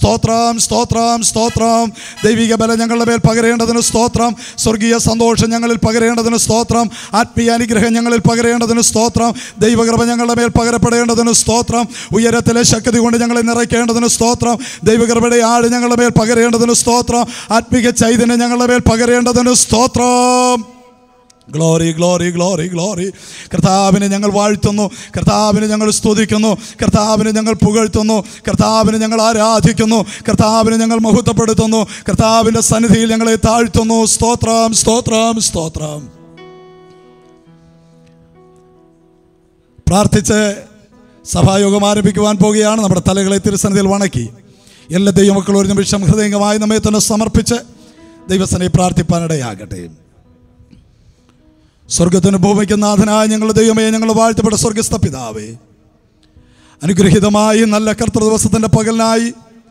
സ്തോത്രം സ്തോത്രം സ്തോത്രം ദൈവിക ബലം ഞങ്ങളുടെ മേൽ പകരേണ്ടതിന് സ്തോത്രം സ്വർഗീയ സന്തോഷം ഞങ്ങളിൽ പകരേണ്ടതിന് സ്തോത്രം ആത്മീയ അനുഗ്രഹം ഞങ്ങളിൽ പകരേണ്ടതിന് സ്തോത്രം ദൈവകൃപ ഞങ്ങളുടെ മേൽ പകരപ്പെടേണ്ടതിന് സ്തോത്രം ഉയരത്തിലെ ശക്തി കൊണ്ട് ഞങ്ങളെ നിറയ്ക്കേണ്ടതിന് സ്തോത്രം ദൈവകൃപയുടെ ആട് ഞങ്ങളുടെ മേൽ പകരേണ്ടതിന് സ്തോത്രം ആത്മീക ചൈതന്യം ഞങ്ങളുടെ മേൽ പകരേണ്ടതിന് സ്തോത്രം ഗ്ലോറി ഗ്ലോറി ഗ്ലോറി ഗ്ലോറി കർത്താവിനെ ഞങ്ങൾ വാഴ്ത്തുന്നു കർത്താവിനെ ഞങ്ങൾ സ്തുതിക്കുന്നു കർത്താവിനെ ഞങ്ങൾ പുകഴ്ത്തുന്നു കർത്താവിനെ ഞങ്ങൾ ആരാധിക്കുന്നു കർത്താവിനെ ഞങ്ങൾ മഹത്വപ്പെടുത്തുന്നു കർത്താവിൻ്റെ സന്നിധിയിൽ ഞങ്ങളെ താഴ്ത്തുന്നു സ്തോത്രം സ്തോത്രം സ്തോത്രം പ്രാർത്ഥിച്ച് സഭായോഗം ആരംഭിക്കുവാൻ പോകുകയാണ് നമ്മുടെ തലകളെ തിരുസന്നിധിയിൽ വണക്കി എല്ലാ ദൈവമക്കളും ഒരു നിമിഷം ഹൃദയംഗമായി നമ്മെ തന്നെ സമർപ്പിച്ച് ദൈവസനെ പ്രാർത്ഥിപ്പാനിടയാകട്ടെ സ്വർഗത്തിന് ഭൂമിക്ക് നാഥനായ ഞങ്ങളുടെ ദൈവമേ ഞങ്ങൾ വാഴ്ത്തപ്പെട്ട സ്വർഗസ്ഥ പിതാവേ അനുഗ്രഹീതമായി നല്ല കർത്തൃ ദിവസത്തിൻ്റെ പകലിനായി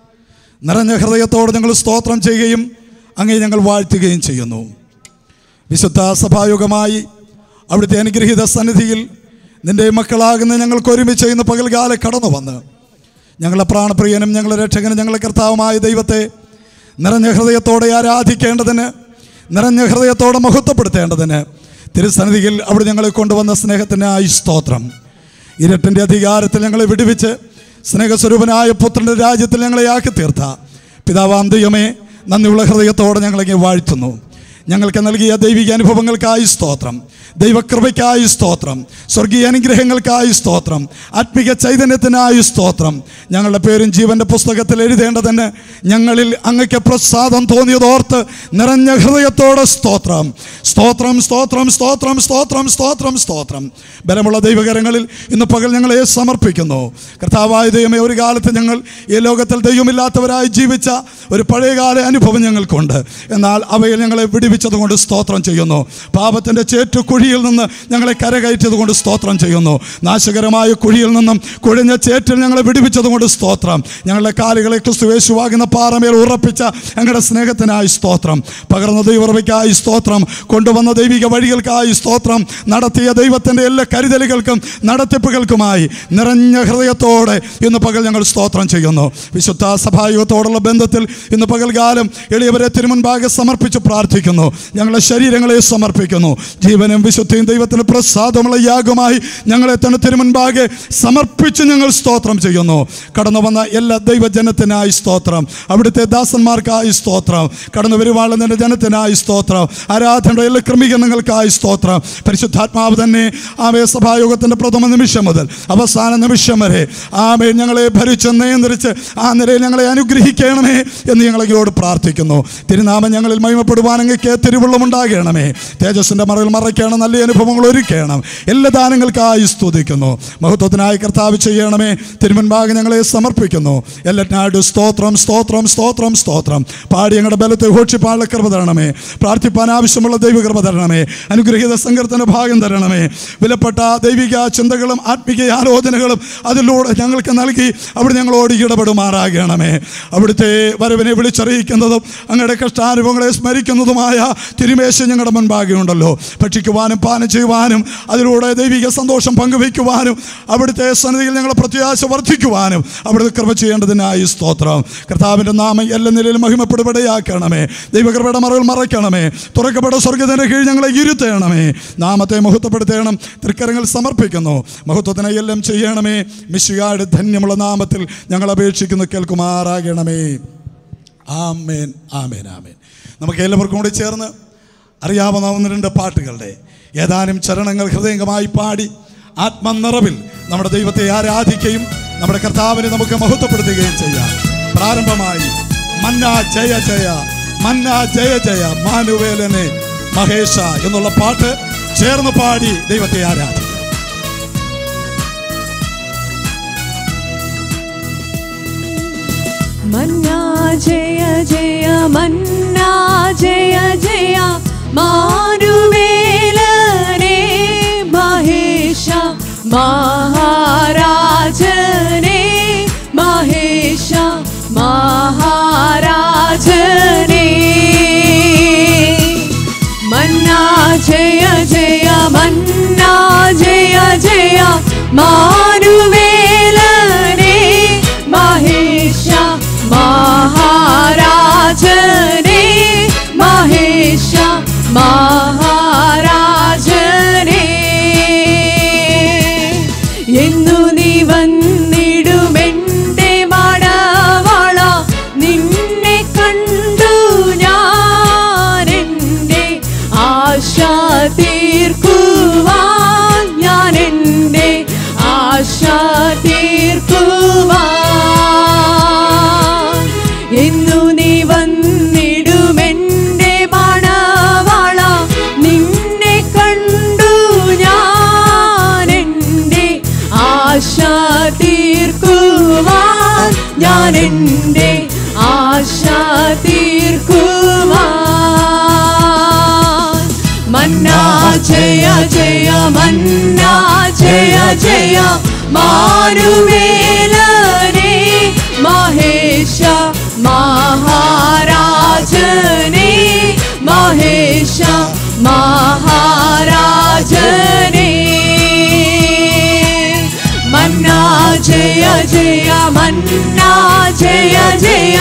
നിറഞ്ഞ ഹൃദയത്തോടെ ഞങ്ങൾ സ്തോത്രം ചെയ്യുകയും അങ്ങേ ഞങ്ങൾ വാഴ്ത്തുകയും ചെയ്യുന്നു വിശുദ്ധ സഭായുഗമായി അവിടുത്തെ അനുഗ്രഹീത സന്നിധിയിൽ നിന്റെ മക്കളാകുന്ന ഞങ്ങൾക്ക് ഒരുമിച്ച് ഇന്ന് പകൽകാലം കടന്നു വന്ന് ഞങ്ങളെ പ്രാണപ്രിയനും ഞങ്ങളെ രക്ഷകനും ഞങ്ങളെ കർത്താവുമായ ദൈവത്തെ നിറഞ്ഞ ഹൃദയത്തോടെ ആരാധിക്കേണ്ടതിന് നിറഞ്ഞ ഹൃദയത്തോടെ മഹത്വപ്പെടുത്തേണ്ടതിന് തിരുസന്നിധിയിൽ അവിടെ ഞങ്ങളെ കൊണ്ടുവന്ന സ്നേഹത്തിനായി സ്തോത്രം ഇരട്ടിൻ്റെ അധികാരത്തിൽ ഞങ്ങളെ വിടുവിച്ച് സ്നേഹസ്വരൂപനായ പുത്രൻ്റെ രാജ്യത്തിൽ ഞങ്ങളെ ആക്കി തീർത്ത പിതാവാം ദൈവമേ നന്ദിയുള്ള ഹൃദയത്തോടെ ഞങ്ങളെ വാഴ്ത്തുന്നു ഞങ്ങൾക്ക് നൽകിയ ദൈവിക അനുഭവങ്ങൾക്കായി സ്തോത്രം ദൈവകൃപയ്ക്കായി സ്തോത്രം സ്വർഗീയ അനുഗ്രഹങ്ങൾക്കായി സ്തോത്രം ആത്മിക ചൈതന്യത്തിനായി സ്തോത്രം ഞങ്ങളുടെ പേരും ജീവന്റെ പുസ്തകത്തിൽ എഴുതേണ്ടതിന് ഞങ്ങളിൽ അങ്ങക്ക് പ്രസാദം തോന്നിയതോർത്ത് നിറഞ്ഞ ഹൃദയത്തോടെ സ്തോത്രം സ്തോത്രം സ്തോത്രം സ്തോത്രം സ്തോത്രം സ്തോത്രം സ്തോത്രം ബലമുള്ള ദൈവകരങ്ങളിൽ ഇന്ന് പകൽ ഞങ്ങളെ സമർപ്പിക്കുന്നു കർത്താവായ ദൈവമേ ഒരു കാലത്ത് ഞങ്ങൾ ഈ ലോകത്തിൽ ദൈവമില്ലാത്തവരായി ജീവിച്ച ഒരു പഴയകാല അനുഭവം ഞങ്ങൾക്കുണ്ട് എന്നാൽ അവയിൽ ഞങ്ങളെ വിടുവിച്ചതുകൊണ്ട് സ്തോത്രം ചെയ്യുന്നു പാപത്തിൻ്റെ ചേറ്റു കുഴിയിൽ നിന്ന് ഞങ്ങളെ കരകയറ്റിയതുകൊണ്ട് സ്തോത്രം ചെയ്യുന്നു നാശകരമായ കുഴിയിൽ നിന്നും കുഴഞ്ഞ ചേറ്റിൽ ഞങ്ങളെ വിടുവിച്ചതുകൊണ്ട് സ്തോത്രം ഞങ്ങളുടെ കാലുകളെ ക്രിസ്തുവേശുവാകുന്ന പാറമേൽ ഉറപ്പിച്ച ഞങ്ങളുടെ സ്നേഹത്തിനായി സ്തോത്രം പകർന്ന ദൈവറവയ്ക്കായി സ്തോത്രം കൊണ്ടുവന്ന ദൈവിക വഴികൾക്കായി സ്തോത്രം നടത്തിയ ദൈവത്തിൻ്റെ എല്ലാ കരുതലുകൾക്കും നടത്തിപ്പുകൾക്കുമായി നിറഞ്ഞ ഹൃദയത്തോടെ ഇന്ന് പകൽ ഞങ്ങൾ സ്തോത്രം ചെയ്യുന്നു വിശുദ്ധ സഭായുഗത്തോടുള്ള ബന്ധത്തിൽ ഇന്ന് പകൽകാലം എളിയവരെ തിരുമുൻപാകെ സമർപ്പിച്ച് പ്രാർത്ഥിക്കുന്നു ഞങ്ങളുടെ ശരീരങ്ങളെ സമർപ്പിക്കുന്നു ജീവനും വിശുദ്ധിയും ദൈവത്തിന് പ്രസാദമുള്ള യാഗമായി ഞങ്ങളെ തന്നെ തിരുമുൻപാകെ സമർപ്പിച്ച് ഞങ്ങൾ സ്തോത്രം ചെയ്യുന്നു കടന്നു വന്ന എല്ലാ ദൈവജനത്തിനായി സ്തോത്രം അവിടുത്തെ ദാസന്മാർക്കായി സ്തോത്രം കടന്നു വരുവാളുന്നതിൻ്റെ ജനത്തിനായി സ്തോത്രം ആരാധനയുടെ എല്ലാ ക്രമീകരണങ്ങൾക്കായി സ്തോത്രം പരിശുദ്ധാത്മാവ് തന്നെ ആമേ സഭായോഗത്തിൻ്റെ പ്രഥമ നിമിഷം മുതൽ അവസാന നിമിഷം വരെ ആമേ ഞങ്ങളെ ഭരിച്ച് നിയന്ത്രിച്ച് ആ നിലയിൽ ഞങ്ങളെ അനുഗ്രഹിക്കണമേ എന്ന് ഞങ്ങളോട് പ്രാർത്ഥിക്കുന്നു തിരുനാമം ഞങ്ങളിൽ മഹിമപ്പെടുവാൻ അങ്ങക്ക് തിരുവുള്ളമുണ്ടാകണമേ തേജസ്സിൻ്റെ മറവിൽ മറയ്ക്കണം നല്ല അനുഭവങ്ങൾ ഒരുക്കണം എല്ലാ ദാനങ്ങൾക്കായി സ്തുതിക്കുന്നു മഹത്വത്തിനായി കർത്താവ് ചെയ്യണമേ തിരുമുൻപാകെ ഞങ്ങളെ സമർപ്പിക്കുന്നു എല്ലാറ്റിനായിട്ട് സ്തോത്രം സ്തോത്രം സ്തോത്രം സ്തോത്രം പാടി ഞങ്ങളുടെ ബലത്തെ ഘോഷിപ്പാനുള്ള കൃപ തരണമേ പ്രാർത്ഥിപ്പാൻ ആവശ്യമുള്ള ദൈവകൃപ തരണമേ അനുഗ്രഹീത സങ്കീർത്തന ഭാഗം തരണമേ വിലപ്പെട്ട ദൈവിക ചിന്തകളും ആത്മീയ ആലോചനകളും അതിലൂടെ ഞങ്ങൾക്ക് നൽകി അവിടെ ഞങ്ങളോട് ഇടപെടുമാറാകണമേ അവിടുത്തെ വരവിനെ വിളിച്ചറിയിക്കുന്നതും അങ്ങയുടെ കഷ്ടാനുഭവങ്ങളെ സ്മരിക്കുന്നതുമായ തിരുമേശ ഞങ്ങളുടെ മുൻപാകെ ഉണ്ടല്ലോ ഭക്ഷിക്കുവാനും പാനം ചെയ്യുവാനും അതിലൂടെ ദൈവിക സന്തോഷം പങ്കുവയ്ക്കുവാനും അവിടുത്തെ സന്നിധിയിൽ ഞങ്ങളെ പ്രത്യാശ വർദ്ധിക്കുവാനും അവിടുത്തെ കൃപ ചെയ്യേണ്ടതിനായി സ്തോത്രം കർത്താവിൻ്റെ നാമം എല്ലാ നിലയിലും മഹിമപ്പെടുപടയാക്കണമേ ദൈവകൃപയുടെ മറവിൽ മറയ്ക്കണമേ തുറക്കപ്പെട്ട സ്വർഗത്തിൻ്റെ കീഴിൽ ഞങ്ങളെ ഇരുത്തേണമേ നാമത്തെ മഹത്വപ്പെടുത്തേണം തൃക്കരങ്ങൾ സമർപ്പിക്കുന്നു മഹത്വത്തിനെ എല്ലാം ചെയ്യണമേ മിശികാട് ധന്യമുള്ള നാമത്തിൽ ഞങ്ങൾ അപേക്ഷിക്കുന്നു കേൾക്കുമാറാകണമേ ആമേൻ ആമേൻ ആമേൻ നമുക്ക് എല്ലാവർക്കും കൂടി ചേർന്ന് അറിയാവുന്ന ഒന്ന് രണ്ട് പാട്ടുകളുടെ ഏതാനും ചരണങ്ങൾ ഹൃദയംഗമായി പാടി ആത്മനിറവിൽ നമ്മുടെ ദൈവത്തെ ആരാധിക്കുകയും നമ്മുടെ കർത്താവിനെ നമുക്ക് മഹത്വപ്പെടുത്തുകയും ചെയ്യാം പ്രാരംഭമായി മന്ന ജയ ജയ മന്ന ജയ ജയ മാനുവേലനെ മഹേഷ എന്നുള്ള പാട്ട് ചേർന്ന് പാടി ദൈവത്തെ ആരാധിക്കാം മന്നാ ജയ ജയ മന്നാ ജയ ജയ മാനുവേലനെ മഹേഷ മഹാരാജനെ മഹേഷ മഹാരാജനെ മന്നാ ജയ ജയ മന്നാ ജയ ജയ മാനുവേലനെ മഹേഷ മഹാ എൻ്റെ ആശ തീർക്കുവാൻ മന്നാ ജയ ജയ മന്നാ ജയ ജയ മാനുവേലനെ മഹേശ മഹാരാജനെ മഹേശ മഹാരാജനെ മന്നാ ജയ ജയ മന്നാ ജയ ജയ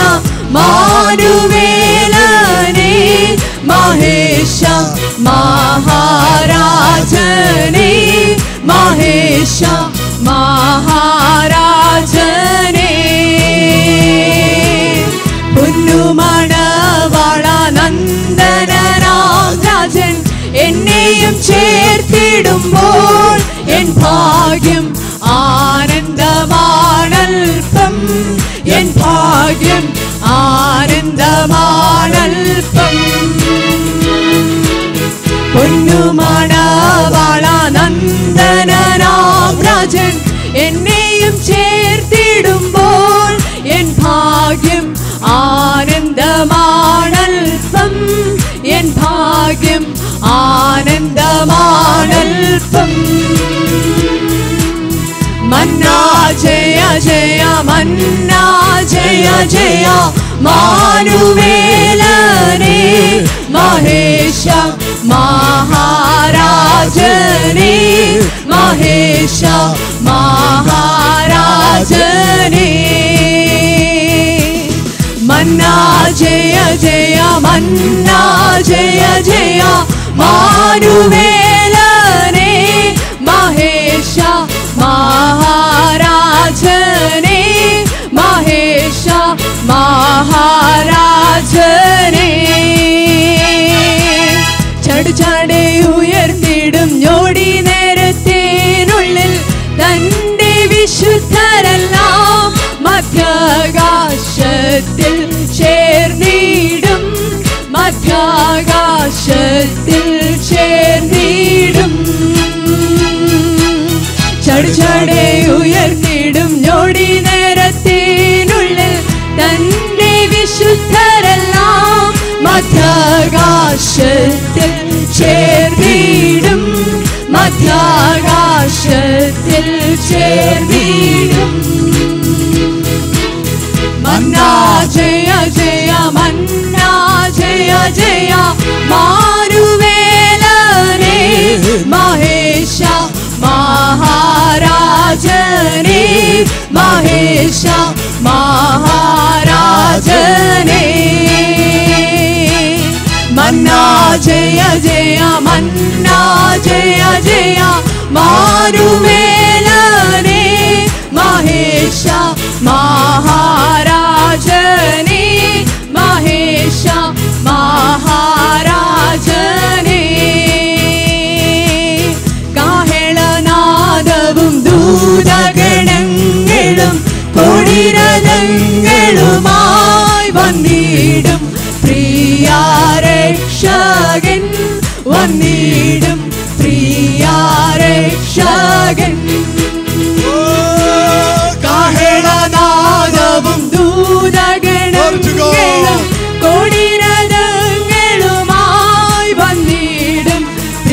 മാനുവേലനെ മഹേശ മഹാരാജനെ മഹേശ മഹാരാജനെ പുന്നുമണവാള നന്ദനരാം രാജൻ എന്നെയും ചേർത്തിടുമ്പോൾ എൻ ഭാഗ്യം ആനന്ദമാണൽപ്പം എൻ ഭാഗ്യം ആനന്ദമാണൽപ്പം പൊന്നുമണവാള നന്ദനരാം രാജൻ എന്നെയും ചേർത്തിടുമ്പോൾ എൻ ഭാഗ്യം ആനന്ദമാണൽപ്പം എൻ ഭാഗ്യം ആനന്ദമാണൽപ്പം മന്നാ ജയ ജയ മന്നാ ജയ ജയ മാനുവേലനെ മഹേശ മഹാരാജനെ മഹേശ മഹാരാജനെ മന്നാ ജയ ജയ മന്നാ ജയ ജയ മാനുവേലനെ മഹേശ മഹാരാജനെ മഹേശ മഹാരാജനെ ചടുചാടെ ഉയർത്തിടും ഞൊടി നേരത്തേനുള്ളിൽ തന്റെ വിശുദ്ധരെല്ലാം മധ്യാകാശത്തിൽ ചേർന്നിടും മധ്യാകാശത്തിൽ ചേർന്നിടും ചടുചാടെ ഉയർത്തിടും ഞൊടി നേരത്തിനുള്ളിൽ തന്റെ വിശുദ്ധരെല്ലാം മധ്യാകാശത്തിൽ ചേർന്നിടും മധ്യാകാശത്തിൽ ചേർന്നിടും മന്നാ ജയ ജയ മന്നാ ജയ ജയ മാനുവേലനെ മഹേശ മഹാരാജനെ മഹേശ മഹാരാജനെ മന്നാ ജയ ജയ മന്നാ ജയ ജയ മാനുവേലനെ മഹേശ മഹാരാജനെ മഹേശ മഹാരാജനെ കാഹളനാദവും ദൂതഗണങ്ങളും കൊടിരഥങ്ങളുമായി വന്നിടും പ്രിയാരക്ഷകൻ വന്നിടും പ്രിയാരക്ഷകൻ കാഹളനാദവും ദൂതഗണങ്ങളും കൊടിരഥങ്ങളുമായി വന്നിടും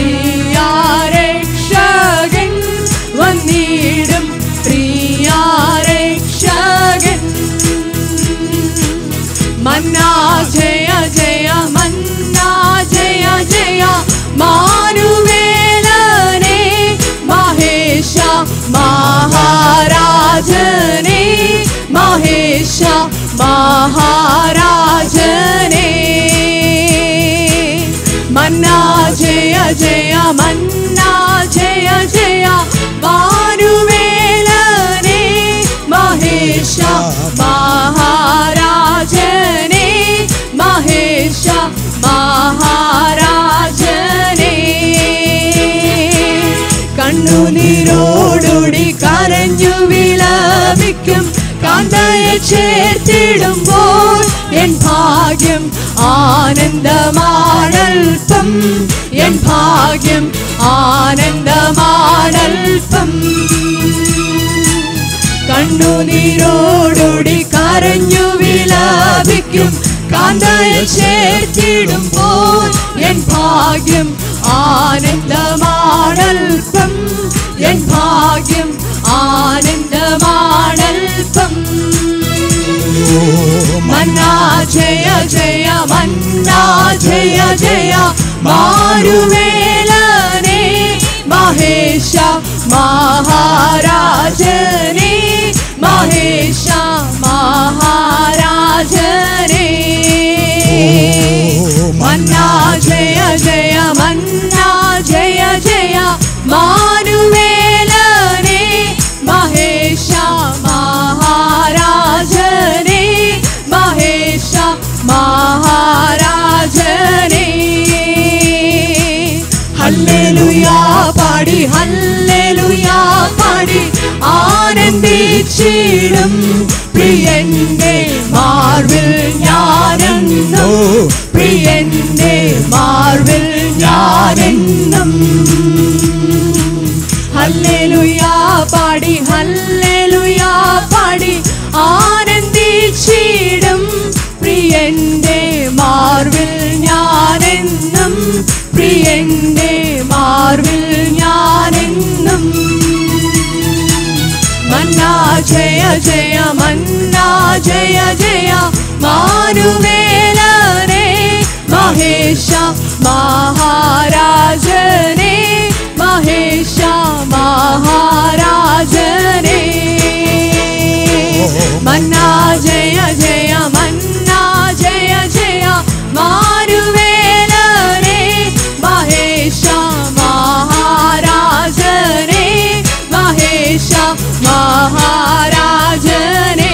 പ്രിയാരക്ഷകൻ വന്നിടും പ്രിയാരക്ഷകൻ മന്നാ ജയ ജയ മന്നാ ജയ ജയ മാനുവേലനെ മഹേശ മഹാരാജനെ മഹേശ മഹാരാജനെ മന്നാ ജയ ജയ മന്നാ ജയ ജയ മാനുവേലനെ മഹേശ മഹാരാജനെ മഹേശ മഹാരാജനെ കണ്ണുനീരോടുടി കരഞ്ഞു വിലപിക്കും കാന്തയെ ചേർത്തിടുമ്പോൾ എൻ ഭാഗ്യം ആനന്ദമാണൽപ്പം എൻ ഭാഗ്യം ആനന്ദമാണൽപ്പം കണ്ണുനീരോടുടി കര കരഞ്ഞു വിലപിക്കും കാന്തയെ ചേർത്തിടുമ്പോൾ എൻ ഭാഗ്യം ആനന്ദമാണൽപ്പം എൻ ഭാഗ്യം ആനന്ദമാണൽപ്പം മന്നാ ജയ ജയ മന്നാ ജയ ജയ മാരുവേലനെ മഹേശ മഹാരാജനെ മഹേശ മഹാരാജനെ മന്നാ ജയ ജയ മന്നാ ജയ ജയ മാനുവേലനെ മഹേശ മഹാരാജനെ മഹേശ മഹാരാജനെ ഹല്ലേലൂയാ പാടി ഹല്ലേലൂയാ പാടി ആനന്ദിച്ചിടും പ്രിയന്റെ മാർവിൽ ഞാനെന്നും പ്രിയന്റെ മാർവിൽ ഞാനെന്നും ഹല്ലേലൂയാ പാടി ഹല്ലേലൂയാ പാടി ആനന്ദിച്ചിടും പ്രിയന്റെ മാർവിൽ ഞാനെന്നും പ്രിയന്റെ മാർവിൽ ഞാനെന്നും മന്നാ ജയ ജയ മന്നാ ജയ ജയ മാനുവേലനെ മഹേശ മഹാരാജനെ മഹേശ മഹാരാജനെ മന്നാ ജയ ജയ മന്നാ ജയ ജയ മാരുവേലനെ മഹേശ മഹാരാജനെ മഹേശ മഹാരാജനെ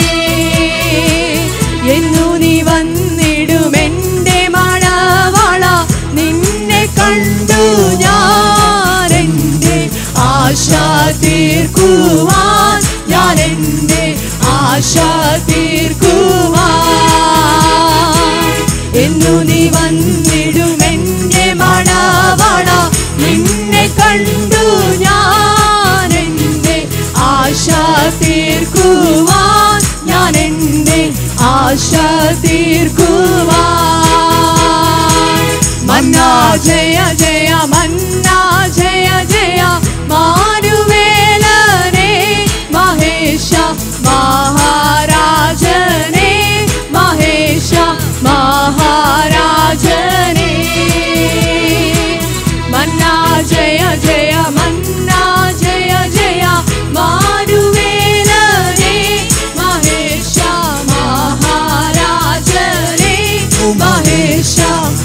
എന്നു നീ വന്നിടുമെന്റെ മണവള നിന്നെ കണ്ടു ഞാൻ എൻ്റെ ആശ തീർക്കുവാൻ ഞാൻ എൻ്റെ ആശ തീർക്കുവാൻ എന്നു നീ വന്നിടുമെന്റെ മണവള നിന്നെ കണ്ടു ഞാൻ എൻ്റെ ആശ തീർക്കുവാൻ ഞാൻ എൻ്റെ ആശ തീർക്കുവാൻ മന്നാ ജയ ജയ മന്നാ ജയ ജയ മാനുവേലനെ മഹേശ മഹാരാജനെ മഹേശ മഹാരാജനെ മന്നാ ജയ ജയ മന്നാ ജയ ജയ മാരുവേലനെ മഹേശ മഹാരാജനെ മഹേശ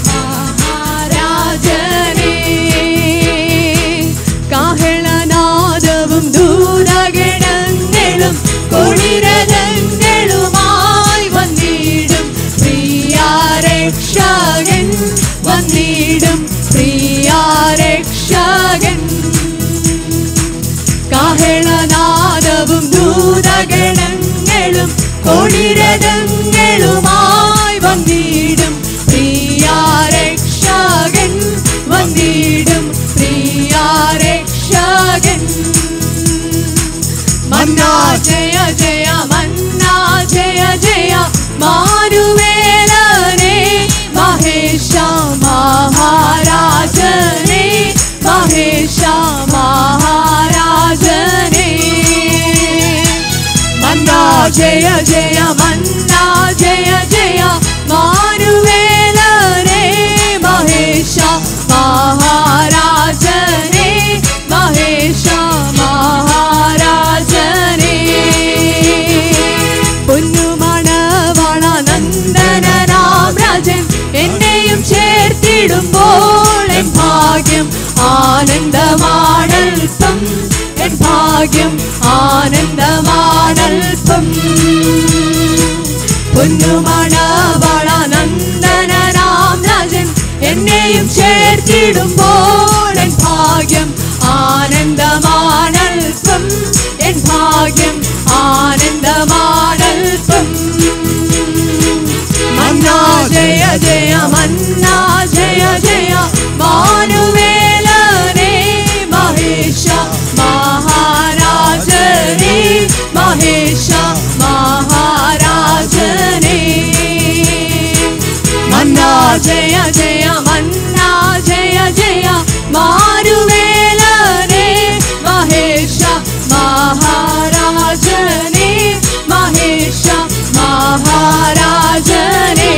മഹാരാജനെ കാഹളനാദവും ദൂരഗണങ്ങളും കൊടിരഥങ്ങളുമായി വന്നിടും പ്രിയാരക്ഷകൻ വന്നിടും പ്രിയാരക്ഷകൻ കാഹളനാദവും ദൂതഗണങ്ങളും കൊടിരഥങ്ങളുമായി വന്നിടും പ്രിയാരക്ഷകൻ വന്നിടും പ്രിയാരക്ഷകൻ മന്നാ ജയ ജയ മന്നാ ജയ ജയ മാരുവേലനെ മഹേശ മഹാരാജനെ മഹേശ മഹാരാജനെ മന്നാ ജയ ജയ മന്നാ ജയ ജയ മാരുവേലനെ മഹേശ മഹാരാജനെ മഹേശ മഹാരാജനെ പൊന്നുമണവള നന്ദനാം രാജൻ എന്നെയും ചേർത്തിടുമ്പോൾ എൻ ഭാഗ്യം ആനന്ദമാണൽപ്പം എൻ ഭാഗ്യം ആനന്ദമാണൽപ്പം പൊന്നുമണവള നന്ദനാം രാജൻ എന്നെയും ചേർത്തിടുമ്പോൾ എൻ ഭാഗ്യം ആനന്ദമാണൽപ്പം എൻ ഭാഗ്യം ആനന്ദമാണൽപ്പം മന്നാ ജയ ജയ മന്നാ ജയ ജയ മാനുവേലനെ മഹേശ മഹാരാജനെ മഹേശ മഹാരാജനെ ജയ ജയ മന്ന ജയ ജയ മാരുവേലനെ മഹേഷ മഹാരാജനെ മഹേഷ മഹാരാജനെ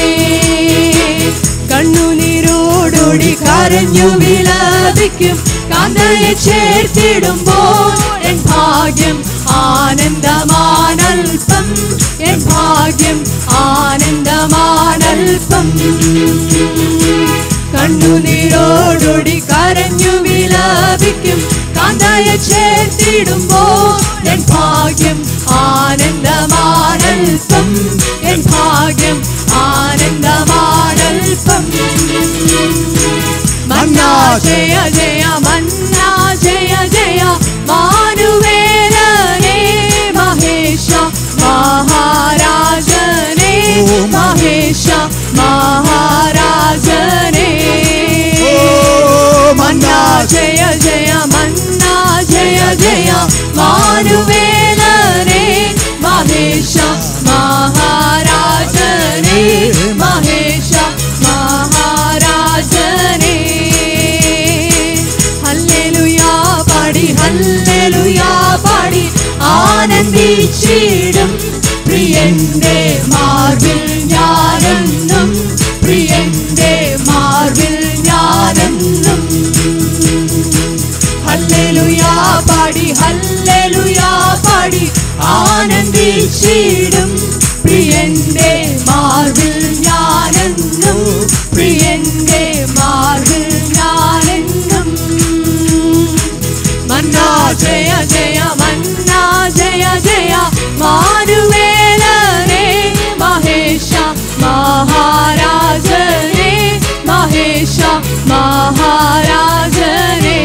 കണ്ണുനീരോടുകൂടി കരഞ്ഞു വിലപിക്കും കാന്തയെ ചേർത്തിടുമ്പോൾ എൻ ഭാഗ്യം ആനന്ദമാനൽപ്പം എൻ ഭാഗ്യം ആനന്ദമാനൽപ്പം കണ്ണുനീരോടുകൂടി കരഞ്ഞു വിലപിക്കും കാന്തയെ ചേർത്തിടുമ്പോൾ എൻ ഭാഗ്യം ആനന്ദമാനൽപ്പം എൻ ഭാഗ്യം ആനന്ദമാനൽപ്പം മന്നാ ജയ ജയ മന്നാ ജയ ജയ മാനുവേലനെ മഹേഷ മഹാരാജനെ മഹേഷ മഹാരാജനെ മന്നാ ജയ ജയ മന്നാ ജയ ജയ മാനുവേലനെ മഹേഷ മഹാരാജനെ മഹേഷ മഹാരാജനെ ഹല്ലേലൂയാ പാടി ഹല്ലേലൂയാ പാടി ആനന്ദിച്ചിടും പ്രിയന്റെ മാർവിൽ ഞാനെന്നും പ്രിയന്റെ മാർവിൽ ഞാനെന്നും ഹല്ലേലൂയാ പാടി ഹല്ലേലൂയാ പാടി ആനന്ദിച്ചിടും പ്രിയന്റെ മാർവിൽ ഞാനെന്നും പ്രിയന്റെ മാർവിൽ ഞാനെന്നും മന്നാ ജയ ജയ മന്നാ ജയ ജയ മാനുവേലനെ മഹേഷ മഹാരാജനെ മഹേഷ മഹാരാജനെ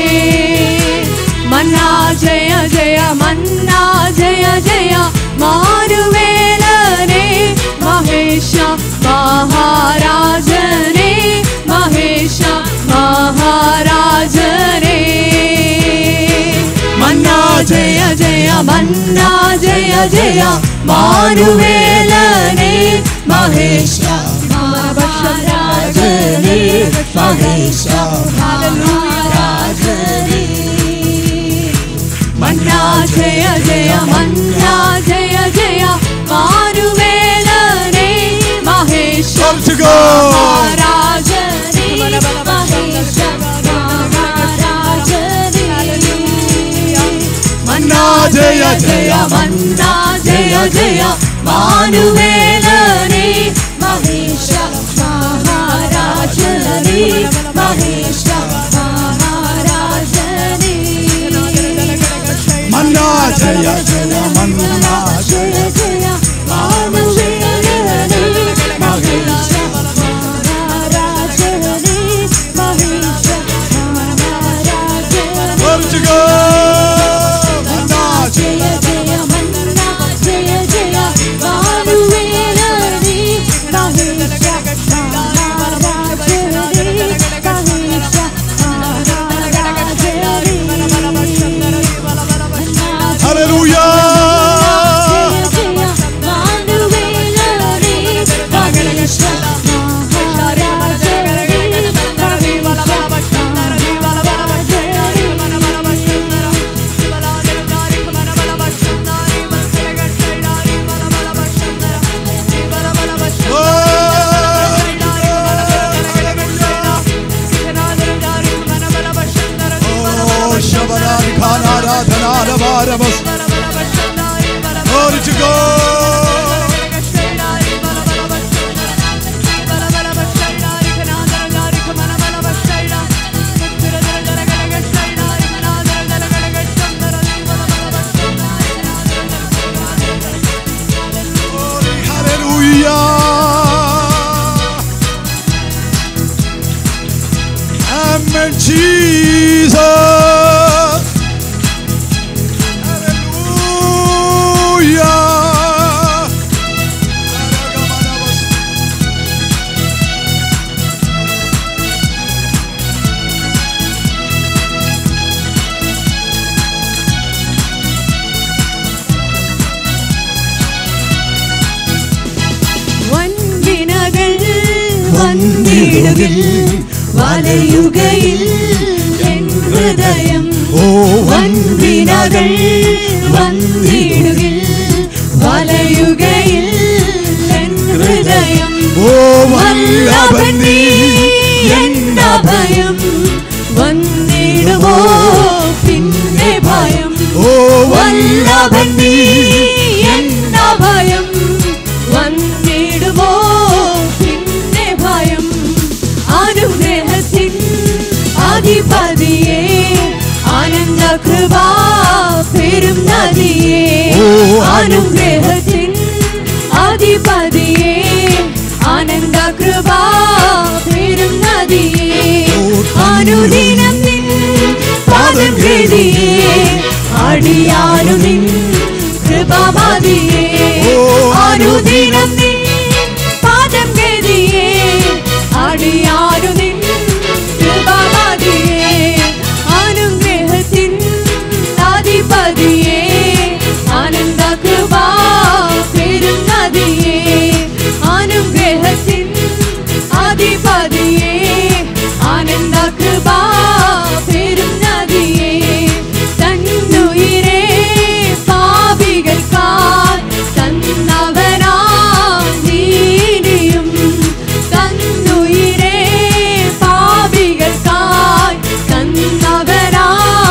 മന്നാ ജയ ജയ മന്നാ ജയ ജയ മാനുവേലനെ മഹേഷ മഹാരാജനെ മഹേഷ മഹാരാജനെ മന്നാ ജയ ജയ മന്നാ ജയ ജയ മാനുവേലനെ മഹേഷ മഹാരാജനെ മഹേഷ മഹാരാജനെ മന്നാ ജയ ജയ മന്നാ ജയ ജയ മാനുവേലനെ മഹേഷ Glory to God. മഹാരാജനെ മഹേഷ മഹാരാജനെ മന്നാ ജയ ജയ മന്നാ ജയ ജയ മാനുവേലനെ മഹേഷ മഹാരാജനെ മഹേഷ മഹാരാജനെ മന്നാ ജയ ജയ മന്നാ ജയ ജയ മാനുവേലനെ മഹേഷ മഹാരാജനെ മഹേഷ മഹാരാജനെ Glory to God. മന്നാ ജയ ജയ മന്നാ ജയ ജയ മാനുവേലനെ മഹേഷ മഹാരാജനെ മഹേഷ മഹാരാജനെ Hallelujah. Oh, Shabbat, Kanara, Tanara, Barabas. Glory to God. Glory, Hallelujah. Amen, Jesus. Hallelujah. വൻവിനകൾ വന്നിടുകിൽ വലയുകയിൽ എൻ ഹൃദയം ഓ വൻവിനകൾ വന്നിടുകിൽ വലയുകയിൽ എൻ ഹൃദയം ഓ വല്ലഭൻ നീ എന്ന ഭയം വന്നിടുമോ പിന്നെ ഭയം ഓ വല്ലഭൻ നീ എന്ന ഭയം വന്നിടുമോ പിന്നെ ഭയം അനുഗ്രഹത്തിൻ അധിപതിയെ ആനന്ദ കൃപാ പെരും നദിയെ ഓ, അനുഗ്രഹത്തിൻ അധിപതിയെ ആനന്ദ കൃപാ പെരും നദിയെ അനുദിനം നിൻ പാദം ഗതിയെ അടിയാനു നിൻ കൃപമതിയെ ഓ, അനുദിനം നിൻ പാദം ഗതിയെ അടിയാനു നിൻ കൃപമതിയെ അനുഗ്രഹത്തിൻ അധിപതിയെ ആനന്ദ കൃപാ പെരും നദിയെ അനുഗ്രഹത്തിൻ അധിപതിയെ ആനന്ദ കൃപാ പെരും നദിയെ തന്നുയിരേ പാപികൾക്കായി തന്നവനാ നീതിയും തന്നുയിരേ പാപികൾക്കായി തന്നവനാ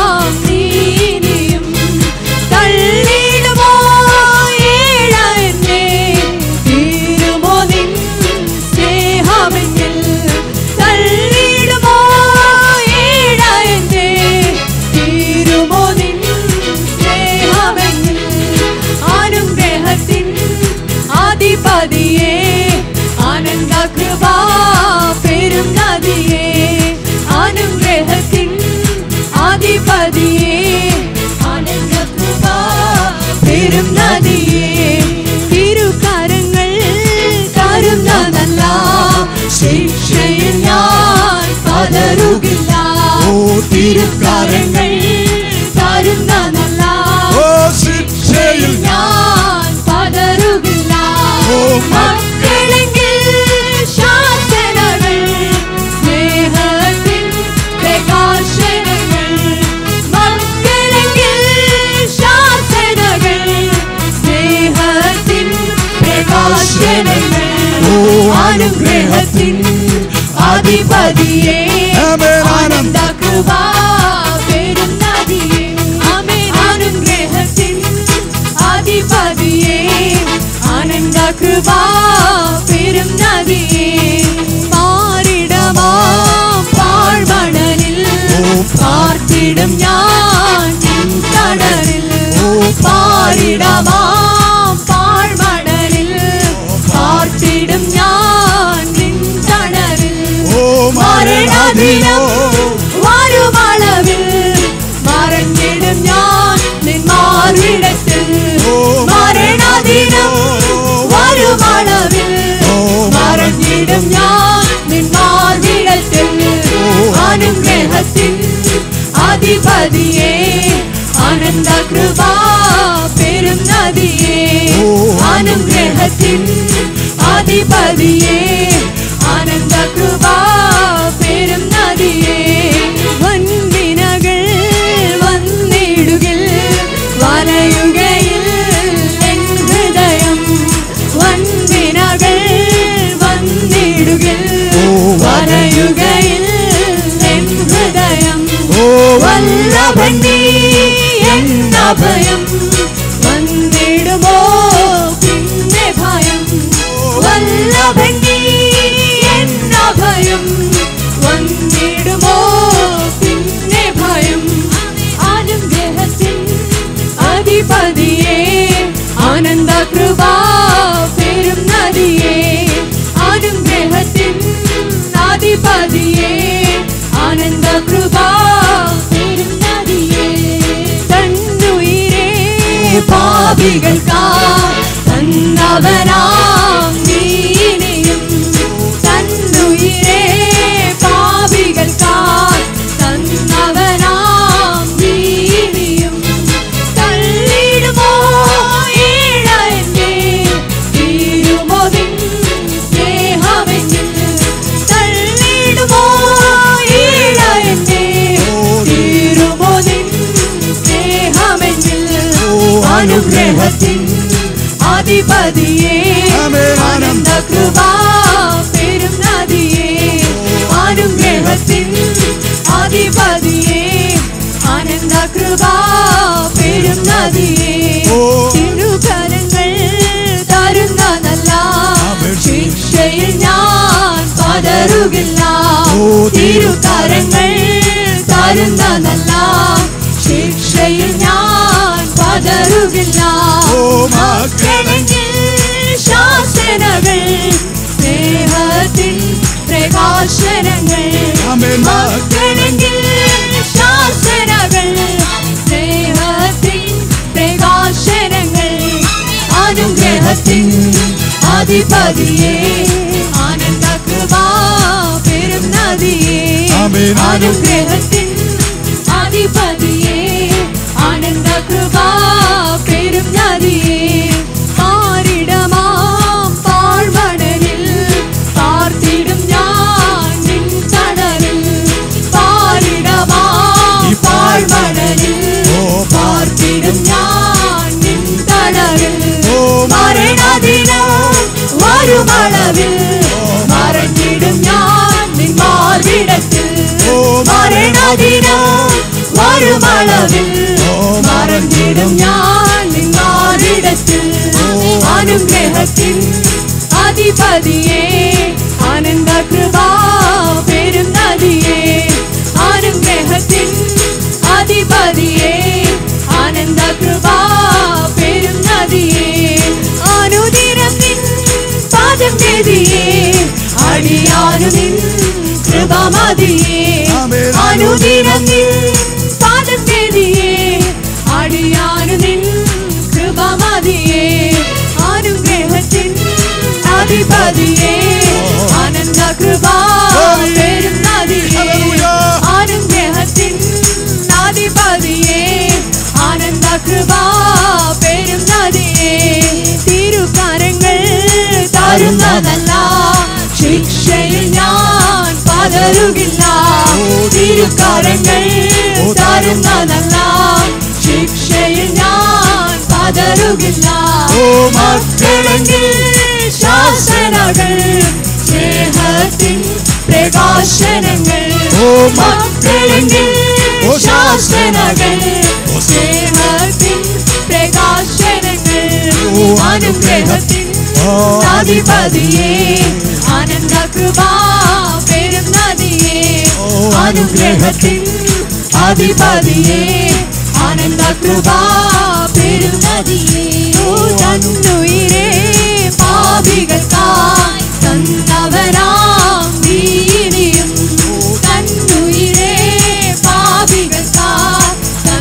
നീതിയും തള്ളിടുമോ ഏഴെന്നെ തീരുമോ നിൻ സ്നേഹമെന്നിൽ തള്ളിടുമോ ഏഴെന്നെ തീരുമോ നിൻ സ്നേഹമെന്നിൽ അനുഗ്രഹത്തിൻ ആദിപതിയെ ആനന്ദ കൃപാ പെരും നദിയെ അനുഗ്രഹത്തിൻ ആദിപതിയെ ആനന്ദ കൃപാ പെരും നദിയെ തിരുക്കരങ്ങൾ തരുന്ന നല്ല ശിക്ഷയിൽ ഞാൻ പതറുകില്ല ഓ തിരുക്കരങ്ങൾ തരുന്ന നല്ല ഓ ശിക്ഷയിൽ ഞാൻ പതറുകില്ല ഓ മക്കളെങ്കിൽ ശാസനകൾ സ്നേഹത്തിൻ പ്രകാശനങ്ങൾ മക്കളെങ്കിൽ ശാസനകൾ സ്നേഹത്തിൻ പ്രകാശനങ്ങൾ ഓ അനുഗ്രഹത്തിൻ അധിപതിയെ ആമേൻ. ആനന്ദ കൃപാ പെരും നദിയെ ആമേൻ അനുഗ്രഹത്തിൻ അധിപതിയെ ആനന്ദ കൃപാ പെരും നദിയെ പാരിടമാം പാഴ്മണലിൽ പാർത്തിടും ഞാൻ നിൻ കടലിൽ പാരിടമാം പാഴ്മണലിൽ പാർത്തിടും ഞാൻ നിൻ കടലിൽ ഓ മരണദിനോ വരുമളവിൽ മറഞ്ഞിടും ഞാൻ നിൻ മാറിടത്തിൽ ഓ മരണദിനം വരുമളവിൽ ഓ മറഞ്ഞിടും ഞാൻ നിൻ മാറിടത്തിൽ അനുഗ്രഹത്തിൻ അധിപതിയെ ആനന്ദ കൃപാ പെരും നദിയെ ഓ അനുഗ്രഹത്തിൻ അധിപതിയെ ആനന്ദ കൃപാ പെരും നദിയെ വൻവിനകൾ വന്നിടുകിൽ വലയുകയിൽ എൻ ഹൃദയം വൻവിനകൾ വന്നിടുകിൽ വലയുകയിൽ എൻ ഹൃദയം ഓ വല്ലഭൻ നീ എന്ന ഭയം വന്നിടുമോ പിന്നെ ഭയം വല്ലഭൻ നീ എന്ന ഭയം വന്നിടുമോ പിന്നെ ഭയം അനുഗ്രഹത്തിൻ അധിപതിയെ ആനന്ദ കൃപാ പെരും നദിയെ അനുഗ്രഹത്തിൻ അധിപതിയെ ആനന്ദ കൃപാ പെരും നദിയെ തന്നുയിരേ പാപികൾക്കാ തന്നവനാം നീനിയും തന്നുയിരേ അധിപതിയേ ആമേൻ. ആനന്ദ കൃപാ പെരും നദിയേ അനുഗ്രഹത്തിൻ അധിപതിയേ ആനന്ദ കൃപാ പെരും നദിയേ ഓ. തിരുകരങ്ങൾ തരുന്ന നല്ല ആമേൻ. ശിക്ഷയിൽ ഞാൻ പതറുകില്ല ഓ, തിരുകരങ്ങൾ തരുന്ന നല്ല ശിക്ഷയിൽ ഞാൻ പതറുകില്ല ഓ, മക്കളെങ്കിൽ ശാസനകൾ സ്നേഹത്തിൻ പ്രകാശനങ്ങൾ ആമേൻ. മക്കളെങ്കിൽ ശാസനകൾ സ്നേഹത്തിൻ പ്രകാശനങ്ങൾ അനുഗ്രഹത്തിൻ അധിപതിയേ ആനന്ദ കൃപാ പെരും നദിയേ ആമേൻ. അനുഗ്രഹത്തിൻ അധിപതിയേ ആനന്ദ കൃപാ പെരും നദിയേ പാരിടമാം പാഴ്മണലിൽ പാർത്തിടും ഞാൻ നിൻ തണലിൽ പാരിടമാം ഈ പാഴ്മണലിൽ ഓ, പാർത്തിടും ഞാൻ നിൻ തണലിൽ ഓ, മരണദിനം വരുമളവിൽ മറഞ്ഞിടും ഞാൻ നിൻ മാർവിടത്തിൽ ഓ, മരണദിനം വരുമളവിൽ ഓ, മറഞ്ഞിടും ഞാൻ നിൻ മാർവിടത്തിൽ അനുഗ്രഹത്തിൻ അധിപതിയേ ആനന്ദ കൃപാ പെരും നദിയേ അനുഗ്രഹത്തിൻ അധിപതിയേ ആനന്ദ കൃപാ പെരും നദിയേ അനുദിനം നിൻ പാദം ഗതിയേ അടിയാനു നിൻ കൃപമതിയേ ആമേൻ. അനുദിനം നിൻ പാദം ഗതിയേ അടിയാനു നിൻ കൃപമതിയേ അനുഗ്രഹത്തിൻ അധിപതിയേ ആനന്ദ കൃപാ പെരും നദിയേ ഹല്ലേലൂയ. അനുഗ്രഹത്തിൻ അധിപതിയേ ആനന്ദ കൃപാ പെരും നദിയേ തിരുക്കരങ്ങൾ തരുന്നതല്ല ശിക്ഷയിൽ ഞാൻ പതറുകില്ല തിരുക്കരങ്ങൾ തരുന്നതല്ല ശിക്ഷയിൽ ഞാൻ പതറുകില്ല ഓ, മക്കളെങ്കിൽ ശാസനകൾ സ്നേഹത്തിൻ പ്രകാശനങ്ങൾ ഓ, മക്കളെങ്കിൽ ഓ, ശാസനകൾ ഓ, സ്നേഹത്തിൻ പ്രകാശനങ്ങൾ ഓ, അനുഗ്രഹത്തിൻ ഓ, അധിപതിയേ ആനന്ദ കൃപാ പെരും നദിയേ ഓ, അനുഗ്രഹത്തിൻ അധിപതിയേ ആനന്ദ കൃപാ പെരും നദിയേ ഓ തന്നുയിരേ പാപികൾക്കായി തന്നവനാം നീനിയും തന്നുയിരേ പാപികൾക്കായി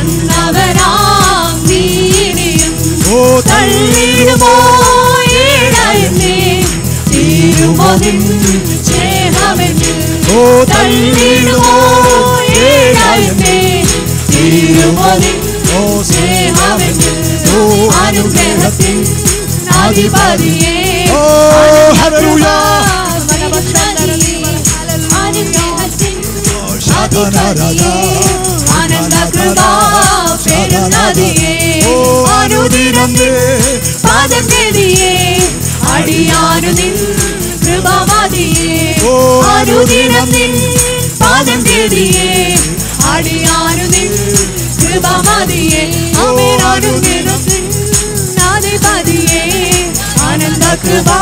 തന്നവനാം നീനിയും ഓ, തള്ളിടുമോ ഈടയന്നേ തീരുമോ നിൻ സ്നേഹമെന്നിൽ ഓ, തള്ളിടുമോ ഈടയന്നേ തീരുമോ നിൻ ഓ, സ്നേഹമെന്നിൽ ഓ, അനുഗ്രഹത്തിൻ അധിപതിയേ ഓ, ഹല്ലേലൂയ. അനുഗ്രഹത്തിൻ ശാഖനാരാജ. ആനന്ദ കൃപാ പെരുന്നതിയേ ഓ, അനുദിനം നിൻ പാദം ഗതിയേ അടിയാനു നിൻ കൃപമതിയേ ഓ, അനുദിനം നിൻ പാദം ഗതിയേ അടിയാനു നിൻ കൃപമതിയേ അമേൻ അനുദിനം നിൻ അധിപതിയേ ആനന്ദ കൃപാ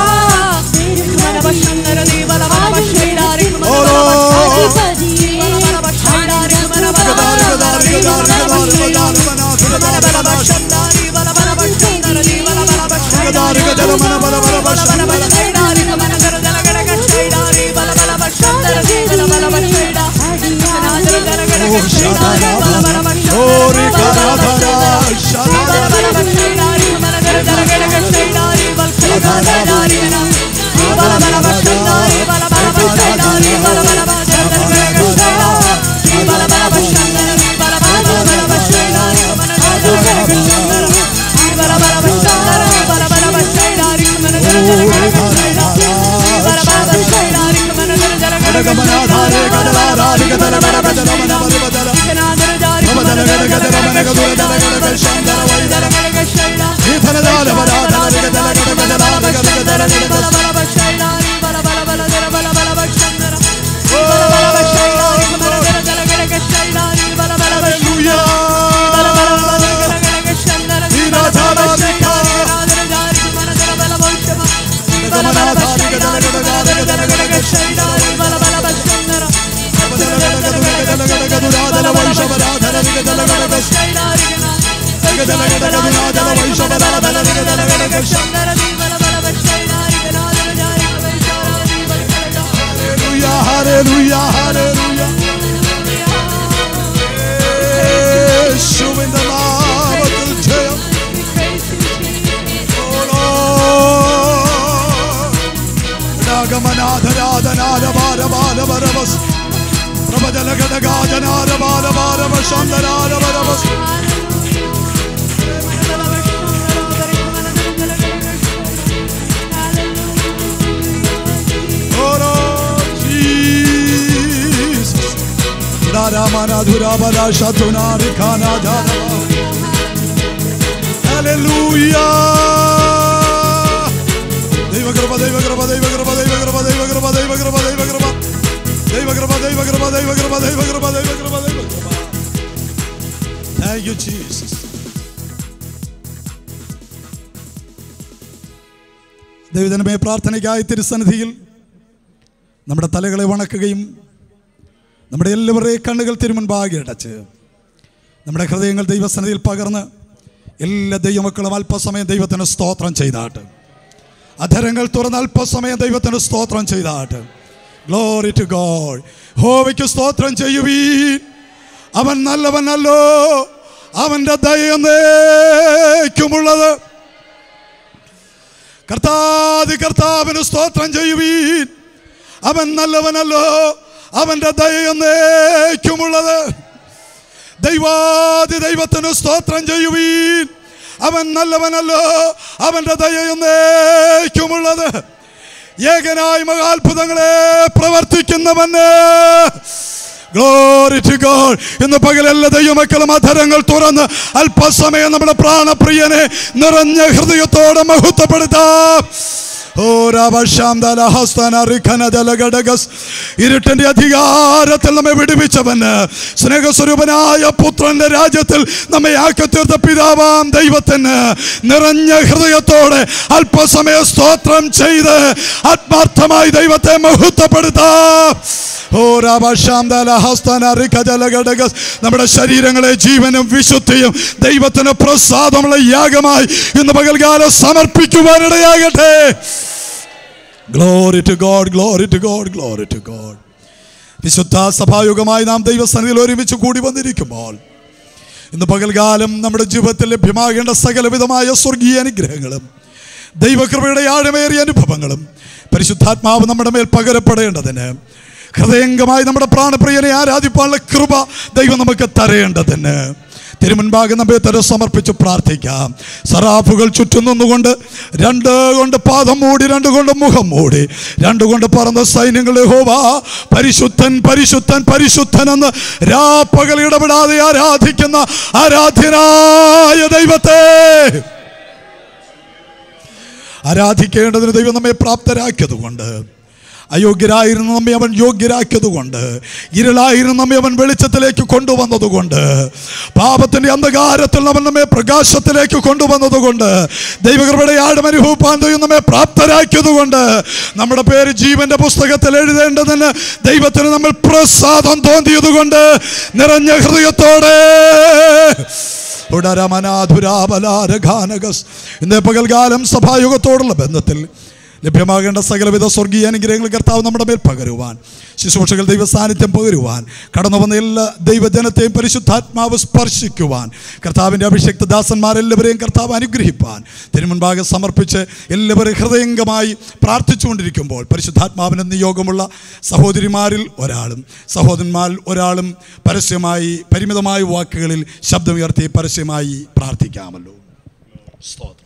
Hallelujah, hallelujah, hallelujah. യേശുവിന്റെ നാമത്തിൽ ജയം. Oh Lord. രാഗമനാഥരാധനാരവാരവാരവരവസ്. പ്രഭജലഘടകാജനാരവാരവാരവശാന്തരാരവരവസ്. Oh Lord Jesus. Raramanathurabadashatunarikanadharava. Hallelujah. ദൈവകൃപ ദൈവകൃപ ദൈവകൃപ ദൈവകൃപ ദൈവകൃപ ദൈവകൃപ ദൈവകൃപ ദൈവകൃപ ദൈവകൃപ ദൈവകൃപ ദൈവകൃപ ദൈവകൃപ ദൈവകൃപ Thank you, Jesus. ദൈവജനമേ പ്രാർത്ഥനയ്ക്കായി തിരുസന്നിധിയിൽ നമ്മുടെ തലകളെ വണക്കുകയും നമ്മുടെ എല്ലാവരുടെയും കണ്ണുകൾ തിരുമുൻപാകെ അടച്ച് നമ്മുടെ ഹൃദയങ്ങൾ ദൈവസന്നിധിയിൽ പകർന്ന് എല്ലാ ദൈവമക്കളും അല്പസമയം ദൈവത്തിന് സ്തോത്രം ചെയ്താട്ട് അധരങ്ങൾ തുറന്ന് അല്പസമയം ദൈവത്തിന് സ്തോത്രം ചെയ്താട്ട് ഗ്ലോറി ടു ഗോഡ് ഹോവയ്ക്ക് സ്തോത്രം ചെയ്യുവീൻ അവൻ നല്ലവനല്ലോ അവൻ്റെ ദയന്നേക്കുമുള്ളത് കർത്താതി കർത്താവിന് സ്തോത്രം ചെയ്യുവീൻ അവൻ നല്ലവനല്ലോ അവൻ്റെ ദയന്നേക്കുമുള്ളത് ദൈവാതി ദൈവത്തിന് സ്തോത്രം ചെയ്യുവീൻ അവൻ നല്ലവനല്ലോ അവൻ്റെ ദയന്നേക്കുമുള്ളത് ഏകനായി മഹാത്ഭുതങ്ങളെ പ്രവർത്തിക്കുന്നവന് ഗ്ലോറി ടു ഗോഡ് ഇന്ന് പകൽ എല്ലാ ദൈവമക്കളും അധരങ്ങൾ തുറന്ന് അല്പസമയം നമ്മുടെ പ്രാണപ്രിയനെ നിറഞ്ഞ ഹൃദയത്തോടെ മഹത്വപ്പെടുത്താം ഓ രാമശാന്തലഹസ്തനറിഖനജലഘടകസ് ഇരുട്ടിന്റെ അധികാരത്തിൽ നമ്മെ വിടുവിച്ചവന് സ്നേഹസ്വരൂപനായ പുത്രന്റെ രാജ്യത്തിൽ നമ്മെ ആക്കി തീർത്ത പിതാവാം ദൈവത്തിന് നിറഞ്ഞ ഹൃദയത്തോടെ അല്പസമയ സ്തോത്രം ചെയ്ത് ആത്മാർത്ഥമായി ദൈവത്തെ മഹത്വപ്പെടുത്താം ഓ രാമശാന്തലഹസ്തനറിഖജലഘടകസ് നമ്മുടെ ശരീരങ്ങളെ ജീവനും വിശുദ്ധിയും ദൈവത്തിന് പ്രസാദമുള്ള യാഗമായി ഇന്ന് പകൽക്കാലം സമർപ്പിക്കുവാനിടയാകട്ടെ glory to God glory to God glory to God വിശുദ്ധ സഭായുഗമായി നാം ദൈവസന്നിധിയിൽ ഒരുമിച്ച് കൂടി വന്നിരിക്കുമ്പോൾ ഇന്ന് പകൽകാലം നമ്മുടെ ജീവിതത്തിൽ ലഭ്യമാകേണ്ട സകലവിധമായ സ്വർഗീയ അനുഗ്രഹങ്ങളും ദൈവകൃപയുടെ ആഴമേറിയ അനുഭവങ്ങളും പരിശുദ്ധാത്മാവ് നമ്മുടെ മേൽ പകരപ്പെടേണ്ടതിന് ഹൃദയംഗമായി നമ്മുടെ പ്രാണപ്രിയനെ ആരാധിപ്പാനുള്ള കൃപ ദൈവം നമുക്ക് തരേണ്ടതിന് തിരുമുൻപാകെ നമ്മെ തരം സമർപ്പിച്ച് പ്രാർത്ഥിക്കാം സറാഫുകൾ ചുറ്റും നിന്നുകൊണ്ട് രണ്ട് കൊണ്ട് പാദം മൂടി രണ്ട് കൊണ്ട് മുഖം മൂടി രണ്ട് കൊണ്ട് പറന്ന സൈന്യങ്ങളുടെ ഹോവ പരിശുദ്ധൻ പരിശുദ്ധൻ പരിശുദ്ധൻ എന്ന് രാപ്പകൽ ഇടപെടാതെ ആരാധിക്കുന്ന ആരാധ്യനായ ദൈവത്തെ ആരാധിക്കേണ്ടതിന് ദൈവം നമ്മെ പ്രാപ്തരാക്കിയത് കൊണ്ട് അയോഗ്യരായിരുന്ന നമ്മെ അവൻ യോഗ്യരാക്കിയതുകൊണ്ട് ഇരുളായിരുന്ന നമ്മെ അവൻ വെളിച്ചത്തിലേക്ക് കൊണ്ടുവന്നതുകൊണ്ട് പാപത്തിന്റെ അന്ധകാരത്തിൽ അവൻ നമ്മെ പ്രകാശത്തിലേക്ക് കൊണ്ടുവന്നതുകൊണ്ട് ദൈവകൃപയുടെ ആഴം അനുഭവിപ്പാൻ ദൈവം നമ്മെ പ്രാപ്തരാക്കിയതുകൊണ്ട് നമ്മുടെ പേര് ജീവന്റെ പുസ്തകത്തിൽ എഴുതേണ്ടതിന് ദൈവത്തിന് നമ്മൾ പ്രസാദം തോന്നിയതുകൊണ്ട് നിറഞ്ഞ ഹൃദയത്തോടെ ഉടരമനാധുരാബലാരഘാനകസ് ഇന്ന് പകൽകാലം സഭായുഗത്തോടുള്ള ബന്ധത്തിൽ ലഭ്യമാകേണ്ട സകലവിധ സ്വർഗീയ അനുഗ്രഹങ്ങൾ കർത്താവ് നമ്മുടെ മേൽ പകരുവാൻ ശുശ്രൂഷകൾ ദൈവ സാന്നിധ്യം പകരുവാൻ കടന്നു വന്ന എല്ലാ ദൈവജനത്തെയും പരിശുദ്ധാത്മാവ് സ്പർശിക്കുവാൻ കർത്താവിൻ്റെ അഭിഷക്ത ദാസന്മാരെല്ലാവരെയും കർത്താവ് അനുഗ്രഹിപ്പാൻ തിരുമുൻപാകെ സമർപ്പിച്ച് എല്ലാവരും ഹൃദയംഗമായി പ്രാർത്ഥിച്ചുകൊണ്ടിരിക്കുമ്പോൾ പരിശുദ്ധാത്മാവിന് നിയോഗമുള്ള സഹോദരിമാരിൽ ഒരാളും സഹോദരന്മാരിൽ ഒരാളും പരസ്യമായി പരിമിതമായ വാക്കുകളിൽ ശബ്ദമുയർത്തി പരസ്യമായി പ്രാർത്ഥിക്കാമല്ലോ സ്തോത്രം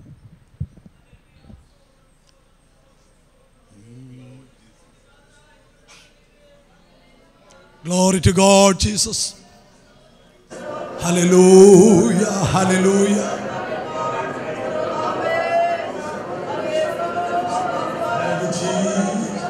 Glory to God, Jesus. Hallelujah, hallelujah. Thank you, Jesus.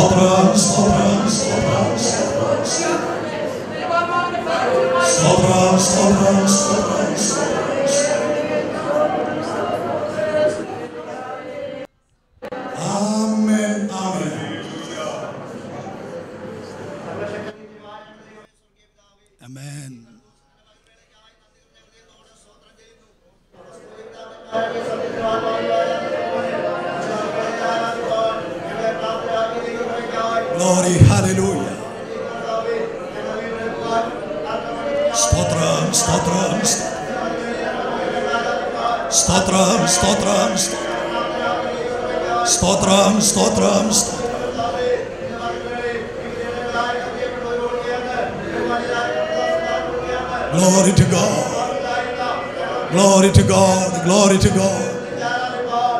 സ്തോത്രം സ്തോത്രം സ്തോത്രം സ്തോത്രം സ്തോത്രം സ്തോത്രം ആമേൻ ആമേൻ ആമേൻ Glory, hallelujah. സ്തോത്രം സ്തോത്രം സ്തോത്രം സ്തോത്രം സ്തോത്രം സ്തോത്രം Glory to God. Glory to God. Glory to God.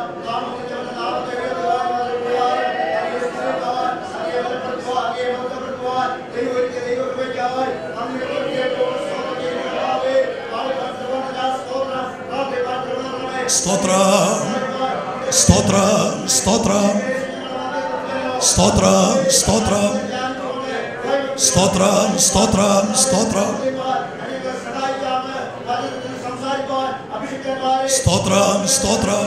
സ്തോത്രം സ്തോത്രം സ്തോത്രം സ്തോത്രം സ്തോത്രം സ്തോത്രം സ്തോത്രം സ്തോത്രം സ്തോത്രം സ്തോത്രം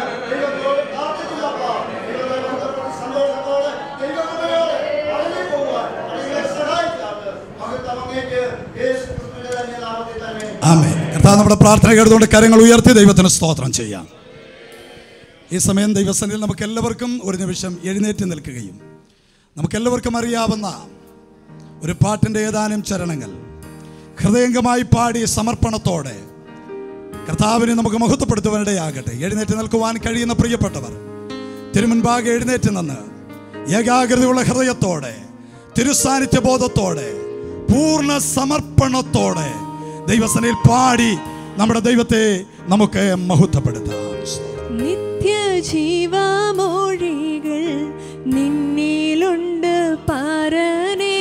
ആമേൻ കർത്താവ് നമ്മുടെ പ്രാർത്ഥന കേട്ടുകൊണ്ട് കരങ്ങൾ ഉയർത്തി ദൈവത്തിന് സ്തോത്രം ചെയ്യാം ഈ സമയം ദൈവസന്നിധിയിൽ നമുക്ക് എല്ലാവർക്കും ഒരു നിമിഷം എഴുന്നേറ്റ് നിൽക്കുകയും നമുക്കെല്ലാവർക്കും അറിയാവുന്ന ഒരു പാട്ടിൻ്റെ ഏതാനും ചരണങ്ങൾ ഹൃദയംഗമായി പാടി സമർപ്പണത്തോടെ കർത്താവിനെ നമുക്ക് മഹത്വപ്പെടുത്തുവാനിടയാകട്ടെ എഴുന്നേറ്റ് നിൽക്കുവാൻ കഴിയുന്ന പ്രിയപ്പെട്ടവർ തിരുമുൻപാകെ എഴുന്നേറ്റ് നിന്ന് ഏകാഗ്രതയുള്ള ഹൃദയത്തോടെ തിരുസാന്നിധ്യ ബോധത്തോടെ പൂർണ്ണ സമർപ്പണത്തോടെ ദൈവസനയിൽ പാടി നമ്മുടെ ദൈവത്തെ നമുക്ക് മഹത്വപ്പെടുത്താം നിത്യജീവമൊഴികൾ നിന്നിലുണ്ട് പാരനേ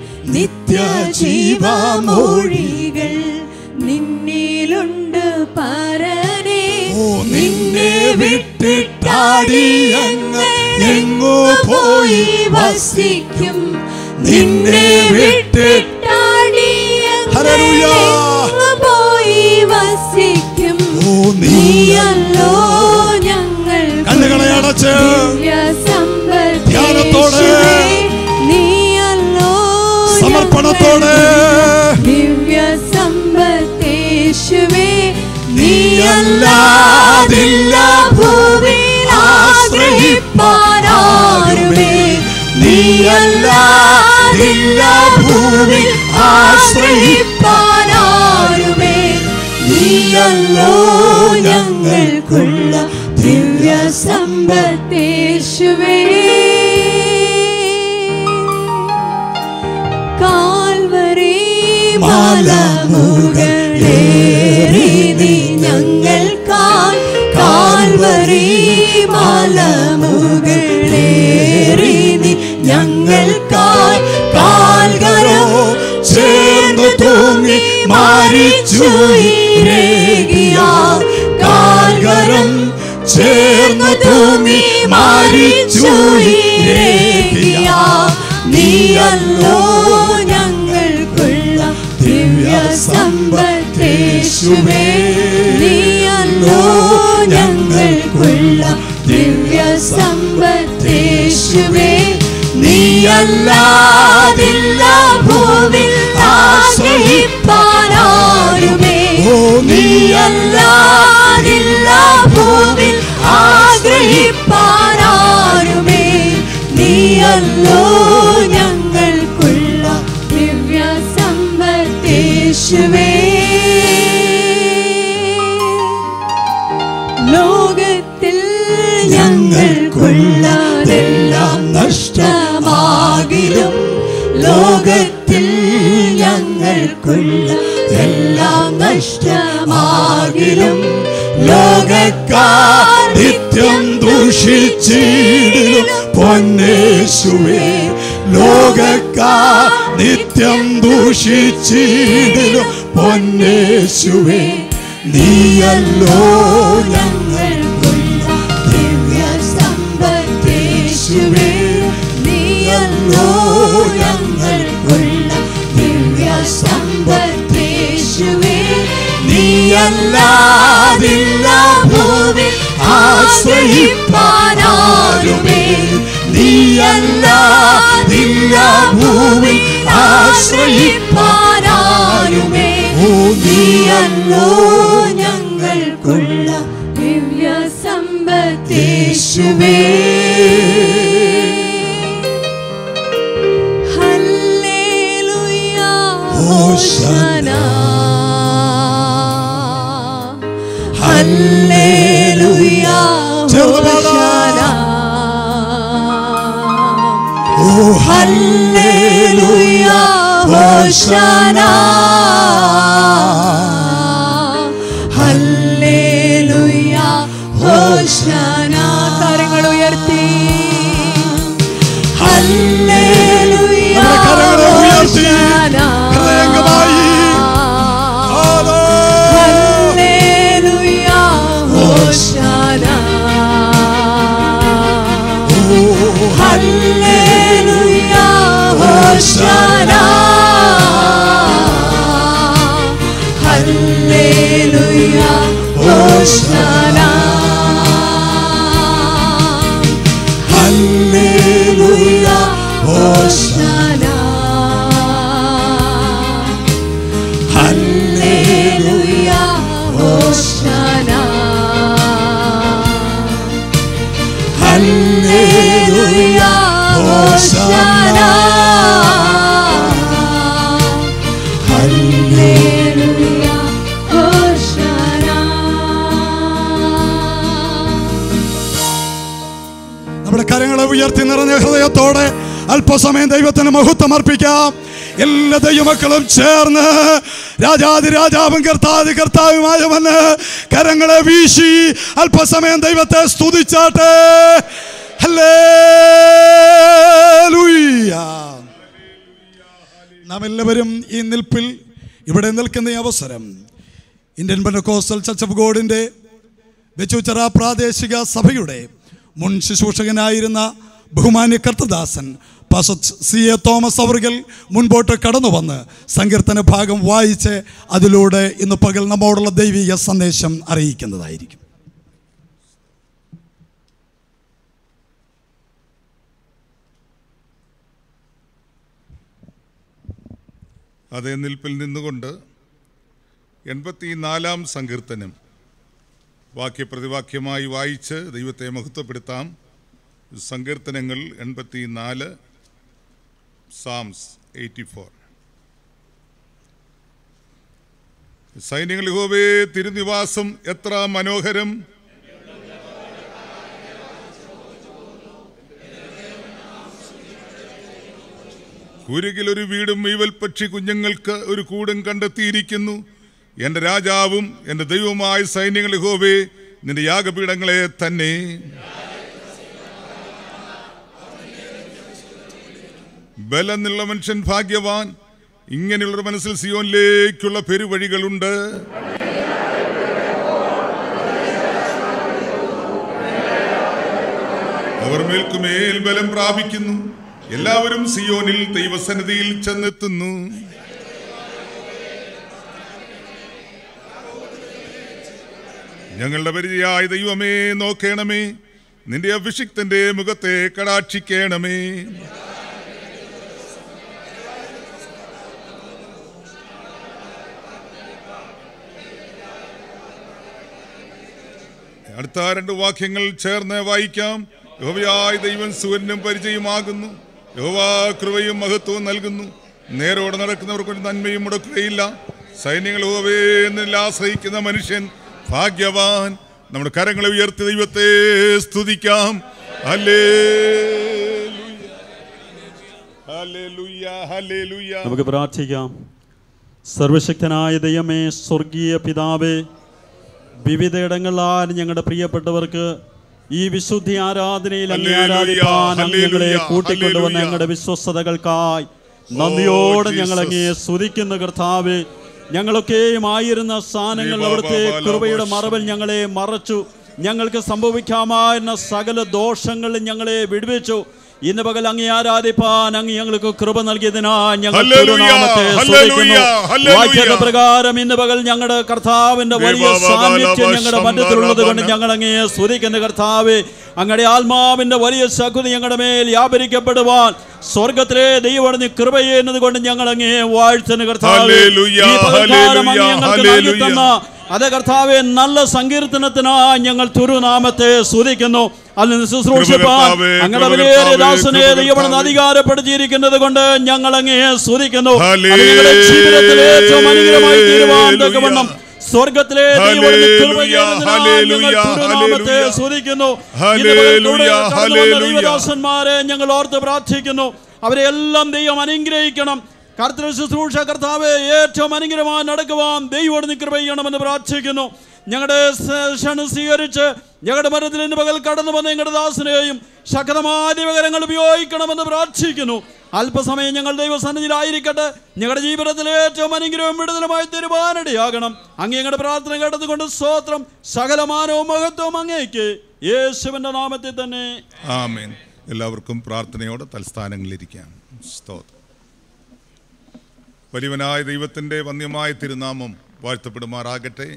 നിത്യജീവമൊഴികൾ നിന്നിലുണ്ട് പാരനേ ഓ നിന്നെ വിട്ടിട്ടാടി അങ്ങ് എങ്ങോ പോയി വസിക്കും നിന്നെ വിട്ടിട്ടാടി ഹല്ലേലൂയ. പോയി വസിക്കും ഓ നീ നീയല്ലോ ഞങ്ങൾ കണ്ണുകളെ അടച്ച് ധ്യാനത്തോടെ, നീയല്ലോ സമർപ്പണത്തോടെ ദിവ്യ സമ്പത്തേശുവേ നീയല്ലാതില്ല ഭൂമിയിൽ ആശ്രയിപ്പാനാരുമേ നീയല്ലാതില്ല ഭൂമിയിൽ ആശ്രയിപ്പാനാരുമേ നീയല്ലോ ഞങ്ങൾക്കുള്ള ദിവ്യ സമ്പത്തേശുവേ കാൽവരി മലമുകളേറി നീ ഞങ്ങൾക്കാൽ കാൽവരി മലമുകളേറി നീ ഞങ്ങൾക്കാൽ കാൽകരോ ചേർന്നു തൂങ്ങി മരിച്ചു ഇരേകിയ കാൽകരം ചേർന്നു തൂങ്ങി മരിച്ചു ഇരേകിയ നീയല്ലോ ഞങ്ങൾക്കുള്ള ദിവ്യ സമ്പത്തേശുവേ നീയല്ലോ ഞങ്ങൾക്കുള്ള ദിവ്യ സമ്പത്തേശുവേ നീയല്ലാതില്ല ഭൂമി ആശ്രയിപ്പാനാരുമേ ഓ നീയല്ലാതില്ല ഭൂമി ആശ്രയിപ്പാനാരുമേ നീയല്ലോ ഞങ്ങൾക്കുള്ള ദിവ്യ സമ്പത്തേശുവേ ലോകത്തിൽ ഞങ്ങൾക്കുള്ളതെല്ലാം നഷ്ടമാകിലും ലോകത്തിൽ ഞങ്ങൾക്കുള്ള എല്ലാം നഷ്ടമാകിലും ലോകക്കാർ നിത്യം ദൂഷിച്ചിടിലും പൊന്നേശുവേ ലോകക്കാർ നിത്യം ദൂഷിച്ചിടിലും പൊന്നേശുവേ നീയല്ലോ ഞങ്ങൾക്കുള്ള ദിവ്യ സമ്പത്തേശുവേ നീയല്ലോ ആശ്രയിപ്പാനാരുമേ നീയല്ലാതില്ല ഭൂമി ആശ്രയിപ്പാനാരുമേ ഓ നീയല്ലോ ഞങ്ങൾക്കുള്ള ദിവ്യ സമ്പത്തേശുവേ ഹല്ലേലൂയ ഹോശന ഹല്ലേലൂയ ചേർന്ന് പാടാം. ഓ ഹല്ലേലൂയ ഹോശന ഹല്ലേലൂയ ഹോശന കരങ്ങൾ ഉയർത്തി ഹല്ലേലൂയ നമ്മുടെ കരങ്ങളെ ഉയർത്തി ഹോശന. ഹൃദയംഗമായി ആദാ. ഹല്ലേലൂയ ഹോശന ഓ ഹല്ലേലൂയ ഹോശന ഹല്ലേലൂയ ഹോശന ഹല്ലേലൂയ ഹോശന ഹല്ലേലൂയ ഹോശന ഹല്ലേലൂയ ഹോശന ഹല്ലേലൂയ ഹോശന നമ്മുടെ കരങ്ങളെ ഉയർത്തി നിറഞ്ഞ ഹൃദയത്തോടെ അല്പസമയം ദൈവത്തിന് മഹത്വം അർപ്പിക്കാം എല്ലാ ദൈവമക്കളും ചേർന്ന് രാജാതി രാജാവും കർത്താതി കർത്താവുമായവന് കരങ്ങളെ വീശി അല്പസമയം ദൈവത്തെ സ്തുതിച്ചാട്ടെ ഹല്ലേലൂയ. നാം എല്ലാവരും ഈ നിൽപ്പിൽ ഇവിടെ നിൽക്കുന്ന ഈ അവസരം ഇന്ത്യൻ ബെനക്കോസ്റ്റൽ ചർച്ച് ഓഫ് ഗോഡിൻ്റെ വെച്ചുച്ചിറ പ്രാദേശിക സഭയുടെ മുൻ ശുശ്രൂഷകനായിരുന്ന ബഹുമാന്യ കർത്തദാസൻ പാസ്റ്റർ സി എ തോമസ് അവർകൾ മുൻപോട്ട് കടന്നു വന്ന് സങ്കീർത്തന ഭാഗം വായിച്ച് അതിലൂടെ ഇന്ന് പകൽ നമ്മോടുള്ള ദൈവിക സന്ദേശം അറിയിക്കുന്നതായിരിക്കും അതേ നിൽപ്പിൽ നിന്നുകൊണ്ട് എൺപത്തിനാലാം സങ്കീർത്തനം വാക്യപ്രതിവാക്യമായി വായിച്ച് ദൈവത്തെ മഹത്വപ്പെടുത്താം സങ്കീർത്തനങ്ങൾ എൺപത്തി നാല് സാംസ് എയ്റ്റി ഫോർ സൈന്യങ്ങൾ യഹോവേ തിരുനിവാസം എത്ര മനോഹരം കുരുകിൽ ഒരു വീടും ഈവൽ പക്ഷി കുഞ്ഞുങ്ങൾക്ക് ഒരു കൂടും കണ്ടെത്തിയിരിക്കുന്നു എൻ്റെ രാജാവും എൻ്റെ ദൈവവുമായ സൈന്യങ്ങൾ യഹോവേ നിന്റെ യാഗപീഠങ്ങളെ തന്നെ ബലന്നുള്ള മനുഷ്യൻ ഭാഗ്യവാൻ ഇങ്ങനെയുള്ള മനസ്സിൽ സിയോനിലേക്കുള്ള പെരുവഴികളുണ്ട് അവർ മേൽക്കുമേൽ ബലം പ്രാപിക്കുന്നു എല്ലാവരും സിയോനിൽ ദൈവസന്നിധിയിൽ ചെന്നെത്തുന്നു ഞങ്ങളുടെ പരിചയായ ദൈവമേ നോക്കേണമേ നിന്റെ അഭിഷിക്തന്റെ മുഖത്തെ കടാക്ഷിക്കണമേ അടുത്ത രണ്ട് വാക്യങ്ങൾ ചേർന്ന് വായിക്കാം യഹോവയായ ദൈവം സൂര്യനും പരിചയമാകുന്നു യഹോവാ കൃപയും മഹത്വവും നൽകുന്നു നേരോടെ നടക്കുന്നവർക്ക് ഒരു നന്മയും മുടക്കുകയില്ല സൈന്യങ്ങൾ യഹോവേ എന്നിൽ ആശ്രയിക്കുന്ന മനുഷ്യൻ ഭാഗ്യവാൻ നമ്മുടെ കരങ്ങളെ ഉയർത്തി ദൈവത്തെ സ്തുതിക്കാം ഹല്ലേലൂയ. Hallelujah, hallelujah. നമുക്ക് പ്രാർത്ഥിക്കാം സർവശക്തനായ ദൈവമേ സ്വർഗീയ പിതാവേ വിവിധയിടങ്ങളിലാൽ ഞങ്ങളുടെ പ്രിയപ്പെട്ടവർക്ക് ഈ വിശുദ്ധി ആരാധനയിൽ അങ്ങേ ഹല്ലേലൂയ, ആരാധിപ്പാൻ അങ്ങ് ഞങ്ങളെ ഹല്ലേലൂയ, കൂട്ടിക്കൊണ്ടുവന്ന ഹല്ലേലൂയ. ഞങ്ങളുടെ വിശ്വസ്തതകൾക്കായി നന്ദിയോടെ ജീസസ്. ഞങ്ങൾ അങ്ങേ സ്തുതിക്കുന്ന കർത്താവേ ഞങ്ങളൊക്കെയും ആയിരുന്ന സ്ഥാനങ്ങൾ ദൈവ അവിടുത്തെ ബാബാ കൃപയുടെ ലാബോഷ്. മറവിൽ ഞങ്ങളെ മറച്ചു ഞങ്ങൾക്ക് സംഭവിക്കാമായിരുന്ന സകല ദോഷങ്ങളിൽ ഞങ്ങളെ വിടുവിച്ചു ഇന്ന് പകൽ അങ്ങേ ആരാധിപ്പാൻ അങ്ങ് ഞങ്ങൾക്ക് കൃപ നൽകിയതിനാൽ ഞങ്ങൾ ഹല്ലേലൂയ, തിരുനാമത്തെ ഹല്ലേലൂയ, സ്തുതിക്കുന്നു. ഹല്ലേലൂയ. വാക്യപ്രകാരം ഇന്ന് പകൽ ഞങ്ങളുടെ കർത്താവിന്റെ വലിയ വിവാഹ സാന്നിധ്യം ബാല ഞങ്ങളുടെ മധ്യത്തിലുള്ളത് കൊണ്ട് ശംബരബന. ഞങ്ങൾ അങ്ങേ സ്തുതിക്കുന്ന കർത്താവെ അങ്ങയുടെ ആത്മാവിന്റെ വലിയ ശകുതി ഞങ്ങളുടെ മേൽ വ്യാപരിക്കപ്പെടുവാൻ സ്വർഗത്തിലെ ദൈവം കൃപയെ എന്നതുകൊണ്ട് ഞങ്ങൾ അങ്ങേ വാഴ്ത്തുന്ന കർത്താവെ ഹല്ലേലൂയ, ഈ പകൽക്കാലം അങ്ങ് ഹല്ലേലൂയ, ഞങ്ങൾക്ക് നൽകി ഹല്ലേലൂയ. തന്ന അതെ കർത്താവെ നല്ല സങ്കീർത്തനത്തിനായി ഞങ്ങൾ തുരുനാമത്തെ സ്തുതിക്കുന്നു അതിന് ശുശ്രൂഷിപ്പാൻ കർത്താവേ, അങ്ങയുടെ കൃപ വലിയ കർത്താവേ, ദാസനെ കൃപ ദൈവം കർത്താവേ. അധികാരപ്പെടുത്തിയിരിക്കുന്നത് കൊണ്ട് ഞങ്ങൾ അങ്ങേ സ്തുതിക്കുന്നു അത് ഹല്ലേലൂയ. ഞങ്ങളുടെ ജീവിതത്തിൽ ഏറ്റവും അനുഗ്രഹമായി തീരുവാൻ തക്കവണ്ണം സ്വർഗത്തിലെ ദൈവത്തിന്റെ ഹല്ലേലൂയ, കൃപയേറിയതിനാൽ ഞങ്ങൾ ഹല്ലേലൂയ, തിരുനാമത്തെ ഹല്ലേലൂയ. സ്തുതിക്കുന്നു ഹല്ലേലൂയ, ഇന്ന് പകൽ കൂടെ കടന്നു വന്ന ഹല്ലേലൂയ. ദൈവദാസന്മാരെ ഞങ്ങൾ ഓർത്ത് പ്രാർത്ഥിക്കുന്നു അവരെ എല്ലാം ദൈവം അനുഗ്രഹിക്കണം കർത്തൃ ശുശ്രൂഷ കർത്താവെ ഏറ്റവും അനുഗ്രഹമായി നടക്കുവാൻ ദൈവോട് കൃപ ചെയ്യണമെന്ന് പ്രാർത്ഥിക്കുന്നു ഞങ്ങളുടെ ക്ഷണം സ്വീകരിച്ച് ഞങ്ങളുടെ മരത്തിൽ ഇന്ന് പകൽ കടന്നു വന്ന ഞങ്ങളുടെ ദാസനെയും ശക്തമായ ദൈവകരങ്ങൾ ഉപയോഗിക്കണമെന്ന് പ്രാർത്ഥിക്കുന്നു അല്പസമയം ഞങ്ങൾ ദൈവസന്നിധിയിലായിരിക്കട്ടെ ഞങ്ങളുടെ ജീവിതത്തിൽ ഏറ്റവും അനുഗ്രഹവും വിടുതലുമായി തരുവാനിടയാകണം അങ്ങ് ഞങ്ങളുടെ പ്രാർത്ഥന കേട്ടതുകൊണ്ട് സ്തോത്രം സകലമാനവും മഹത്വവും അങ്ങേക്ക് യേശുവിന്റെ നാമത്തിൽ തന്നെ ആമേൻ എല്ലാവർക്കും പ്രാർത്ഥനയോടെ തൽസ്ഥാനങ്ങളിലിരിക്കാം സ്തോത്രം വലിയവനായ ദൈവത്തിൻ്റെ വന്യമായ തിരുനാമം വാഴ്ത്തപ്പെടുമാറാകട്ടെ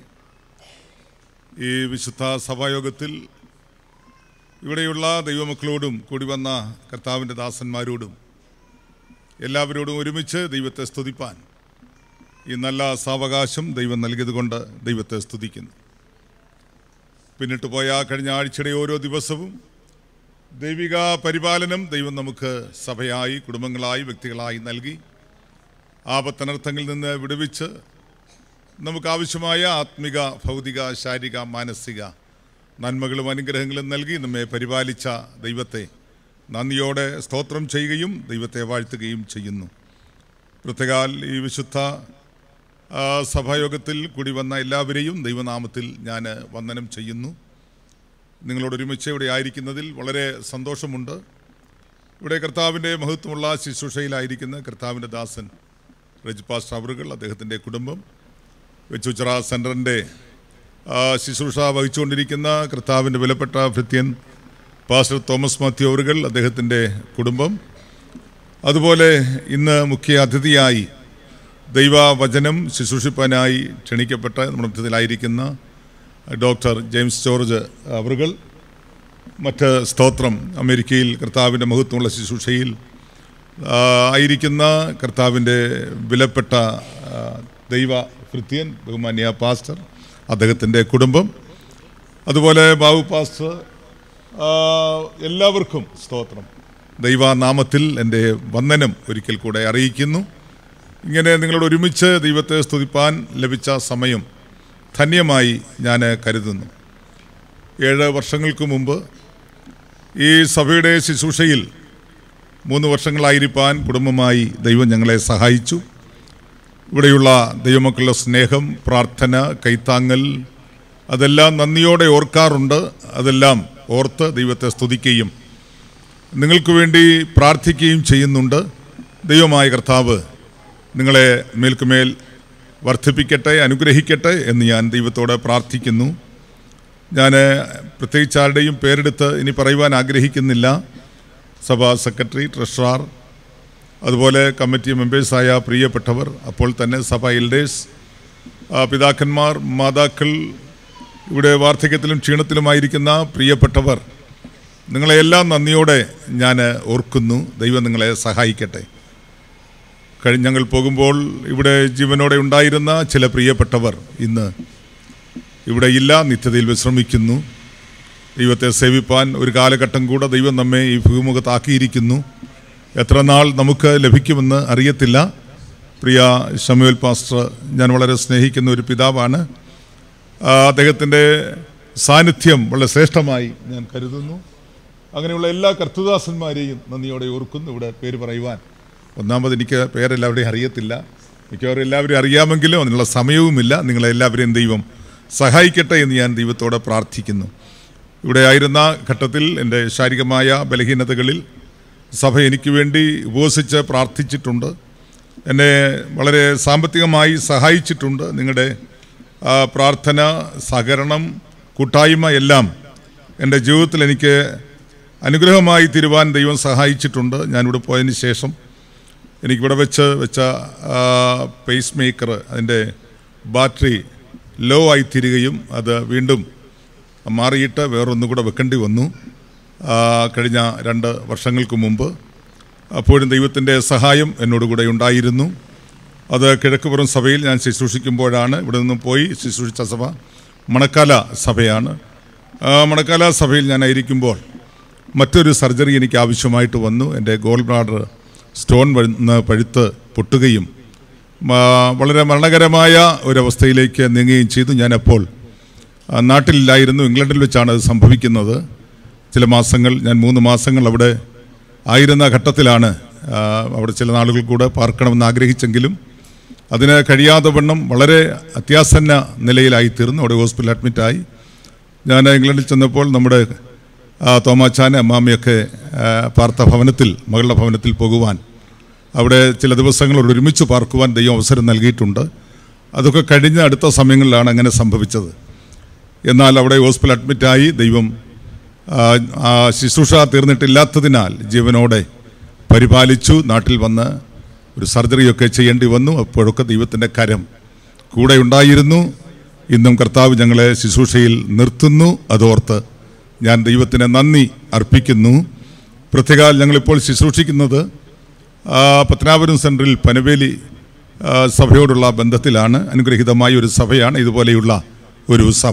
ഈ വിശുദ്ധ സഭായോഗത്തിൽ ഇവിടെയുള്ള ദൈവമക്കളോടും കൂടി വന്ന കർത്താവിൻ്റെ ദാസന്മാരോടും എല്ലാവരോടും ഒരുമിച്ച് ദൈവത്തെ സ്തുതിപ്പാൻ ഈ നല്ല സാവകാശം ദൈവം നൽകിയതുകൊണ്ട് ദൈവത്തെ സ്തുതിക്കുന്നു പിന്നിട്ട് പോയ കഴിഞ്ഞ ആഴ്ചയുടെ ഓരോ ദിവസവും ദൈവിക പരിപാലനം ദൈവം നമുക്ക് സഭയായി കുടുംബങ്ങളായി വ്യക്തികളായി നൽകി ആപത്തനർത്ഥങ്ങളിൽ നിന്ന് വിടുവിച്ച് നമുക്ക് ആവശ്യമായ ആത്മിക ഭൗതിക ശാരീരിക മാനസിക നന്മകളും അനുഗ്രഹങ്ങളും നൽകി നമ്മെ പരിപാലിച്ച ദൈവത്തെ നന്ദിയോടെ സ്തോത്രം ചെയ്യുകയും ദൈവത്തെ വാഴ്ത്തുകയും ചെയ്യുന്നു പ്രത്യേകാൽ ഈ വിശുദ്ധ ആ, സഭായോഗത്തിൽ കൂടി വന്ന എല്ലാവരെയും ദൈവനാമത്തിൽ ഞാൻ വന്ദനം ചെയ്യുന്നു നിങ്ങളോട് ഒരുമിച്ച് ഇവിടെ ആയിരിക്കുന്നതിൽ വളരെ സന്തോഷമുണ്ട് ഇവിടെ കർത്താവിൻ്റെ മഹത്വമുള്ള ശുശ്രൂഷയിലായിരിക്കുന്ന കർത്താവിൻ്റെ ദാസൻ റജ് പാസ്റ്റർ അവറുകൾ അദ്ദേഹത്തിൻ്റെ കുടുംബം വെച്ചുച്ചിറ സെൻറ്ററിൻ്റെ ശുശ്രൂഷ വഹിച്ചുകൊണ്ടിരിക്കുന്ന കർത്താവിൻ്റെ വിലപ്പെട്ട ഭൃത്യൻ പാസ്റ്റർ തോമസ് മാത്യു അവറുകൾ അദ്ദേഹത്തിൻ്റെ കുടുംബം അതുപോലെ ഇന്ന് മുഖ്യ അതിഥിയായി ദൈവവചനം ശുശ്രൂഷിപ്പാനായി ക്ഷണിക്കപ്പെട്ട നമ്മുടെ മധ്യത്തിലായിരിക്കുന്ന ഡോക്ടർ ജെയിംസ് ജോർജ് അവറുകൾ മറ്റ് സ്തോത്രം അമേരിക്കയിൽ കർത്താവിൻ്റെ മഹത്വമുള്ള ശുശ്രൂഷയിൽ ആ, ആയിരിക്കുന്ന കർത്താവിൻ്റെ വിലപ്പെട്ട ആ, ദൈവ ഭൃത്യൻ ബഹുമാന്യ പാസ്റ്റർ അദ്ദേഹത്തിൻ്റെ കുടുംബം അതുപോലെ ബാബു പാസ്റ്റർ ആ, എല്ലാവർക്കും സ്തോത്രം ദൈവനാമത്തിൽ എൻ്റെ വന്ദനം ഒരിക്കൽ കൂടെ അറിയിക്കുന്നു ഇങ്ങനെ നിങ്ങളോട് ഒരുമിച്ച് ദൈവത്തെ സ്തുതിപ്പാൻ ലഭിച്ച സമയം ധന്യമായി ഞാൻ കരുതുന്നു ഏഴ് വർഷങ്ങൾക്ക് മുമ്പ് ഈ സഭയുടെ ശുശ്രൂഷയിൽ മൂന്ന് വർഷങ്ങളായിരിക്കാൻ കുടുംബമായി ദൈവം ഞങ്ങളെ സഹായിച്ചു ഇവിടെയുള്ള ദൈവമക്കളുടെ സ്നേഹം പ്രാർത്ഥന കൈത്താങ്ങൽ അതെല്ലാം നന്ദിയോടെ ഓർക്കാറുണ്ട് അതെല്ലാം ഓർത്ത് ദൈവത്തെ സ്തുതിക്കുകയും നിങ്ങൾക്ക് വേണ്ടി പ്രാർത്ഥിക്കുകയും ചെയ്യുന്നുണ്ട് ദൈവമായ കർത്താവ് നിങ്ങളെ മേൽക്കുമേൽ വർദ്ധിപ്പിക്കട്ടെ അനുഗ്രഹിക്കട്ടെ എന്ന് ഞാൻ ദൈവത്തോട് പ്രാർത്ഥിക്കുന്നു ഞാൻ പ്രത്യേകിച്ച് ആരുടെയും പേരെടുത്ത് ഇനി പറയുവാൻ ആഗ്രഹിക്കുന്നില്ല സഭാ സെക്രട്ടറി ട്രഷറർ അതുപോലെ കമ്മിറ്റി മെമ്പേഴ്സായ പ്രിയപ്പെട്ടവർ അപ്പോൾ തന്നെ സഭ എൽഡേഴ്സ് ആ, പിതാക്കന്മാർ മാതാക്കൾ ഇവിടെ വാർദ്ധക്യത്തിലും ക്ഷീണത്തിലുമായിരിക്കുന്ന പ്രിയപ്പെട്ടവർ നിങ്ങളെല്ലാം നന്ദിയോടെ ഞാൻ ഓർക്കുന്നു ദൈവം നിങ്ങളെ സഹായിക്കട്ടെ കഴിഞ്ഞ ഞങ്ങൾ പോകുമ്പോൾ ഇവിടെ ജീവനോടെ ഉണ്ടായിരുന്ന ചില പ്രിയപ്പെട്ടവർ ഇന്ന് ഇവിടെ ഇല്ല നിത്യതയിൽ വിശ്രമിക്കുന്നു ദൈവത്തെ സേവിപ്പാൻ ഒരു കാലഘട്ടം കൂടെ ദൈവം നമ്മെ ഈ ഭൂമുഖത്താക്കിയിരിക്കുന്നു എത്ര നാൾ നമുക്ക് ലഭിക്കുമെന്ന് അറിയത്തില്ല പ്രിയ ഷമുവേൽ പാസ്റ്റർ ഞാൻ വളരെ സ്നേഹിക്കുന്ന ഒരു പിതാവാണ് ആ, അദ്ദേഹത്തിൻ്റെ സാന്നിധ്യം വളരെ ശ്രേഷ്ഠമായി ഞാൻ കരുതുന്നു അങ്ങനെയുള്ള എല്ലാ കർത്തദാസന്മാരെയും നന്ദിയോടെ ഓർക്കുന്നു ഇവിടെ പേര് പറയുവാൻ ഒന്നാമത് എനിക്ക് പേരെല്ലാവരുടെയും അറിയത്തില്ല മിക്കവാറും എല്ലാവരും അറിയാമെങ്കിലും അതിനുള്ള സമയവുമില്ല നിങ്ങളെല്ലാവരെയും ദൈവം സഹായിക്കട്ടെ എന്ന് ഞാൻ ദൈവത്തോടെ പ്രാർത്ഥിക്കുന്നു ഇവിടെ ആയിരുന്ന ഘട്ടത്തിൽ എൻ്റെ ശാരീരികമായ ബലഹീനതകളിൽ സഭ എനിക്ക് വേണ്ടി ഉപവസിച്ച് പ്രാർത്ഥിച്ചിട്ടുണ്ട് എന്നെ വളരെ സാമ്പത്തികമായി സഹായിച്ചിട്ടുണ്ട് നിങ്ങളുടെ ആ, പ്രാർത്ഥന സഹകരണം കൂട്ടായ്മ എല്ലാം എൻ്റെ ജീവിതത്തിൽ എനിക്ക് അനുഗ്രഹമായി തീരുവാൻ ദൈവം സഹായിച്ചിട്ടുണ്ട് ഞാനിവിടെ പോയതിന് ശേഷം എനിക്കിവിടെ വെച്ച് വെച്ച പേസ് മേക്കർ അതിൻ്റെ ബാറ്ററി ലോ ആയി തീരുകയും അത് വീണ്ടും മാറിയിട്ട് വേറൊന്നും കൂടെ വെക്കേണ്ടി വന്നു ആ, കഴിഞ്ഞ രണ്ട് വർഷങ്ങൾക്ക് മുമ്പ് അപ്പോഴും ദൈവത്തിൻ്റെ സഹായം എന്നോട് കൂടെ ഉണ്ടായിരുന്നു അത് കിഴക്കുപുറം സഭയിൽ ഞാൻ ശുശ്രൂഷിക്കുമ്പോഴാണ് ഇവിടെ നിന്നും പോയി ശുശ്രൂഷിച്ച സഭ മണക്കാല സഭയാണ് ആ, മണക്കാല സഭയിൽ ഞാനായിരിക്കുമ്പോൾ മറ്റൊരു സർജറി എനിക്ക് ആവശ്യമായിട്ട് വന്നു എൻ്റെ ഗോൾ ബ്ലാഡർ സ്റ്റോൺ വന്ന് പഴുത്ത് പൊട്ടുകയും ആ, വളരെ മരണകരമായ ഒരവസ്ഥയിലേക്ക് നീങ്ങുകയും ചെയ്തു ഞാനപ്പോൾ ആ, നാട്ടിലില്ലായിരുന്നു ഇംഗ്ലണ്ടിൽ വെച്ചാണ് അത് സംഭവിക്കുന്നത് ചില മാസങ്ങൾ ഞാൻ മൂന്ന് മാസങ്ങൾ അവിടെ ആയിരുന്ന ഘട്ടത്തിലാണ് ആ, അവിടെ ചില നാളുകൾ കൂടെ പാർക്കണമെന്ന് ആഗ്രഹിച്ചെങ്കിലും അതിന് കഴിയാതെ വണ്ണം വളരെ അത്യാസന്ന നിലയിലായി തീർന്നു അവിടെ ഹോസ്പിറ്റലിൽ അഡ്മിറ്റായി ഞാൻ ഇംഗ്ലണ്ടിൽ ചെന്നപ്പോൾ നമ്മുടെ ആ, തോമാച്ചാൻ അമ്മാമ്മയൊക്കെ ആ, പാർത്ത ഭവനത്തിൽ മകളുടെ ഭവനത്തിൽ പോകുവാൻ അവിടെ ചില ദിവസങ്ങൾ ഒരുമിച്ച് പാർക്കുവാൻ ദൈവം അവസരം നൽകിയിട്ടുണ്ട് അതൊക്കെ കഴിഞ്ഞ അടുത്ത സമയങ്ങളിലാണ് അങ്ങനെ സംഭവിച്ചത് എന്നാൽ അവിടെ ഹോസ്പിറ്റൽ അഡ്മിറ്റായി ദൈവം ആ, ആ ശുശ്രൂഷ തീർന്നിട്ടില്ലാത്തതിനാൽ ജീവനോടെ പരിപാലിച്ചു നാട്ടിൽ വന്ന് ഒരു സർജറിയൊക്കെ ചെയ്യേണ്ടി വന്നു അപ്പോഴൊക്കെ ദൈവത്തിൻ്റെ കരം കൂടെ ഉണ്ടായിരുന്നു ഇന്നും കർത്താവ് ഞങ്ങളെ ശുശ്രൂഷയിൽ നിർത്തുന്നു അതോർത്ത് ഞാൻ ദൈവത്തിന് നന്ദി അർപ്പിക്കുന്നു പ്രത്യേകാൽ ഞങ്ങളിപ്പോൾ ശുശ്രൂഷിക്കുന്നത് ആ, പത്തനാപുരം സെൻട്രൽ പനവേലി ആ, സഭയോടുള്ള ബന്ധത്തിലാണ് അനുഗ്രഹീതമായ ഒരു സഭയാണ് ഇതുപോലെയുള്ള ഒരു സഭ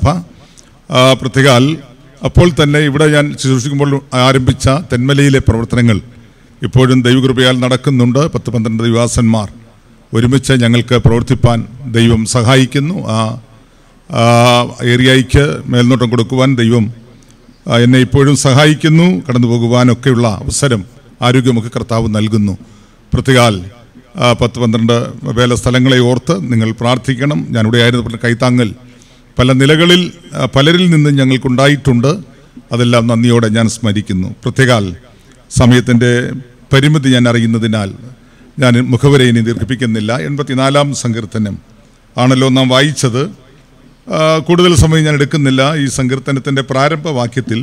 ആ, പ്രത്യേകാൽ അപ്പോൾ തന്നെ ഇവിടെ ഞാൻ ശുശ്രൂഷിക്കുമ്പോൾ ആരംഭിച്ച തെന്മലയിലെ പ്രവർത്തനങ്ങൾ ഇപ്പോഴും ദൈവകൃപയാൽ നടക്കുന്നുണ്ട് പത്ത് പന്ത്രണ്ട് ദിവാസന്മാർ ഒരുമിച്ച് ഞങ്ങൾക്ക് പ്രവർത്തിപ്പാൻ ദൈവം സഹായിക്കുന്നു ആ ആ ഏരിയയ്ക്ക് മേൽനോട്ടം കൊടുക്കുവാൻ ദൈവം ആ, എന്നെ ഇപ്പോഴും സഹായിക്കുന്നു കടന്നു പോകുവാനൊക്കെയുള്ള അവസരം ആരോഗ്യമൊക്കെ കർത്താവ് നൽകുന്നു പ്രത്യേകാൽ ആ, പത്ത് പന്ത്രണ്ട് വേല സ്ഥലങ്ങളെ ഓർത്ത് നിങ്ങൾ പ്രാർത്ഥിക്കണം ഞാനിവിടെ ആയിരുന്നപ്പോൾ കൈത്താങ്ങൽ പല നിലകളിൽ ആ, പലരിൽ നിന്ന് ഞങ്ങൾക്കുണ്ടായിട്ടുണ്ട് അതെല്ലാം നന്ദിയോടെ ഞാൻ സ്മരിക്കുന്നു പ്രത്യേകാൽ സമയത്തിൻ്റെ പരിമിതി ഞാൻ അറിയുന്നതിനാൽ ഞാൻ മുഖവരെ ഇനി ദീർഘിപ്പിക്കുന്നില്ല എൺപത്തിനാലാം സങ്കീർത്തനം ആണല്ലോ നാം വായിച്ചത് ആ, കൂടുതൽ സമയം ഞാൻ എടുക്കുന്നില്ല ഈ സങ്കീർത്തനത്തിൻ്റെ പ്രാരംഭ വാക്യത്തിൽ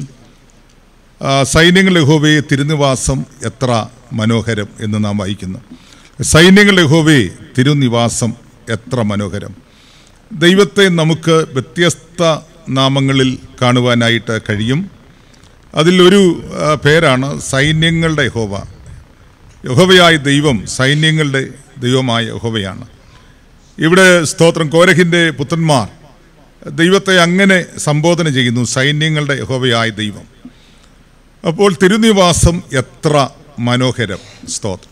ആ, സൈന്യങ്ങൾ യഹോവയെ തിരുനിവാസം എത്ര മനോഹരം എന്ന് നാം വായിക്കുന്നു സൈന്യങ്ങൾ യഹോവയെ തിരുനിവാസം എത്ര മനോഹരം ദൈവത്തെ നമുക്ക് വ്യത്യസ്ത നാമങ്ങളിൽ കാണുവാനായിട്ട് കഴിയും അതിലൊരു ആ, പേരാണ് സൈന്യങ്ങളുടെ യഹോവ യഹോവയായ ദൈവം സൈന്യങ്ങളുടെ ദൈവമായ യഹോവയാണ് ഇവിടെ സ്തോത്രം കോരഹിൻ്റെ പുത്രന്മാർ ദൈവത്തെ അങ്ങനെ സംബോധന ചെയ്യുന്നു സൈന്യങ്ങളുടെ യഹോവയായ ദൈവം അപ്പോൾ തിരുനിവാസം എത്ര മനോഹരം സ്തോത്രം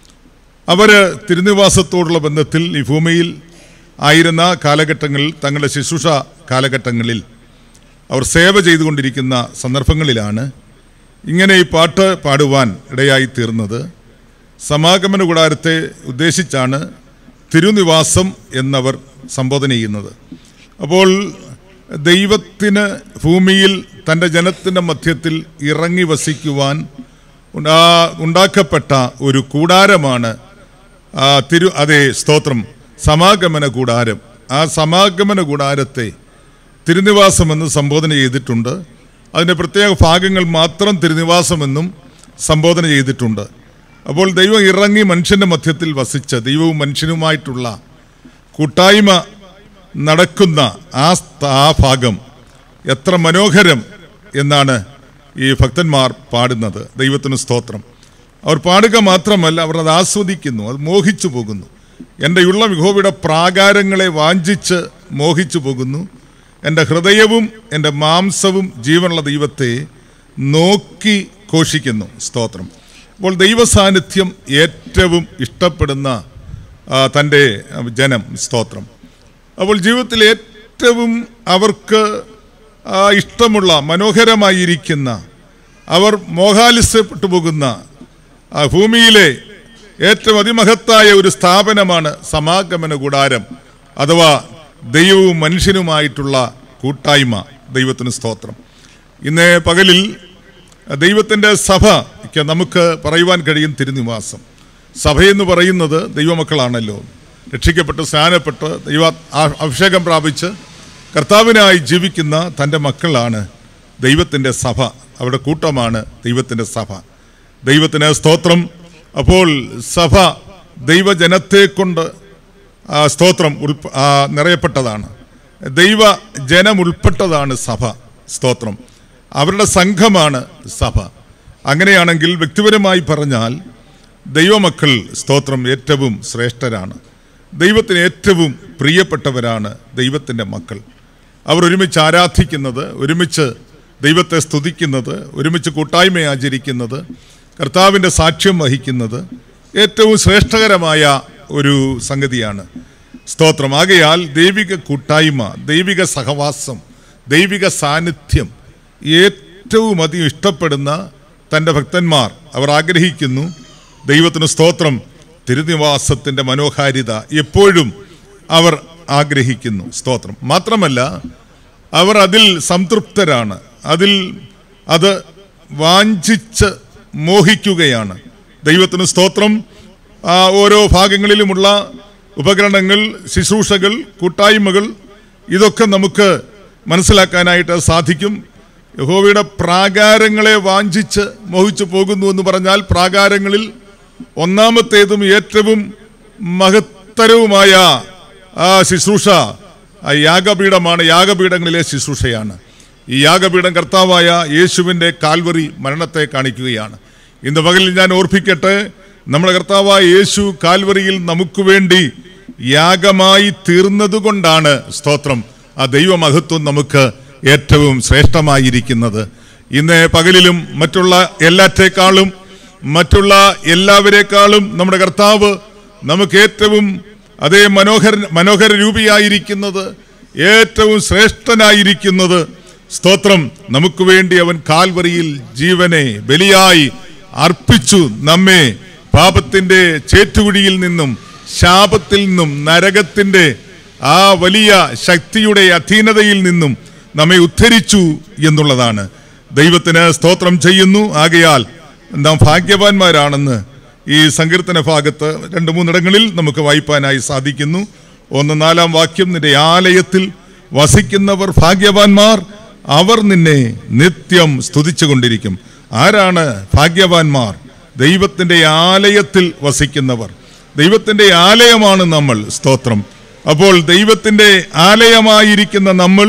അവർ തിരുനിവാസത്തോടുള്ള ബന്ധത്തിൽ ഈ ഭൂമിയിൽ ആയിരുന്ന കാലഘട്ടങ്ങളിൽ തങ്ങളുടെ ശുശ്രൂഷ കാലഘട്ടങ്ങളിൽ അവർ സേവ ചെയ്തുകൊണ്ടിരിക്കുന്ന സന്ദർഭങ്ങളിലാണ് ഇങ്ങനെ ഈ പാട്ട് പാടുവാൻ ഇടയായി തീർന്നത് സമാഗമന കൂടാരത്തെ ഉദ്ദേശിച്ചാണ് തിരുനിവാസം എന്നവർ സംബോധന ചെയ്യുന്നത് അപ്പോൾ ദൈവത്തിന് ഭൂമിയിൽ തൻ്റെ ജനത്തിൻ്റെ മധ്യത്തിൽ ഇറങ്ങി വസിക്കുവാൻ ഉണ്ടാ ഉണ്ടാക്കപ്പെട്ട ഒരു കൂടാരമാണ് ആ, തിരു അതെ സ്തോത്രം സമാഗമന കൂടാരം ആ സമാഗമന കൂടാരത്തെ തിരുനിവാസമെന്ന് സംബോധന ചെയ്തിട്ടുണ്ട് അതിൻ്റെ പ്രത്യേക ഭാഗങ്ങൾ മാത്രം തിരുനിവാസമെന്നും സംബോധന ചെയ്തിട്ടുണ്ട് അപ്പോൾ ദൈവം ഇറങ്ങി മനുഷ്യൻ്റെ മധ്യത്തിൽ വസിച്ച ദൈവവും മനുഷ്യനുമായിട്ടുള്ള കൂട്ടായ്മ നടക്കുന്ന ആ സ്ഥ- ആ ഭാഗം എത്ര മനോഹരം എന്നാണ് ഈ ഭക്തന്മാർ പാടുന്നത് ദൈവത്തിന് സ്തോത്രം അവർ പാടുക മാത്രമല്ല അവർ അത് ആസ്വദിക്കുന്നു അത് മോഹിച്ചു പോകുന്നു എൻ്റെ ഉള്ള യഹോവയുടെ പ്രാകാരങ്ങളെ വാഞ്ചിച്ച് മോഹിച്ചു പോകുന്നു എൻ്റെ ഹൃദയവും എൻ്റെ മാംസവും ജീവനുള്ള ദൈവത്തെ നോക്കി ഘോഷിക്കുന്നു സ്തോത്രം അപ്പോൾ ദൈവ സാന്നിധ്യം ഏറ്റവും ഇഷ്ടപ്പെടുന്ന ആ, തൻ്റെ ആ, ജനം സ്തോത്രം അപ്പോൾ ജീവിതത്തിൽ ഏറ്റവും അവർക്ക് ആ, ഇഷ്ടമുള്ള മനോഹരമായിരിക്കുന്ന അവർ മോഹാലിസ്യപ്പെട്ടു പോകുന്ന ആ, ഭൂമിയിലെ ഏറ്റവും അതിമഹത്തായ ഒരു സ്ഥാപനമാണ് സമാഗമന കൂടാരം അഥവാ ദൈവവും മനുഷ്യനുമായിട്ടുള്ള കൂട്ടായ്മ ദൈവത്തിന് സ്തോത്രം ഇന്ന് പകലിൽ ദൈവത്തിൻ്റെ സഭയ്ക്ക് നമുക്ക് പറയുവാൻ കഴിയും തിരുനിവാസം സഭയെന്ന് പറയുന്നത് ദൈവമക്കളാണല്ലോ രക്ഷിക്കപ്പെട്ട് സ്നാനപ്പെട്ട് ദൈവ ആ- അഭിഷേകം പ്രാപിച്ച് കർത്താവിനായി ജീവിക്കുന്ന തൻ്റെ മക്കളാണ് ദൈവത്തിൻ്റെ സഭ അവരുടെ കൂട്ടമാണ് ദൈവത്തിൻ്റെ സഭ ദൈവത്തിന് സ്തോത്രം അപ്പോൾ സഭ ദൈവജനത്തെ കൊണ്ട് ആ, സ്തോത്രം ഉൾപ്പ ആ, നിറയപ്പെട്ടതാണ് ദൈവ ജനം ഉൾപ്പെട്ടതാണ് സഭ സ്തോത്രം അവരുടെ സംഘമാണ് സഭ അങ്ങനെയാണെങ്കിൽ വ്യക്തിപരമായി പറഞ്ഞാൽ ദൈവമക്കൾ സ്തോത്രം ഏറ്റവും ശ്രേഷ്ഠരാണ് ദൈവത്തിന് ഏറ്റവും പ്രിയപ്പെട്ടവരാണ് ദൈവത്തിൻ്റെ മക്കൾ അവർ ഒരുമിച്ച് ആരാധിക്കുന്നത് ഒരുമിച്ച് ദൈവത്തെ സ്തുതിക്കുന്നത് ഒരുമിച്ച് കൂട്ടായ്മ ആചരിക്കുന്നത് കർത്താവിൻ്റെ സാക്ഷ്യം വഹിക്കുന്നത് ഏറ്റവും ശ്രേഷ്ഠകരമായ ഒരു സംഗതിയാണ് സ്തോത്രം ആകയാൽ ദൈവിക കൂട്ടായ്മ ദൈവിക സഹവാസം ദൈവിക സാന്നിധ്യം ഏറ്റവും അധികം ഇഷ്ടപ്പെടുന്ന തൻ്റെ ഭക്തന്മാർ അവർ ആഗ്രഹിക്കുന്നു ദൈവത്തിന് സ്തോത്രം തിരുനിവാസത്തിൻ്റെ മനോഹാരിത എപ്പോഴും അവർ ആഗ്രഹിക്കുന്നു സ്തോത്രം മാത്രമല്ല അവർ അതിൽ സംതൃപ്തരാണ് അതിൽ അത് വാഞ്ചിച്ച് മോഹിക്കുകയാണ് ദൈവത്തിന് സ്തോത്രം ആ ഓരോ ഭാഗങ്ങളിലുമുള്ള ഉപകരണങ്ങൾ ശുശ്രൂഷകൾ കൂട്ടായ്മകൾ ഇതൊക്കെ നമുക്ക് മനസ്സിലാക്കാനായിട്ട് സാധിക്കും യഹോവയുടെ പ്രാകാരങ്ങളെ വാഞ്ചിച്ച് മോഹിച്ചു പോകുന്നു എന്ന് പറഞ്ഞാൽ പ്രാകാരങ്ങളിൽ ഒന്നാമത്തേതും ഏറ്റവും മഹത്തരവുമായ ആ ശുശ്രൂഷ ആ യാഗപീഠമാണ് യാഗപീഠങ്ങളിലെ ശുശ്രൂഷയാണ് ഈ യാഗപീഠം കർത്താവായ യേശുവിൻ്റെ കാൽവറി മരണത്തെ കാണിക്കുകയാണ് ഇന്ന് പകലിൽ ഞാൻ ഓർപ്പിക്കട്ടെ നമ്മുടെ കർത്താവായ യേശു കാൽവറിയിൽ നമുക്ക് വേണ്ടി യാഗമായി തീർന്നതുകൊണ്ടാണ് സ്തോത്രം ആ ദൈവമഹത്വം നമുക്ക് ഏറ്റവും ശ്രേഷ്ഠമായിരിക്കുന്നത് ഇന്ന് പകലിലും മറ്റുള്ള എല്ലാറ്റേക്കാളും മറ്റുള്ള എല്ലാവരെക്കാളും നമ്മുടെ കർത്താവ് നമുക്ക് ഏറ്റവും അതേ മനോഹര മനോഹര രൂപിയായിരിക്കുന്നത് ഏറ്റവും ശ്രേഷ്ഠനായിരിക്കുന്നത് സ്തോത്രം നമുക്ക് വേണ്ടി അവൻ കാൽവറിയിൽ ജീവനെ ബലിയായി അർപ്പിച്ചു നമ്മെ പാപത്തിന്റെ ചേറ്റുകുഴിയിൽ നിന്നും ശാപത്തിൽ നിന്നും നരകത്തിന്റെ ആ വലിയ ശക്തിയുടെ അധീനതയിൽ നിന്നും നമ്മെ ഉദ്ധരിച്ചു എന്നുള്ളതാണ് ദൈവത്തിന് സ്തോത്രം ചെയ്യുന്നു ആകയാൽ നാം ഭാഗ്യവാന്മാരാണെന്ന് ഈ സങ്കീർത്തന ഭാഗത്ത് രണ്ട് മൂന്നിടങ്ങളിൽ നമുക്ക് വായിപ്പാനായി സാധിക്കുന്നു ഒന്ന് നാലാം വാക്യം നിന്റെ ആലയത്തിൽ വസിക്കുന്നവർ ഭാഗ്യവാന്മാർ അവർ നിന്നെ നിത്യം സ്തുതിച്ചുകൊണ്ടിരിക്കും ആരാണ് ഭാഗ്യവാന്മാർ ദൈവത്തിൻ്റെ ആലയത്തിൽ വസിക്കുന്നവർ ദൈവത്തിൻ്റെ ആലയമാണ് നമ്മൾ സ്തോത്രം അപ്പോൾ ദൈവത്തിൻ്റെ ആലയമായിരിക്കുന്ന നമ്മൾ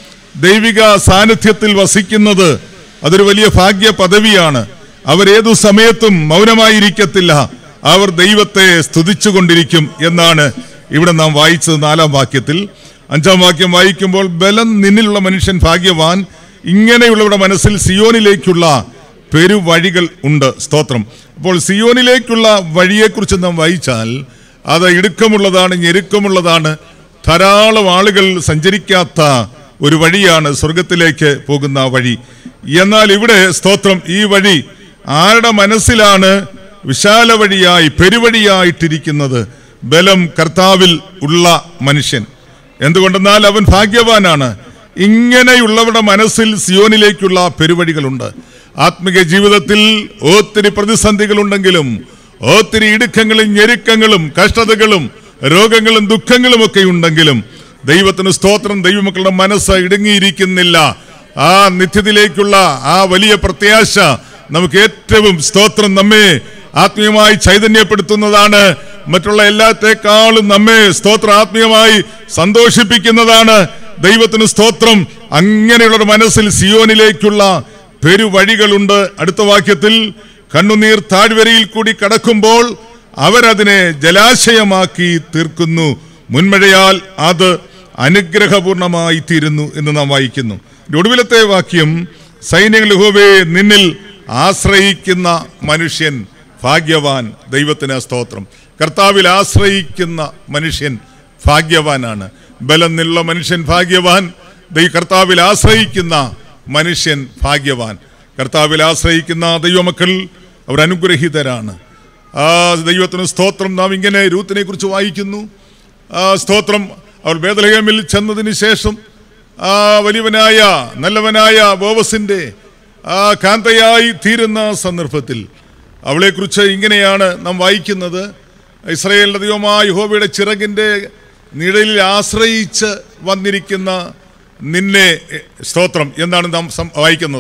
ദൈവിക സാന്നിധ്യത്തിൽ വസിക്കുന്നത് അതൊരു വലിയ ഭാഗ്യ പദവിയാണ് അവരേതു സമയത്തും മൗനമായിരിക്കത്തില്ല അവർ ദൈവത്തെ സ്തുതിച്ചുകൊണ്ടിരിക്കും എന്നാണ് ഇവിടെ നാം വായിച്ചത് നാലാം വാക്യത്തിൽ അഞ്ചാം വാക്യം വായിക്കുമ്പോൾ ബലം നിന്നിലുള്ള മനുഷ്യൻ ഭാഗ്യവാൻ ഇങ്ങനെയുള്ളവരുടെ മനസ്സിൽ സിയോനിലേക്കുള്ള പെരുവഴികൾ ഉണ്ട് സ്തോത്രം അപ്പോൾ സിയോനിലേക്കുള്ള വഴിയെക്കുറിച്ച് നാം വായിച്ചാൽ അത് ഇടുക്കമുള്ളതാണ് ഞെരുക്കമുള്ളതാണ് ധാരാളം ആളുകൾ സഞ്ചരിക്കാത്ത ഒരു വഴിയാണ് സ്വർഗത്തിലേക്ക് പോകുന്ന വഴി എന്നാൽ ഇവിടെ സ്തോത്രം ഈ വഴി ആരുടെ മനസ്സിലാണ് വിശാല വഴിയായി പെരുവഴിയായിട്ടിരിക്കുന്നത് ബലം കർത്താവിൽ ഉള്ള മനുഷ്യൻ എന്തുകൊണ്ടെന്നാൽ അവൻ ഭാഗ്യവാനാണ് ഇങ്ങനെയുള്ളവരുടെ മനസ്സിൽ സിയോനിലേക്കുള്ള പെരുവഴികളുണ്ട് ആത്മിക ജീവിതത്തിൽ ഒത്തിരി പ്രതിസന്ധികളുണ്ടെങ്കിലും ഒത്തിരി ഇടുക്കങ്ങളും ഞെരുക്കങ്ങളും കഷ്ടതകളും രോഗങ്ങളും ദുഃഖങ്ങളും ഒക്കെ ഉണ്ടെങ്കിലും ദൈവത്തിന് സ്തോത്രം ദൈവമക്കളുടെ മനസ്സ് ഇടുങ്ങിയിരിക്കുന്നില്ല ആ നിത്യത്തിലേക്കുള്ള ആ വലിയ പ്രത്യാശ നമുക്ക് ഏറ്റവും സ്തോത്രം നമ്മെ ആത്മീയമായി ചൈതന്യപ്പെടുത്തുന്നതാണ് മറ്റുള്ള എല്ലാത്തേക്കാളും നമ്മെ സ്തോത്രം ആത്മീയമായി സന്തോഷിപ്പിക്കുന്നതാണ് ദൈവത്തിന് സ്തോത്രം അങ്ങനെയുള്ള ഒരു മനസ്സിൽ സിയോനിലേക്കുള്ള പെരുവഴികളുണ്ട് അടുത്ത വാക്യത്തിൽ കണ്ണുനീർ താഴ്വരയിൽ കൂടി കടക്കുമ്പോൾ അവരതിനെ ജലാശയമാക്കി തീർക്കുന്നു മുൻമഴയാൽ അത് അനുഗ്രഹപൂർണമായി തീരുന്നു എന്ന് നാം വായിക്കുന്നു ഇതിന്റെ ഒടുവിലത്തെ വാക്യം സൈന്യങ്ങൾ യഹോവേ നിന്നിൽ ആശ്രയിക്കുന്ന മനുഷ്യൻ ഭാഗ്യവാൻ ദൈവത്തിന് സ്തോത്രം കർത്താവിൽ ആശ്രയിക്കുന്ന മനുഷ്യൻ ഭാഗ്യവാനാണ് ബലം നിന്നുള്ള മനുഷ്യൻ ഭാഗ്യവാൻ ദൈ കർത്താവിൽ ആശ്രയിക്കുന്ന മനുഷ്യൻ ഭാഗ്യവാൻ കർത്താവിൽ ആശ്രയിക്കുന്ന ദൈവമക്കൾ അവർ അനുഗ്രഹീതരാണ് ആ ദൈവത്തിന് സ്തോത്രം നാം ഇങ്ങനെ രൂത്തിനെ കുറിച്ച് വായിക്കുന്നു ആ സ്തോത്രം അവർ ബേദലഹേമിൽ ചെന്നതിന് ശേഷം ആ വലിയവനായ നല്ലവനായ ബോവസിന്റെ ആ കാന്തയായി തീരുന്ന സന്ദർഭത്തിൽ അവളെക്കുറിച്ച് ഇങ്ങനെയാണ് നാം വായിക്കുന്നത് ഇസ്രയേലിന്റെ ദൈവമായ യഹോവയുടെ ചിറകിന്റെ നിഴലിൽ ആശ്രയിച്ച് വന്നിരിക്കുന്ന നിന്നെ എ, സ്തോത്രം എന്നാണ് നാം സം- വായിക്കുന്നത്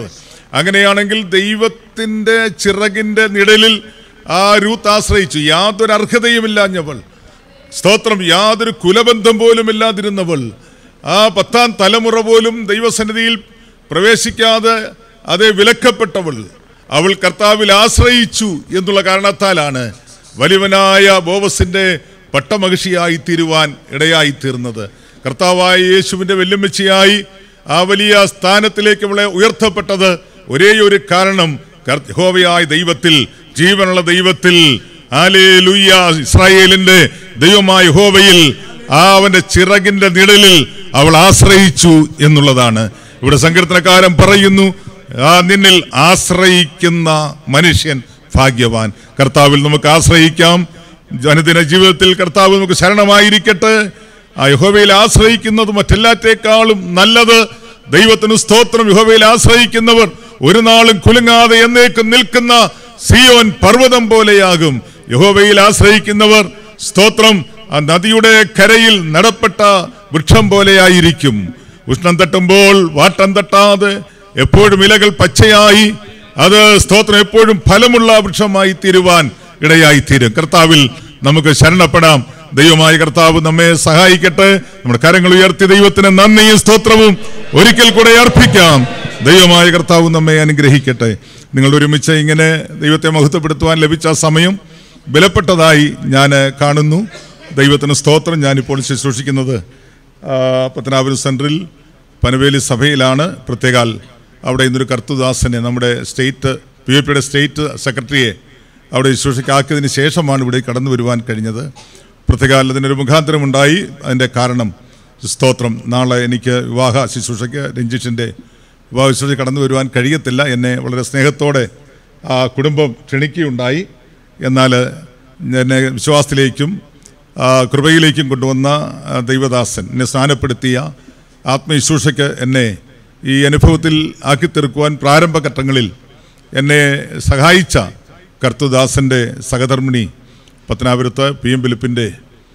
അങ്ങനെയാണെങ്കിൽ ദൈവത്തിൻ്റെ ചിറകിൻ്റെ നിഴലിൽ ആ രൂത്ത് ആശ്രയിച്ചു യാതൊരു അർഹതയുമില്ലാഞ്ഞവൾ സ്തോത്രം യാതൊരു കുലബന്ധം പോലും ഇല്ലാതിരുന്നവൾ ആ പത്താം തലമുറ പോലും ദൈവസന്നിധിയിൽ പ്രവേശിക്കാതെ അതേ വിലക്കപ്പെട്ടവൾ അവൾ കർത്താവിൽ ആശ്രയിച്ചു എന്നുള്ള കാരണത്താലാണ് വലിയവനായ ബോവസിന്റെ പട്ടമഹിഷിയായി തീരുവാൻ ഇടയായി തീർന്നത് കർത്താവായ യേശുവിന്റെ വെല്ലുമിച്ചയായി ആ വലിയ സ്ഥാനത്തിലേക്ക് അവളെ ഉയർത്തപ്പെട്ടത് ഒരേ ഒരു കാരണം കർ- യഹോവയായ ദൈവത്തിൽ ജീവനുള്ള ദൈവത്തിൽ ഹല്ലേലൂയ ഇസ്രായേലിന്റെ ദൈവമായ യഹോവയിൽ ആ അവന്റെ ചിറകിന്റെ നിഴലിൽ അവൾ ആശ്രയിച്ചു എന്നുള്ളതാണ് ഇവിടെ സങ്കീർത്തനക്കാരൻ പറയുന്നു ആ നിന്നിൽ ആശ്രയിക്കുന്ന മനുഷ്യൻ ഭാഗ്യവാൻ കർത്താവിൽ നമുക്ക് ആശ്രയിക്കാം അനുദിന ജീവിതത്തിൽ കർത്താവ് നമുക്ക് ശരണമായിരിക്കട്ടെ ആ യഹോവയിൽ ആശ്രയിക്കുന്നത് മറ്റെല്ലാറ്റേക്കാളും നല്ലത് ദൈവത്തിന് സ്തോത്രം യഹോവയിൽ ആശ്രയിക്കുന്നവർ ഒരു നാളും കുലുങ്ങാതെ എന്നേക്കും നിൽക്കുന്ന സിയോൻ പർവ്വതം പോലെയാകും യഹോവയിൽ ആശ്രയിക്കുന്നവർ സ്തോത്രം ആ നദിയുടെ കരയിൽ നടപ്പെട്ട വൃക്ഷം പോലെയായിരിക്കും ഉഷ്ണം തട്ടുമ്പോൾ വാട്ടം തട്ടാതെ എപ്പോഴും ഇലകൾ പച്ചയായി അത് സ്തോത്രം എപ്പോഴും ഫലമുള്ള വൃക്ഷമായി തീരുവാൻ ഇടയായി തീരും കർത്താവിൽ നമുക്ക് ശരണപ്പെടാം ദൈവമായ കർത്താവ് നമ്മെ സഹായിക്കട്ടെ നമ്മുടെ കരങ്ങൾ ഉയർത്തി ദൈവത്തിന് നന്ദിയും സ്തോത്രവും ഒരിക്കൽ കൂടെ അർപ്പിക്കാം ദൈവമായ കർത്താവ് നമ്മെ അനുഗ്രഹിക്കട്ടെ നിങ്ങൾ ഒരുമിച്ച് ഇങ്ങനെ ദൈവത്തെ മഹത്വപ്പെടുത്തുവാൻ ലഭിച്ച സമയം വിലപ്പെട്ടതായി ഞാൻ കാണുന്നു ദൈവത്തിന് സ്തോത്രം ഞാനിപ്പോൾ ശുശ്രൂഷിക്കുന്നത് ആ, പത്തനാപുരം സെൻട്രൽ പനവേലി സഭയിലാണ് പ്രത്യേകാൽ അവിടെ ഇന്നൊരു കർത്തുദാസനെ നമ്മുടെ സ്റ്റേറ്റ് പി എ പിയുടെ സ്റ്റേറ്റ് സെക്രട്ടറിയെ അവിടെ ശുശ്രൂഷയ്ക്കാക്കിയതിന് ശേഷമാണ് ഇവിടെ കടന്നു വരുവാൻ കഴിഞ്ഞത് പ്രത്യേകാൽ അതിനൊരു മുഖാന്തരമുണ്ടായി അതിൻ്റെ കാരണം സ്തോത്രം നാളെ എനിക്ക് വിവാഹ ശുശ്രൂഷയ്ക്ക് രഞ്ജിഷിൻ്റെ വിവാഹ ശുശ്രൂഷ കടന്നു വരുവാൻ കഴിയത്തില്ല എന്നെ വളരെ സ്നേഹത്തോടെ ആ കുടുംബം ക്ഷണിക്കുകയുണ്ടായി എന്നാൽ എന്നെ വിശ്വാസത്തിലേക്കും ആ, കൃപയിലേക്കും കൊണ്ടുവന്ന ആ, ദൈവദാസൻ എന്നെ സ്നാനപ്പെടുത്തിയ ആത്മശുശ്രൂഷയ്ക്ക് എന്നെ ഈ അനുഭവത്തിൽ ആക്കിത്തീർക്കുവാൻ പ്രാരംഭഘട്ടങ്ങളിൽ എന്നെ സഹായിച്ച കർത്തുദാസൻ്റെ സഹധർമ്മിണി പത്തനാപുരത്ത് പി എം ഫിലിപ്പിൻ്റെ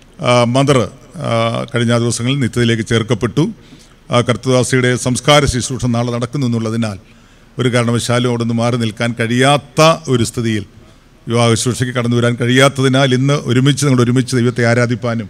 മദർ കഴിഞ്ഞ ദിവസങ്ങളിൽ നിത്യത്തിലേക്ക് ചേർക്കപ്പെട്ടു ആ കർത്തുദാസിയുടെ സംസ്കാര ശുശ്രൂഷ നാളെ നടക്കുന്നു എന്നുള്ളതിനാൽ ഒരു കാരണവശാലും അവിടെ നിന്ന് മാറി നിൽക്കാൻ കഴിയാത്ത ഒരു സ്ഥിതിയിൽ വിവാഹ ശുശ്രൂഷയ്ക്ക് കടന്നു വരാൻ കഴിയാത്തതിനാൽ ഇന്ന് ഒരുമിച്ച് നിങ്ങൾ ഒരുമിച്ച് ദൈവത്തെ ആരാധിപ്പാനും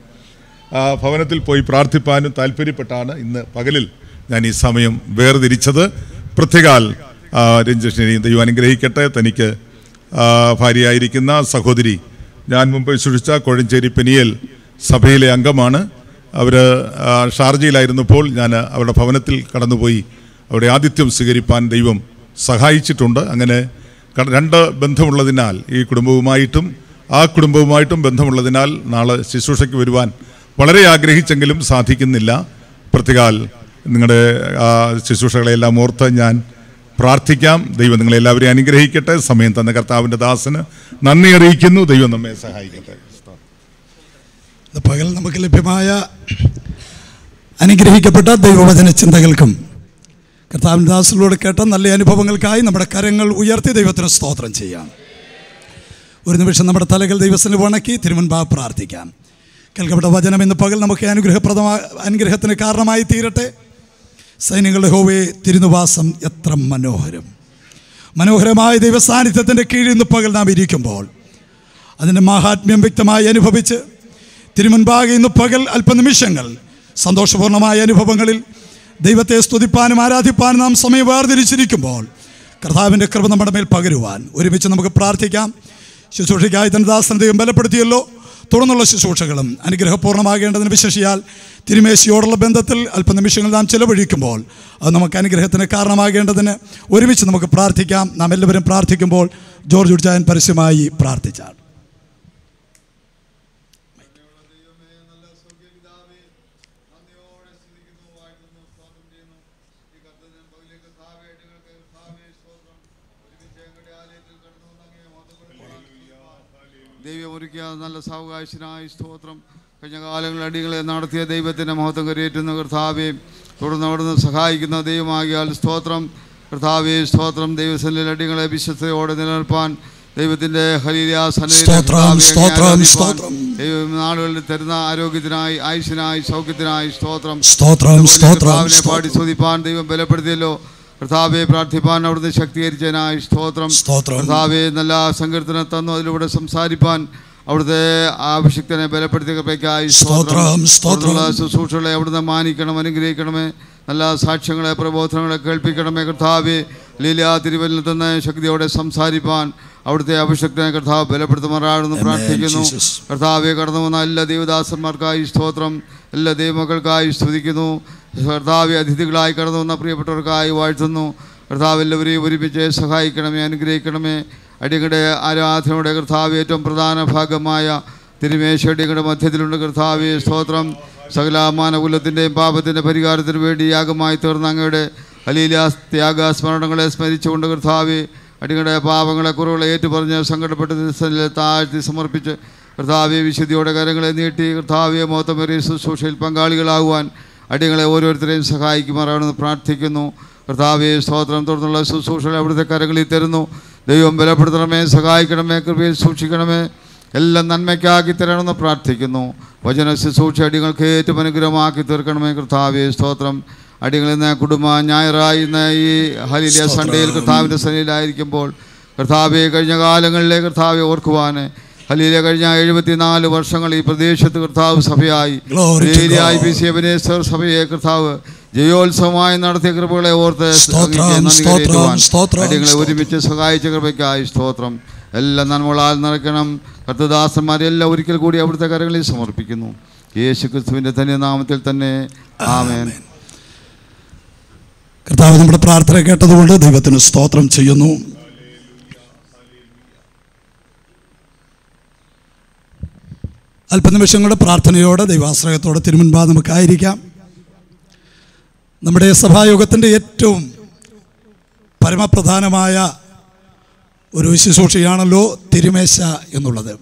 ആ ഭവനത്തിൽ പോയി പ്രാർത്ഥിപ്പാനും താല്പര്യപ്പെട്ടാണ് ഇന്ന് പകലിൽ ഞാൻ ഈ സമയം വേർതിരിച്ചത് പ്രത്യേകാൽ ആ, രഞ്ജേഷിനെയും ദൈവം അനുഗ്രഹിക്കട്ടെ തനിക്ക് ആ, ഭാര്യയായിരിക്കുന്ന സഹോദരി ഞാൻ മുമ്പ് ശുശ്രൂഷിച്ച കോഴഞ്ചേരി പെനിയൽ സഭയിലെ അംഗമാണ് അവർ ഷാർജയിലായിരുന്നപ്പോൾ ഞാൻ അവരുടെ ഭവനത്തിൽ കടന്നുപോയി അവിടെ ആതിഥ്യം സ്വീകരിപ്പാൻ ദൈവം സഹായിച്ചിട്ടുണ്ട് അങ്ങനെ ക- രണ്ട് ബന്ധമുള്ളതിനാൽ ഈ കുടുംബവുമായിട്ടും ആ കുടുംബവുമായിട്ടും ബന്ധമുള്ളതിനാൽ നാളെ ശുശ്രൂഷയ്ക്ക് വരുവാൻ വളരെ ആഗ്രഹിച്ചെങ്കിലും സാധിക്കുന്നില്ല പ്രത്യേകാൽ നിങ്ങളുടെ ആ ശുശ്രൂഷകളെല്ലാം ഓർത്ത് ഞാൻ പ്രാർത്ഥിക്കാം ദൈവം നിങ്ങളെ എല്ലാവരെയും അനുഗ്രഹിക്കട്ടെ സമയം തന്ന കർത്താവിൻ്റെ ദാസന് നന്ദി അറിയിക്കുന്നു ദൈവം നമ്മെ സഹായിക്കട്ടെ ഇന്ന് പകൽ നമുക്ക് ലഭ്യമായ അനുഗ്രഹിക്കപ്പെട്ട ദൈവവചന ചിന്തകൾക്കും കർത്താവിൻ ദാസിലൂടെ കേട്ട നല്ല അനുഭവങ്ങൾക്കായി നമ്മുടെ കരങ്ങൾ ഉയർത്തി ദൈവത്തിന് സ്തോത്രം ചെയ്യാം ഒരു നിമിഷം നമ്മുടെ തലകൾ ദൈവത്തിന് വണക്കി തിരുമുൻപാ പ്രാർത്ഥിക്കാം കേൾക്കപ്പെട്ട വചനം ഇന്ന് പകൽ നമുക്ക് അനുഗ്രഹപ്രദമായ അനുഗ്രഹത്തിന് കാരണമായി തീരട്ടെ സൈന്യങ്ങളുടെ ഹോവേ തിരുനിവാസം എത്ര മനോഹരം മനോഹരമായ ദൈവസാന്നിധ്യത്തിൻ്റെ കീഴിൽ ഇന്ന് പകൽ നാം ഇരിക്കുമ്പോൾ അതിൻ്റെ മാഹാത്മ്യം വ്യക്തമായി അനുഭവിച്ച് തിരുമുൻപാകെ ഇന്ന് പകൽ അല്പനിമിഷങ്ങൾ സന്തോഷപൂർണ്ണമായ അനുഭവങ്ങളിൽ ദൈവത്തെ സ്തുതിപ്പാനും ആരാധിപ്പാനും നാം സമയം വേർതിരിച്ചിരിക്കുമ്പോൾ കർത്താവിൻ്റെ കൃപ നമ്മുടെ മേൽ പകരുവാൻ ഒരുമിച്ച് നമുക്ക് പ്രാർത്ഥിക്കാം ശുശ്രൂഷയ്ക്കായി തന്നെ ദാസന ദൈവം ബലപ്പെടുത്തിയല്ലോ തുടർന്നുള്ള ശുശ്രൂഷകളും അനുഗ്രഹപൂർണ്ണമാകേണ്ടതിന് വിശേഷിയാൽ തിരുമേശിയോടുള്ള ബന്ധത്തിൽ അല്പനിമിഷങ്ങൾ നാം ചിലവഴിക്കുമ്പോൾ അത് നമുക്ക് അനുഗ്രഹത്തിന് കാരണമാകേണ്ടതിന് ഒരുമിച്ച് നമുക്ക് പ്രാർത്ഥിക്കാം നാം എല്ലാവരും പ്രാർത്ഥിക്കുമ്പോൾ ജോർജ് ഉഡ്ജായൻ പരസ്യമായി പ്രാർത്ഥിച്ചാൽ ദൈവം ഒരുക്കിയ നല്ല സാവകാശനായ സ്തോത്രം കഴിഞ്ഞ കാലങ്ങളിൽ അടികളെ നടത്തിയ ദൈവത്തിൻ്റെ മഹത്വം കരയേറ്റുന്ന കർത്താവെ തുടർന്ന് അവിടുന്ന് സഹായിക്കുന്ന ദൈവമാകിയാൽ സ്തോത്രം കർത്താവെ സ്തോത്രം ദൈവസനിൽ അടികളെ വിശ്വസ്തയോടെ നിലനിൽപ്പാൻ ദൈവത്തിൻ്റെ ഹരീയ സ്തോത്രം, സ്തോത്രം, സ്തോത്രം. ദൈവം നാളുകളിൽ തരുന്ന ആരോഗ്യത്തിനായി ആയുഷിനായി സൗഖ്യത്തിനായി സ്തോത്രം സ്തോത്രം, സ്തോത്രം, കർത്താവിനെ സ്തോത്രം. പാടി സ്തുതിപ്പാൻ ദൈവം ബലപ്പെടുത്തിയല്ലോ കർത്താവെ പ്രാർത്ഥിപ്പാൻ അവിടുന്ന് ശക്തീകരിച്ചതിനായി സ്തോത്രം സ്തോത്രം. കർത്താവെ നല്ല സങ്കീർത്തനം തന്നു അതിലൂടെ സംസാരിപ്പാൻ അവിടുത്തെ അഭിഷിക്തനെ ബലപ്പെടുത്തിയ കൃപയ്ക്കായി സ്തോത്രം, സ്തോത്രം. തുടർന്നുള്ള ശുശ്രൂഷകളെ അവിടുന്ന് മാനിക്കണം അനുഗ്രഹിക്കണമേ നല്ല സാക്ഷ്യങ്ങളെ പ്രബോധനങ്ങളെ കേൾപ്പിക്കണമേ കർത്താവെ ലീല തിരുവല്ലിൽ നിന്ന് ശക്തിയോടെ സംസാരിപ്പാൻ അവിടുത്തെ അഭിഷക്തനെ കർത്താവ് ബലപ്പെടുത്തുമാറാണെന്ന് Amen, പ്രാർത്ഥിക്കുന്നു Jesus. കർത്താവെ കടന്നു വന്ന എല്ലാ ദൈവദാസന്മാർക്കായി സ്തോത്രം എല്ലാ ദൈവമക്കൾക്കായി സ്തുതിക്കുന്നു കർത്താവെ അതിഥികളായി കടന്നു വന്ന പ്രിയപ്പെട്ടവർക്കായി വാഴ്ത്തുന്നു കർത്താവ് എല്ലാവരെയും ഒരുമിച്ച് സഹായിക്കണമേ അനുഗ്രഹിക്കണമേ അടിയുടെ ആരാധനയുടെ കർത്താവ് ഏറ്റവും പ്രധാന ഭാഗമായ തിരുമേശടിയുടെ മധ്യത്തിലുണ്ട് കർത്താവെ സ്തോത്രം സകല മാനകുലത്തിൻ്റെയും പാപത്തിൻ്റെ പരിഹാരത്തിന് വേണ്ടി യാഗമായി തീർന്ന അങ്ങയുടെ അലീല ത്യാഗ സ്മരണങ്ങളെ സ്മരിച്ചുകൊണ്ട് കർത്താവെ അടികളുടെ പാപങ്ങളെ കുറവുകളെ ഏറ്റുപറഞ്ഞ് സങ്കടപ്പെട്ട് ദിവസത്തിൽ താഴ്ത്തി സമർപ്പിച്ച് കർത്താവെ വിശുദ്ധിയോടെ കരങ്ങളെ നീട്ടി കർത്താവിയെ മോത്തമേറിയ ശുശ്രൂഷയിൽ പങ്കാളികളാകുവാൻ അടികളെ ഓരോരുത്തരെയും സഹായിക്കുമാറാണെന്ന് പ്രാർത്ഥിക്കുന്നു കർത്താവെ സ്തോത്രം തുടർന്നുള്ള ശുശ്രൂഷകൾ അവിടുത്തെ കരങ്ങളിൽ തരുന്നു ദൈവം ബലപ്പെടുത്തണമേ സഹായിക്കണമേ കൃപയിൽ സൂക്ഷിക്കണമേ എല്ലാം നന്മയ്ക്കാക്കി തരണമെന്ന് പ്രാർത്ഥിക്കുന്നു വചന ശുശ്രൂഷ അടികൾക്ക് ഏറ്റവും അനുഗ്രഹമാക്കി തീർക്കണമേ കർത്താവെ സ്തോത്രം അടികളിൽ നിന്ന് കുടുംബ ഞായറായി ഇന്ന് ഈ ഹലിലിയ സ്തോത്രം. സൺഡേയിൽ കർത്താവിൻ്റെ സന്നിധിയിലായിരിക്കുമ്പോൾ കർത്താവെ കഴിഞ്ഞ കാലങ്ങളിലെ കർത്താവെ ഓർക്കുവാൻ ഹലിയിലെ കഴിഞ്ഞ എഴുപത്തിനാല് വർഷങ്ങൾ ഈ പ്രദേശത്ത് കർത്താവ് സഭയായി Glory to ഏരിയായി God. പി സി എബനേശ്വർ സഭയെ കർത്താവ് ജയോത്സവമായി നടത്തിയ കൃപകളെ ഓർത്ത് സ്തോത്രം, അങ്ങേക്ക് നന്ദി സ്തോത്രം, കരയറ്റുവാൻ സ്തോത്രം, അടികളെ സ്തോത്രം. ഒരുമിച്ച് സഹായിച്ച കൃപയ്ക്കായി സ്തോത്രം എല്ലാ നന്മകളാൽ നിറയ്ക്കണം കർത്തദാസന്മാരെല്ലാം ഒരിക്കൽ കൂടി അവിടുത്തെ കരങ്ങളിൽ സമർപ്പിക്കുന്നു യേശു ക്രിസ്തുവിൻ്റെ തന്നെ നാമത്തിൽ തന്നെ ആമേൻ കർത്താവ് നമ്മുടെ പ്രാർത്ഥന കേട്ടതുകൊണ്ട് ദൈവത്തിന് സ്തോത്രം ചെയ്യുന്നു അല്പനിമിഷങ്ങളുടെ പ്രാർത്ഥനയോടെ ദൈവാശ്രയത്തോടെ തിരുമുൻപാ നമുക്കായിരിക്കാം നമ്മുടെ സഭായോഗത്തിൻ്റെ ഏറ്റവും പരമപ്രധാനമായ ഒരു ശുശ്രൂഷയാണല്ലോ തിരുമേശ എന്നുള്ളത്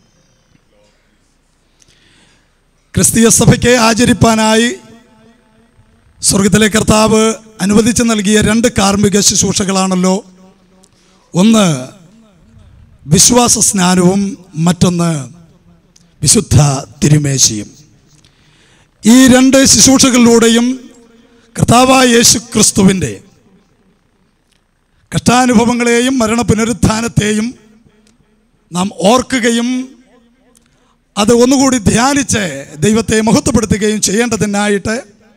ക്രിസ്തീയ സഭയ്ക്ക് ആചരിപ്പാനായി സ്വർഗത്തിലെ കർത്താവ് അനുവദിച്ച് നൽകിയ രണ്ട് കാർമ്മിക ശുശ്രൂഷകളാണല്ലോ ഒന്ന് വിശ്വാസ സ്നാനവും മറ്റൊന്ന് വിശുദ്ധ തിരുമേശയും ഈ രണ്ട് ശുശ്രൂഷകളിലൂടെയും കർത്താവായ യേശു ക്രിസ്തുവിൻ്റെ കഷ്ടാനുഭവങ്ങളെയും മരണ പുനരുത്ഥാനത്തെയും നാം ഓർക്കുകയും അത് ഒന്നുകൂടി ധ്യാനിച്ച് ദൈവത്തെ മഹത്വപ്പെടുത്തുകയും ചെയ്യേണ്ടതിനായിട്ട്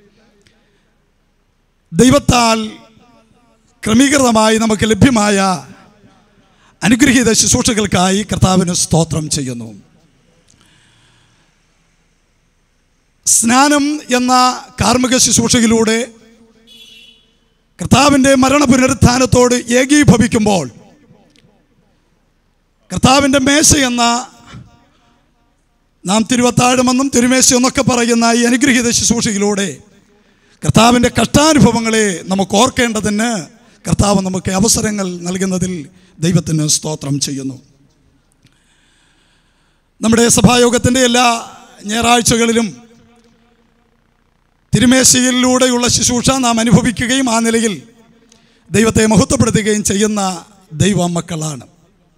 ദൈവത്താൽ ക്രമീകൃതമായി നമുക്ക് ലഭ്യമായ അനുഗ്രഹീത ശുശ്രൂഷകൾക്കായി കർത്താവിന് സ്തോത്രം ചെയ്യുന്നു സ്നാനം എന്ന കാർമ്മിക ശുശ്രൂഷയിലൂടെ കർത്താവിൻ്റെ മരണ പുനരുത്ഥാനത്തോട് ഏകീഭവിക്കുമ്പോൾ കർത്താവിൻ്റെ മേശ എന്ന നാം തിരുവത്താഴമെന്നും തിരുമേശ എന്നൊക്കെ പറയുന്ന ഈ അനുഗ്രഹീത ശുശ്രൂഷയിലൂടെ കർത്താവിൻ്റെ കഷ്ടാനുഭവങ്ങളെ നമുക്ക് ഓർക്കേണ്ടതിന് കർത്താവ് നമുക്ക് അവസരങ്ങൾ നൽകുന്നതിൽ ദൈവത്തിന് സ്തോത്രം ചെയ്യുന്നു നമ്മുടെ സഭായോഗത്തിൻ്റെ എല്ലാ ഞായറാഴ്ചകളിലും തിരുമേശയിലൂടെയുള്ള ശുശ്രൂഷ നാം അനുഭവിക്കുകയും ആ നിലയിൽ ദൈവത്തെ മഹത്വപ്പെടുത്തുകയും ചെയ്യുന്ന ദൈവ മക്കളാണ്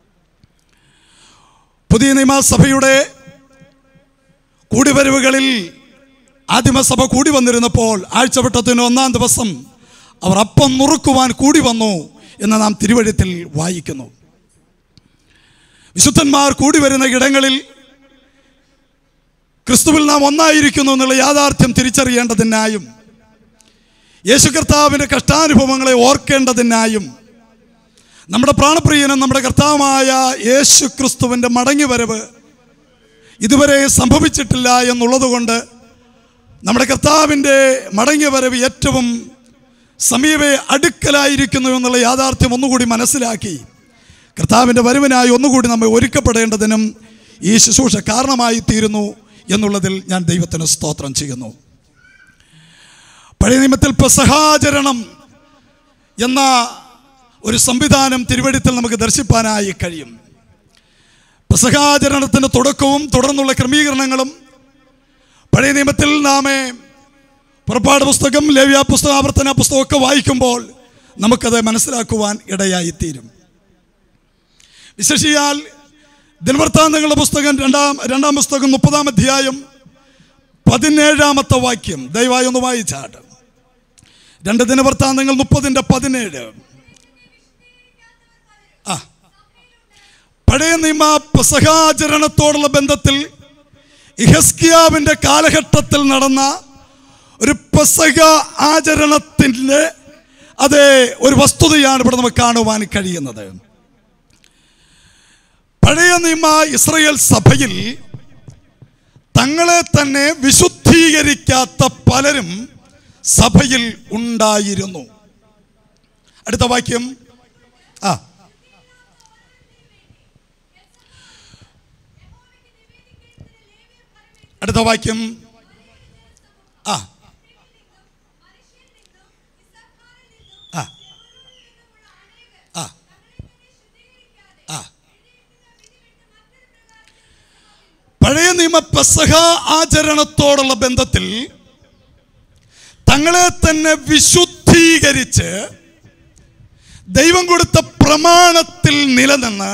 പുതിയ നിയമസഭയുടെ കൂടിവരവുകളിൽ ആദിമസഭ കൂടി വന്നിരുന്നപ്പോൾ ആഴ്ചവട്ടത്തിന് ഒന്നാം ദിവസം അവർ അപ്പം നുറുക്കുവാൻ കൂടി വന്നു എന്ന് നാം തിരുവഴുത്തിൽ വായിക്കുന്നു വിശുദ്ധന്മാർ കൂടി വരുന്ന ഇടങ്ങളിൽ ക്രിസ്തുവിൽ നാം ഒന്നായിരിക്കുന്നു എന്നുള്ള യാഥാർത്ഥ്യം തിരിച്ചറിയേണ്ടതിനായും യേശു കർത്താവിൻ്റെ കഷ്ടാനുഭവങ്ങളെ ഓർക്കേണ്ടതിനായും നമ്മുടെ പ്രാണപ്രിയനും നമ്മുടെ കർത്താവുമായ യേശു ക്രിസ്തുവിൻ്റെ മടങ്ങിവരവ് ഇതുവരെ സംഭവിച്ചിട്ടില്ല എന്നുള്ളതുകൊണ്ട് നമ്മുടെ കർത്താവിൻ്റെ മടങ്ങിവരവ് ഏറ്റവും സമീപേ അടുക്കലായിരിക്കുന്നു എന്നുള്ള യാഥാർത്ഥ്യം ഒന്നുകൂടി മനസ്സിലാക്കി കർത്താവിൻ്റെ വരവിനായി ഒന്നുകൂടി നമ്മെ ഒരുക്കപ്പെടേണ്ടതിനും ഈ ശുശ്രൂഷ കാരണമായി തീരുന്നു എന്നുള്ളതിൽ ഞാൻ ദൈവത്തിന് സ്തോത്രം ചെയ്യുന്നു പഴയ നിയമത്തിൽ പെസഹാചരണം എന്ന ഒരു സംവിധാനം തിരുവഴുത്തിൽ നമുക്ക് ദർശിപ്പാനായി കഴിയും പെസഹാചരണത്തിൻ്റെ തുടക്കവും തുടർന്നുള്ള ക്രമീകരണങ്ങളും പഴയ നിയമത്തിൽ നാമെ പുറപ്പാട് പുസ്തകം ലേവ്യ പുസ്തകം ആവർത്തന പുസ്തകം ഒക്കെ വായിക്കുമ്പോൾ നമുക്കത് മനസ്സിലാക്കുവാൻ ഇടയായിത്തീരും വിശേഷിയാൽ ദിനവൃത്താന്തങ്ങളുടെ പുസ്തകം രണ്ടാം രണ്ടാം പുസ്തകം മുപ്പതാം അധ്യായം പതിനേഴാമത്തെ വാക്യം ദയവായി ഒന്ന് വായിച്ചാട്ട് രണ്ട് ദിനവൃത്താന്തങ്ങൾ മുപ്പതിൻ്റെ പതിനേഴ് ആ പഴയ നിയമ പെസഹാചരണത്തോടുള്ള ബന്ധത്തിൽ ഇഹസ്കിയാവിൻ്റെ കാലഘട്ടത്തിൽ നടന്ന ഒരു പെസഹ ആചരണത്തിൻ്റെ അതേ ഒരു വസ്തുതയാണ് ഇവിടെ നമുക്ക് കാണുവാൻ കഴിയുന്നത് പഴയ നിയമ ഇസ്രയേൽ സഭയിൽ തങ്ങളെ തന്നെ വിശുദ്ധീകരിക്കാത്ത പലരും സഭയിൽ ഉണ്ടായിരുന്നു അടുത്ത വാക്യം ആ അടുത്ത വാക്യം ആ ആ ആ ആ പഴയ നിയമ പെസഹ ആചരണത്തോടുള്ള ബന്ധത്തിൽ തങ്ങളെ തന്നെ വിശുദ്ധീകരിച്ച് ദൈവം കൊടുത്ത പ്രമാണത്തിൽ നിലനിന്ന്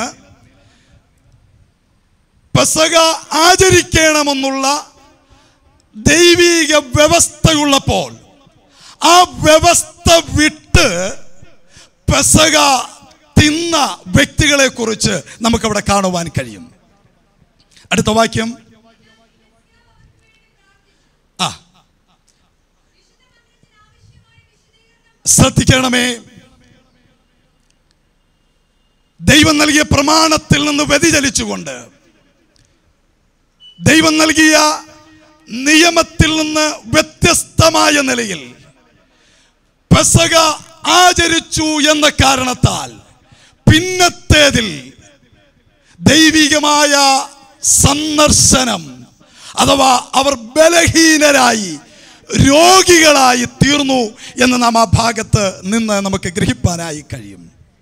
പെസക ആചരിക്കണമെന്നുള്ള ദൈവീക വ്യവസ്ഥയുള്ളപ്പോൾ ആ വ്യവസ്ഥ വിട്ട് പെസക തിന്ന വ്യക്തികളെ കുറിച്ച് നമുക്കവിടെ കാണുവാൻ കഴിയും അടുത്ത വാക്യം ആ ശ്രദ്ധിക്കണമേ ദൈവം നൽകിയ പ്രമാണത്തിൽ നിന്ന് വ്യതിചലിച്ചുകൊണ്ട് ദൈവം നൽകിയ നിയമത്തിൽ നിന്ന് വ്യത്യസ്തമായ നിലയിൽ പെസക ആചരിച്ചു എന്ന കാരണത്താൽ പിന്നത്തേതിൽ ദൈവികമായ സന്ദർശനം അഥവാ അവർ ബലഹീനരായി രോഗികളായി തീർന്നു എന്ന് നാം ആ ഭാഗത്ത് നിന്ന് നമുക്ക് ഗ്രഹിപ്പാനായി കഴിയും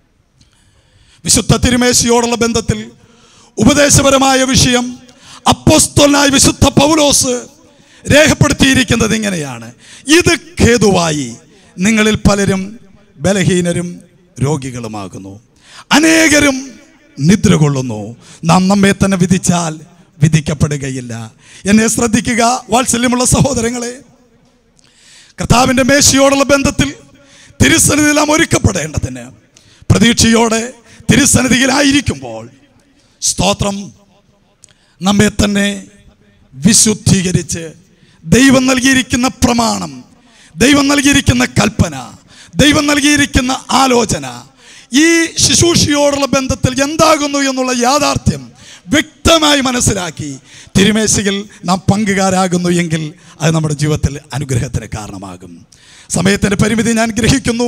വിശുദ്ധ തിരുമേശിയോടുള്ള ബന്ധത്തിൽ ഉപദേശപരമായ വിഷയം അപ്പോസ്തലനായ വിശുദ്ധ പൗലോസ് രേഖപ്പെടുത്തിയിരിക്കുന്നത് ഇങ്ങനെയാണ് ഇത് ഖേതുവായി നിങ്ങളിൽ പലരും ബലഹീനരും രോഗികളുമാകുന്നു അനേകരും നിദ്ര കൊള്ളുന്നു നാം നമ്മെ തന്നെ വിധിച്ചാൽ വിധിക്കപ്പെടുകയില്ല എന്നെ ശ്രദ്ധിക്കുക വാത്സല്യമുള്ള സഹോദരങ്ങളെ കർത്താവിൻ്റെ മേശയോടുള്ള ബന്ധത്തിൽ തിരുസന്നിധിയിൽ നാം ഒരുക്കപ്പെടേണ്ടതിന് പ്രതീക്ഷയോടെ തിരുസന്നിധിയിലായിരിക്കുമ്പോൾ സ്തോത്രം നമ്മെ തന്നെ വിശുദ്ധീകരിച്ച് ദൈവം നൽകിയിരിക്കുന്ന പ്രമാണം ദൈവം നൽകിയിരിക്കുന്ന കൽപ്പന ദൈവം നൽകിയിരിക്കുന്ന ആലോചന ഈ ശുശ്രൂഷയോടുള്ള ബന്ധത്തിൽ എന്താകുന്നു എന്നുള്ള യാഥാർത്ഥ്യം വ്യക്തമായി മനസ്സിലാക്കി തിരുമേശയിൽ നാം പങ്കുകാരാകുന്നു എങ്കിൽ അത് നമ്മുടെ ജീവിതത്തിൽ അനുഗ്രഹത്തിന് കാരണമാകും സമയത്തിൻ്റെ പരിമിതി ഞാൻ ഗ്രഹിക്കുന്നു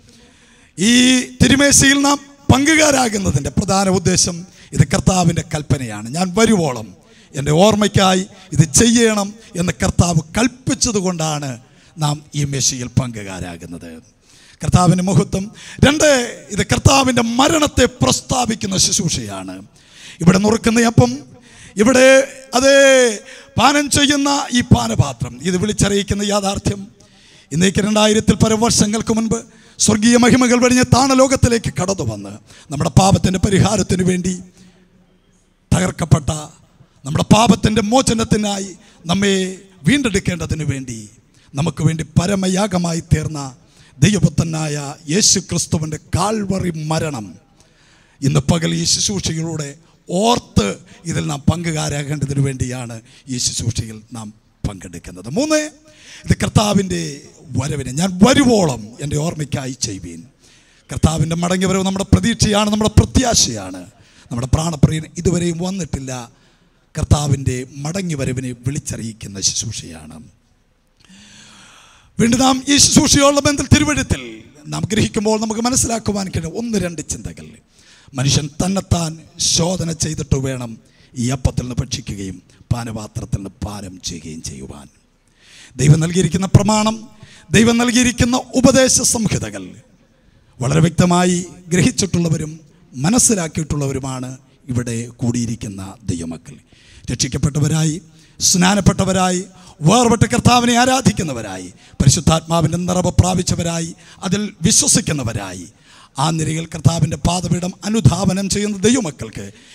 ഈ തിരുമേശയിൽ നാം പങ്കുകാരാകുന്നതിൻ്റെ പ്രധാന ഉദ്ദേശം ഇത് കർത്താവിൻ്റെ കൽപ്പനയാണ് ഞാൻ വരുവോളം എൻ്റെ ഓർമ്മയ്ക്കായി ഇത് ചെയ്യണം എന്ന് കർത്താവ് കൽപ്പിച്ചതുകൊണ്ടാണ് നാം ഈ മേശയിൽ പങ്കുകാരാകുന്നത് കർത്താവിൻ്റെ മഹത്വം രണ്ട് ഇത് കർത്താവിൻ്റെ മരണത്തെ പ്രസ്താവിക്കുന്ന ശുശ്രൂഷയാണ് ഇവിടെ നുറുക്കുന്ന അപ്പം ഇവിടെ അതേ പാനം ചെയ്യുന്ന ഈ പാനപാത്രം ഇത് വിളിച്ചറിയിക്കുന്ന യാഥാർത്ഥ്യം ഇന്നേക്ക് രണ്ടായിരത്തിൽ പല വർഷങ്ങൾക്ക് മുൻപ് സ്വർഗീയ മഹിമകൾ വെടിഞ്ഞ് താണലോകത്തിലേക്ക് കടന്നു വന്ന് നമ്മുടെ പാപത്തിൻ്റെ പരിഹാരത്തിന് വേണ്ടി തകർക്കപ്പെട്ട നമ്മുടെ പാപത്തിൻ്റെ മോചനത്തിനായി നമ്മെ വീണ്ടെടുക്കേണ്ടതിന് വേണ്ടി നമുക്ക് വേണ്ടി പരമയാഗമായി തീർന്ന ദൈവപുത്തനായ യേശു ക്രിസ്തുവിൻ്റെ കാൽവറി മരണം ഇന്ന് പകൽ ഈ ശുശ്രൂഷയിലൂടെ ഓർത്ത് ഇതിൽ നാം പങ്കുകാരാകേണ്ടതിന് വേണ്ടിയാണ് ഈ ശുശ്രൂഷയിൽ നാം പങ്കെടുക്കുന്നത് മൂന്ന് ഇത് കർത്താവിൻ്റെ വരവിനെ ഞാൻ വരുവോളം എൻ്റെ ഓർമ്മയ്ക്കായി ചെയ്യുവീൻ കർത്താവിൻ്റെ മടങ്ങി വരവ് നമ്മുടെ പ്രതീക്ഷയാണ് നമ്മുടെ പ്രത്യാശയാണ് നമ്മുടെ പ്രാണപ്രിയൻ ഇതുവരെയും വന്നിട്ടില്ല കർത്താവിൻ്റെ മടങ്ങി വരവിനെ വിളിച്ചറിയിക്കുന്ന ശുശ്രൂഷയാണ് വീണ്ടും നാം ഈ ശുശ്രൂഷയോടുള്ള ബന്ധത്തിൽ തിരുവഴുത്തിൽ നാം ഗ്രഹിക്കുമ്പോൾ നമുക്ക് മനസ്സിലാക്കുവാൻ കഴിയും ഒന്ന് രണ്ട് ചിന്തകൾ മനുഷ്യൻ തന്നെത്താൻ ശോധന ചെയ്തിട്ട് വേണം ഈ അപ്പത്തിൽ നിന്ന് ഭക്ഷിക്കുകയും പാനപാത്രത്തിൽ നിന്ന് പാനം ചെയ്യുകയും ചെയ്യുവാൻ ദൈവം നൽകിയിരിക്കുന്ന പ്രമാണം ദൈവം നൽകിയിരിക്കുന്ന ഉപദേശ സംഹിതകൾ വളരെ വ്യക്തമായി ഗ്രഹിച്ചിട്ടുള്ളവരും മനസ്സിലാക്കിയിട്ടുള്ളവരുമാണ് ഇവിടെ കൂടിയിരിക്കുന്ന ദൈവമക്കൾ രക്ഷിക്കപ്പെട്ടവരായി സ്നാനപ്പെട്ടവരായി വേർപെട്ട കർത്താവിനെ ആരാധിക്കുന്നവരായി പരിശുദ്ധാത്മാവിൻ്റെ നിറവ് പ്രാപിച്ചവരായി അതിൽ വിശ്വസിക്കുന്നവരായി ആ നിരയിൽ കർത്താവിൻ്റെ പാദപീഠം അനുധാവനം ചെയ്യുന്ന ദൈവമക്കൾക്ക്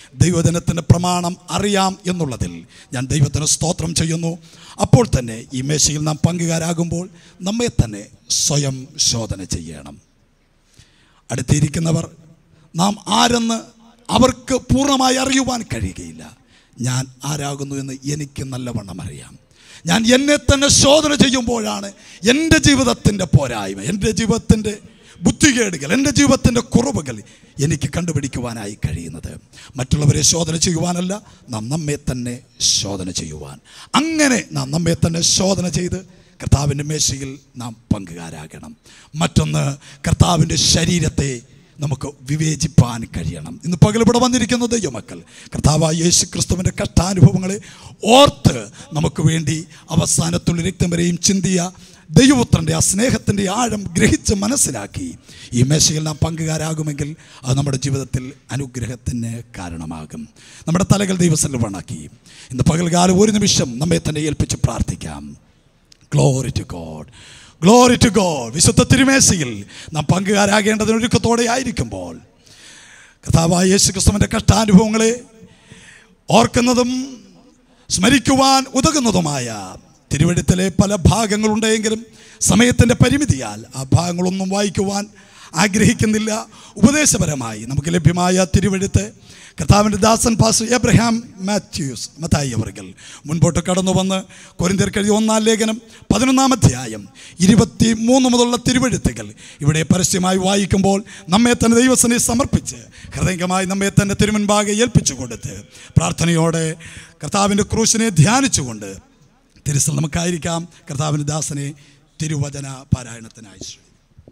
ദൈവജനത്തിൻ്റെ പ്രമാണം അറിയാം എന്നുള്ളതിൽ ഞാൻ ദൈവത്തിന് സ്തോത്രം ചെയ്യുന്നു അപ്പോൾ തന്നെ ഈ മേശയിൽ നാം പങ്കുകാരാകുമ്പോൾ നമ്മെ തന്നെ സ്വയം ശോധന ചെയ്യണം അടുത്തിരിക്കുന്നവർ നാം ആരെന്ന് അവർക്ക് പൂർണ്ണമായി അറിയുവാൻ കഴിയുകയില്ല ഞാൻ ആരാകുന്നു എന്ന് എനിക്ക് നല്ലവണ്ണം അറിയാം ഞാൻ എന്നെ തന്നെ ശോധന ചെയ്യുമ്പോഴാണ് എൻ്റെ ജീവിതത്തിൻ്റെ പോരായ്മ എൻ്റെ ജീവിതത്തിൻ്റെ ബുദ്ധികേടുകൾ എൻ്റെ ജീവിതത്തിൻ്റെ കുറവുകൾ എനിക്ക് കണ്ടുപിടിക്കുവാനായി കഴിയുന്നത് മറ്റുള്ളവരെ ശോധന ചെയ്യുവാനല്ല നാം നമ്മെ തന്നെ ശോധന ചെയ്യുവാൻ അങ്ങനെ നാം നമ്മെ തന്നെ ശോധന ചെയ്ത് കർത്താവിൻ്റെ മേശയിൽ നാം പങ്കുകാരാകണം മറ്റൊന്ന് കർത്താവിൻ്റെ ശരീരത്തെ നമുക്ക് വിവേചിപ്പാൻ കഴിയണം ഇന്ന് പകൽ ഇവിടെ വന്നിരിക്കുന്ന ദൈവമക്കൾ കർത്താവായ യേശു ക്രിസ്തുവിൻ്റെ കഷ്ടാനുഭവങ്ങളെ ഓർത്ത് നമുക്ക് വേണ്ടി അവസാനത്തുള്ള രക്തം വരെയും ചിന്തിയ ദൈവപുത്രൻ്റെ ആ സ്നേഹത്തിൻ്റെ ആഴം ഗ്രഹിച്ച് മനസ്സിലാക്കി ഈ മേശയിൽ നാം പങ്കുകാരാകുമെങ്കിൽ അത് നമ്മുടെ ജീവിതത്തിൽ അനുഗ്രഹത്തിന് കാരണമാകും നമ്മുടെ തലകൾ ദൈവസ്ഥലിൽ വണക്കി ഇന്ന് പകൽകാലം ഒരു നിമിഷം നമ്മെ തന്നെ ഏൽപ്പിച്ച് പ്രാർത്ഥിക്കാം glory to God glory to God വിശുദ്ധ തിരുമേശയിൽ നാം പങ്കുകാരാകേണ്ടതിന് ഒരുക്കത്തോടെ ആയിരിക്കുമ്പോൾ കഥാവായ യേശു ക്രിസ്തുവിൻ്റെ കഷ്ടാനുഭവങ്ങളെ ഓർക്കുന്നതും സ്മരിക്കുവാൻ ഉതകുന്നതുമായ തിരുവഴുത്തിലെ പല ഭാഗങ്ങളുണ്ടെങ്കിലും സമയത്തിൻ്റെ പരിമിതിയാൽ ആ ഭാഗങ്ങളൊന്നും വായിക്കുവാൻ ആഗ്രഹിക്കുന്നില്ല ഉപദേശപരമായി നമുക്ക് ലഭ്യമായ തിരുവഴുത്ത് കർത്താവിൻ്റെ ദാസൻ പാസ് എബ്രഹാം മാത്യൂസ് മത്തായി അവർകൾ മുൻപോട്ട് കടന്നു വന്ന് കൊരിന്തിയർ കഴിയ ഒന്നാം ലേഖനം പതിനൊന്നാം അധ്യായം ഇരുപത്തി മൂന്ന് മുതലുള്ള തിരുവഴുത്തുകൾ ഇവിടെ പരസ്യമായി വായിക്കുമ്പോൾ നമ്മെ തന്നെ ദൈവസനെ സമർപ്പിച്ച് ഹൃദയംഗമായി നമ്മെ തന്നെ തിരുമുൻപാകെ ഏൽപ്പിച്ചു കൊടുത്ത് പ്രാർത്ഥനയോടെ കർത്താവിൻ്റെ ക്രൂശിനെ ധ്യാനിച്ചുകൊണ്ട് തിരുസൽ നമുക്കായിരിക്കാം കർത്താവിൻ്റെ ദാസനെ തിരുവചന പാരായണത്തിനായി ശ്രമിക്കും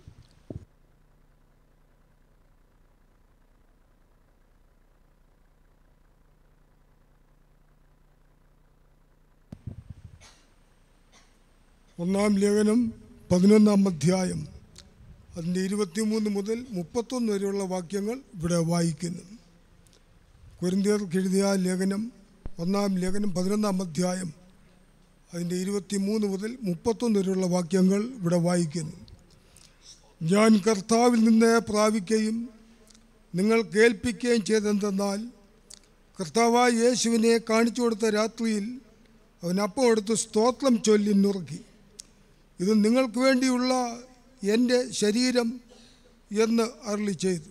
ഒന്നാം ലേഖനം പതിനൊന്നാം അധ്യായം അതിൻ്റെ ഇരുപത്തിമൂന്ന് മുതൽ മുപ്പത്തൊന്ന് വരെയുള്ള വാക്യങ്ങൾ ഇവിടെ വായിക്കുന്നു കുരിന്തിയർക്ക് എഴുതിയ ലേഖനം ഒന്നാം ലേഖനം പതിനൊന്നാം അധ്യായം അതിൻ്റെ ഇരുപത്തിമൂന്ന് മുതൽ മുപ്പത്തൊന്ന് വരെയുള്ള വാക്യങ്ങൾ ഇവിടെ വായിക്കുന്നു ഞാൻ കർത്താവിൽ നിന്ന് പ്രാപിക്കുകയും നിങ്ങൾ കേൾപ്പിക്കുകയും ചെയ്തെന്തെന്നാൽ കർത്താവായ യേശുവിനെ കാണിച്ചു കൊടുത്ത രാത്രിയിൽ അവൻ അപ്പം എടുത്ത് സ്തോത്രം ചൊല്ലി നുറുക്കി ഇത് നിങ്ങൾക്ക് വേണ്ടിയുള്ള എൻ്റെ ശരീരം എന്ന് അരളി ചെയ്തു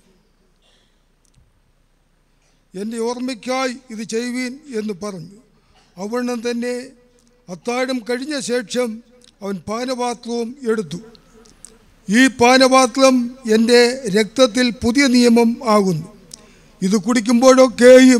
എൻ്റെ ഓർമ്മയ്ക്കായി ഇത് ചെയ്യുവീൻ എന്ന് പറഞ്ഞു അവണ്ണം തന്നെ അത്താഴം കഴിഞ്ഞ ശേഷം അവൻ പാനപാത്രവും എടുത്തു ഈ പാനപാത്രം എൻ്റെ രക്തത്തിൽ പുതിയ നിയമം ആകുന്നു ഇത് കുടിക്കുമ്പോഴൊക്കെയും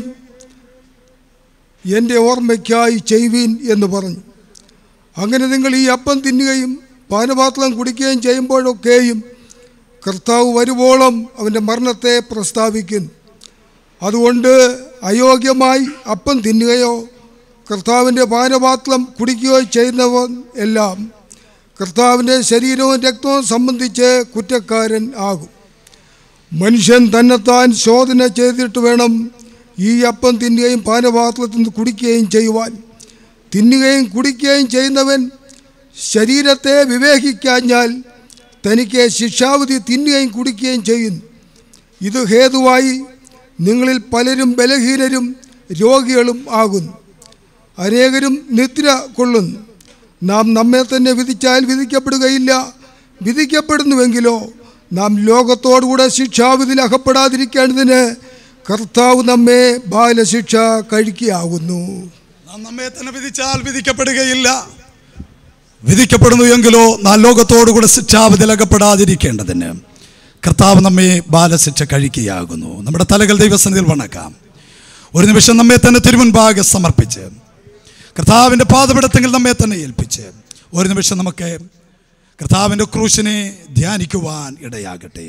എൻ്റെ ഓർമ്മയ്ക്കായി ചെയ്യുവീൻ എന്ന് പറഞ്ഞു അങ്ങനെ നിങ്ങൾ ഈ അപ്പം തിന്നുകയും പാനപാത്രം കുടിക്കുകയും ചെയ്യുമ്പോഴൊക്കെയും കർത്താവ് വരുവോളം അവൻ്റെ മരണത്തെ പ്രസ്താവിക്കുന്നു അതുകൊണ്ട് അയോഗ്യമായി അപ്പം തിന്നുകയോ കർത്താവിൻ്റെ പാനപാത്രം കുടിക്കുകയോ ചെയ്യുന്നവൻ എല്ലാം കർത്താവിൻ്റെ ശരീരവും രക്തവും സംബന്ധിച്ച് കുറ്റക്കാരൻ ആകും മനുഷ്യൻ തന്നെത്താൻ ശോധന ചെയ്തിട്ട് വേണം ഈ അപ്പം തിന്നുകയും പാനപാത്രത്തിൽ നിന്ന് കുടിക്കുകയും ചെയ്യുവാൻ തിന്നുകയും കുടിക്കുകയും ചെയ്യുന്നവൻ ശരീരത്തെ വിവേകിക്കാഞ്ഞാൽ തനിക്ക് ശിക്ഷാവധി തിന്നുകയും കുടിക്കുകയും ചെയ്യുന്നു ഇത് ഹേതുവായി നിങ്ങളിൽ പലരും ബലഹീനരും രോഗികളും ആകുന്നു അനേകരും നിദ്ര കൊള്ളുന്നു നാം നമ്മെ തന്നെ വിധിച്ചാൽ വിധിക്കപ്പെടുകയില്ല വിധിക്കപ്പെടുന്നുവെങ്കിലോ നാം ലോകത്തോടുകൂടെ ശിക്ഷാവിധിയിൽ അകപ്പെടാതിരിക്കേണ്ടതിന് കർത്താവ് നമ്മെ ബാലശിക്ഷ കഴിക്കുകയാകുന്നു നാം നമ്മെ തന്നെ വിധിച്ചാൽ വിധിക്കപ്പെടുകയില്ല വിധിക്കപ്പെടുന്നു എങ്കിലോ നാം ലോകത്തോടുകൂടെ ശിക്ഷാവിധിയിൽ അകപ്പെടാതിരിക്കേണ്ടതിന് കർത്താവ് നമ്മെ ബാലശിക്ഷ കഴിക്കുകയാകുന്നു നമ്മുടെ തലകൾ ദൈവസന്നിധിയിൽ വണക്കാം ഒരു നിമിഷം നമ്മെ തന്നെ തിരുമുൻപാകെ സമർപ്പിച്ച് കർത്താവിൻ്റെ പാതപിടത്തെങ്കിൽ നമ്മെ തന്നെ ഏൽപ്പിച്ച് ഒരു നിമിഷം നമുക്ക് കർത്താവിൻ്റെ ക്രൂശിനെ ധ്യാനിക്കുവാൻ ഇടയാകട്ടെ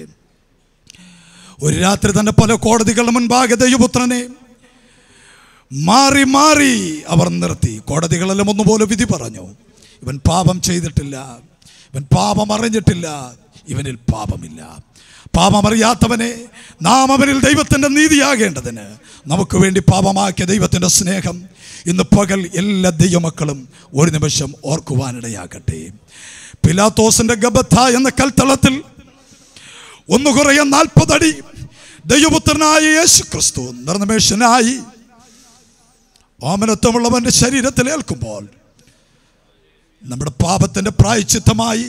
ഒരു രാത്രി തന്നെ പല കോടതികളുടെ മുൻപാകെ ദൈവപുത്രനെ മാറി മാറി അവർ നിർത്തി കോടതികളെല്ലാം ഒന്നുപോലെ വിധി പറഞ്ഞു ഇവൻ പാപം ചെയ്തിട്ടില്ല ഇവൻ പാപം അറിഞ്ഞിട്ടില്ല ഇവനിൽ പാപമില്ല പാപം അറിയാത്തവനെ നാം അവനിൽ ദൈവത്തിൻ്റെ നീതിയാകേണ്ടതിന് നമുക്ക് വേണ്ടി പാപമാക്കിയ ദൈവത്തിൻ്റെ സ്നേഹം ഇന്ന് പകൽ എല്ലാ ദൈവമക്കളും ഒരു നിമിഷം ഓർക്കുവാനിടയാകട്ടെ പിലാത്തോസിന്റെ ഗബത്ത എന്ന കൽത്തളത്തിൽ ഒന്ന് കുറയ നാൽപ്പതടി ദൈവപുത്രനായ യേശു ക്രിസ്തു നിർനിമേഷനായി ഓമനത്വമുള്ളവന്റെ ശരീരത്തിൽ ഏൽക്കുമ്പോൾ നമ്മുടെ പാപത്തിന്റെ പ്രായച്ചിത്തമായി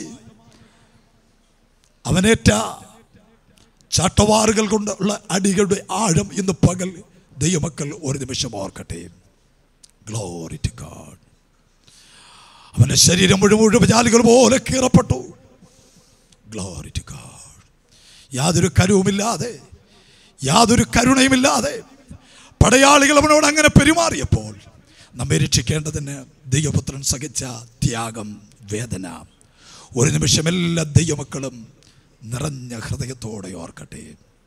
അവനേറ്റ ചാട്ടവാറുകൾ കൊണ്ടുള്ള അടികളുടെ ആഴം ഇന്ന് പകൽ ദൈവമക്കൾ ഒരു നിമിഷം ഓർക്കട്ടെ ഗ്ലോറി ടു ഗാഡ് അവന്റെ ശരീരം മുഴുവൻ മുഴുവജാലികൾ പോലെ കീറപ്പെട്ടു ഗ്ലോറി ടു ഗാഡ് യാതൊരു കരുവുമില്ലാതെ യാതൊരു കരുണയുമില്ലാതെ പടയാളികൾ അവനോട് അങ്ങനെ പെരുമാറിയപ്പോൾ നമ്മെ രക്ഷിക്കേണ്ടതിന് ദൈവപുത്രൻ സഹിച്ച ത്യാഗം വേദന ഒരു നിമിഷം എല്ലാ ദൈവമക്കളും നിറഞ്ഞ ഹൃദയത്തോടെ ഓർക്കട്ടെ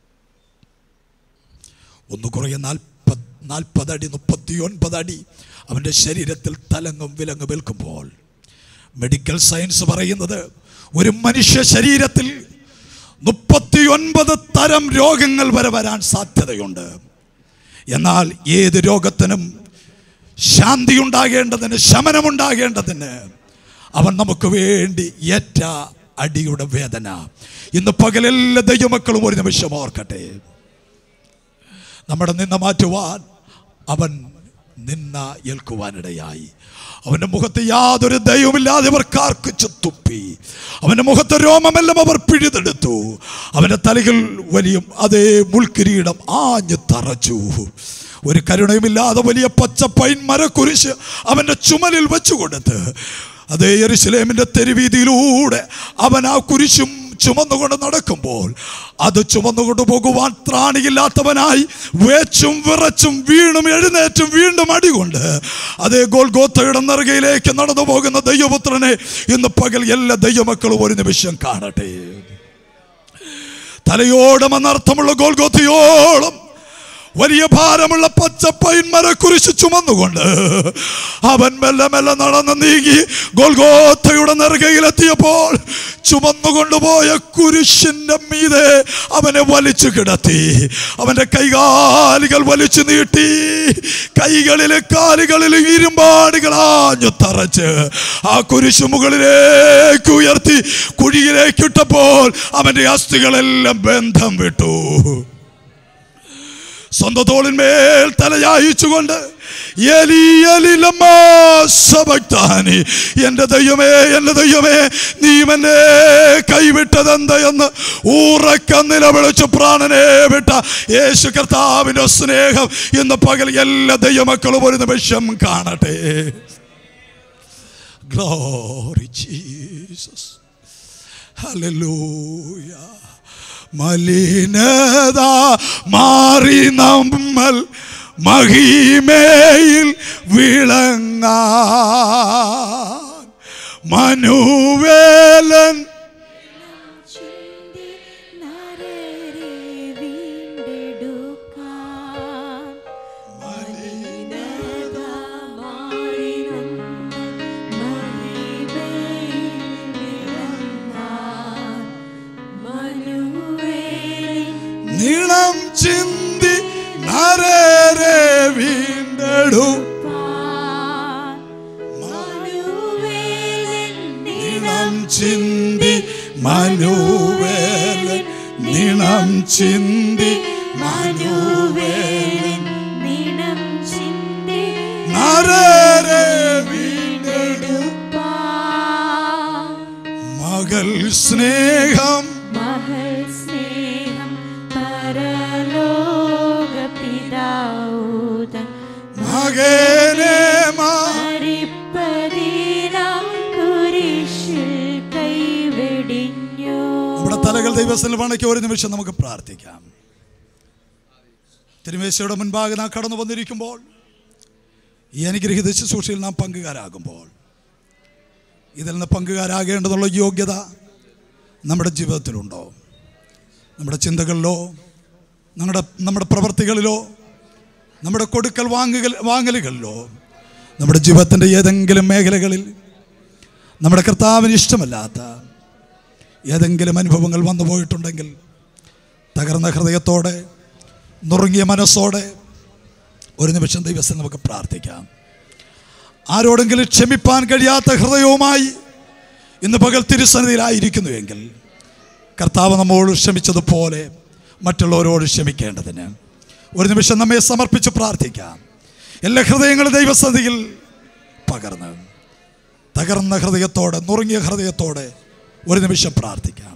ഒന്ന് കുറയെ നാൽപ്പത് നാൽപ്പതടി മുപ്പത്തി ഒൻപത് അടി അവൻ്റെ ശരീരത്തിൽ തലങ്ങും വിലങ്ങും ഏൽക്കുമ്പോൾ മെഡിക്കൽ സയൻസ് പറയുന്നത് ഒരു മനുഷ്യ ശരീരത്തിൽ മുപ്പത്തി ഒൻപത് തരം രോഗങ്ങൾ വരെ വരാൻ സാധ്യതയുണ്ട് എന്നാൽ ഏത് രോഗത്തിനും ശാന്തി ഉണ്ടാകേണ്ടതിന് ശമനമുണ്ടാകേണ്ടതിന് അവൻ നമുക്ക് വേണ്ടി ഏറ്റ അടിയുടെ വേദന ഇന്ന് പകലെല്ലാ ദൈവമക്കളും ഒരു നിമിഷം ഓർക്കട്ടെ നമ്മുടെ നിന്ന മാറ്റുവാൻ അവൻ നിന്ന ഏൽക്കുവാനിടയായി അവന്റെ മുഖത്ത് യാതൊരു ദൈവമില്ലാതെ അവർ കാർക്കിച്ചു തുപ്പി അവന്റെ മുഖത്ത് രോമമെല്ലാം അവർ പിഴുതെടുത്തു അവന്റെ തലയിൽ വലിയ അതേ മുൾക്കിരീടം ആഞ്ഞു തറച്ചു ഒരു കരുണയുമില്ലാതെ വലിയ പച്ച പൈൻ മരക്കുരിശ് അവന്റെ ചുമലിൽ വെച്ചു കൊടുത്ത് അതേ യെരുശലേമിന്റെ തെരുവീതിയിലൂടെ അവൻ ആ കുരിശും ചുമന്നുകൊണ്ട് നടക്കുമ്പോൾ അത് ചുമന്നുകൊണ്ട് പോകുവാൻ ത്രാണിയില്ലാത്തവനായി വേച്ചും വിറച്ചും വീണും എഴുന്നേറ്റും വീണ്ടും അടികൊണ്ട് അതേ ഗോൽഗോത്തയുടെ നെറുകയിലേക്ക് നടന്നു പോകുന്ന ദൈവപുത്രനെ ഇന്ന് പകൽ എല്ലാ ദൈവമക്കളും ഒരു നിമിഷം കാണട്ടെ തലയോടം എന്നർത്ഥമുള്ള ഗോൽഗോത്തയോളം വലിയ ഭാരമുള്ള പച്ചപ്പൈന്മര കുരിശ് ചുമന്നുകൊണ്ട് അവൻ മെല്ലെ മെല്ലെ നടന്ന് നീങ്ങി ഗോൽഗോത്തയുടെ നെറുകയിലെത്തിയപ്പോൾ ചുമന്നുകൊണ്ടുപോയ കുരിശിന്റെ മീതെ അവനെ വലിച്ചു കിടത്തി അവന്റെ കൈകാലുകൾ വലിച്ചു നീട്ടി കൈകളിലെ കാലുകളിൽ ഇരുമ്പാടുകൾ ആഞ്ഞു തറച്ച് ആ കുരിശ് മുകളിലേക്ക് ഉയർത്തി കുഴിയിലേക്ക് ഇട്ടപ്പോൾ അവന്റെ അസ്ഥികളെല്ലാം ബന്ധം വിട്ടു സ്വന്തം തോളിന്മേൽ തലയായിച്ചുകൊണ്ട് എലി എലി ലമ്മാ സബക്താനി എൻ്റെ ദൈവമേ എൻ്റെ ദൈവമേ നീ എന്നെ കൈവിട്ടതെന്ത് എന്ന് ഉറക്ക നിലവിളിച്ച് പ്രാണനെ വിട്ട യേശു കർത്താവിൻ്റെ സ്നേഹം ഇന്ന് പകൽ എല്ലാ ദൈവമക്കളും ഒരു നിമിഷം കാണട്ടെ ഗ്ലോറി ജീസസ് ഹല്ലേലൂയ മലിനത മാറി നമ്മൾ മഹിമയിൽ വിളങ്ങാൻ മനുവേലൻ ചിന്തി നരരെ വീണ്ടെടുക്കാൻ മലിനത മാറി നമ്മൾ മഹിമയിൽ വിളങ്ങാൻ മനുവേലിൻ നീളം ചിന്തി നരരെ വീണ്ടെടും പാൻ മനുവേലിൻ നീളം ചിന്തി മനുവേലൻ നീളം ചിന്തി മനുവേലൻ നിണം ചിന്തി നരരെ വീണ്ടെടും പാൻ മകൾ സ്നേഹം മഹൽ സ്നേഹം പരലോക പിതാവുതൻ മകനെ മാ മരിപ്പതിനാം കുരിശിൽ കൈവെടിഞ്ഞു നമ്മുടെ തലകൾ ദൈവസ്ഥനിൽ വണക്കി ഒരു നിമിഷം നമുക്ക് പ്രാർത്ഥിക്കാം തിരുമേശയുടെ മുൻപാകെ നാം കടന്നു വന്നിരിക്കുമ്പോൾ ഈ അനുഗ്രഹീത ശുശ്രൂഷയിൽ നാം പങ്കുകാരാകുമ്പോൾ ഇതിൽ നിന്ന് പങ്കുകാരാകേണ്ടതുള്ള യോഗ്യത നമ്മുടെ ജീവിതത്തിലുണ്ടോ നമ്മുടെ ചിന്തകളിലോ നമ്മുടെ നമ്മുടെ പ്രവർത്തികളിലോ നമ്മുടെ കൊടുക്കൽ വാങ്ങുകൾ വാങ്ങലുകളിലോ നമ്മുടെ ജീവിതത്തിൻ്റെ ഏതെങ്കിലും മേഖലകളിൽ നമ്മുടെ കർത്താവിന് ഇഷ്ടമല്ലാത്ത ഏതെങ്കിലും അനുഭവങ്ങൾ വന്നു പോയിട്ടുണ്ടെങ്കിൽ തകർന്ന ഹൃദയത്തോടെ നുറുങ്ങിയ മനസ്സോടെ ഒരു നിമിഷം ദൈവസ്ഥ നമുക്ക് പ്രാർത്ഥിക്കാം ആരോടെങ്കിലും ക്ഷമിപ്പാൻ കഴിയാത്ത ഹൃദയവുമായി ഇന്ന് പകൽ തിരുസന്നിധിയിലായിരിക്കുന്നുവെങ്കിൽ കർത്താവ് നമ്മോട് ക്ഷമിച്ചതുപോലെ മറ്റുള്ളവരോട് ക്ഷമിക്കേണ്ടതിന് ഒരു നിമിഷം നമ്മെ സമർപ്പിച്ച് പ്രാർത്ഥിക്കാം എല്ലാ ഹൃദയങ്ങളും ദൈവസന്നിധിയിൽ പകർന്ന് തകർന്ന ഹൃദയത്തോടെ നുറുങ്ങിയ ഹൃദയത്തോടെ ഒരു നിമിഷം പ്രാർത്ഥിക്കാം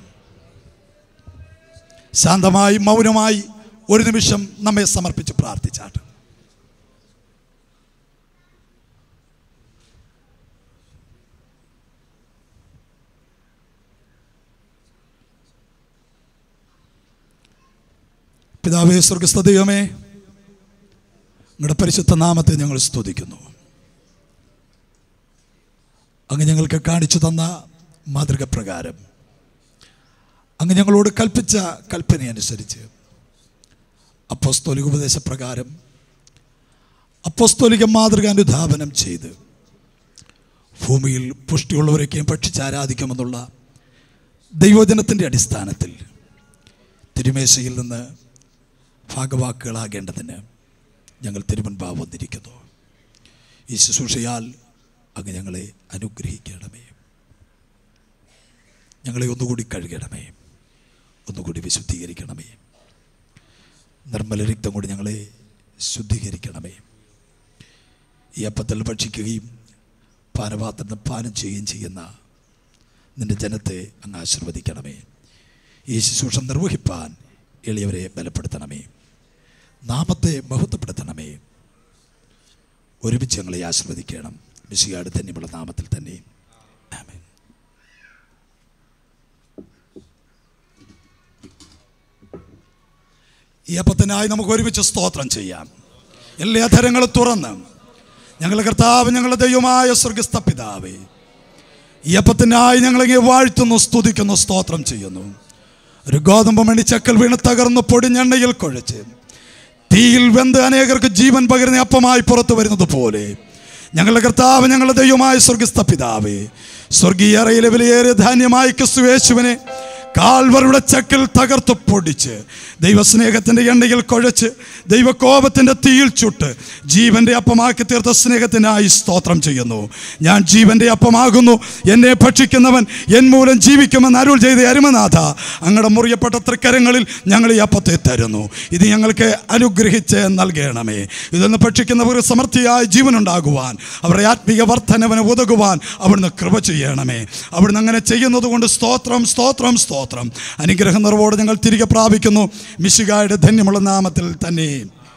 ശാന്തമായി മൗനമായി ഒരു നിമിഷം നമ്മെ സമർപ്പിച്ച് പ്രാർത്ഥിച്ചാട്ട് പിതാവേ സ്വർഗസ്ഥ ദൈവമേ നിങ്ങളുടെ പരിശുദ്ധ നാമത്തെ ഞങ്ങൾ സ്തുതിക്കുന്നു അങ്ങ് ഞങ്ങൾക്ക് കാണിച്ചു തന്ന മാതൃക പ്രകാരം അങ്ങ് ഞങ്ങളോട് കൽപ്പിച്ച കൽപ്പനയനുസരിച്ച് അപ്പോസ്തോലിക ഉപദേശപ്രകാരം അപ്പോസ്തോലിക മാതൃക അനുധാപനം ചെയ്ത് ഭൂമിയിൽ പുഷ്ടിയുള്ളവരൊക്കെയും ഭക്ഷിച്ച് ആരാധിക്കുമെന്നുള്ള ദൈവജനത്തിൻ്റെ അടിസ്ഥാനത്തിൽ തിരുമേശയിൽ നിന്ന് ഭാഗവാക്കുകളാകേണ്ടതിന് ഞങ്ങൾ തിരുമുൻപാവ് വന്നിരിക്കുന്നു ഈ ശുശ്രൂഷയാൽ അങ്ങ് ഞങ്ങളെ അനുഗ്രഹിക്കണമേ ഞങ്ങളെ ഒന്നുകൂടി കഴുകണമേ ഒന്നുകൂടി വിശുദ്ധീകരിക്കണമേ നിർമ്മല രക്തം കൊണ്ട് ഞങ്ങളെ ശുദ്ധീകരിക്കണമേ ഈ അപ്പത്തിൽ ഭക്ഷിക്കുകയും പാനപാത്രത്തിൽ പാനം ചെയ്യുകയും ചെയ്യുന്ന നിന്റെ ജനത്തെ അങ്ങ് ആശീർവദിക്കണമേ ഈ ശുശ്രൂഷ നിർവഹിപ്പാൻ എളിയവരെ ബലപ്പെടുത്തണമേ നാമത്തെ മഹത്വപ്പെടുത്തണമേ ഒരുമിച്ച് ഞങ്ങളെ ആശീർവദിക്കണം മിശികാട് തന്നെയുള്ള നാമത്തിൽ തന്നെ ആമേൻ ഈ അപ്പത്തിനായി നമുക്ക് ഒരുമിച്ച് സ്തോത്രം ചെയ്യാം എല്ലാ അധരങ്ങളും തുറന്ന് ഞങ്ങളുടെ കർത്താവ് ഞങ്ങളുടെ ദൈവമായ സ്വർഗസ്ഥ പിതാവേ ഈ അപ്പത്തിനായി ഞങ്ങളിങ്ങനെ വാഴ്ത്തുന്നു സ്തുതിക്കുന്നു സ്തോത്രം ചെയ്യുന്നു ഒരു ഗോതമ്പ് മണി ചക്കൽ വീണ് തകർന്ന് പൊടിഞ്ഞെണ്ണയിൽ കുഴച്ച് തീയിൽ വെന്ത് അനേകർക്ക് ജീവൻ പകരുന്ന അപ്പമായി പുറത്തു വരുന്നത് പോലെ ഞങ്ങളുടെ കർത്താവ് ഞങ്ങളുടെ ദൈവമായ സ്വർഗസ്ഥ പിതാവേ സ്വർഗീയ അറയിലെ വിലയേറിയ ധാന്യമായി ക്രിസ്തുവേശുവിനെ കാൽവരുടെ ചക്കിൽ തകർത്ത് പൊടിച്ച് ദൈവസ്നേഹത്തിൻ്റെ എണ്ണയിൽ കുഴച്ച് ദൈവകോപത്തിൻ്റെ തീയിൽ ചുട്ട് ജീവൻ്റെ അപ്പമാക്കി തീർത്ത സ്നേഹത്തിനായി സ്തോത്രം ചെയ്യുന്നു ഞാൻ ജീവൻ്റെ അപ്പമാകുന്നു എന്നെ ഭക്ഷിക്കുന്നവൻ എൻ മൂലം ജീവിക്കുമെന്ന് അരുൾ ചെയ്ത അരുമനാഥ അങ്ങയുടെ മുറിയപ്പെട്ട തൃക്കരങ്ങളിൽ ഞങ്ങൾ ഈ അപ്പത്തെ തരുന്നു ഇത് ഞങ്ങൾക്ക് അനുഗ്രഹിച്ച് നൽകണമേ ഇതൊന്ന് ഭക്ഷിക്കുന്നവർ സമൃദ്ധിയായ ജീവനുണ്ടാകുവാൻ അവരുടെ ആത്മീയ വർധനവിന് ഉതകുവാൻ അവിടുന്ന് കൃപ ചെയ്യണമേ അവിടുന്ന് അങ്ങനെ ചെയ്യുന്നത് കൊണ്ട് സ്തോത്രം സ്തോത്രം സ്തോത്രം അനുഗ്രഹ നിറവോടെ ഞങ്ങൾ തിരികെ പ്രാപിക്കുന്നു മിശികായുടെ ധന്യമുള്ള നാമത്തിൽ തന്നെ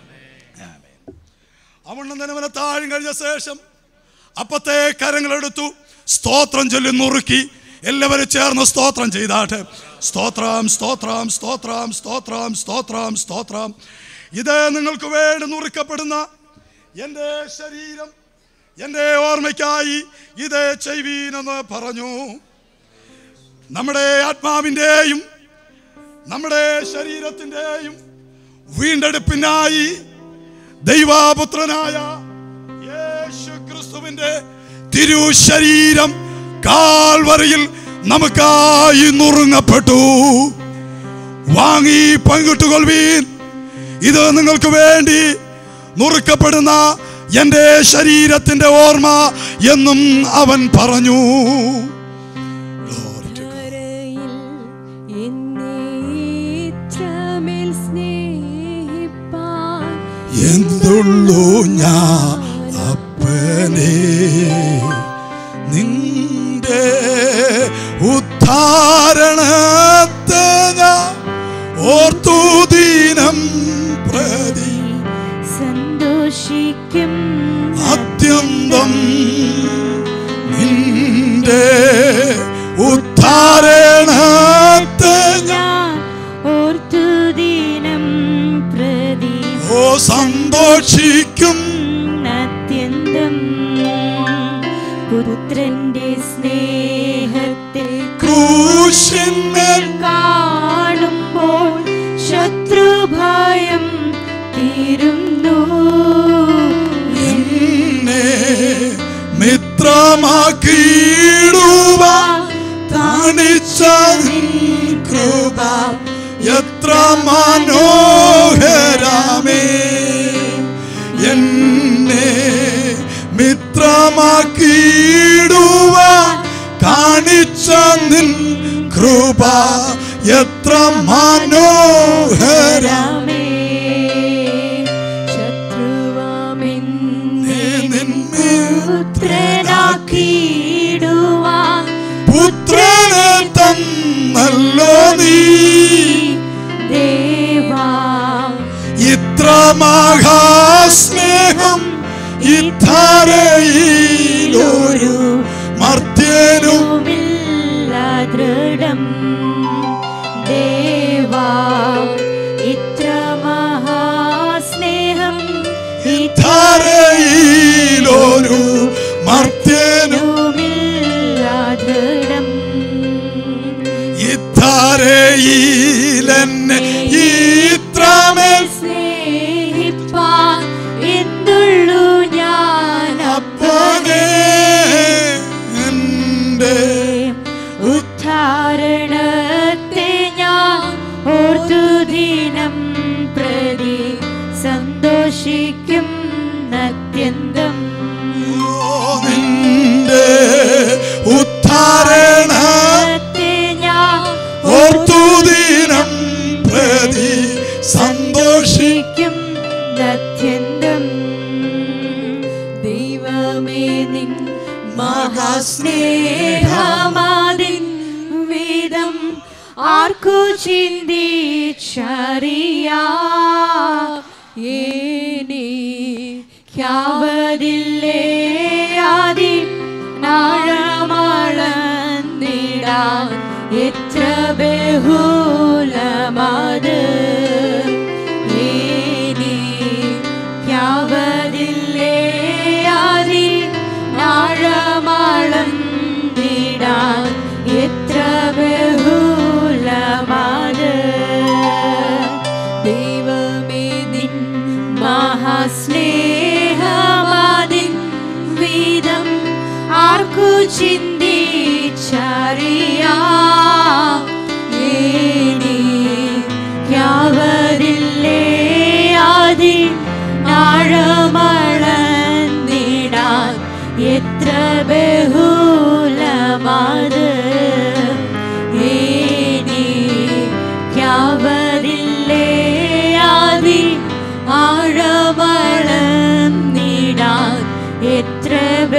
അവണ്ണം തന്നെ താഴും കഴിഞ്ഞ ശേഷം അപ്പത്തെ കരങ്ങളെടുത്തു സ്തോത്രം ചൊല്ലി നുറുക്കി എല്ലാവരും ചേർന്ന് സ്തോത്രം ചെയ്താട്ടെ സ്തോത്രം സ്തോത്രം സ്തോത്രം സ്തോത്രം സ്തോത്രം സ്തോത്രം ഇത് നിങ്ങൾക്ക് വേണ്ടി നുറുക്കപ്പെടുന്ന എൻ്റെ ശരീരം എൻ്റെ ഓർമ്മയ്ക്കായി ഇത് ചെയ്വീനെന്ന് പറഞ്ഞു നമ്മുടെ ആത്മാവിൻ്റെയും നമ്മുടെ ശരീരത്തിൻ്റെയും വീണ്ടെടുപ്പിനായി ദൈവപുത്രനായ യേശു ക്രിസ്തുവിന്റെ തിരുശരീരം കാൽവരയിൽ നമുക്കായി നുറുങ്ങപ്പെട്ടു വാങ്ങി പങ്കിട്ടുകൊള്ളുവീൻ ഇത് നിങ്ങൾക്ക് വേണ്ടി നുറുക്കപ്പെടുന്ന എൻ്റെ ശരീരത്തിൻ്റെ ഓർമ്മ എന്നും അവൻ പറഞ്ഞു Glory to God. കരയിൽ എന്നെ ഇത്രമേൽ സ്നേഹിപ്പാൻ എന്തുള്ളൂ ഞാൻ അപ്പനെ നിന്റെ ഉദ്ധാരണത്തെ ഞാൻ ഓർത്തു ദിനം പ്രതി സന്തോഷിക്കും അത്യന്തം നിന്റെ ഉദ്ധാരണത്തെ ഞാൻ ഞാൻ ഓർത്തു ദിനം പ്രതി ഓ സന്തോഷിക്കും അത്യന്തം പുത്രന്റെ സ്നേഹത്തെ ക്രൂശിന്മേൽ കാണുമ്പോൾ ശത്രുഭയം തീരുന്നു എന്നെ മിത്രമാക്കിയിടുവാൻ കാണിച്ച നിൻ കൃപ എത്ര മനോഹരമേ എന്നെ മിത്രമാക്കിയിടുവാൻ കാണിച്ച നിൻ കൃപ എത്ര മനോഹര ഇത്ര മഹാസ്നേഹം ഇത്തരയിലൊരു മർത്യനും ദൃഢം ദേവാ ഇത്ര മഹാസ്നേഹം ഇത്തരയിലൊരു മർത്യനും ദൃഢം ഇത്തരയിലെന്നെ ഇത്രമേൽ സ്നേഹിപ്പാൻ എന്തുള്ളു ഞാൻ അപ്പനേ എൻ്റെ ഉദ്ധാരണത്തെ ഞാൻ ഓർത്തു ദിനം പ്രതി സന്തോഷിക്കും അത്യന്തം നിന്റെ ഉദ്ധാരണ ത്തെ ഞാൻ ഓർത്തു ദിനം പ്രതി സന്തോഷി സന്തോഷിക്കും അത്യന്തം ദൈവമേ നിൻ മഹാസ്നേഹമാതിൻ വേദം ആർക്കു ചിന്തിച്ചറിയാ ാവതില്ലേ ആദി നാഴമാളന്നിടാൻ എത്ര ബഹുലമത് യാവതില്ലേ ആദി നാഴമാളം നീടാൻ എത്ര ബഹുലമത് ദൈവമേ നിൻ മഹാസ്നേഹമാതിൻ വീതം ആർക്കു ചിന്തിച്ചറിയാ യാവതില്ലേ ആദി ആഴമളന്നിടാൻ എത്ര ബഹുലമത് യാവതില്ലേ ആദി ആഴമളന്നിടാൻ എത്ര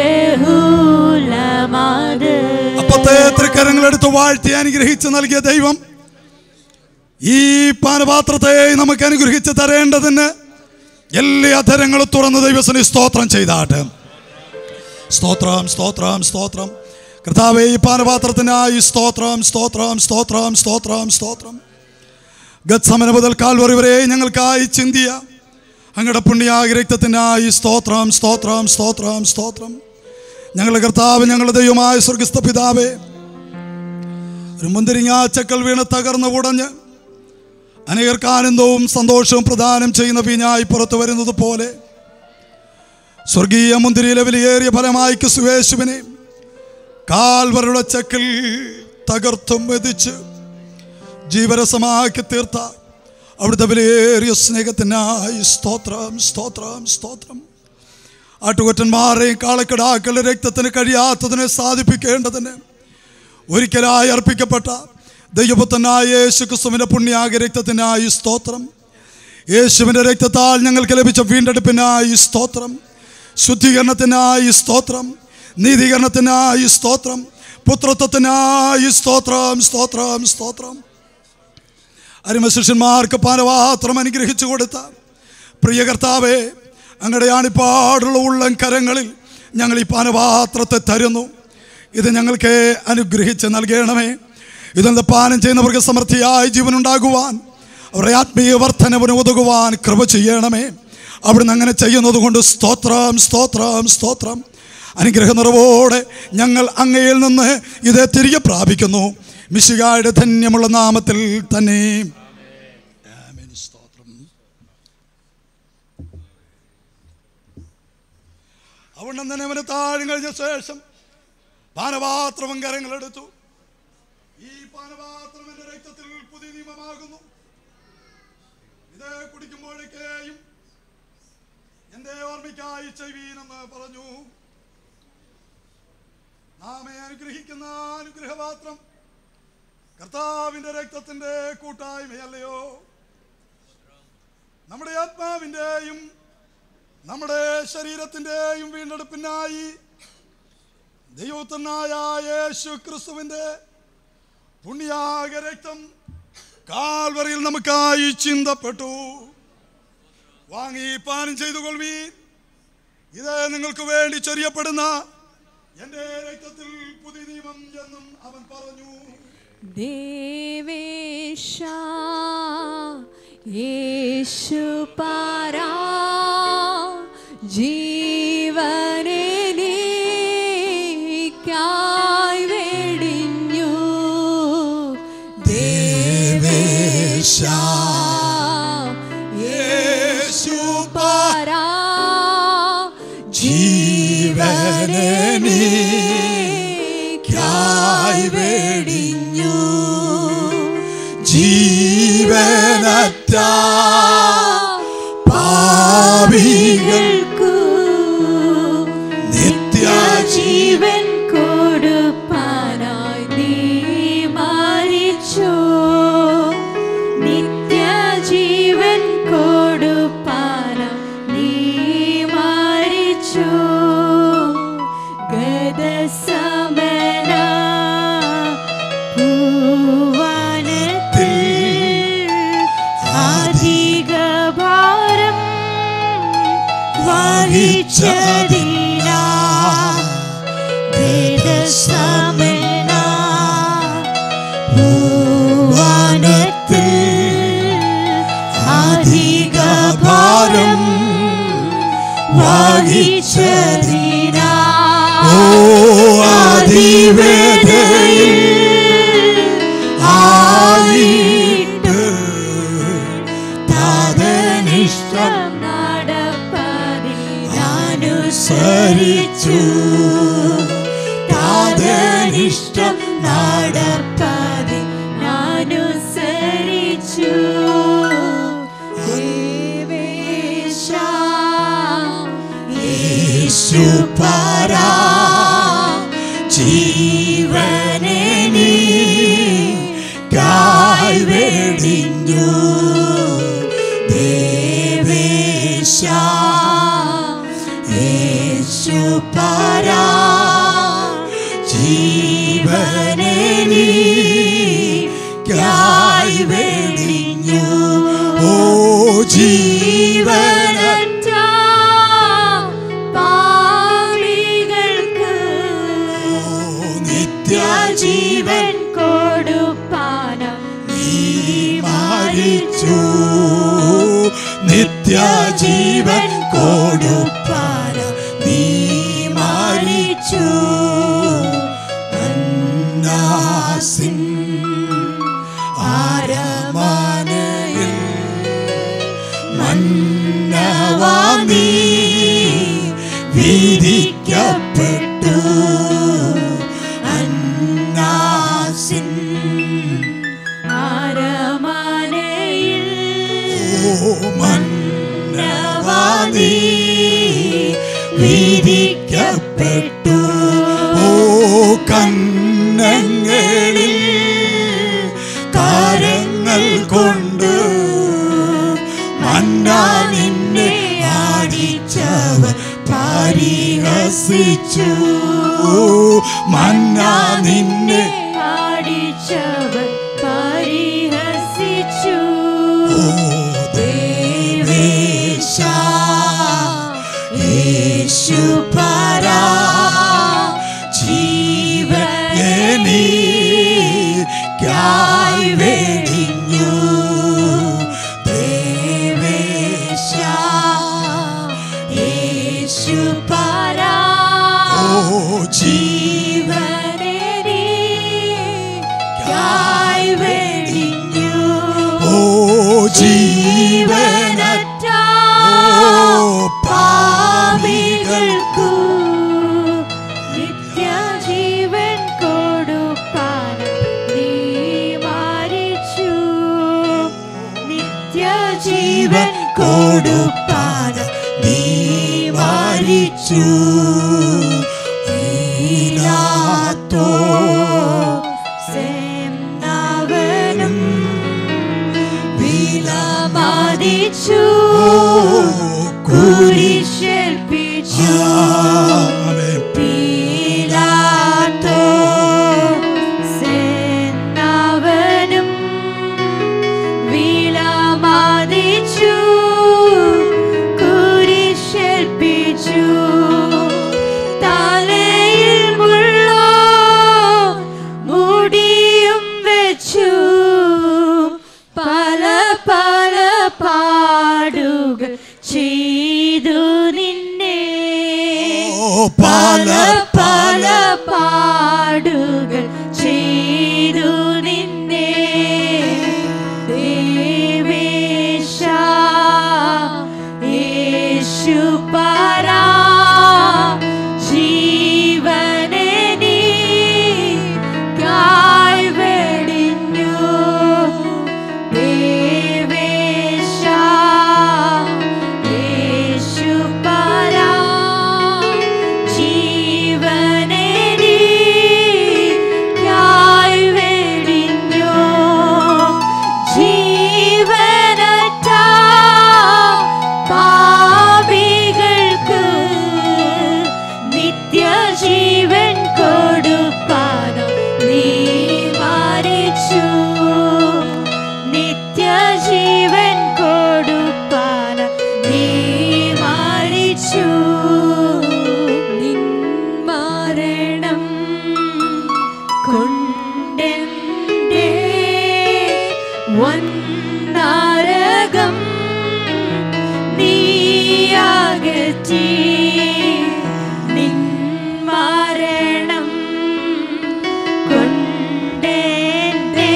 ബഹുലമത് അപ്പത്തെ തൃക്കരങ്ങളെടുത്ത് വാഴ്ത്തി അനുഗ്രഹിച്ച് നൽകിയ ദൈവം ഈ പാനപാത്രത്തെ നമുക്ക് അനുഗ്രഹിച്ച് തരേണ്ടതിന് എല്ലാ അധരങ്ങളും തുറന്ന് ദൈവത്തിന് സ്തോത്രം ചെയ്താട്ട് സ്തോത്രം സ്തോത്രം സ്തോത്രം കർത്താവെ ഈ പാനപാത്രത്തിനായി സ്തോത്രം സ്തോത്രം സ്തോത്രം സ്തോത്രം സ്തോത്രം ഗത്സമന മുതൽ കാൽവറി വരെ ഞങ്ങൾക്കായി ചിന്തിയ അങ്ങയുടെ പുണ്യാഗ രക്തത്തിനായി സ്തോത്രം സ്തോത്രം സ്തോത്രം സ്തോത്രം ഞങ്ങളുടെ കർത്താവ് ഞങ്ങളുടെ ദൈവമായ സ്വർഗസ്ഥ പിതാവേ ഒരു മുന്തിരിങ്ങാ ചക്കൽ വീണ് തകർന്നു ഉടഞ്ഞ് അനേകർക്ക് ആനന്ദവും സന്തോഷവും പ്രദാനം ചെയ്യുന്ന വീഞ്ഞായി പുറത്തു വരുന്നത് പോലെ സ്വർഗീയ മുന്തിരിയിലെ വിലയേറിയ ഫലമായി ക്രിസ്തുവേശുവിനെ കാൽവരുടെ ചക്കിൽ തകർത്തും മെതിച്ച് ജീവരസമാക്കി തീർത്ത അവിടുത്തെ വിലയേറിയ സ്നേഹത്തിനായി സ്തോത്രം സ്തോത്രം സ്തോത്രം ആട്ടുകൊറ്റന്മാരെയും കാളക്കിടാക്കളുടെ രക്തത്തിന് കഴിയാത്തതിനെ സാധിപ്പിക്കേണ്ടതിന് ഒരിക്കലായി അർപ്പിക്കപ്പെട്ട ദൈവപുത്തനായ യേശു ക്രിസ്തുവിൻ്റെ പുണ്യാഗ രക്തത്തിനായി സ്തോത്രം യേശുവിൻ്റെ രക്തത്താൽ ഞങ്ങൾക്ക് ലഭിച്ച വീണ്ടെടുപ്പിനായി സ്തോത്രം ശുദ്ധീകരണത്തിനായി സ്തോത്രം നീതീകരണത്തിനായി സ്തോത്രം പുത്രത്വത്തിനായി സ്തോത്രം സ്തോത്രം സ്തോത്രം അരിമശിഷ്യന്മാർക്ക് പാനപാത്രം അനുഗ്രഹിച്ചു കൊടുത്ത പ്രിയ കർത്താവേ അങ്ങയുടെ ആണിപ്പാടുള്ള ഉള്ളം കരങ്ങളിൽ ഞങ്ങൾ ഈ പാനപാത്രത്തെ തരുന്നു ഇത് ഞങ്ങൾക്ക് അനുഗ്രഹിച്ച് നൽകണമേ ഇതെന്ത് പാനം ചെയ്യുന്നവർക്ക് സമൃദ്ധിയായി ജീവനുണ്ടാകുവാൻ അവരുടെ ആത്മീയ വർധനവിന് ഒതുകുവാൻ കൃപ ചെയ്യണമേ അവിടുന്ന് അങ്ങനെ ചെയ്യുന്നത് കൊണ്ട് സ്തോത്രം സ്തോത്രം സ്തോത്രം അനുഗ്രഹ നിറവോടെ ഞങ്ങൾ അങ്ങയിൽ നിന്ന് ഇത് തിരികെ പ്രാപിക്കുന്നു മിശികായുടെ ധന്യമുള്ള നാമത്തിൽ തന്നെ ആമേൻ. സ്തോത്രം അവിടെ തന്നെ അവന് താഴെ കഴിഞ്ഞ ശേഷം പാനപാത്രവും കരങ്ങളെടുത്തു ഈ പാനപാത്രം എന്റെ രക്തത്തിൽ പുതിയ നിയമമാകുന്നു ഇത് കുടിക്കുമ്പോഴേക്കേയും എന്റെ ഓർമ്മയ്ക്കായി ചെയ്വീനെന്ന് പറഞ്ഞു നാമെ അനുഗ്രഹിക്കുന്ന അനുഗ്രഹപാത്രം കർത്താവിന്റെ രക്തത്തിന്റെ കൂട്ടായ്മയല്ലയോ നമ്മുടെ ആത്മാവിൻ്റെയും നമ്മുടെ ശരീരത്തിൻ്റെയും വീണ്ടെടുപ്പിനായി ദൈവത്തനായ യേശു ക്രിസ്തുവിൻ്റെ പുണ്യാക രക്തം കാൽവറിയിൽ നമുക്കായി ചിന്തപ്പെട്ടു വാങ്ങി പാനം ചെയ്തു കൊള്ളുവീൻ ഇത് നിങ്ങൾക്ക് വേണ്ടി ചൊരിയപ്പെടുന്ന എന്റെ രക്തത്തിൽ പുതിയ നിയമം എന്നും അവൻ പറഞ്ഞു ദേവേശ യേശു പാരാ ജീവനെ നീക്കായി വെടിഞ്ഞു ദേവേശ യേശു പാരാ ജീവനെ നീക്കായി വെടിഞ്ഞു ജീവനറ്റ പാപികൾക്കു നിത്യജീവൻ ജീവൻ കൊടുപ്പാനായി നീ മരിച്ചു നിത്യജീവൻ കൊടുപ്പാനായി നീ മരിച്ചു ഗതസമന ഭൂവനത്തിൽ അധിക ഭാരം വഹിച്ചതിനാ ഭേദസമന ഭൂവനത്തിൽ അധിക ഭാരം വഹിച്ചതിനാ ഓ അതിവേദയിൽ ആയിട്ട് താതനിഷ്ടം നടപ്പതിനനുസരിച്ചു താതനിഷ്ടം നടപ്പതിനനുസരിച്ചു ദേവേശ യേശു പാരാ ജീവനെ നീക്കായി വെടിഞ്ഞു ദേവേശ യേശു പാരാ ജീവനെ നീക്കായി വെടിഞ്ഞു ഓ ജീവനറ്റ പാപികൾക്ക് നിത്യജീവൻ ജീവൻ കൊടുപ്പാനം നീ മരിച്ചു നിത്യജീവൻ കൊടുപ്പാന നീ മരിച്ചു അന്നാസിൻ ആരമാനയിൽ മന്നവാ നീ വിധിക്കപ്പെട്ടു അന്നാസിൻ അരമനയിൽ ഓ മന്നവാ നീ വിധിക്കപ്പെട്ടു ഓ കന്നങ്ങളിൽ കാരങ്ങൾ കൊണ്ട് മന്ന നിന്നെ ആടിച്ചവർ പരിഹസിച്ചു മന്ന നിന്നെ പാടിച്ചവർ പരിഹസിച്ചു ഓ ദേവേശ യേശു പരാ ജീവനീക്കായി വെടിഞ്ഞു ദേവേശ യേശു പാരാ ഓ ജീവ ജീവനേക്കായി വെടിഞ്ഞു ഓ ജീവനറ്റ ഓ പാപികൾക്കു നിത്യജീവൻ കൊടുപ്പാൻ നീ മരിച്ചു നിത്യജീവൻ കൊടുപ്പാന നീ മരിച്ചു ഈലാത്തോ സെന്നവനും വിലമതിച്ചു കുരിശേൽപ്പിച്ചു ആമേൻ. പീലാത്തോ സെന്നവനും വിലമതിച്ചു നീയാകറ്റി നിൻ മരണം കൊണ്ടേന്റെ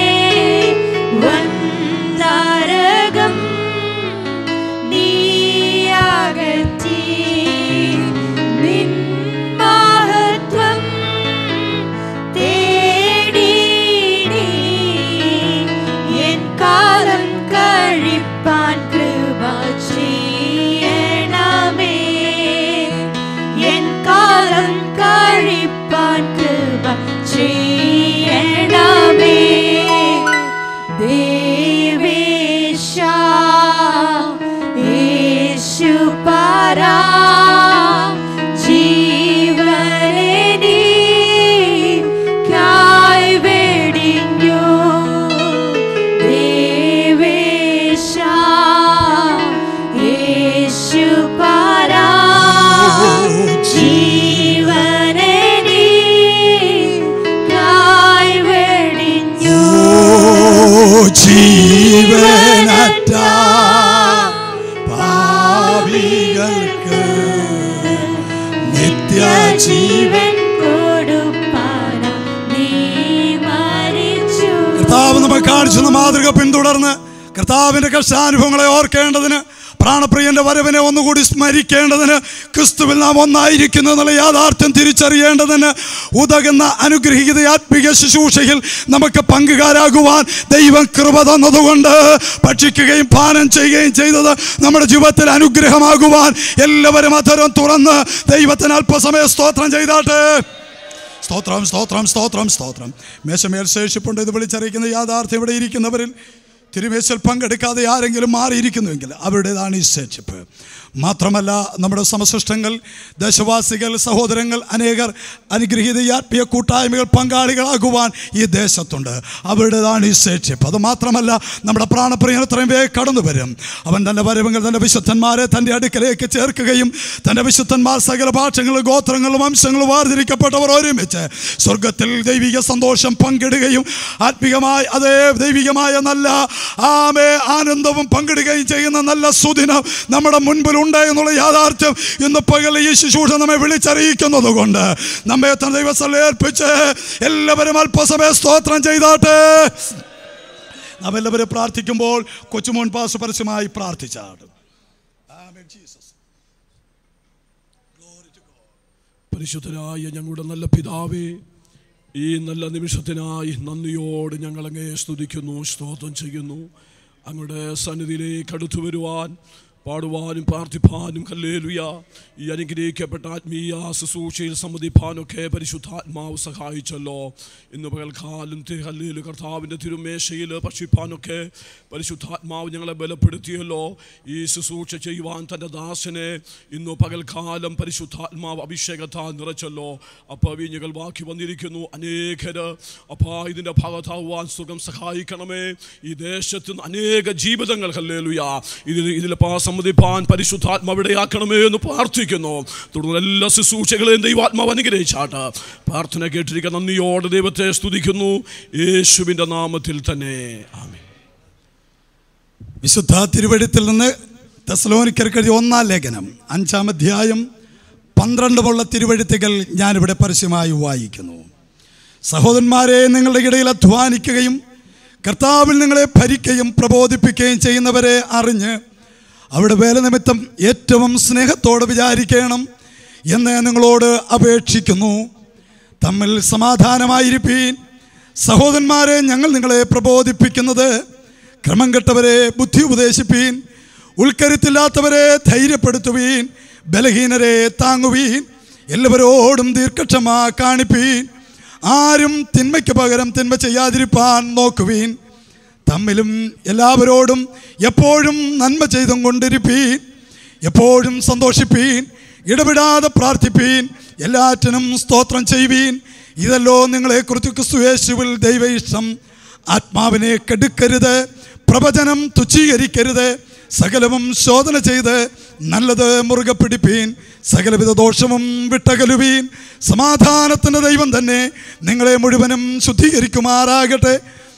വൻതാരകം നീയാകറ്റി നിൻ മഹത്വം തേടി നീ എൻ കാലം കഴിപ്പാൻ കൃപ ചെയ്യണമേ എൻ കാലം കഴിപ്പാൻ കൃപ ചെയ്യണമേ ദേവേശ യേശുപരാ ജീവനെ നീക്കായി വെടിഞ്ഞു ദേവേശ യേശുപരാ ജീവനെ നീക്കായി വെടിഞ്ഞു ജീവനറ്റ പാപികൾക്ക് നിത്യജീവൻ ജീവൻ കൊടുപ്പാന നീ മരിച്ചു കർത്താവ് നമുക്ക് കാണിച്ചുന്ന മാതൃക പിന്തുടർന്ന് കർത്താവിന്റെ കഷ്ടാനുഭവങ്ങളെ ഓർക്കേണ്ടതിന് പ്രാണപ്രിയന്റെ വരവിനെ ഒന്നുകൂടി സ്മരിക്കേണ്ടതിന് ക്രിസ്തുവിൽ നാം ഒന്നായിരിക്കുന്നു എന്നുള്ള യാഥാർത്ഥ്യം തിരിച്ചറിയേണ്ടതിന് ഉതകുന്ന അനുഗ്രഹീത ആത്മീയ ശുശ്രൂഷയിൽ നമുക്ക് പങ്കുകാരാകുവാൻ ദൈവം കൃപ തന്നതുകൊണ്ട് ഭക്ഷിക്കുകയും പാനം ചെയ്യുകയും ചെയ്തത് നമ്മുടെ ജീവിതത്തിൽ അനുഗ്രഹമാകുവാൻ എല്ലാവരും അധരം തുറന്ന് ദൈവത്തിന് അല്പസമയം സ്തോത്രം ചെയ്താട്ടെ സ്തോത്രം സ്തോത്രം സ്തോത്രം സ്തോത്രം മേശമേൽ ശേഷിപ്പുണ്ട് ഇത് വിളിച്ചറിയിക്കുന്ന യാഥാർത്ഥ്യം ഇവിടെ ഇരിക്കുന്നവരിൽ തിരുമേശൽ പങ്കെടുക്കാതെ ആരെങ്കിലും മാറിയിരിക്കുന്നുവെങ്കിൽ അവരുടേതാണ് ഈ ശേഷിപ്പ് മാത്രമല്ല നമ്മുടെ സമസൃഷ്ടങ്ങൾ ദേശവാസികൾ സഹോദരങ്ങൾ അനേകർ അനുഗ്രഹീത ഈ ആത്മീയ കൂട്ടായ്മകൾ പങ്കാളികളാകുവാൻ ഈ ദേശത്തുണ്ട് അവരുടേതാണ് ഈ ശേഷിപ്പ് അത് മാത്രമല്ല നമ്മുടെ പ്രാണപ്രിയൻ എത്രയും വേഗം കടന്നു വരും അവൻ തൻ്റെ വരവുകൾ തൻ്റെ വിശുദ്ധന്മാരെ തൻ്റെ അടുക്കലേക്ക് ചേർക്കുകയും തൻ്റെ വിശുദ്ധന്മാർ സകല ഭാഷങ്ങളും ഗോത്രങ്ങളും വംശങ്ങളും വേർതിരിക്കപ്പെട്ടവർ ഒരുമിച്ച് സ്വർഗത്തിൽ ദൈവിക സന്തോഷം പങ്കിടുകയും ആത്മീയമായി അതേ ദൈവികമായ നല്ല ആമേ ആനന്ദവും പങ്കിടുകയും ചെയ്യുന്ന നല്ല സുദിനം നമ്മുടെ മുൻപിൽ ഉണ്ട് എന്നുള്ള യാഥാർത്ഥ്യം ഇന്ന് പകൽ ഈ ശുശ്രൂഷ നമ്മെ വിളിച്ചറിയിക്കുന്നത് കൊണ്ട് നമ്മെ തന്നെ ദൈവസ്ഥലം ഏൽപ്പിച്ച് എല്ലാവരും അല്പസമയം സ്തോത്രം ചെയ്താട്ടെ നാം എല്ലാവരും പ്രാർത്ഥിക്കുമ്പോൾ കൊച്ചുമോൻ പാസ് പരസ്യമായി പ്രാർത്ഥിച്ചാണ് ആമേൻ ജീസസ് പരിശുദ്ധനായ ഞങ്ങളുടെ നല്ല പിതാവേ ഈ നല്ല നിമിഷത്തിനായി നന്ദിയോട് ഞങ്ങളങ്ങേ സ്തുതിക്കുന്നു സ്തോത്രം ചെയ്യുന്നു അങ്ങയുടെ സന്നിധിയിലേക്ക് അടുത്തു വരുവാൻ പാടുവാനും പ്രാർത്ഥിപ്പാനും കല്ലേലുയ ഈ അനുഗ്രഹിക്കപ്പെട്ട ആത്മീയ ശുശ്രൂഷയിൽ സമ്മതിപ്പാനൊക്കെ പരിശുദ്ധാത്മാവ് സഹായിച്ചല്ലോ ഇന്ന് പകൽക്കാലം ഹല്ലേലു കർത്താവിൻ്റെ തിരുമേശയിൽ ഭക്ഷിപ്പാനൊക്കെ പരിശുദ്ധാത്മാവ് ഞങ്ങളെ ബലപ്പെടുത്തിയല്ലോ ഈ ശുശ്രൂഷ ചെയ്യുവാൻ തൻ്റെ ദാസനെ ഇന്ന് പകൽക്കാലം പരിശുദ്ധാത്മാവ് അഭിഷേകത്താൽ നിറച്ചല്ലോ അപ്പോൾ വീഞ്ഞുകൾ ബാക്കി വന്നിരിക്കുന്നു അനേകര് അപ്പോൾ ഇതിൻ്റെ ഭാഗത്താവുവാൻ സുഖം സഹായിക്കണമേ ഈ ദേശത്ത് നിന്ന് അനേക ജീവിതങ്ങൾ ഹല്ലേലുയ ഇതിൽ ഇതിൽ സമ്മതിപ്പാൻ പരിശുദ്ധാത്മാവ് ഇടയാക്കണമേ എന്ന് പ്രാർത്ഥിക്കുന്നു തുടർന്ന് എല്ലാ ശുശ്രൂഷകളെയും ദൈവാത്മാവ് അനുഗ്രഹിച്ചാട്ട് പ്രാർത്ഥന കേട്ടിരിക്കുന്ന നന്ദിയോടെ ദൈവത്തെ സ്തുതിക്കുന്നു യേശുവിൻ്റെ നാമത്തിൽ തന്നെ ആമേൻ വിശുദ്ധ തിരുവഴുത്തിൽ നിന്ന് തെസലോനിക്കർക്ക് എഴുതിയ ഒന്നാം ലേഖനം അഞ്ചാം അധ്യായം പന്ത്രണ്ടുമുള്ള തിരുവഴുത്തുകൾ ഞാനിവിടെ പരസ്യമായി വായിക്കുന്നു സഹോദരന്മാരെ നിങ്ങളുടെ ഇടയിൽ അധ്വാനിക്കുകയും കർത്താവിൽ നിങ്ങളെ ഭരിക്കുകയും പ്രബോധിപ്പിക്കുകയും ചെയ്യുന്നവരെ അറിഞ്ഞ് അവിടെ വേല നിമിത്തം ഏറ്റവും സ്നേഹത്തോടെ വിചാരിക്കണം എന്ന് നിങ്ങളോട് അപേക്ഷിക്കുന്നു തമ്മിൽ സമാധാനമായിരിപ്പീൻ സഹോദരന്മാരെ ഞങ്ങൾ നിങ്ങളെ പ്രബോധിപ്പിക്കുന്നത് ക്രമം കെട്ടവരെ ബുദ്ധി ഉപദേശിപ്പീൻ ഉൾക്കരുത്തില്ലാത്തവരെ ധൈര്യപ്പെടുത്തുവീൻ ബലഹീനരെ താങ്ങുവീൻ എല്ലാവരോടും ദീർഘക്ഷമ കാണിപ്പീൻ ആരും തിന്മയ്ക്ക് പകരം തിന്മ ചെയ്യാതിരിപ്പാൻ നോക്കുവീൻ തമ്മിലും എല്ലാവരോടും എപ്പോഴും നന്മ ചെയ്തും കൊണ്ടിരിപ്പീൻ എപ്പോഴും സന്തോഷിപ്പീൻ ഇടപെടാതെ പ്രാർത്ഥിപ്പീൻ എല്ലാറ്റിനും സ്തോത്രം ചെയ്യുവീൻ ഇതല്ലോ നിങ്ങളെക്കുറിച്ച് ക്രിസ്തുയേശുവിൽ ദൈവ ഇഷ്ടം ആത്മാവിനെ കെടുക്കരുത് പ്രവചനം തുച്ഛീകരിക്കരുത് സകലവും ശോധന ചെയ്ത് നല്ലത് മുറുകെ പിടിപ്പീൻ സകലവിധ ദോഷവും വിട്ടകലുവീൻ സമാധാനത്തിൻ്റെ ദൈവം തന്നെ നിങ്ങളെ മുഴുവനും ശുദ്ധീകരിക്കുമാറാകട്ടെ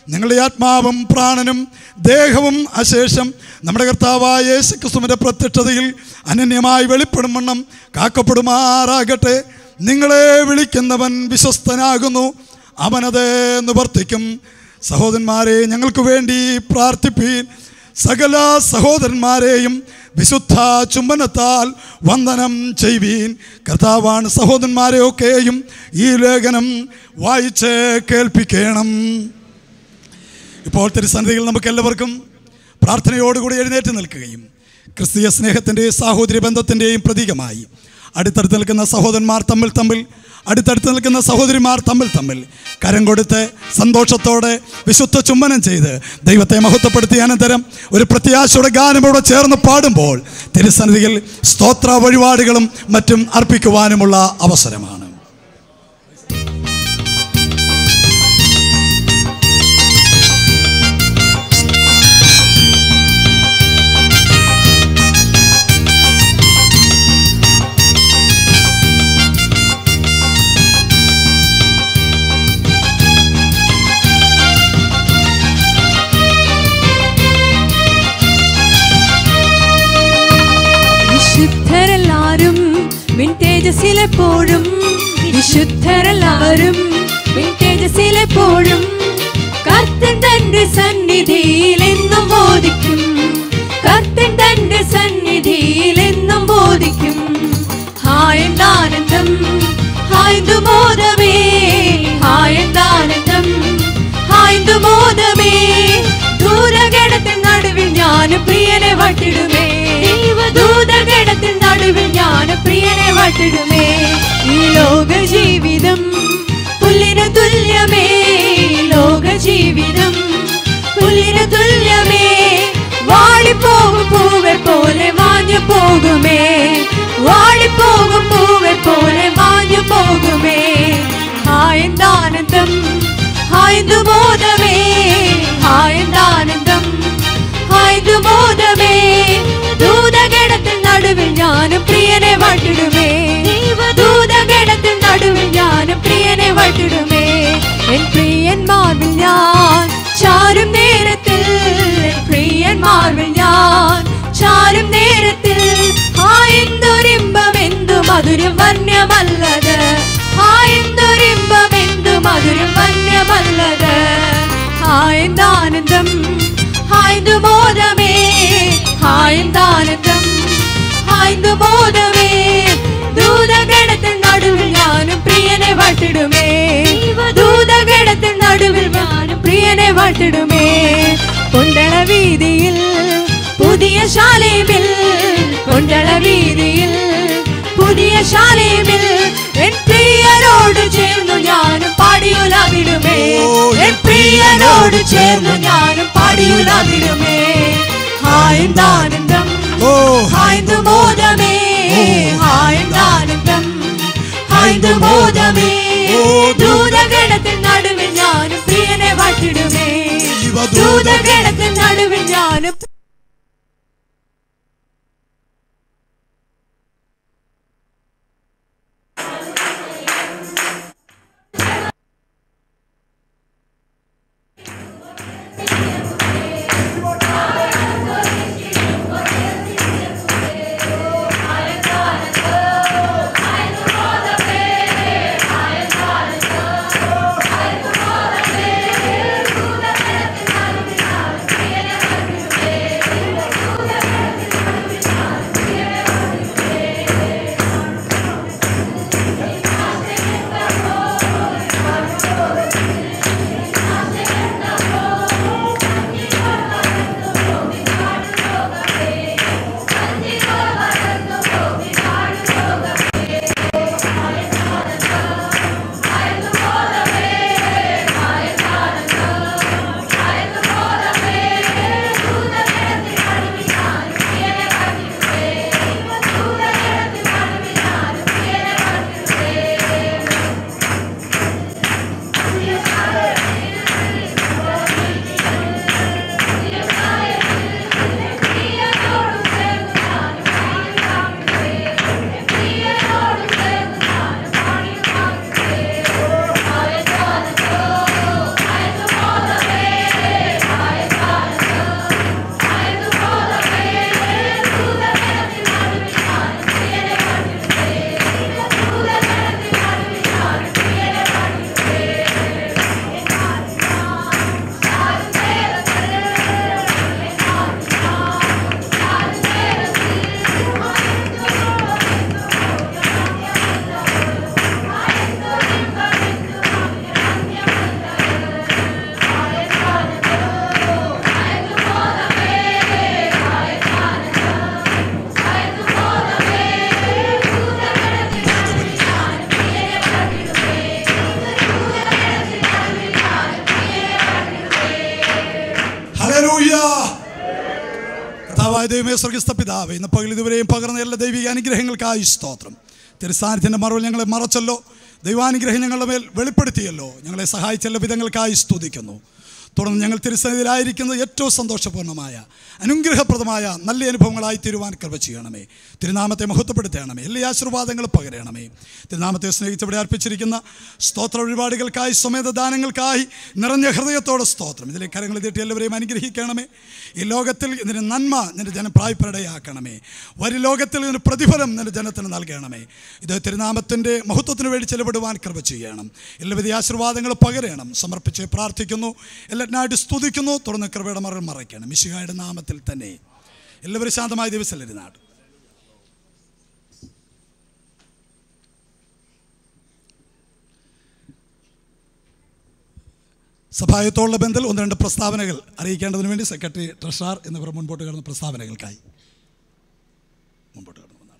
നിങ്ങളുടെ ആത്മാവും പ്രാണനും ദേഹവും അശേഷം നമ്മുടെ കർത്താവായ യേശു ക്രിസ്തുവിൻ്റെ പ്രത്യക്ഷതയിൽ അനന്യമായി വെളിപ്പെടും വണ്ണം കാക്കപ്പെടുമാറാകട്ടെ നിങ്ങളെ വിളിക്കുന്നവൻ വിശ്വസ്തനാകുന്നു അവനത് നിവർത്തിക്കും സഹോദരന്മാരെ ഞങ്ങൾക്ക് വേണ്ടി പ്രാർത്ഥിപ്പീൻ സകല സഹോദരന്മാരെയും വിശുദ്ധ ചുംബനത്താൽ വന്ദനം ചെയ്യുവീൻ കർത്താവാണ് സഹോദരന്മാരെയൊക്കെയും ഈ ലേഖനം വായിച്ച് കേൾപ്പിക്കണം ഇപ്പോൾ തിരുസന്നിധിയിൽ നമുക്ക് എല്ലാവർക്കും പ്രാർത്ഥനയോടുകൂടി എഴുന്നേറ്റ് നിൽക്കുകയും ക്രിസ്തീയ സ്നേഹത്തിൻ്റെയും സാഹോദര്യ ബന്ധത്തിൻ്റെയും പ്രതീകമായി അടുത്തടുത്ത് നിൽക്കുന്ന സഹോദരന്മാർ തമ്മിൽ തമ്മിൽ അടുത്തടുത്ത് നിൽക്കുന്ന സഹോദരിമാർ തമ്മിൽ തമ്മിൽ കരം കൊടുത്ത് സന്തോഷത്തോടെ വിശുദ്ധ ചുംബനം ചെയ്ത് ദൈവത്തെ മഹത്വപ്പെടുത്തിയ അനന്തരം ഒരു പ്രത്യാശയുടെ ഗാനം ഇവിടെ ചേർന്ന് പാടുമ്പോൾ തിരുസന്നിധിയിൽ സ്തോത്ര വഴിപാടുകളും മറ്റും അർപ്പിക്കുവാനുമുള്ള അവസരമാണ് വിശുദ്ധരെല്ലാരും വിൻ തേജസ്സിലെപ്പോഴും വിശുദ്ധരെല്ലാവരും വിൻ തേജസ്സിലെപ്പോഴും കർത്തൻ തന്റെ സന്നിധിയിൽ എന്നും ബോധിക്കും കർത്തൻ തന്റെ സന്നിധിയിൽ എന്നും ബോധിക്കും ഹായ് എന്താനന്ദം ഹായ് ദുബോധമേ ഹായ് എന്താനന്ദം ഹായ് ദുബോധമേ ദൂരഗണത്തിൽ നടുവിൽ ഞാൻ പ്രിയനെ വട്ടിടുമേ ദൂതഗണത്തിൽ നടുവിൽ ഞാൻ പ്രിയനെ വട്ടിടുമേ ഈ ലോക ജീവിതം പുല്ലിന് തുല്യമേ ഈ ലോക ജീവിതം പുല്ലിന് തുല്യമേ വാടിപ്പോകും പൂവെ പോലെ മാഞ്ഞു പോകുമേ വാടിപ്പോകും പൂവെ പോലെ മാഞ്ഞു പോകുമേ ഹായന്താനന്ദം ഹായ്തുബോധമേ ഹായന്താനന്ദം ഹായ്തുബോധമേ ദൂതഗണത്തിൽ നടുവിൽ ഞാനും പ്രിയനെ വട്ടിടുമേ ദൂതഗണത്തിൽ നടുവിൽ ഞാനും പ്രിയനെ വട്ടിടുമേ എൻ പ്രിയന്മാരിൽ ഞാൻ ചാരും നേരത്തിൽ എൻ പ്രിയന്മാരിൽ ഞാൻ ചാരും നേരത്തിൽ ആ എന്തൊരിമ്പം എന്തു മധുരം വന്യമല്ലത് ആ എന്തൊരിമ്പം എന്തു മധുരം വന്യമല്ലത് ഹായന്താനന്ദം ഹായ്തുബോധമേ ഹായന്താനന്ദം ഹായ്തുബോധമേ ദൂതഗണത്തിൽ നടുവിൽ ഞാനും പ്രിയനെ വാട്ടിടുമേ ദൂതഗണത്തിൽ നടുവിൽ ഞാനും പ്രിയനെ വാട്ടിടുമേ കൊണ്ടള വീതിയിൽ പുതിയ ശാലേമിൽ കൊണ്ടള വീതിയിൽ പുതിയ ശാലേമിൽ എൻ പ്രിയനോട് ചേർന്നു ഞാനും പാടിയുലാവിടുമേ എൻ പ്രിയനോട് ചേർന്നു ഞാനും പാടിയുലാവിടുമേ ഹായന്താനന്ദം ഓ ഹായ്തുബോധമേ ഹായന്താനന്ദം ഹായ്തുബോധമേ ദൂതഗണത്തിൽ നടുവിൽ ഞാനും പ്രിയനെ വാട്ടിടുമേ ദൂതഗണത്തിൽ നടുവിൽ ഞാനും സ്വർഗസ്ഥ പിതാവ് ഇന്ന് പകൽ ഇതുവരെയും പകർന്ന എല്ലാ ദൈവിക അനുഗ്രഹങ്ങൾക്കായി സ്തോത്രം തിരുസ്ഥാനത്തിൻ്റെ മറവിൽ ഞങ്ങളെ മറച്ചല്ലോ ദൈവാനുഗ്രഹം ഞങ്ങളുടെ മേൽ വെളിപ്പെടുത്തിയല്ലോ ഞങ്ങളെ സഹായിച്ച എല്ലാ വിധങ്ങൾക്കായി സ്തുതിക്കുന്നു തുടർന്ന് ഞങ്ങൾ തിരുസന്നിധിയിലായിരിക്കുന്നത് ഏറ്റവും സന്തോഷപൂർണ്ണമായ അനുഗ്രഹപ്രദമായ നല്ല അനുഭവങ്ങളായി തീരുവാൻ കൃപ ചെയ്യണമേ തിരുനാമത്തെ മഹത്വപ്പെടുത്തണമേ എല്ലാ ആശീർവാദങ്ങളും പകരണമേ തിരുനാമത്തെ സ്നേഹിച്ചവിടെ അർപ്പിച്ചിരിക്കുന്ന സ്തോത്ര വഴിപാടുകൾക്കായി സ്വമേധ ദാനങ്ങൾക്കായി നിറഞ്ഞ ഹൃദയത്തോടെ സ്തോത്രം ഇതിലെ കരങ്ങൾ തീട്ടി എല്ലാവരെയും അനുഗ്രഹിക്കണമേ ഈ ലോകത്തിൽ ഇതിന് നന്മ നിന്റെ ജനം പ്രായപ്പെടയാക്കണമേ വരും ലോകത്തിൽ ഇതിന് പ്രതിഫലം നിന്റെ ജനത്തിന് നൽകണമേ ഇത് തിരുനാമത്തിൻ്റെ മഹത്വത്തിന് വേണ്ടി ചെലവിടുവാൻ കൃപ ചെയ്യണം എല്ലാവിധ ആശീർവാദങ്ങൾ പകരണം സമർപ്പിച്ച് പ്രാർത്ഥിക്കുന്നു എല്ലാറ്റിനായിട്ട് സ്തുതിക്കുന്നു തുറന്ന് കൃപയുടെ മറൽ മറയ്ക്കണം മിശിഹായുടെ നാമത്തിൽ തന്നെ എല്ലാവരും ശാന്തമായ ദിവസമല്ലിരുന്നാട് സഭായത്തോടുള്ള ബന്ധത്തിൽ ഒന്ന് രണ്ട് പ്രസ്താവനകൾ അറിയിക്കേണ്ടതിന് വേണ്ടി സെക്രട്ടറി ട്രഷറാർ എന്നിവർ മുൻപോട്ട് കടന്ന പ്രസ്താവനകൾക്കായി മുൻപോട്ട് കടന്നു വന്നാണ്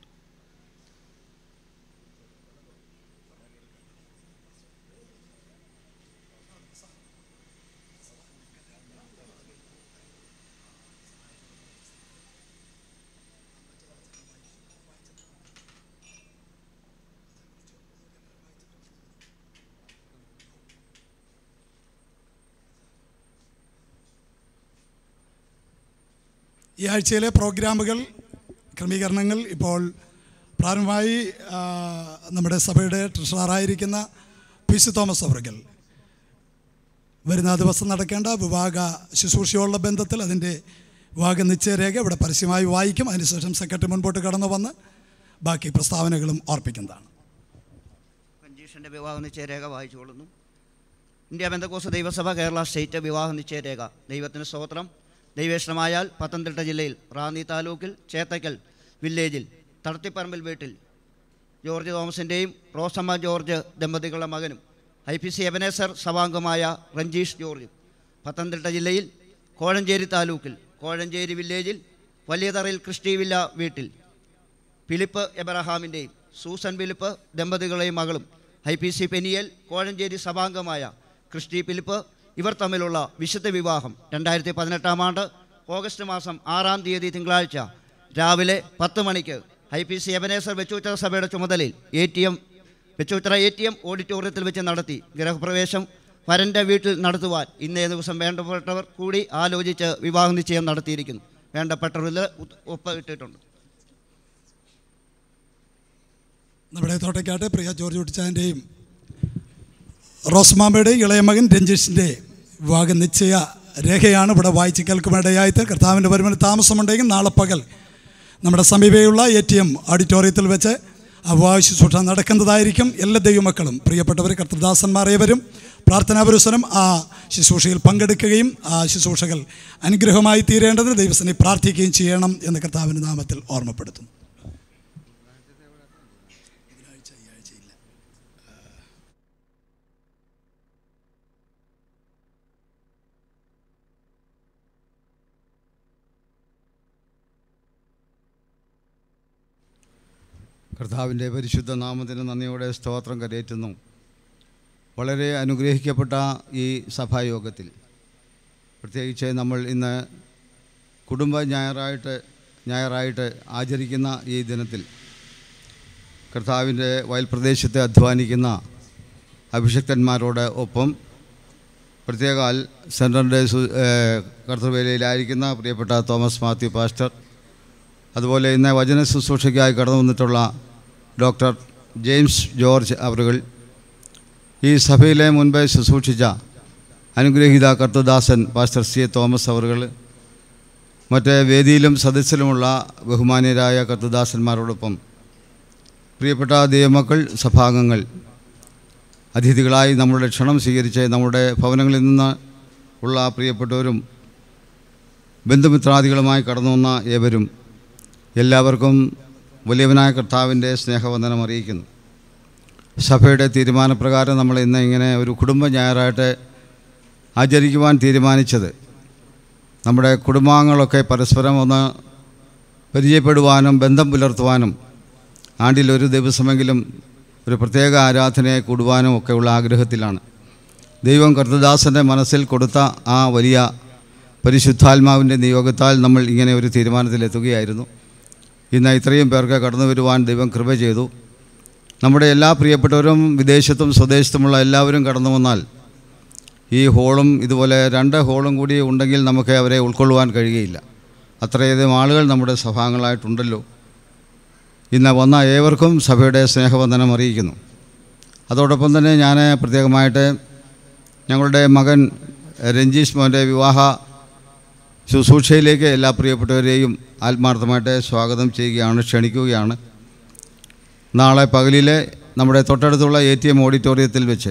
ഈ ആഴ്ചയിലെ പ്രോഗ്രാമുകൾ ക്രമീകരണങ്ങൾ ഇപ്പോൾ പ്രാരംഭമായി ആ, നമ്മുടെ സഭയുടെ ട്രഷറായിരിക്കുന്ന പി സി തോമസ് അവർക്കൽ വരുന്ന ദിവസം നടക്കേണ്ട വിവാഹ ശുശ്രൂഷയോടുള്ള ബന്ധത്തിൽ അതിൻ്റെ വിവാഹ നിശ്ചയരേഖ ഇവിടെ പരസ്യമായി വായിക്കും അതിനുശേഷം സെക്രട്ടറി മുൻപോട്ട് കടന്നു വന്ന് ബാക്കി പ്രസ്താവനകളും ഓർപ്പിക്കുന്നതാണ് കഞ്ചീഷൻ്റെ വിവാഹ നിശ്ചയരേഖ വായിച്ചുകൊള്ളുന്നു ഇന്ത്യ ബന്ധക്കോസ് ദൈവസഭ കേരള സ്റ്റേറ്റ് വിവാഹ നിശ്ചയരേഖ ദൈവത്തിന് സ്തോത്രം ദൈവേഷണമായാൽ പത്തനംതിട്ട ജില്ലയിൽ റാന്നി താലൂക്കിൽ ചേത്തക്കൽ വില്ലേജിൽ തടത്തിപ്പറമ്പിൽ വീട്ടിൽ ജോർജ് തോമസിൻ്റെയും റോസമ്മ ജോർജ് ദമ്പതികളുടെ മകനും ഐ പി സി എബനേസർ സഭാംഗമായ റഞ്ജീഷ് ജോർജും പത്തനംതിട്ട ജില്ലയിൽ കോഴഞ്ചേരി താലൂക്കിൽ കോഴഞ്ചേരി വില്ലേജിൽ വലിയതറയിൽ ക്രിസ്റ്റി വില്ല വീട്ടിൽ ഫിലിപ്പ് എബ്രഹാമിൻ്റെയും സൂസൻ ഫിലിപ്പ് ദമ്പതികളുടെയും മകളും I P C Peniel Kozhencherry സഭാംഗമായ ക്രിസ്റ്റി ഫിലിപ്പ് ഇവർ തമ്മിലുള്ള വിശുദ്ധ വിവാഹം രണ്ടായിരത്തി പതിനെട്ടാം ആണ്ട് ഓഗസ്റ്റ് മാസം ആറാം തീയതി തിങ്കളാഴ്ച രാവിലെ പത്ത് മണിക്ക് I P C Ebenezer Vechoochira സഭയുടെ ചുമതലയിൽ A T M Vechoochira A T M ഓഡിറ്റോറിയത്തിൽ വെച്ച് നടത്തി ഗൃഹപ്രവേശം വരൻ്റെ വീട്ടിൽ നടത്തുവാൻ ഇന്നേ ദിവസം വേണ്ടപ്പെട്ടവർ കൂടി ആലോചിച്ച് വിവാഹ നിശ്ചയം നടത്തിയിരിക്കുന്നു വേണ്ടപ്പെട്ടവരിൽ ഒപ്പ് ഇട്ടിട്ടുണ്ട് നമ്മുടെ തോട്ടയ്ക്കാട്ട് പ്രിയ ജോർജ് കുട്ടിച്ചാൻ്റെയും റോസ്മാമയുടെയും ഇളയ മകൻ രഞ്ജീഷിൻ്റെ വിവാഹ നിശ്ചയ രേഖയാണ് ഇവിടെ വായിച്ച് കേൾക്കുമിടയായിട്ട് കർത്താവിൻ്റെ വരുമാനം താമസമുണ്ടെങ്കിൽ നാളെ പകൽ നമ്മുടെ സമീപയുള്ള എ ടി എം ഓഡിറ്റോറിയത്തിൽ വെച്ച് ആ വിവാഹ ശുശ്രൂഷ നടക്കുന്നതായിരിക്കും എല്ലാ ദൈവമക്കളും പ്രിയപ്പെട്ടവർ കർത്തദാസന്മാരേവരും പ്രാർത്ഥനാപുരസനം ആ ശുശ്രൂഷയിൽ പങ്കെടുക്കുകയും ആ ശുശ്രൂഷകൾ അനുഗ്രഹമായി തീരേണ്ടതിന് ദൈവസനെ പ്രാർത്ഥിക്കുകയും ചെയ്യണം എന്ന് കർത്താവിൻ്റെ നാമത്തിൽ ഓർമ്മപ്പെടുത്തുന്നു കർത്താവിൻ്റെ പരിശുദ്ധ നാമത്തിന് നന്ദിയോടെ സ്തോത്രം കരയേറ്റുന്നു വളരെ അനുഗ്രഹിക്കപ്പെട്ട ഈ സഭായോഗത്തിൽ പ്രത്യേകിച്ച് നമ്മൾ ഇന്ന് കുടുംബ ഞായറായിട്ട് ഞായറായിട്ട് ആചരിക്കുന്ന ഈ ദിനത്തിൽ കർത്താവിൻ്റെ വയൽപ്രദേശത്തെ അധ്വാനിക്കുന്ന അഭിഷക്തന്മാരോട് ഒപ്പം പ്രത്യേകാൽ സെൻറ്ററിൻ്റെ സു- ഏഹ് കർത്തൃവേലയിലായിരിക്കുന്ന പ്രിയപ്പെട്ട തോമസ് മാത്യു പാസ്റ്റർ അതുപോലെ ഇന്ന് വചന ശുശ്രൂഷയ്ക്കായി കടന്നു വന്നിട്ടുള്ള ഡോക്ടർ ജെയിംസ് ജോർജ് അവറുകൾ ഈ സഭയിലെ മുൻപേ ശുശ്രൂഷിച്ച അനുഗ്രഹീത കർത്തദാസൻ പാസ്റ്റർ സി എ തോമസ് അവറുകൾ മറ്റ് വേദിയിലും സദസ്സിലുമുള്ള ബഹുമാന്യരായ കർത്തദാസന്മാരോടൊപ്പം പ്രിയപ്പെട്ട ദൈവമക്കൾ സഭാംഗങ്ങൾ അതിഥികളായി നമ്മളുടെ ക്ഷണം സ്വീകരിച്ച് നമ്മുടെ ഭവനങ്ങളിൽ നിന്ന് ഉള്ള പ്രിയപ്പെട്ടവരും ബന്ധുമിത്രാദികളുമായി കടന്നു വന്ന ഏവരും എല്ലാവർക്കും വലിയവനായ കർത്താവിൻ്റെ സ്നേഹവന്ദനം അറിയിക്കുന്നു സഭയുടെ തീരുമാനപ്രകാരം നമ്മൾ ഇന്ന് ഇങ്ങനെ ഒരു കുടുംബ ഞായറായിട്ട് ആചരിക്കുവാൻ തീരുമാനിച്ചത് നമ്മുടെ കുടുംബാംഗങ്ങളൊക്കെ പരസ്പരം ഒന്ന് പരിചയപ്പെടുവാനും ബന്ധം പുലർത്തുവാനും ആണ്ടിൽ ഒരു ദിവസമെങ്കിലും ഒരു പ്രത്യേക ആരാധനയെ കൂടുവാനും ഒക്കെയുള്ള ആഗ്രഹത്തിലാണ് ദൈവം കർത്തദാസൻ്റെ മനസ്സിൽ കൊടുത്ത ആ വലിയ പരിശുദ്ധാത്മാവിൻ്റെ നിയോഗത്താൽ നമ്മൾ ഇങ്ങനെ ഒരു തീരുമാനത്തിലെത്തുകയായിരുന്നു ഇന്ന് ഇത്രയും പേർക്ക് കടന്നു വരുവാൻ ദൈവം കൃപ ചെയ്തു നമ്മുടെ എല്ലാ പ്രിയപ്പെട്ടവരും വിദേശത്തും സ്വദേശത്തുമുള്ള എല്ലാവരും കടന്നു വന്നാൽ ഈ ഹോളും ഇതുപോലെ രണ്ട് ഹോളും കൂടി ഉണ്ടെങ്കിൽ നമുക്ക് അവരെ ഉൾക്കൊള്ളുവാൻ കഴിയുകയില്ല അത്രയധികം ആളുകൾ നമ്മുടെ സഭാംഗങ്ങളായിട്ടുണ്ടല്ലോ ഇന്ന് വന്ന ഏവർക്കും സഭയുടെ സ്നേഹവന്ദനം അറിയിക്കുന്നു അതോടൊപ്പം തന്നെ ഞാൻ പ്രത്യേകമായിട്ട് ഞങ്ങളുടെ മകൻ രഞ്ജീഷ് മോൻ്റെ വിവാഹ ശുശ്രൂഷയിലേക്ക് എല്ലാ പ്രിയപ്പെട്ടവരെയും ആത്മാർത്ഥമായിട്ട് സ്വാഗതം ചെയ്യുകയാണ് ക്ഷണിക്കുകയാണ് നാളെ പകലിലെ നമ്മുടെ തൊട്ടടുത്തുള്ള എ ടി എം ഓഡിറ്റോറിയത്തിൽ വെച്ച്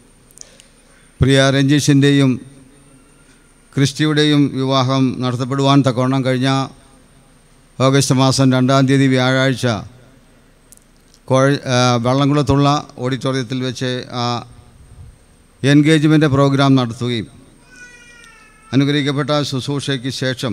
പ്രിയ രഞ്ജീഷിൻ്റെയും ക്രിസ്റ്റിയുടെയും വിവാഹം നടത്തപ്പെടുവാൻ തക്കവണ്ണം കഴിഞ്ഞ ഓഗസ്റ്റ് മാസം രണ്ടാം തീയതി വ്യാഴാഴ്ച കോഴ ആ, വള്ളംകുളത്തുള്ള ഓഡിറ്റോറിയത്തിൽ വെച്ച് ആ എൻഗേജ്മെൻ്റ് പ്രോഗ്രാം നടത്തുകയും അനുഗ്രഹിക്കപ്പെട്ട ശുശ്രൂഷയ്ക്ക് ശേഷം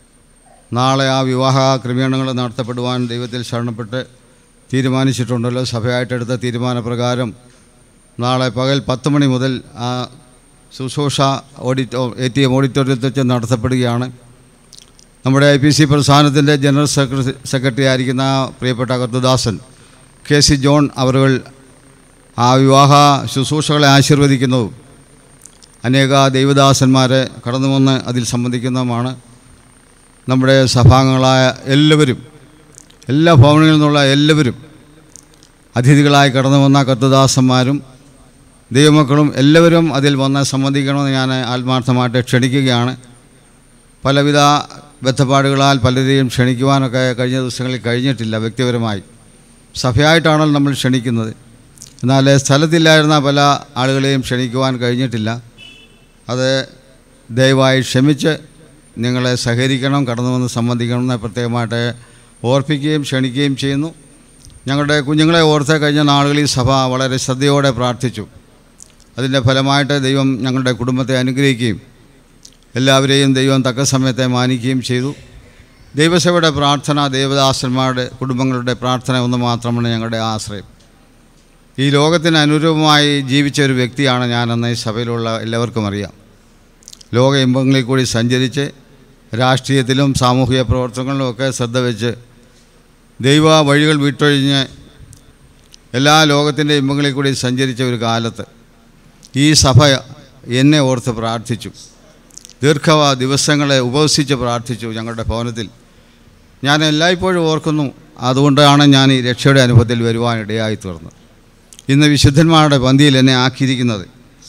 നാളെ ആ വിവാഹ ക്രമീകരണങ്ങൾ നടത്തപ്പെടുവാൻ ദൈവത്തിൽ ശരണപ്പെട്ട് തീരുമാനിച്ചിട്ടുണ്ടല്ലോ സഭയായിട്ടെടുത്ത തീരുമാനപ്രകാരം നാളെ പകൽ പത്ത് മണി മുതൽ ആ ശുശ്രൂഷ ഓഡിറ്റോ എ ടി എം ഓഡിറ്റോറിയത്തിൽ വെച്ച് നടത്തപ്പെടുകയാണ് നമ്മുടെ ഐ പി സി പ്രസ്ഥാനത്തിൻ്റെ ജനറൽ സെക്രട്ടറി സെക്രട്ടറി ആയിരിക്കുന്ന പ്രിയപ്പെട്ട കർത്തദാസൻ കെ സി ജോൺ അവറുകൾ ആ വിവാഹ ശുശ്രൂഷകളെ ആശീർവദിക്കുന്നതും അനേക ദൈവദാസന്മാരെ കടന്നു വന്ന് അതിൽ സംബന്ധിക്കുന്നതുമാണ് നമ്മുടെ സഭാംഗങ്ങളായ എല്ലാവരും എല്ലാ ഭവനങ്ങളിൽ നിന്നുള്ള എല്ലാവരും അതിഥികളായി കടന്നു വന്ന കർത്തദാസന്മാരും ദൈവമക്കളും എല്ലാവരും അതിൽ വന്ന് സംബന്ധിക്കണമെന്ന് ഞാൻ ആത്മാർത്ഥമായിട്ട് ക്ഷണിക്കുകയാണ് പലവിധ ബന്ധപ്പാടുകളാൽ പലരെയും ക്ഷണിക്കുവാനൊക്കെ കഴിഞ്ഞ ദിവസങ്ങളിൽ കഴിഞ്ഞിട്ടില്ല വ്യക്തിപരമായി സഭയായിട്ടാണല്ലോ നമ്മൾ ക്ഷണിക്കുന്നത് എന്നാൽ സ്ഥലത്തില്ലായിരുന്ന പല ആളുകളെയും ക്ഷണിക്കുവാൻ കഴിഞ്ഞിട്ടില്ല അത് ദയവായി ക്ഷമിച്ച് നിങ്ങളെ സഹകരിക്കണം കടന്നു വന്ന് സംബന്ധിക്കണമെന്ന് പ്രത്യേകമായിട്ട് ഓർപ്പിക്കുകയും ക്ഷണിക്കുകയും ചെയ്യുന്നു ഞങ്ങളുടെ കുഞ്ഞുങ്ങളെ ഓർത്ത് കഴിഞ്ഞ നാളുകളിൽ സഭ വളരെ ശ്രദ്ധയോടെ പ്രാർത്ഥിച്ചു അതിൻ്റെ ഫലമായിട്ട് ദൈവം ഞങ്ങളുടെ കുടുംബത്തെ അനുഗ്രഹിക്കുകയും എല്ലാവരെയും ദൈവം തക്ക സമയത്തെ മാനിക്കുകയും ചെയ്തു ദൈവസഭയുടെ പ്രാർത്ഥന ദേവദാസന്മാരുടെ കുടുംബങ്ങളുടെ പ്രാർത്ഥന ഒന്ന് മാത്രമാണ് ഞങ്ങളുടെ ആശ്രയം ഈ ലോകത്തിന് അനുരൂപമായി ജീവിച്ച ഒരു വ്യക്തിയാണ് ഞാനെന്ന് ഈ സഭയിലുള്ള എല്ലാവർക്കും അറിയാം ലോക ഇമ്പങ്ങളിൽ കൂടി സഞ്ചരിച്ച് രാഷ്ട്രീയത്തിലും സാമൂഹിക പ്രവർത്തനങ്ങളിലും ഒക്കെ ശ്രദ്ധ വെച്ച് ദൈവ വഴികൾ വിട്ടൊഴിഞ്ഞ് എല്ലാ ലോകത്തിൻ്റെ ഇമ്പങ്ങളിൽ കൂടി സഞ്ചരിച്ച ഒരു കാലത്ത് ഈ സഭ എന്നെ ഓർത്ത് പ്രാർത്ഥിച്ചു ദീർഘ ദിവസങ്ങളെ ഉപവസിച്ച് പ്രാർത്ഥിച്ചു ഞങ്ങളുടെ ഭവനത്തിൽ ഞാൻ എല്ലായ്പ്പോഴും ഓർക്കുന്നു അതുകൊണ്ടാണ് ഞാൻ ഈ രക്ഷയുടെ അനുഭവത്തിൽ വരുവാൻ ഇടയായി തീർന്നത് ഇന്ന് വിശുദ്ധന്മാരുടെ പന്തിയിൽ എന്നെ ആക്കിയിരിക്കുന്നത്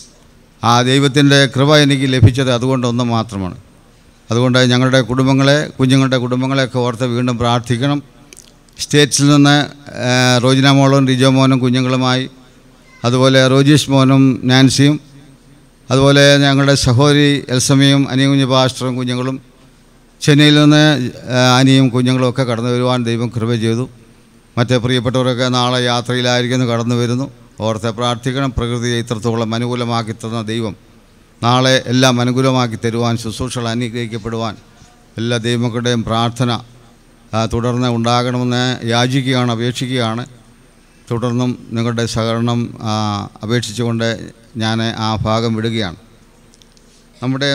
ആ ദൈവത്തിൻ്റെ കൃപ എനിക്ക് ലഭിച്ചത് അതുകൊണ്ടൊന്ന് മാത്രമാണ് അതുകൊണ്ട് ഞങ്ങളുടെ കുടുംബങ്ങളെ കുഞ്ഞുങ്ങളുടെ കുടുംബങ്ങളെയൊക്കെ ഓർത്ത് വീണ്ടും പ്രാർത്ഥിക്കണം സ്റ്റേറ്റ്സിൽ നിന്ന് ആ, റോജിന മോളും റിജോ മോനും കുഞ്ഞുങ്ങളുമായി അതുപോലെ റോജീഷ് മോനും നാൻസിയും അതുപോലെ ഞങ്ങളുടെ സഹോദരി എൽസമയും അനിയകുഞ്ഞ് പാസ്റ്ററും കുഞ്ഞുങ്ങളും ചെന്നൈയിൽ നിന്ന് ആ, അനിയും കുഞ്ഞുങ്ങളും ഒക്കെ കടന്നു വരുവാൻ ദൈവം കൃപ ചെയ്തു മറ്റ് പ്രിയപ്പെട്ടവരൊക്കെ നാളെ യാത്രയിലായിരിക്കുന്നു കടന്നു വരുന്നു ഓർത്ത് പ്രാർത്ഥിക്കണം പ്രകൃതിയെ ഇത്രത്തോളം അനുകൂലമാക്കി തന്ന ദൈവം നാളെ എല്ലാം അനുകൂലമാക്കി തരുവാൻ ശുശ്രൂഷകൾ അനുഗ്രഹിക്കപ്പെടുവാൻ എല്ലാ ദൈവങ്ങളുടെയും പ്രാർത്ഥന ആ, തുടർന്ന് ഉണ്ടാകണമെന്ന് യാചിക്കുകയാണ് അപേക്ഷിക്കുകയാണ് തുടർന്നും നിങ്ങളുടെ സഹകരണം ആ, അപേക്ഷിച്ചുകൊണ്ട് ഞാൻ ആ ഭാഗം വിടുകയാണ് നമ്മുടെ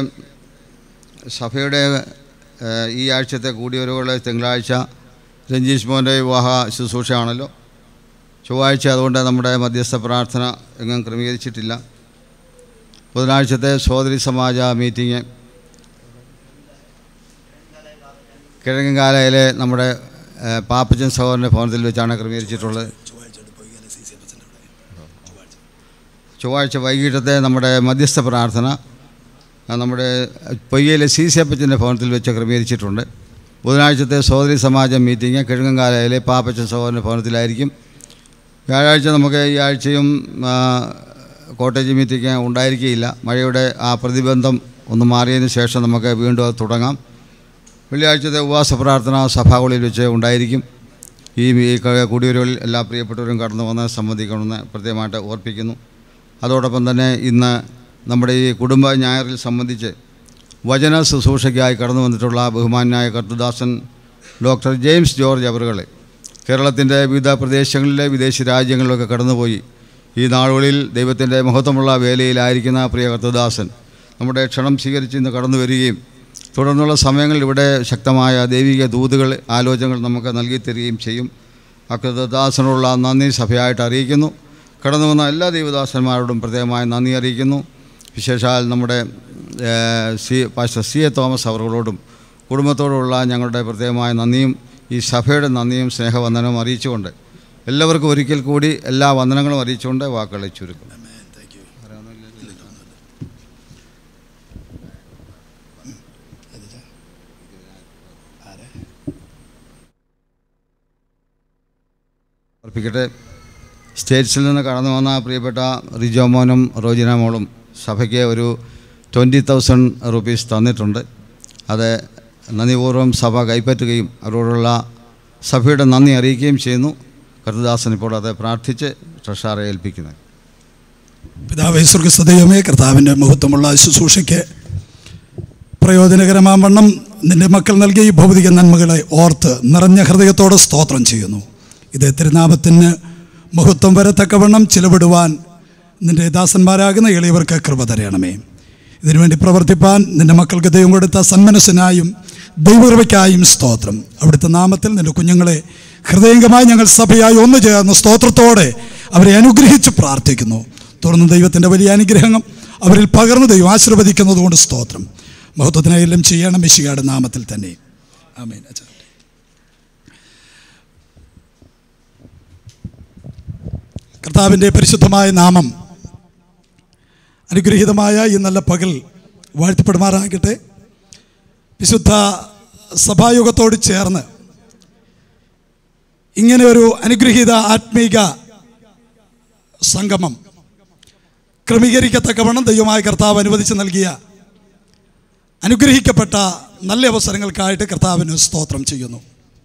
സഭയുടെ ഏഹ്, ഈ ആഴ്ചത്തെ കൂടിയവരുകളെ തിങ്കളാഴ്ച രഞ്ജീഷ് മോൻ്റെ വിവാഹ ശുശ്രൂഷയാണല്ലോ ചൊവ്വാഴ്ച അതുകൊണ്ട് നമ്മുടെ മധ്യസ്ഥ പ്രാർത്ഥന എങ്ങും ക്രമീകരിച്ചിട്ടില്ല ബുധനാഴ്ചത്തെ സോദരി സമാജ മീറ്റിംഗ് കിഴങ്ങൻകാലയിലെ നമ്മുടെ ഏഹ്, പാപ്പച്ചൻ സഹോദരൻ്റെ ഭവനത്തിൽ വെച്ചാണ് ക്രമീകരിച്ചിട്ടുള്ളത് ചൊവ്വാഴ്ച വൈകിട്ടത്തെ നമ്മുടെ മധ്യസ്ഥ പ്രാർത്ഥന ആ, നമ്മുടെ പൊയ്യയിലെ സി സി അപ്പച്ചൻ്റെ ഭവനത്തിൽ വെച്ച് ക്രമീകരിച്ചിട്ടുണ്ട് ബുധനാഴ്ചത്തെ സോദരി സമാജം മീറ്റിംഗ് കിഴങ്ങൻകാലയിലെ പാപ്പച്ചൻ സഹോദരൻ്റെ ഭവനത്തിലായിരിക്കും വ്യാഴാഴ്ച നമുക്ക് ഈ ആഴ്ചയും ആ, കോട്ടേജ് മീറ്റിംഗ് ഉണ്ടായിരിക്കുകയില്ല മഴയുടെ ആ പ്രതിബന്ധം ഒന്ന് മാറിയതിന് ശേഷം നമുക്ക് വീണ്ടും അത് തുടങ്ങാം വെള്ളിയാഴ്ചത്തെ ഉപവാസ പ്രാർത്ഥന സഭാകളിൽ വെച്ച് ഉണ്ടായിരിക്കും ഈ ഈ ക- കൂടിയവരുകളിൽ എല്ലാ പ്രിയപ്പെട്ടവരും കടന്നു വന്ന് സംബന്ധിക്കണമെന്ന് പ്രത്യേകമായിട്ട് ഓർപ്പിക്കുന്നു അതോടൊപ്പം തന്നെ ഇന്ന് നമ്മുടെ ഈ കുടുംബ ഞായറിൽ സംബന്ധിച്ച് വചന ശുശ്രൂഷയ്ക്കായി കടന്നു വന്നിട്ടുള്ള ബഹുമാനായ കർത്തുദാസൻ ഡോക്ടർ ജെയിംസ് ജോർജ് അവറുകളെ കേരളത്തിൻ്റെ വിവിധ പ്രദേശങ്ങളിലെ വിദേശ രാജ്യങ്ങളിലൊക്കെ കടന്നുപോയി ഈ നാളുകളിൽ ദൈവത്തിൻ്റെ മഹത്വമുള്ള വേലയിലായിരിക്കുന്ന പ്രിയ കർത്തുദാസൻ നമ്മുടെ ക്ഷണം സ്വീകരിച്ച് ഇന്ന് കടന്നു വരികയും തുടർന്നുള്ള സമയങ്ങളിൽ ഇവിടെ ശക്തമായ ദൈവിക ദൂതുകൾ ആലോചനകൾ നമുക്ക് നൽകി തരികയും ചെയ്യും അക്കൃതദാസനോടുള്ള നന്ദി സഭയായിട്ട് അറിയിക്കുന്നു കടന്നു വന്ന എല്ലാ ദൈവദാസന്മാരോടും പ്രത്യേകമായി നന്ദി അറിയിക്കുന്നു വിശേഷാൽ നമ്മുടെ ഏഹ്, C pastor C A Thomas അവர்களോടും കുടുംബത്തോടുള്ള ഞങ്ങളുടെ പ്രത്യേകമായ നന്ദിയും ഈ സഭയുടെ നന്ദിയും സ്നേഹവന്ദനവും അറിയിച്ചുകൊണ്ട് എല്ലാവർക്കും ഒരിക്കൽ കൂടി എല്ലാ വന്ദനങ്ങളും അറിയിച്ചുകൊണ്ട് വാക്കുകളെ ചുരുക്കും അർപ്പിക്കട്ടെ സ്റ്റേറ്റ്സിൽ നിന്ന് കടന്നു വന്ന പ്രിയപ്പെട്ട റിജോ മോനും റോജിന മോളും സഭയ്ക്ക് ഒരു ട്വൻറ്റി തൗസൻഡ് റുപ്പീസ് തന്നിട്ടുണ്ട് അത് നന്ദിപൂർവ്വം സഭ കൈപ്പറ്റുകയും അവരോടുള്ള സഭയുടെ നന്ദി അറിയിക്കുകയും ചെയ്യുന്നു കർത്തദാസൻ ഇപ്പോൾ അത് പ്രാർത്ഥിച്ച് ട്രഷാറെ ഏൽപ്പിക്കുന്നത് പിതാവേ സ്വർഗസ്വദൈവമേ കർത്താവിൻ്റെ മഹത്വമുള്ള ശുശ്രൂഷയ്ക്ക് പ്രയോജനകരമാം വണ്ണം നിന്റെ മക്കൾ നൽകിയ ഈ ഭൗതിക നന്മകളെ ഓർത്ത് നിറഞ്ഞ ഹൃദയത്തോടെ സ്തോത്രം ചെയ്യുന്നു ഇത് തിരുനാമത്തിന് മഹത്വം വരത്തക്കവണ്ണം ചിലവിടുവാൻ നിന്റെ ദാസന്മാരാകുന്ന എളിയവർക്ക് കൃപ തരയണമേ ഇതിനുവേണ്ടി പ്രവർത്തിപ്പാൻ നിന്റെ മക്കൾക്ക് ദൈവം കൊടുത്ത സന്മനസ്സിനായും ദൈവകൃപയ്ക്കായും സ്തോത്രം അവിടുത്തെ നാമത്തിൽ നിന്റെ കുഞ്ഞുങ്ങളെ ഹൃദയംഗമായി ഞങ്ങൾ സഭയായി ഒന്നു ചേർന്ന് സ്തോത്രത്തോടെ അവരെ അനുഗ്രഹിച്ച് പ്രാർത്ഥിക്കുന്നു തുടർന്ന് ദൈവത്തിൻ്റെ വലിയ അനുഗ്രഹം അവരിൽ പകർന്ന് ദൈവം ആശീർവദിക്കുന്നതുകൊണ്ട് സ്തോത്രം മഹത്വത്തിനായെല്ലാം ചെയ്യണം മിശികാട് നാമത്തിൽ തന്നെ ആമേൻ അച്ഛാ കർത്താവിൻ്റെ പരിശുദ്ധമായ നാമം അനുഗ്രഹീതമായ ഈ നല്ല പകൽ വാഴ്ത്തപ്പെടുമാറാകട്ടെ വിശുദ്ധ സഭായുഗത്തോട് ചേർന്ന് ഇങ്ങനെ ഒരു അനുഗ്രഹീത ആത്മീക സംഗമം ക്രമീകരിക്കത്തക്കവണ്ണം ദൈവമായ കർത്താവ് അനുവദിച്ച് നൽകിയ അനുഗ്രഹിക്കപ്പെട്ട നല്ല അവസരങ്ങൾക്കായിട്ട് കർത്താവിന് സ്തോത്രം ചെയ്യുന്നു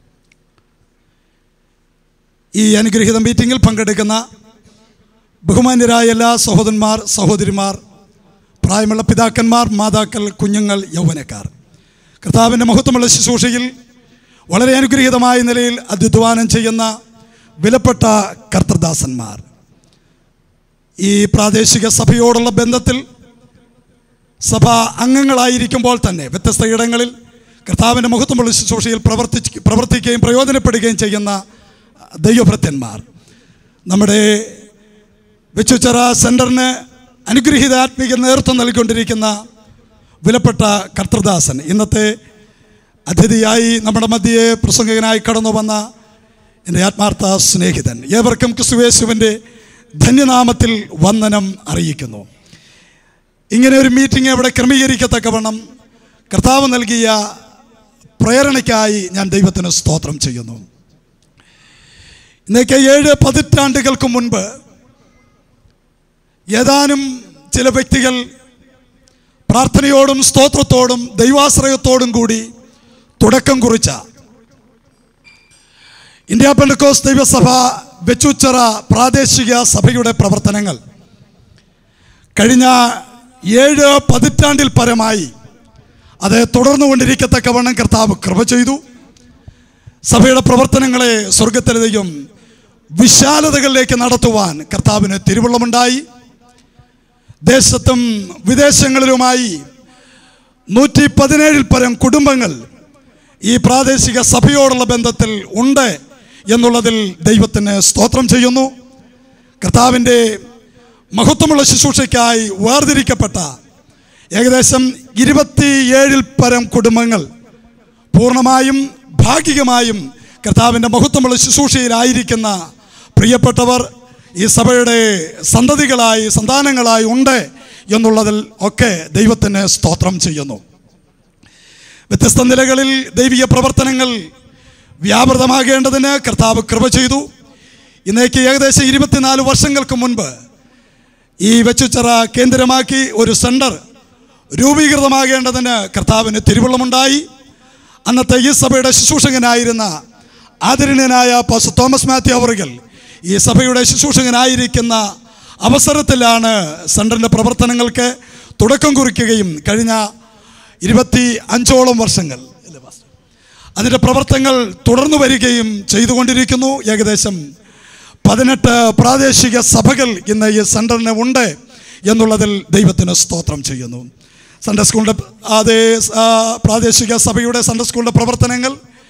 ഈ അനുഗ്രഹീത മീറ്റിങ്ങിൽ പങ്കെടുക്കുന്ന ബഹുമാന്യരായ എല്ലാ സഹോദരന്മാർ സഹോദരിമാർ പ്രായമുള്ള പിതാക്കന്മാർ മാതാക്കൾ കുഞ്ഞുങ്ങൾ യൗവനക്കാർ കർത്താവിൻ്റെ മഹത്വമുള്ള ശുശ്രൂഷയിൽ വളരെ അനുഗ്രഹീതമായ നിലയിൽ അധ്യുദ്വാനം ചെയ്യുന്ന വിലപ്പെട്ട കർത്തൃദാസന്മാർ ഈ പ്രാദേശിക സഭയോടുള്ള ബന്ധത്തിൽ സഭ അംഗങ്ങളായിരിക്കുമ്പോൾ തന്നെ വ്യത്യസ്ത ഇടങ്ങളിൽ കർത്താവിൻ്റെ മഹത്വമുള്ള ശുശ്രൂഷയിൽ പ്രവർത്തിച്ച് പ്രവർത്തിക്കുകയും പ്രയോജനപ്പെടുകയും ചെയ്യുന്ന ദൈവഭൃത്യന്മാർ നമ്മുടെ വെച്ചുച്ചിറ സെൻറ്ററിന് അനുഗ്രഹീത ആത്മീക നേതൃത്വം നൽകിക്കൊണ്ടിരിക്കുന്ന വിലപ്പെട്ട കർത്തൃദാസൻ ഇന്നത്തെ അതിഥിയായി നമ്മുടെ മധ്യയെ പ്രസംഗകനായി കടന്നു വന്ന എൻ്റെ ആത്മാർത്ഥ സ്നേഹിതൻ ഏവർക്കും ക്രിസ്തുവേശുവിൻ്റെ ധന്യനാമത്തിൽ വന്ദനം അറിയിക്കുന്നു ഇങ്ങനെ ഒരു മീറ്റിംഗ് അവിടെ ക്രമീകരിക്കത്തക്കവണ്ണം കർത്താവ് നൽകിയ പ്രേരണയ്ക്കായി ഞാൻ ദൈവത്തിന് സ്തോത്രം ചെയ്യുന്നു ഇന്നേക്ക് ഏഴ് പതിറ്റാണ്ടുകൾക്ക് മുൻപ് ഏതാനും ചില വ്യക്തികൾ പ്രാർത്ഥനയോടും സ്തോത്രത്തോടും ദൈവാശ്രയത്തോടും കൂടി തുടക്കം കുറിച്ച ഇന്ത്യ പെൻഡക്കോസ് ദൈവസഭ വെച്ചുച്ചിറ പ്രാദേശിക സഭയുടെ പ്രവർത്തനങ്ങൾ കഴിഞ്ഞ ഏഴ് പതിറ്റാണ്ടിൽ പരമായി അത് തുടർന്നുകൊണ്ടിരിക്കത്തക്കവണ്ണം കർത്താവ് കൃപ ചെയ്തു സഭയുടെ പ്രവർത്തനങ്ങളെ സ്വർഗത്തിലെ ദൈവം വിശാലതകളിലേക്ക് നടത്തുവാൻ കർത്താവിന് തിരുവുള്ളമുണ്ടായി ദേശത്തും വിദേശങ്ങളിലുമായി നൂറ്റി പതിനേഴിൽ പരം കുടുംബങ്ങൾ ഈ പ്രാദേശിക സഭയോടുള്ള ബന്ധത്തിൽ ഉണ്ട് എന്നുള്ളതിൽ ദൈവത്തിന് സ്തോത്രം ചെയ്യുന്നു കർത്താവിൻ്റെ മഹത്വമുള്ള ശുശ്രൂഷയ്ക്കായി വേർതിരിക്കപ്പെട്ട ഏകദേശം ഇരുപത്തിയേഴിൽ പരം കുടുംബങ്ങൾ പൂർണ്ണമായും ഭാഗികമായും കർത്താവിൻ്റെ മഹത്വമുള്ള ശുശ്രൂഷയിലായിരിക്കുന്ന പ്രിയപ്പെട്ടവർ ഈ സഭയുടെ സന്തതികളായി സന്താനങ്ങളായി ഉണ്ട് എന്നുള്ളതിൽ ഒക്കെ ദൈവത്തിന് സ്തോത്രം ചെയ്യുന്നു വ്യത്യസ്ത നിലകളിൽ ദൈവിക പ്രവർത്തനങ്ങൾ വ്യാപൃതമാകേണ്ടതിന് കർത്താവ് കൃപ ചെയ്തു ഇന്നേക്ക് ഏകദേശം ഇരുപത്തിനാല് വർഷങ്ങൾക്ക് മുൻപ് ഈ വെച്ചുച്ചിറ കേന്ദ്രമാക്കി ഒരു സെൻറ്റർ രൂപീകൃതമാകേണ്ടതിന് കർത്താവിന് തിരുവുള്ളമുണ്ടായി അന്നത്തെ ഈ സഭയുടെ ശുശ്രൂഷകനായിരുന്ന ആദരണീയനായ പാസ് തോമസ് മാത്യു അവറുകൾ ഈ സഭയുടെ ശുശ്രൂഷകനായിരിക്കുന്ന അവസരത്തിലാണ് സെൻറ്ററിൻ്റെ പ്രവർത്തനങ്ങൾക്ക് തുടക്കം കുറിക്കുകയും കഴിഞ്ഞ ഇരുപത്തി അഞ്ചോളം വർഷങ്ങൾ അല്ലേ പാസ്റ്റർ? അതിൻ്റെ പ്രവർത്തനങ്ങൾ തുടർന്നു വരികയും ചെയ്തുകൊണ്ടിരിക്കുന്നു ഏകദേശം പതിനെട്ട് പ്രാദേശിക സഭകൾ ഇന്ന് ഈ സെൻറ്ററിന് ഉണ്ട് എന്നുള്ളതിൽ ദൈവത്തിന് സ്തോത്രം ചെയ്യുന്നു സൺഡേ സ്കൂളിൻ്റെ അതേ ആ, പ്രാദേശിക സഭയുടെ സൺഡേ സ്കൂളിൻ്റെ പ്രവർത്തനങ്ങൾ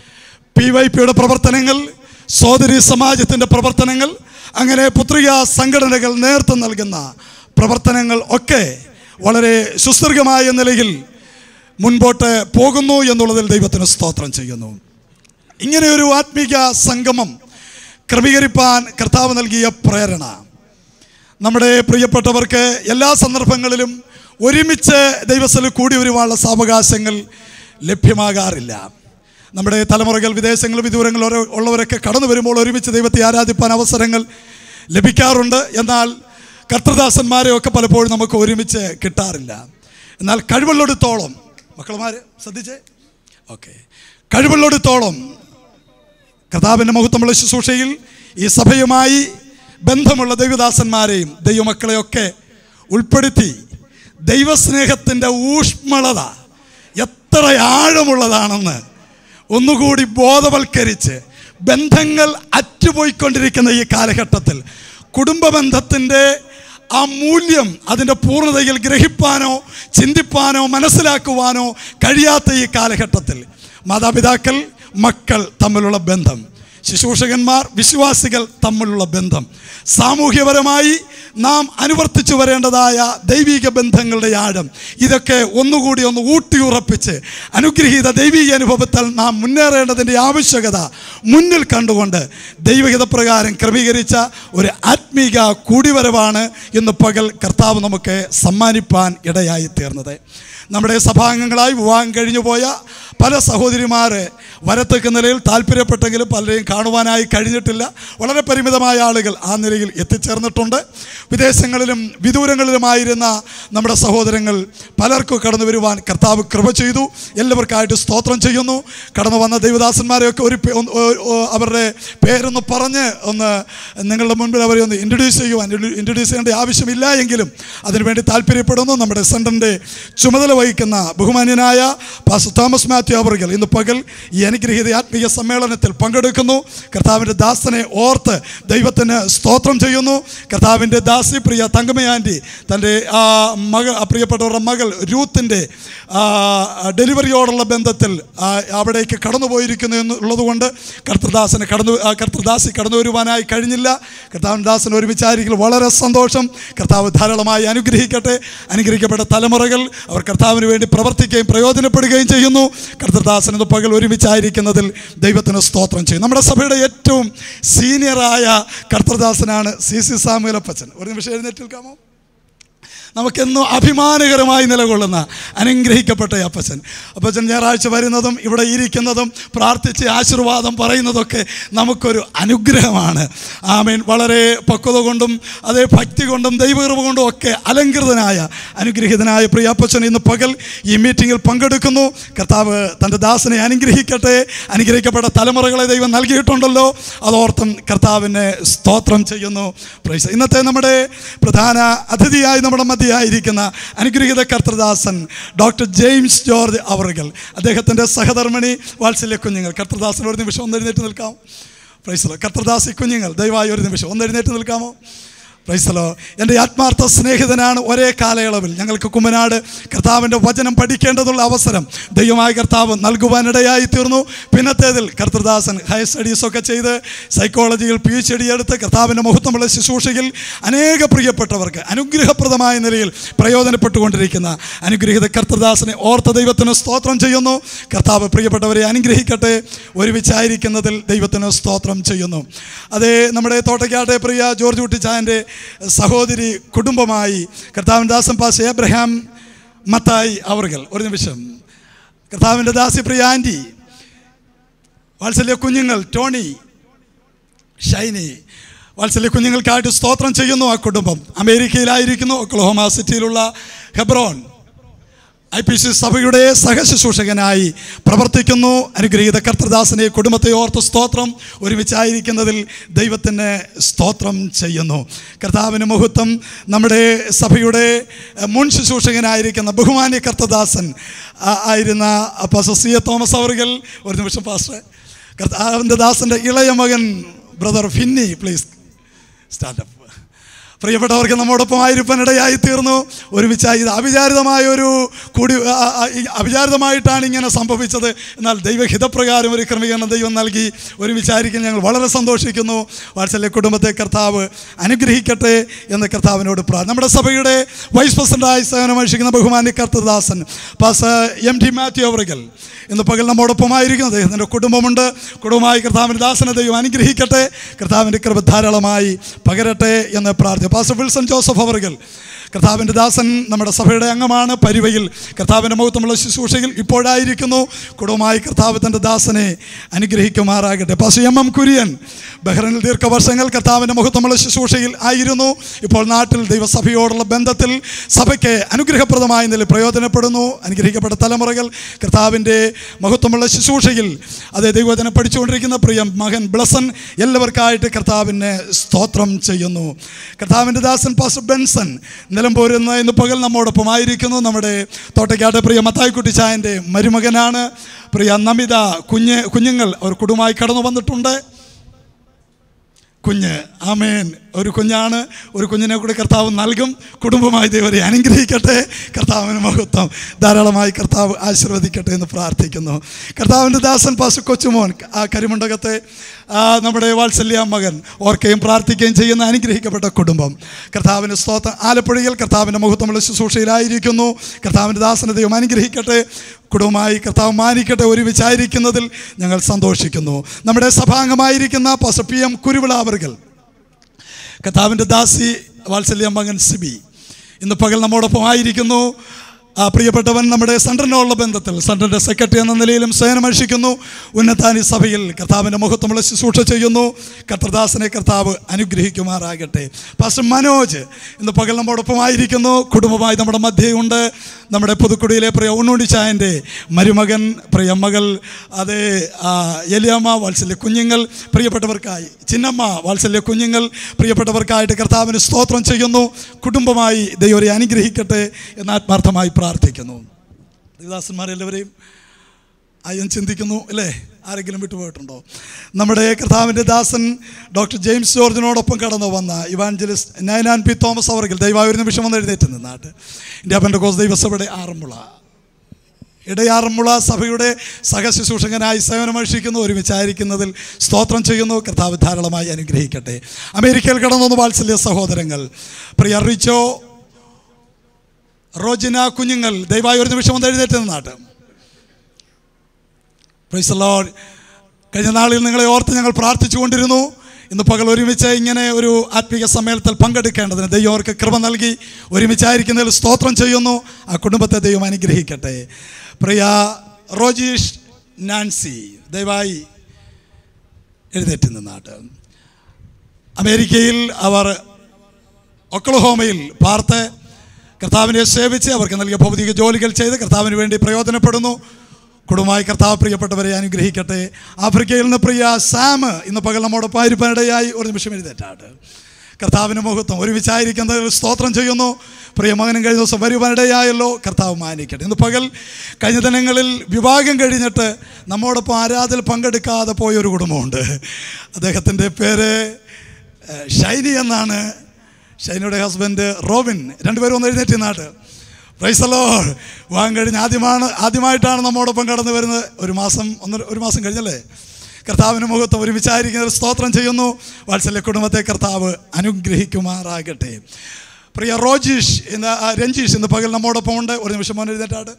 പി വൈ പിയുടെ പ്രവർത്തനങ്ങൾ സോദരി സമാജത്തിൻ്റെ പ്രവർത്തനങ്ങൾ അങ്ങനെ പുത്രിക സംഘടനകൾ നേതൃത്വം നൽകുന്ന പ്രവർത്തനങ്ങൾ ഒക്കെ വളരെ സുസ്ഥിരമായ നിലയിൽ മുൻപോട്ട് പോകുന്നു എന്നുള്ളതിൽ ദൈവത്തിന് സ്തോത്രം ചെയ്യുന്നു ഇങ്ങനെ ഒരു ആത്മീക സംഗമം ക്രമീകരിപ്പാൻ കർത്താവ് നൽകിയ പ്രേരണ നമ്മുടെ പ്രിയപ്പെട്ടവർക്ക് എല്ലാ സന്ദർഭങ്ങളിലും ഒരുമിച്ച് ദൈവസ്ഥലിൽ കൂടി വരുവാനുള്ള സാവകാശങ്ങൾ ലഭ്യമാകാറില്ല നമ്മുടെ തലമുറകൾ വിദേശങ്ങളും വിദൂരങ്ങളും ഓരോ- ഉള്ളവരൊക്കെ കടന്നു വരുമ്പോൾ ഒരുമിച്ച് ദൈവത്തെ ആരാധിപ്പാൻ അവസരങ്ങൾ ലഭിക്കാറുണ്ട് എന്നാൽ കർത്തദാസന്മാരെയൊക്കെ പലപ്പോഴും നമുക്ക് ഒരുമിച്ച് കിട്ടാറില്ല എന്നാൽ കഴിവുള്ളിടത്തോളം മക്കളമാർ ശ്രദ്ധിച്ചേ ഓക്കെ കഴിവുള്ളിടത്തോളം കർത്താവിൻ്റെ മഹത്വമുള്ള ശുശ്രൂഷയിൽ ഈ സഭയുമായി ബന്ധമുള്ള ദൈവദാസന്മാരെയും ദൈവമക്കളെയൊക്കെ ഉൾപ്പെടുത്തി ദൈവസ്നേഹത്തിൻ്റെ ഊഷ്മളത എത്ര ആഴമുള്ളതാണെന്ന് ഒന്നുകൂടി ബോധവൽക്കരിച്ച് ബന്ധങ്ങൾ അറ്റുപോയിക്കൊണ്ടിരിക്കുന്ന ഈ കാലഘട്ടത്തിൽ കുടുംബ ബന്ധത്തിൻ്റെ ആ മൂല്യം അതിൻ്റെ പൂർണ്ണതയിൽ ഗ്രഹിപ്പാനോ ചിന്തിപ്പാനോ മനസ്സിലാക്കുവാനോ കഴിയാത്ത ഈ കാലഘട്ടത്തിൽ മാതാപിതാക്കൾ മക്കൾ തമ്മിലുള്ള ബന്ധം ശുശ്രൂഷകന്മാർ വിശ്വാസികൾ തമ്മിലുള്ള ബന്ധം സാമൂഹ്യപരമായി നാം അനുവർത്തിച്ചു വരേണ്ടതായ ദൈവിക ബന്ധങ്ങളുടെ ആഴം ഇതൊക്കെ ഒന്നുകൂടി ഒന്ന് ഊട്ടിയുറപ്പിച്ച് അനുഗ്രഹീത ദൈവിക അനുഭവത്താൽ നാം മുന്നേറേണ്ടതിൻ്റെ ആവശ്യകത മുന്നിൽ കണ്ടുകൊണ്ട് ദൈവഹിത പ്രകാരം ക്രമീകരിച്ച ഒരു ആത്മീക കൂടിവരവാണ് ഇന്ന് പകൽ കർത്താവ് നമുക്ക് സമ്മാനിപ്പാൻ ഇടയായി തീർന്നത് നമ്മുടെ സഭാംഗങ്ങളായി വിവാഹം കഴിഞ്ഞു പോയ പല സഹോദരിമാർ വരത്തക്ക നിലയിൽ താല്പര്യപ്പെട്ടെങ്കിലും പലരെയും കാണുവാനായി കഴിഞ്ഞിട്ടില്ല വളരെ പരിമിതമായ ആളുകൾ ആ നിലയിൽ എത്തിച്ചേർന്നിട്ടുണ്ട് വിദേശങ്ങളിലും വിദൂരങ്ങളിലുമായിരുന്ന നമ്മുടെ സഹോദരങ്ങൾ പലർക്കും കടന്നു വരുവാൻ കർത്താവ് കൃപ ചെയ്തു എല്ലാവർക്കായിട്ട് സ്തോത്രം ചെയ്യുന്നു കടന്നു വന്ന ദൈവദാസന്മാരെയൊക്കെ ഒരു പേ- ഒന്ന് ഓ- ഓ- അവരുടെ പേരൊന്ന് പറഞ്ഞ് ഒന്ന് നിങ്ങളുടെ മുൻപിൽ അവരെ ഒന്ന് ഇൻട്രൊഡ്യൂസ് ചെയ്യുവാൻ ഇൻട്രൊഡ്യൂസ് ചെയ്യേണ്ട ആവശ്യമില്ല എങ്കിലും അതിനുവേണ്ടി താല്പര്യപ്പെടുന്നു നമ്മുടെ സെൻറ്ററിൻ്റെ ചുമതല വഹിക്കുന്ന ബഹുമാന്യനായ പാസ് തോമസ് മാത്യു അവർകൾ ഇന്ന് പകൽ ഈ അനുഗ്രഹീത ആത്മീയ സമ്മേളനത്തിൽ പങ്കെടുക്കുന്നു കർത്താവിൻ്റെ ദാസനെ ഓർത്ത് ദൈവത്തിന് സ്തോത്രം ചെയ്യുന്നു കർത്താവിൻ്റെ ദാസി പ്രിയ തങ്കമയാൻറ്റി തൻ്റെ ആ മകൾ ആ പ്രിയപ്പെട്ടവരുടെ മകൾ രൂത്തിൻ്റെ ഡെലിവറിയോടുള്ള ബന്ധത്തിൽ ആ, അവിടേക്ക് കടന്നു പോയിരിക്കുന്നു എന്നുള്ളത് കൊണ്ട് കർത്തൃദാസന് കടന്നു ആ, കർത്തൃദാസി കടന്നു വരുവാനായി കഴിഞ്ഞില്ല കർത്താവിൻ ദാസൻ ഒരുമിച്ചായിരിക്കും വളരെ സന്തോഷം കർത്താവ് ധാരാളമായി അനുഗ്രഹിക്കട്ടെ അനുഗ്രഹിക്കപ്പെട്ട തലമുറകൾ അവർ കർത്താവിന് വേണ്ടി പ്രവർത്തിക്കുകയും പ്രയോജനപ്പെടുകയും ചെയ്യുന്നു കർത്തൃദാസൻ ഇന്ന് പകൽ ഒരുമിച്ചായിരിക്കുന്നതിൽ ദൈവത്തിന് സ്തോത്രം ചെയ്യും നമ്മുടെ സഭയുടെ ഏറ്റവും സീനിയറായ കർത്തൃദാസനാണ് സി സി സാമുലപ്പച്ചൻ ഒരു നിമിഷം എഴുന്നേറ്റ് നിൽക്കാമോ നമുക്കെന്നും അഭിമാനകരമായി നിലകൊള്ളുന്ന അനുഗ്രഹിക്കപ്പെട്ട ഈ അപ്പച്ചൻ അപ്പച്ചൻ ഞായറാഴ്ച വരുന്നതും ഇവിടെ ഇരിക്കുന്നതും പ്രാർത്ഥിച്ച് ആശീർവാദം പറയുന്നതൊക്കെ നമുക്കൊരു അനുഗ്രഹമാണ് ആമേൻ വളരെ പക്വത കൊണ്ടും അതേ ഭക്തി കൊണ്ടും ദൈവകൃപ കൊണ്ടും ഒക്കെ അലങ്കൃതനായ അനുഗ്രഹീതനായ പ്രിയ അപ്പച്ചൻ ഇന്ന് പകൽ ഈ മീറ്റിങ്ങിൽ പങ്കെടുക്കുന്നു കർത്താവ് തൻ്റെ ദാസനെ അനുഗ്രഹിക്കട്ടെ അനുഗ്രഹിക്കപ്പെട്ട തലമുറകളെ ദൈവം നൽകിയിട്ടുണ്ടല്ലോ അതോർത്തും കർത്താവിനെ സ്തോത്രം ചെയ്യുന്നു പ്രൈസ് ഇന്നത്തെ നമ്മുടെ പ്രധാന അതിഥിയായി നമ്മുടെ മധ്യയായിരിക്കുന്ന അനുഗ്രഹീത കർത്തൃദാസൻ ഡോക്ടർ ജെയിംസ് ജോർജ് അവറുകൾ അദ്ദേഹത്തിൻ്റെ സഹധർമ്മിണി വാത്സല്യ കുഞ്ഞുങ്ങൾ കർത്തൃദാസൻ ഒരു നിമിഷം ഒന്ന് എഴുന്നേറ്റ് നിൽക്കാമോ പ്രൈസലോ കർത്തൃദാസി കുഞ്ഞുങ്ങൾ ദയവായി ഒരു നിമിഷം ഒന്ന് എഴുന്നേറ്റ് നിൽക്കാമോ പ്രൈസലോ എൻ്റെ ആത്മാർത്ഥ സ്നേഹിതനാണ് ഒരേ കാലയളവിൽ ഞങ്ങൾക്ക് കുമ്മനാട് കർത്താവിൻ്റെ വചനം പഠിക്കേണ്ടതുള്ള അവസരം ദൈവമായ കർത്താവ് നൽകുവാനിടയായി തീർന്നു പിന്നത്തേതിൽ കർത്തൃദാസൻ ഹയർ സ്റ്റഡീസൊക്കെ ചെയ്ത് സൈക്കോളജിയിൽ പി എച്ച് ഡി എടുത്ത് കർത്താവിൻ്റെ മഹത്വമുള്ള ശുശ്രൂഷയിൽ അനേക പ്രിയപ്പെട്ടവർക്ക് അനുഗ്രഹപ്രദമായ നിലയിൽ പ്രയോജനപ്പെട്ടുകൊണ്ടിരിക്കുന്ന അനുഗ്രഹീത കർത്തൃദാസനെ ഓർത്ത ദൈവത്തിന് സ്തോത്രം ചെയ്യുന്നു കർത്താവ് പ്രിയപ്പെട്ടവരെ അനുഗ്രഹിക്കട്ടെ ഒരുമിച്ചായിരിക്കുന്നതിൽ ദൈവത്തിന് സ്തോത്രം ചെയ്യുന്നു അതേ നമ്മുടെ തോട്ടയ്ക്കാട്ടെ പ്രിയ ജോർജ് കുട്ടിച്ചായൻ്റെ സഹോദരി കുടുംബമായി കർത്താവിൻ ദാസൻ പാസ് എബ്രഹാം മത്തായി അവർകൾ ഒരു നിമിഷം കർത്താവിൻ്റെ ദാസി പ്രിയ ആൻറ്റി വാത്സല്യ കുഞ്ഞുങ്ങൾ ടോണി ഷൈനി വാത്സല്യ കുഞ്ഞുങ്ങൾക്കായിട്ട് സ്തോത്രം ചെയ്യുന്നു ആ കുടുംബം അമേരിക്കയിലായിരിക്കുന്നു ഒക്ലഹോമ സിറ്റിയിലുള്ള ഹെബ്രോൺ ഐ പി സി സഭയുടെ സഹശുശ്രൂഷകനായി പ്രവർത്തിക്കുന്നു അനുഗ്രഹീത കർത്തൃദാസനെ കുടുംബത്തെ ഓർത്ത് സ്തോത്രം ഒരുമിച്ചായിരിക്കുന്നതിൽ ദൈവത്തിന് സ്തോത്രം ചെയ്യുന്നു കർത്താവിന് മഹത്വം നമ്മുടെ സഭയുടെ എഹ്, മുൻ ശുശ്രൂഷകനായിരിക്കുന്ന ബഹുമാന്യ കർത്തദാസൻ ആ- ആയിരുന്ന പാസ്റ്റർ സി എ തോമസ് അവറുകൾ ഒരു നിമിഷം പാസ്റ്റർ കർത്താവിൻ്റെ ദാസൻ്റെ ഇളയ മകൻ ബ്രദർ ഫിന്നി പ്ലീസ് സ്റ്റാർട്ടപ്പ് പ്രിയപ്പെട്ടവർക്ക് നമ്മോടൊപ്പം ആയിരിപ്പനിടയായി തീർന്നു ഒരുമിച്ചായി ഇത് അവിചാരിതമായ ഒരു കൂടി ആ, ആ, ഈ അവിചാരിതമായിട്ടാണ് ഇങ്ങനെ സംഭവിച്ചത് എന്നാൽ ദൈവഹിതപ്രകാരം ഒരു ക്രമീകരണം ദൈവം നൽകി ഒരുമിച്ചായിരിക്കും ഞങ്ങൾ വളരെ സന്തോഷിക്കുന്നു വാത്സല്യ കുടുംബത്തെ കർത്താവ് അനുഗ്രഹിക്കട്ടെ എന്ന് കർത്താവിനോട് പ്രാർത്ഥന നമ്മുടെ സഭയുടെ വൈസ് പ്രസിഡന്റായി സേവനമനുഷ്ഠിക്കുന്ന ബഹുമാന്യ കർത്തദാസൻ പാസ എം ടി മാത്യു അവറുകൾ ഇന്ന് പകൽ നമ്മോടൊപ്പമായിരിക്കുന്നു അദ്ദേഹത്തിൻ്റെ കുടുംബമുണ്ട് കുടുംബമായി കർത്താവിൻ്റെ ദാസനെ ദൈവം അനുഗ്രഹിക്കട്ടെ കർത്താവിൻ്റെ കൃപ ധാരാളമായി പകരട്ടെ എന്ന് പ്രാർത്ഥന പാസ്റ്റർ വിൽസൺ ജോസഫ് അവറുകൾ കർത്താവിൻ്റെ ദാസൻ നമ്മുടെ സഭയുടെ അംഗമാണ് പരിവയിൽ കർത്താവിൻ്റെ മുഖത്തുമുള്ള ശുശ്രൂഷയിൽ ഇപ്പോഴായിരിക്കുന്നു കുടുംബമായി കർത്താവ് തൻ്റെ ദാസനെ അനുഗ്രഹിക്കുമാറാകട്ടെ പാസ്റ്റർ എം എം കുര്യൻ ബഹ്റൈനിൽ ദീർഘവർഷങ്ങൾ കർത്താവിൻ്റെ മുഖത്തുമുള്ള ശുശ്രൂഷയിൽ ആയിരുന്നു ഇപ്പോൾ നാട്ടിൽ ദൈവസഭയോടുള്ള ബന്ധത്തിൽ സഭയ്ക്ക് അനുഗ്രഹപ്രദമായ നിലയിൽ പ്രയോജനപ്പെടുന്നു അനുഗ്രഹിക്കപ്പെട്ട തലമുറകൾ കർത്താവിൻ്റെ മഹത്വമുള്ള ശുശ്രൂഷയിൽ അതേ ദൈവത്തിനെ പഠിച്ചുകൊണ്ടിരിക്കുന്ന പ്രിയ മകൻ ബ്ലസൻ എല്ലാവർക്കായിട്ട് കർത്താവിനെ സ്തോത്രം ചെയ്യുന്നു കർത്താവിൻ്റെ ദാസൻ പാസ്റ്റർ ബെൻസൺ നിലമ്പൂരിൽ നിന്ന് ഇന്ന് പകൽ നമ്മോടൊപ്പം ആയിരിക്കുന്നു നമ്മുടെ തോട്ടയ്ക്കാട് പ്രിയ മത്തായിക്കുട്ടി ചായൻ്റെ മരുമകനാണ് പ്രിയ നമിത കുഞ്ഞ് കുഞ്ഞുങ്ങൾ അവർ കുടുംബമായി കടന്നു വന്നിട്ടുണ്ട് കുഞ്ഞ് ആമേൻ ഒരു കുഞ്ഞാണ് ഒരു കുഞ്ഞിനെ കൂടി കർത്താവ് നൽകും കുടുംബമായി ദൈവരെ അനുഗ്രഹിക്കട്ടെ കർത്താവിന് മഹത്വം ധാരാളമായി കർത്താവ് ആശീർവദിക്കട്ടെ എന്ന് പ്രാർത്ഥിക്കുന്നു കർത്താവിൻ്റെ ദാസൻ പാസ് കൊച്ചുമോൻ ആ കരിമണ്ഡകത്തെ ആ, നമ്മുടെ വാത്സല്യ മകൻ ഓർക്കുകയും പ്രാർത്ഥിക്കുകയും ചെയ്യുന്ന അനുഗ്രഹിക്കപ്പെട്ട കുടുംബം കർത്താവിൻ്റെ സ്തോത്ര ആലപ്പുഴയിൽ കർത്താവിൻ്റെ മഹത്വമുള്ള ശുശ്രൂഷയിലായിരിക്കുന്നു കർത്താവിൻ്റെ ദാസനെ ദൈവം അനുഗ്രഹിക്കട്ടെ കുടുംബമായി കർത്താവ് മാനിക്കട്ടെ ഒരുമിച്ചായിരിക്കുന്നതിൽ ഞങ്ങൾ സന്തോഷിക്കുന്നു നമ്മുടെ സഭാംഗമായിരിക്കുന്ന പാസ്റ്റർ പി എം കുരുവിളാവറുകൾ കർത്താവിൻ്റെ ദാസി വാത്സല്യ മകൻ സിബി ഇന്ന് പകൽ നമ്മോടൊപ്പം ആയിരിക്കുന്നു ആ പ്രിയപ്പെട്ടവൻ നമ്മുടെ സെൻറ്ററിനോടുള്ള ബന്ധത്തിൽ സെൻറ്ററിൻ്റെ സെക്രട്ടറി എന്ന നിലയിലും സേവനമനുഷ്ഠിക്കുന്നു ഉന്നതാനി സഭയിൽ കർത്താവിൻ്റെ മുഖത്തുമുള്ള ശുശ്രൂഷ ചെയ്യുന്നു കർത്തദാസനെ കർത്താവ് അനുഗ്രഹിക്കുമാറാകട്ടെ പാസ്റ്റർ മനോജ് ഇന്ന് പകൽ നമ്മോടൊപ്പം ആയിരിക്കുന്നു കുടുംബമായി നമ്മുടെ മധ്യയുണ്ട് നമ്മുടെ പുതുക്കുടിയിലെ പ്രിയ ഉണ്ണുണ്ടിച്ചായൻ്റെ മരുമകൻ പ്രിയ മകൾ അതേ ആ, എലിയമ്മ വാത്സല്യ കുഞ്ഞുങ്ങൾ പ്രിയപ്പെട്ടവർക്കായി ചിന്നമ്മ വാത്സല്യ കുഞ്ഞുങ്ങൾ പ്രിയപ്പെട്ടവർക്കായിട്ട് കർത്താവിന് സ്തോത്രം ചെയ്യുന്നു കുടുംബമായി ദൈവരെ അനുഗ്രഹിക്കട്ടെ എന്ന് ആത്മാർത്ഥമായി പ്രാർത്ഥിക്കുന്നു ദേവദാസന്മാരെല്ലാവരെയും അയ്യം ചിന്തിക്കുന്നു അല്ലേ ആരെങ്കിലും വിട്ടുപോയിട്ടുണ്ടോ നമ്മുടെ കർത്താവിൻ്റെ ദാസൻ ഡോക്ടർ ജെയിംസ് ജോർജിനോടൊപ്പം കടന്നു വന്ന ഇവാഞ്ചലിസ്റ്റ് നയനാൻ പി തോമസ് അവർക്കിൽ ദൈവം ഒരു നിമിഷം വന്ന് എഴുന്നേറ്റ് നിന്നാട്ട് ഇന്ത്യ പെൻഡകോസ് ദൈവസഭയുടെ ആറന്മുള ഇടയാറന്മുള സഭയുടെ സഹശുശ്രൂഷകനായി സേവനമനുഷ്ഠിക്കുന്നു ഒരുമിച്ചായിരിക്കുന്നതിൽ സ്തോത്രം ചെയ്യുന്നു കർത്താവ് ധാരാളമായി അനുഗ്രഹിക്കട്ടെ അമേരിക്കയിൽ കടന്നു വന്ന വാത്സല്യ സഹോദരങ്ങൾ പ്രിയ റിച്ചോ റോജിന കുഞ്ഞുങ്ങൾ ദയവായി ഒരു നിമിഷം വന്ന് എഴുന്നേറ്റ് നിന്നാട്ട് പ്രൈസ് ലോഡ് കഴിഞ്ഞ നാളിൽ നിങ്ങളെ ഓർത്ത് ഞങ്ങൾ പ്രാർത്ഥിച്ചു കൊണ്ടിരുന്നു ഇന്ന് പകൽ ഒരുമിച്ച് ഇങ്ങനെ ഒരു ആത്മീയ സമ്മേളനത്തിൽ പങ്കെടുക്കേണ്ടതിന് ദൈവം അവർക്ക് കൃപ നൽകി ഒരുമിച്ചായിരിക്കുന്നതിൽ സ്തോത്രം ചെയ്യുന്നു ആ കുടുംബത്തെ ദൈവം അനുഗ്രഹിക്കട്ടെ പ്രിയ റോജീഷ് നാൻസി ദയവായി എഴുന്നേറ്റ് നിന്നാട്ട് അമേരിക്കയിൽ അവർ ഒക്ലഹോമയിൽ പാർത്ത് കർത്താവിനെ സേവിച്ച് അവർക്ക് നൽകിയ ഭൗതിക ജോലികൾ ചെയ്ത് കർത്താവിന് വേണ്ടി പ്രയോജനപ്പെടുന്നു കുടുംബമായി കർത്താവ് പ്രിയപ്പെട്ടവരെ അനുഗ്രഹിക്കട്ടെ ആഫ്രിക്കയിൽ നിന്ന് പ്രിയ സാം ഇന്ന് പകൽ നമ്മോടൊപ്പം ആയിരിക്കാനിടയായി ഒരു നിമിഷം എഴുന്നേറ്റാട്ട് കർത്താവിന് മുഹൂർത്തം ഒരുമിച്ചായിരിക്കുന്നത് സ്തോത്രം ചെയ്യുന്നു പ്രിയ മകനും കഴിഞ്ഞ ദിവസം വരുവാനിടയായല്ലോ കർത്താവ് മാനിക്കട്ടെ ഇന്ന് പകൽ കഴിഞ്ഞ ദിനങ്ങളിൽ വിവാഹം കഴിഞ്ഞിട്ട് നമ്മോടൊപ്പം ആരാധന പങ്കെടുക്കാതെ പോയൊരു കുടുംബമുണ്ട് അദ്ദേഹത്തിൻ്റെ പേര് ഏഹ്, ഷൈനി എന്നാണ് ഷൈനിയുടെ ഹസ്ബൻഡ് റോബിൻ രണ്ടുപേരും ഒന്ന് എഴുന്നേറ്റ് നാട്ട് പ്രൈസലോ വിവാഹം കഴിഞ്ഞ് ആദ്യമാണ് ആദ്യമായിട്ടാണ് നമ്മോടൊപ്പം കടന്നു വരുന്നത് ഒരു മാസം ഒന്നര ഒരു മാസം കഴിഞ്ഞല്ലേ കർത്താവിന് മുഖത്ത് ഒരുമിച്ചായിരിക്കുന്ന സ്തോത്രം ചെയ്യുന്നു വാത്സല്യ കുടുംബത്തെ കർത്താവ് അനുഗ്രഹിക്കുമാറാകട്ടെ പ്രിയ റോജീഷ് എന്ന ആ, രഞ്ജീഷ് ഇന്ന് പകൽ നമ്മോടൊപ്പം ഉണ്ട് ഒരു നിമിഷം മോൻ എഴുന്നേറ്റാട്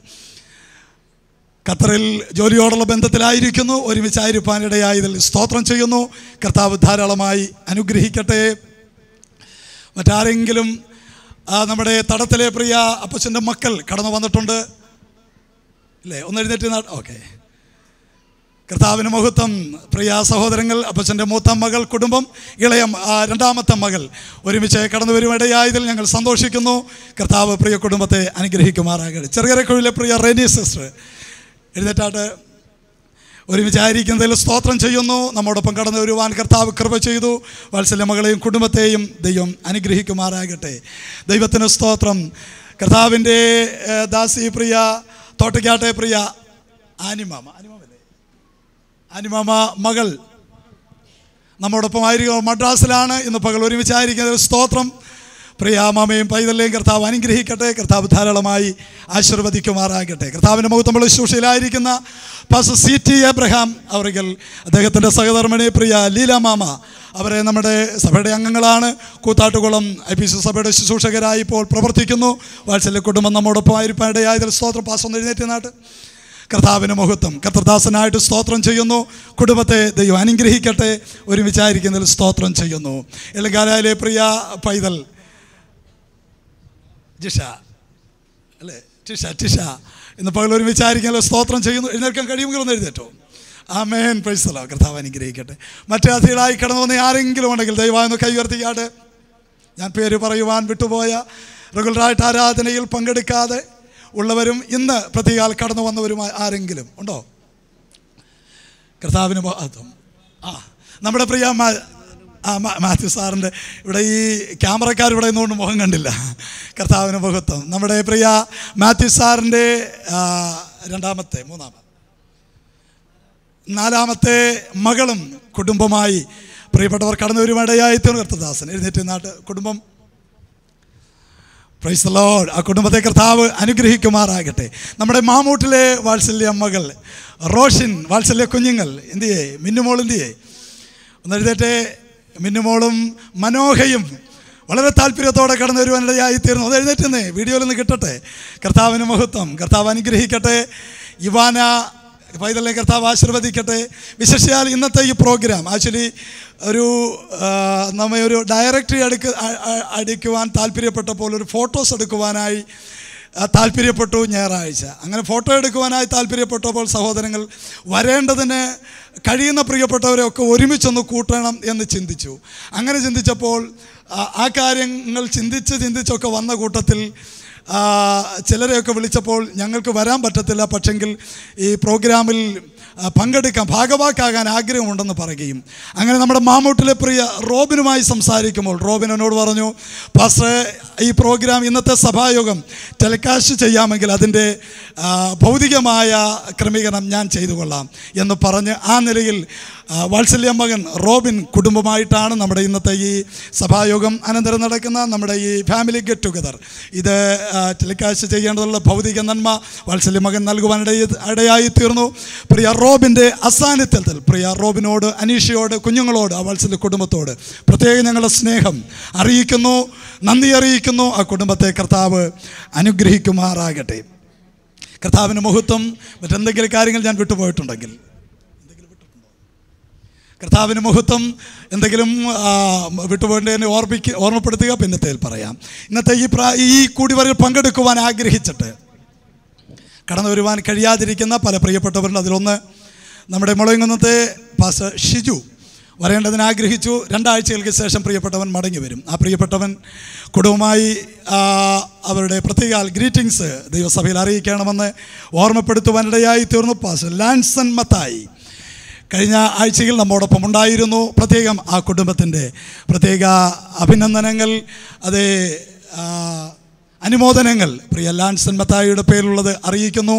ഖത്തറിൽ ജോലിയോടുള്ള ബന്ധത്തിലായിരിക്കുന്നു ഒരുമിച്ചായിരിക്കാനിടയായതിൽ സ്തോത്രം ചെയ്യുന്നു കർത്താവ് ധാരാളമായി അനുഗ്രഹിക്കട്ടെ മറ്റാരെങ്കിലും ആ, നമ്മുടെ തടത്തിലെ പ്രിയ അപ്പച്ചൻ്റെ മക്കൾ കടന്നു വന്നിട്ടുണ്ട് ഇല്ലേ ഒന്ന് എഴുന്നേറ്റ് ഓക്കെ കർത്താവിന് മഹത്വം പ്രിയ സഹോദരങ്ങൾ അപ്പച്ചൻ്റെ മൂത്ത മകൾ കുടുംബം ഇളയ മ- ആ, രണ്ടാമത്തെ മകൾ ഒരുമിച്ച് കടന്നു വരുമിടയായതിൽ ഞങ്ങൾ സന്തോഷിക്കുന്നു കർത്താവ് പ്രിയ കുടുംബത്തെ അനുഗ്രഹിക്കുമാറാകട്ടെ ചെറുകരക്കുഴിലെ പ്രിയ റെനി സിസ്റ്റർ എഴുന്നേറ്റാട്ട് ഒരുമിച്ചായിരിക്കുന്നതിൽ സ്തോത്രം ചെയ്യുന്നു നമ്മോടൊപ്പം കടന്നു വരുവാൻ കർത്താവ് കൃപ ചെയ്തു വാത്സല്യ മകളെയും കുടുംബത്തെയും ദൈവം അനുഗ്രഹിക്കുമാറാകട്ടെ ദൈവത്തിന് സ്തോത്രം കർത്താവിൻ്റെ ഏഹ്, ദാസി പ്രിയ തോട്ടയ്ക്കാട്ടെ പ്രിയ ആനിമാമ ആനിമാമല്ലേ ആനിമാമ മകൾ നമ്മോടൊപ്പം ആയിരിക്കും മദ്രാസിലാണ് ഇന്ന് പകൽ ഒരുമിച്ചായിരിക്കുന്നത് സ്തോത്രം പ്രിയാമാമയും പൈതലെയും കർത്താവ് അനുഗ്രഹിക്കട്ടെ കർത്താവ് ധാരാളമായി ആശീർവദിക്കുമാറാകട്ടെ കർത്താവിൻ്റെ മുഖത്തുമ്പോൾ ശുശ്രൂഷയിലായിരിക്കുന്ന പാസ് സി ടി എബ്രഹാം അവர்கள் അദ്ദേഹത്തിൻ്റെ സഹധർമ്മിണി പ്രിയ ലീലാമാമ അവരെ നമ്മുടെ സഭയുടെ അംഗങ്ങളാണ് കൂത്താട്ടുകുളം ഐ പി സി സഭയുടെ ശുശ്രൂഷകരായി ഇപ്പോൾ പ്രവർത്തിക്കുന്നു വാത്സല്യ കുടുംബം നമ്മോടൊപ്പം ആയിരിക്കാൻ ഇടയായതിൽ സ്തോത്രം പാസ് ഒന്ന് എഴുന്നേറ്റ് നാട്ട് കർത്താവിന് മഹത്വം കർത്തദാസനായിട്ട് സ്തോത്രം ചെയ്യുന്നു കുടുംബത്തെ ദൈവം അനുഗ്രഹിക്കട്ടെ ഒരുമിച്ചായിരിക്കുന്നതിൽ സ്തോത്രം ചെയ്യുന്നു എല്ലകാലയിലെ പ്രിയ പൈതൽ ജിഷ അല്ലേ ടിഷ ടിഷ ഇന്ന് പകൽ ഒരുമിച്ചായിരിക്കാനുള്ള സ്തോത്രം ചെയ്യുന്നു എഴുന്നേൽക്കാൻ കഴിയുമെങ്കിൽ ഒന്ന് എഴുന്നേറ്റോ ആമേൻ പ്രൈസലോ കർത്താവ് അനുഗ്രഹിക്കട്ടെ മറ്റേ അതിഥികളായി കടന്നു വന്ന ആരെങ്കിലും ഉണ്ടെങ്കിൽ ദയവായൊന്ന് കൈ ഉയർത്തിക്കാട്ട് ഞാൻ പേര് പറയുവാൻ വിട്ടുപോയ റെഗുലറായിട്ട് ആരാധനയിൽ പങ്കെടുക്കാതെ ഉള്ളവരും ഇന്ന് പ്രതികാൽ കടന്നു വന്നവരുമായി ആരെങ്കിലും ഉണ്ടോ കർത്താവിന് മഹത്വം ആ നമ്മുടെ പ്രിയ മാ- ആ മാ- മാത്യു സാറിൻ്റെ ഇവിടെ ഈ ക്യാമറക്കാർ ഇവിടെ നിന്നുകൊണ്ട് മുഖം കണ്ടില്ല കർത്താവിന് മഹത്വം നമ്മുടെ പ്രിയ മാത്യു സാറിൻ്റെ ആ, രണ്ടാമത്തെ മൂന്നാമത്തെ നാലാമത്തെ മകളും കുടുംബമായി പ്രിയപ്പെട്ടവർ കടന്നു വരുമിടയായി തീർന്നു കർത്തദാസൻ എഴുന്നേറ്റ് നാട്ട് കുടുംബം പ്രൈസ് ലോഡ് ആ കുടുംബത്തെ കർത്താവ് അനുഗ്രഹിക്കുമാറാകട്ടെ നമ്മുടെ മാമൂട്ടിലെ വാത്സല്യ മകൾ റോഷൻ വാത്സല്യ കുഞ്ഞുങ്ങൾ എന്ത് ചെയ്യേ മിന്നുമോൾ എന്ത് ചെയ്യേ ഒന്ന് എഴുതേറ്റെ മിന്നുമോളും മനോഹയും വളരെ താല്പര്യത്തോടെ കടന്നു വരുവാനിടയായി തീർന്നു അത് എഴുന്നേറ്റുന്നേ വീഡിയോയിൽ നിന്ന് കിട്ടട്ടെ കർത്താവിന് മഹത്വം കർത്താവ് അനുഗ്രഹിക്കട്ടെ ഇവാന പൈതലിനെ കർത്താവ് ആശീർവദിക്കട്ടെ വിശേഷിയാൽ ഇന്നത്തെ ഈ പ്രോഗ്രാം ആക്ച്വലി ഒരു ആ, നമ്മെ ഒരു ഡയറക്ടറി അടുക്ക് അ- അ- അടിക്കുവാൻ താല്പര്യപ്പെട്ടപ്പോൾ ഒരു ഫോട്ടോസ് എടുക്കുവാനായി ആ, താല്പര്യപ്പെട്ടു ഞായറാഴ്ച അങ്ങനെ ഫോട്ടോ എടുക്കുവാനായി താല്പര്യപ്പെട്ടപ്പോൾ സഹോദരങ്ങൾ വരേണ്ടതിന് കഴിയുന്ന പ്രിയപ്പെട്ടവരെ ഒക്കെ ഒരുമിച്ചൊന്ന് കൂട്ടണം എന്ന് ചിന്തിച്ചു അങ്ങനെ ചിന്തിച്ചപ്പോൾ ആ- ആ കാര്യങ്ങൾ ചിന്തിച്ച് ചിന്തിച്ചൊക്കെ വന്ന കൂട്ടത്തിൽ ആ, ചിലരെയൊക്കെ വിളിച്ചപ്പോൾ ഞങ്ങൾക്ക് വരാൻ പറ്റത്തില്ല പക്ഷെങ്കിൽ ഈ പ്രോഗ്രാമിൽ ആ, പങ്കെടുക്കാൻ ഭാഗവാക്കാകാൻ ആഗ്രഹമുണ്ടെന്ന് പറയുകയും അങ്ങനെ നമ്മുടെ മാമൂട്ടിലെ പ്രിയ റോബിനുമായി സംസാരിക്കുമ്പോൾ റോബിൻ എന്നോട് പറഞ്ഞു പാസ്റ്റർ ഈ പ്രോഗ്രാം ഇന്നത്തെ സഭായോഗം ടെലികാസ്റ്റ് ചെയ്യാമെങ്കിൽ അതിൻ്റെ ആ, ഭൗതികമായ ക്രമീകരണം ഞാൻ ചെയ്തു കൊള്ളാം എന്ന് പറഞ്ഞ് ആ നിലയിൽ ആ, വാത്സല്യ മകൻ റോബിൻ കുടുംബമായിട്ടാണ് നമ്മുടെ ഇന്നത്തെ ഈ സഭായോഗം അനന്തരം നടക്കുന്ന നമ്മുടെ ഈ ഫാമിലി ഗെറ്റ് ടുഗദർ ഇത് ആ, ടെലികാസ്റ്റ് ചെയ്യേണ്ടതുള്ള ഭൗതിക നന്മ വാത്സല്യ മകൻ നൽകുവാൻ ഇടയ ഇടയായി തീർന്നു പ്രിയ റോബിൻ്റെ അസാന്നിധ്യത്തിൽ പ്രിയ റോബിനോട് അനീഷയോട് കുഞ്ഞുങ്ങളോട് ആ വാത്സല്യ കുടുംബത്തോട് പ്രത്യേകം ഞങ്ങളുടെ സ്നേഹം അറിയിക്കുന്നു നന്ദി അറിയിക്കുന്നു ആ കുടുംബത്തെ കർത്താവ് അനുഗ്രഹിക്കുമാറാകട്ടെ കർത്താവിന് മഹത്വം മറ്റെന്തെങ്കിലും കാര്യങ്ങൾ ഞാൻ വിട്ടുപോയിട്ടുണ്ടെങ്കിൽ കർത്താവിന് മഹത്വം എന്തെങ്കിലും ആ, വിട്ടുപോകേണ്ടതിനെ ഓർമ്മിക്ക ഓർമ്മപ്പെടുത്തുക പിന്നത്തേൽ പറയാം ഇന്നത്തെ ഈ പ്രാ ഈ കൂടിവരൽ പങ്കെടുക്കുവാൻ ആഗ്രഹിച്ചിട്ട് കടന്നു വരുവാൻ കഴിയാതിരിക്കുന്ന പല പ്രിയപ്പെട്ടവരുണ്ട് അതിലൊന്ന് നമ്മുടെ മുളയങ്കുന്നത്തെ പാസ് ഷിജു വരേണ്ടതിന് ആഗ്രഹിച്ചു രണ്ടാഴ്ചകൾക്ക് ശേഷം പ്രിയപ്പെട്ടവൻ മടങ്ങി വരും ആ പ്രിയപ്പെട്ടവൻ കുടുംബമായി ആ, അവരുടെ പ്രത്യേക ഗ്രീറ്റിങ്സ് ദൈവസഭയിൽ അറിയിക്കണമെന്ന് ഓർമ്മപ്പെടുത്തുവാനിടയായി തീർന്നു പാസ് ലാൻസൺ മത്തായി കഴിഞ്ഞ ആഴ്ചയിൽ നമ്മോടൊപ്പം ഉണ്ടായിരുന്നു പ്രത്യേകം ആ കുടുംബത്തിൻ്റെ പ്രത്യേക അഭിനന്ദനങ്ങൾ അതേ ആ, അനുമോദനങ്ങൾ പ്രിയ ലാൻസൺ മത്തായിയുടെ പേരിലുള്ളത് അറിയിക്കുന്നു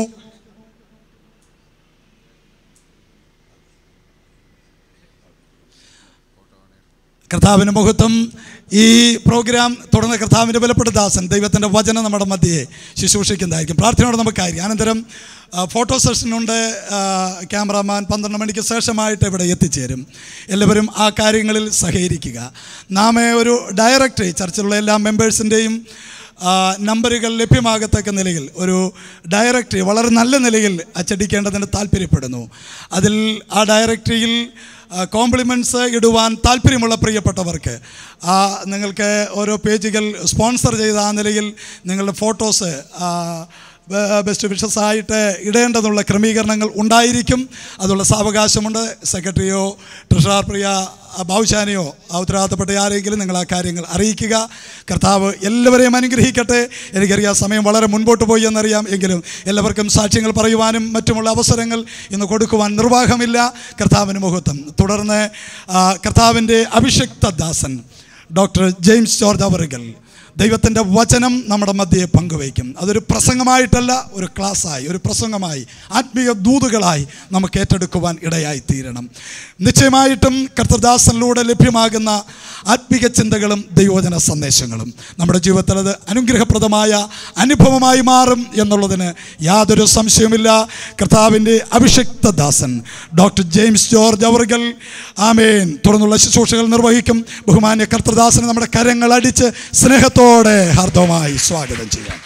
കർത്താവിന് മഹത്വം ഈ പ്രോഗ്രാം തുടർന്ന് കർത്താവിൻ്റെ ബലപ്പെട്ട ദാസൻ ദൈവത്തിൻ്റെ വചനം നമ്മുടെ മധ്യയെ ശുശ്രൂഷിക്കുന്നതായിരിക്കും പ്രാർത്ഥനയോടെ നമുക്കായിരിക്കും അനന്തരം ആ, ഫോട്ടോ സെഷനുണ്ട് ആ, ക്യാമറാമാൻ പന്ത്രണ്ട് മണിക്ക് ശേഷമായിട്ട് ഇവിടെ എത്തിച്ചേരും എല്ലാവരും ആ കാര്യങ്ങളിൽ സഹകരിക്കുക നാം ഒരു ഡയറക്ടറി ചർച്ചിലുള്ള എല്ലാ മെമ്പേഴ്സിൻ്റെയും ആ, നമ്പറുകൾ ലഭ്യമാകത്തക്ക നിലയിൽ ഒരു ഡയറക്ടറി വളരെ നല്ല നിലയിൽ അച്ചടിക്കേണ്ടതിന് താല്പര്യപ്പെടുന്നു അതിൽ ആ ഡയറക്ടറിയിൽ കോംപ്ലിമെൻറ്റ്സ് ഇടുവാൻ താല്പര്യമുള്ള പ്രിയപ്പെട്ടവർക്ക് ആ നിങ്ങൾക്ക് ഓരോ പേജുകൾ സ്പോൺസർ ചെയ്ത ആ നിലയിൽ നിങ്ങളുടെ ഫോട്ടോസ് ബെസ്റ്റ് വിഷസ് ആയിട്ട് ഇടേണ്ടതുള്ള ക്രമീകരണങ്ങൾ ഉണ്ടായിരിക്കും അതുള്ള സാവകാശമുണ്ട് സെക്രട്ടറിയോ ട്രഷറർ പ്രിയ ബാബുശാനെയോ ആ ഉത്തരവാദിത്തപ്പെട്ട ആരെങ്കിലും നിങ്ങൾ ആ കാര്യങ്ങൾ അറിയിക്കുക കർത്താവ് എല്ലാവരെയും അനുഗ്രഹിക്കട്ടെ എനിക്കറിയാം സമയം വളരെ മുൻപോട്ട് പോയി എന്നറിയാം എങ്കിലും എല്ലാവർക്കും സാക്ഷ്യങ്ങൾ പറയുവാനും മറ്റുമുള്ള അവസരങ്ങൾ ഇന്ന് കൊടുക്കുവാൻ നിർവാഹമില്ല കർത്താവിന് മുഹൂർത്തം തുടർന്ന് ആ, കർത്താവിൻ്റെ അഭിഷക്ത ദാസൻ ഡോക്ടർ ജെയിംസ് ജോർജ് അവറുകൾ ദൈവത്തിൻ്റെ വചനം നമ്മുടെ മധ്യയെ പങ്കുവയ്ക്കും അതൊരു പ്രസംഗമായിട്ടല്ല ഒരു ക്ലാസ്സായി ഒരു പ്രസംഗമായി ആത്മീയ ദൂതുകളായി നമുക്ക് ഏറ്റെടുക്കുവാൻ ഇടയായി തീരണം നിശ്ചയമായിട്ടും കർത്തദാസനിലൂടെ ലഭ്യമാകുന്ന ആത്മീക ചിന്തകളും ദൈവോചന സന്ദേശങ്ങളും നമ്മുടെ ജീവിതത്തിൽ അത് അനുഗ്രഹപ്രദമായ അനുഭവമായി മാറും എന്നുള്ളതിന് യാതൊരു സംശയവുമില്ല കർത്താവിൻ്റെ അഭിഷിക്ത ദാസൻ ഡോക്ടർ ജെയിംസ് ജോർജ് അവർഗൽ ആമേൻ തുടർന്നുള്ള ശുശ്രൂഷകൾ നിർവഹിക്കും ബഹുമാന്യ കർത്തദാസന് നമ്മുടെ കരങ്ങൾ അടിച്ച് സ്നേഹത്തോടെ ഹാർദവമായി സ്വാഗതം ചെയ്യാം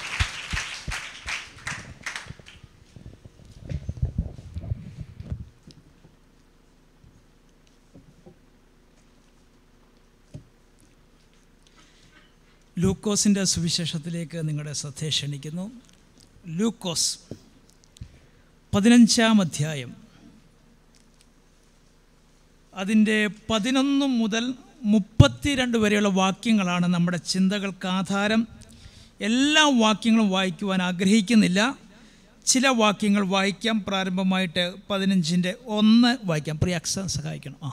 ലൂക്കോസിൻ്റെ സുവിശേഷത്തിലേക്ക് നിങ്ങളുടെ ശ്രദ്ധയെ ക്ഷണിക്കുന്നു ലൂക്കോസ് പതിനഞ്ചാം അധ്യായം അതിൻ്റെ പതിനൊന്ന് മുതൽ മുപ്പത്തിരണ്ട് വരെയുള്ള വാക്യങ്ങളാണ് നമ്മുടെ ചിന്തകൾക്ക് ആധാരം എല്ലാ വാക്യങ്ങളും വായിക്കുവാൻ ആഗ്രഹിക്കുന്നില്ല ചില വാക്യങ്ങൾ വായിക്കാം പ്രാരംഭമായിട്ട് പതിനഞ്ചിൻ്റെ ഒന്ന് വായിക്കാം പ്രിയ അക്സ സഹായിക്കണം ആ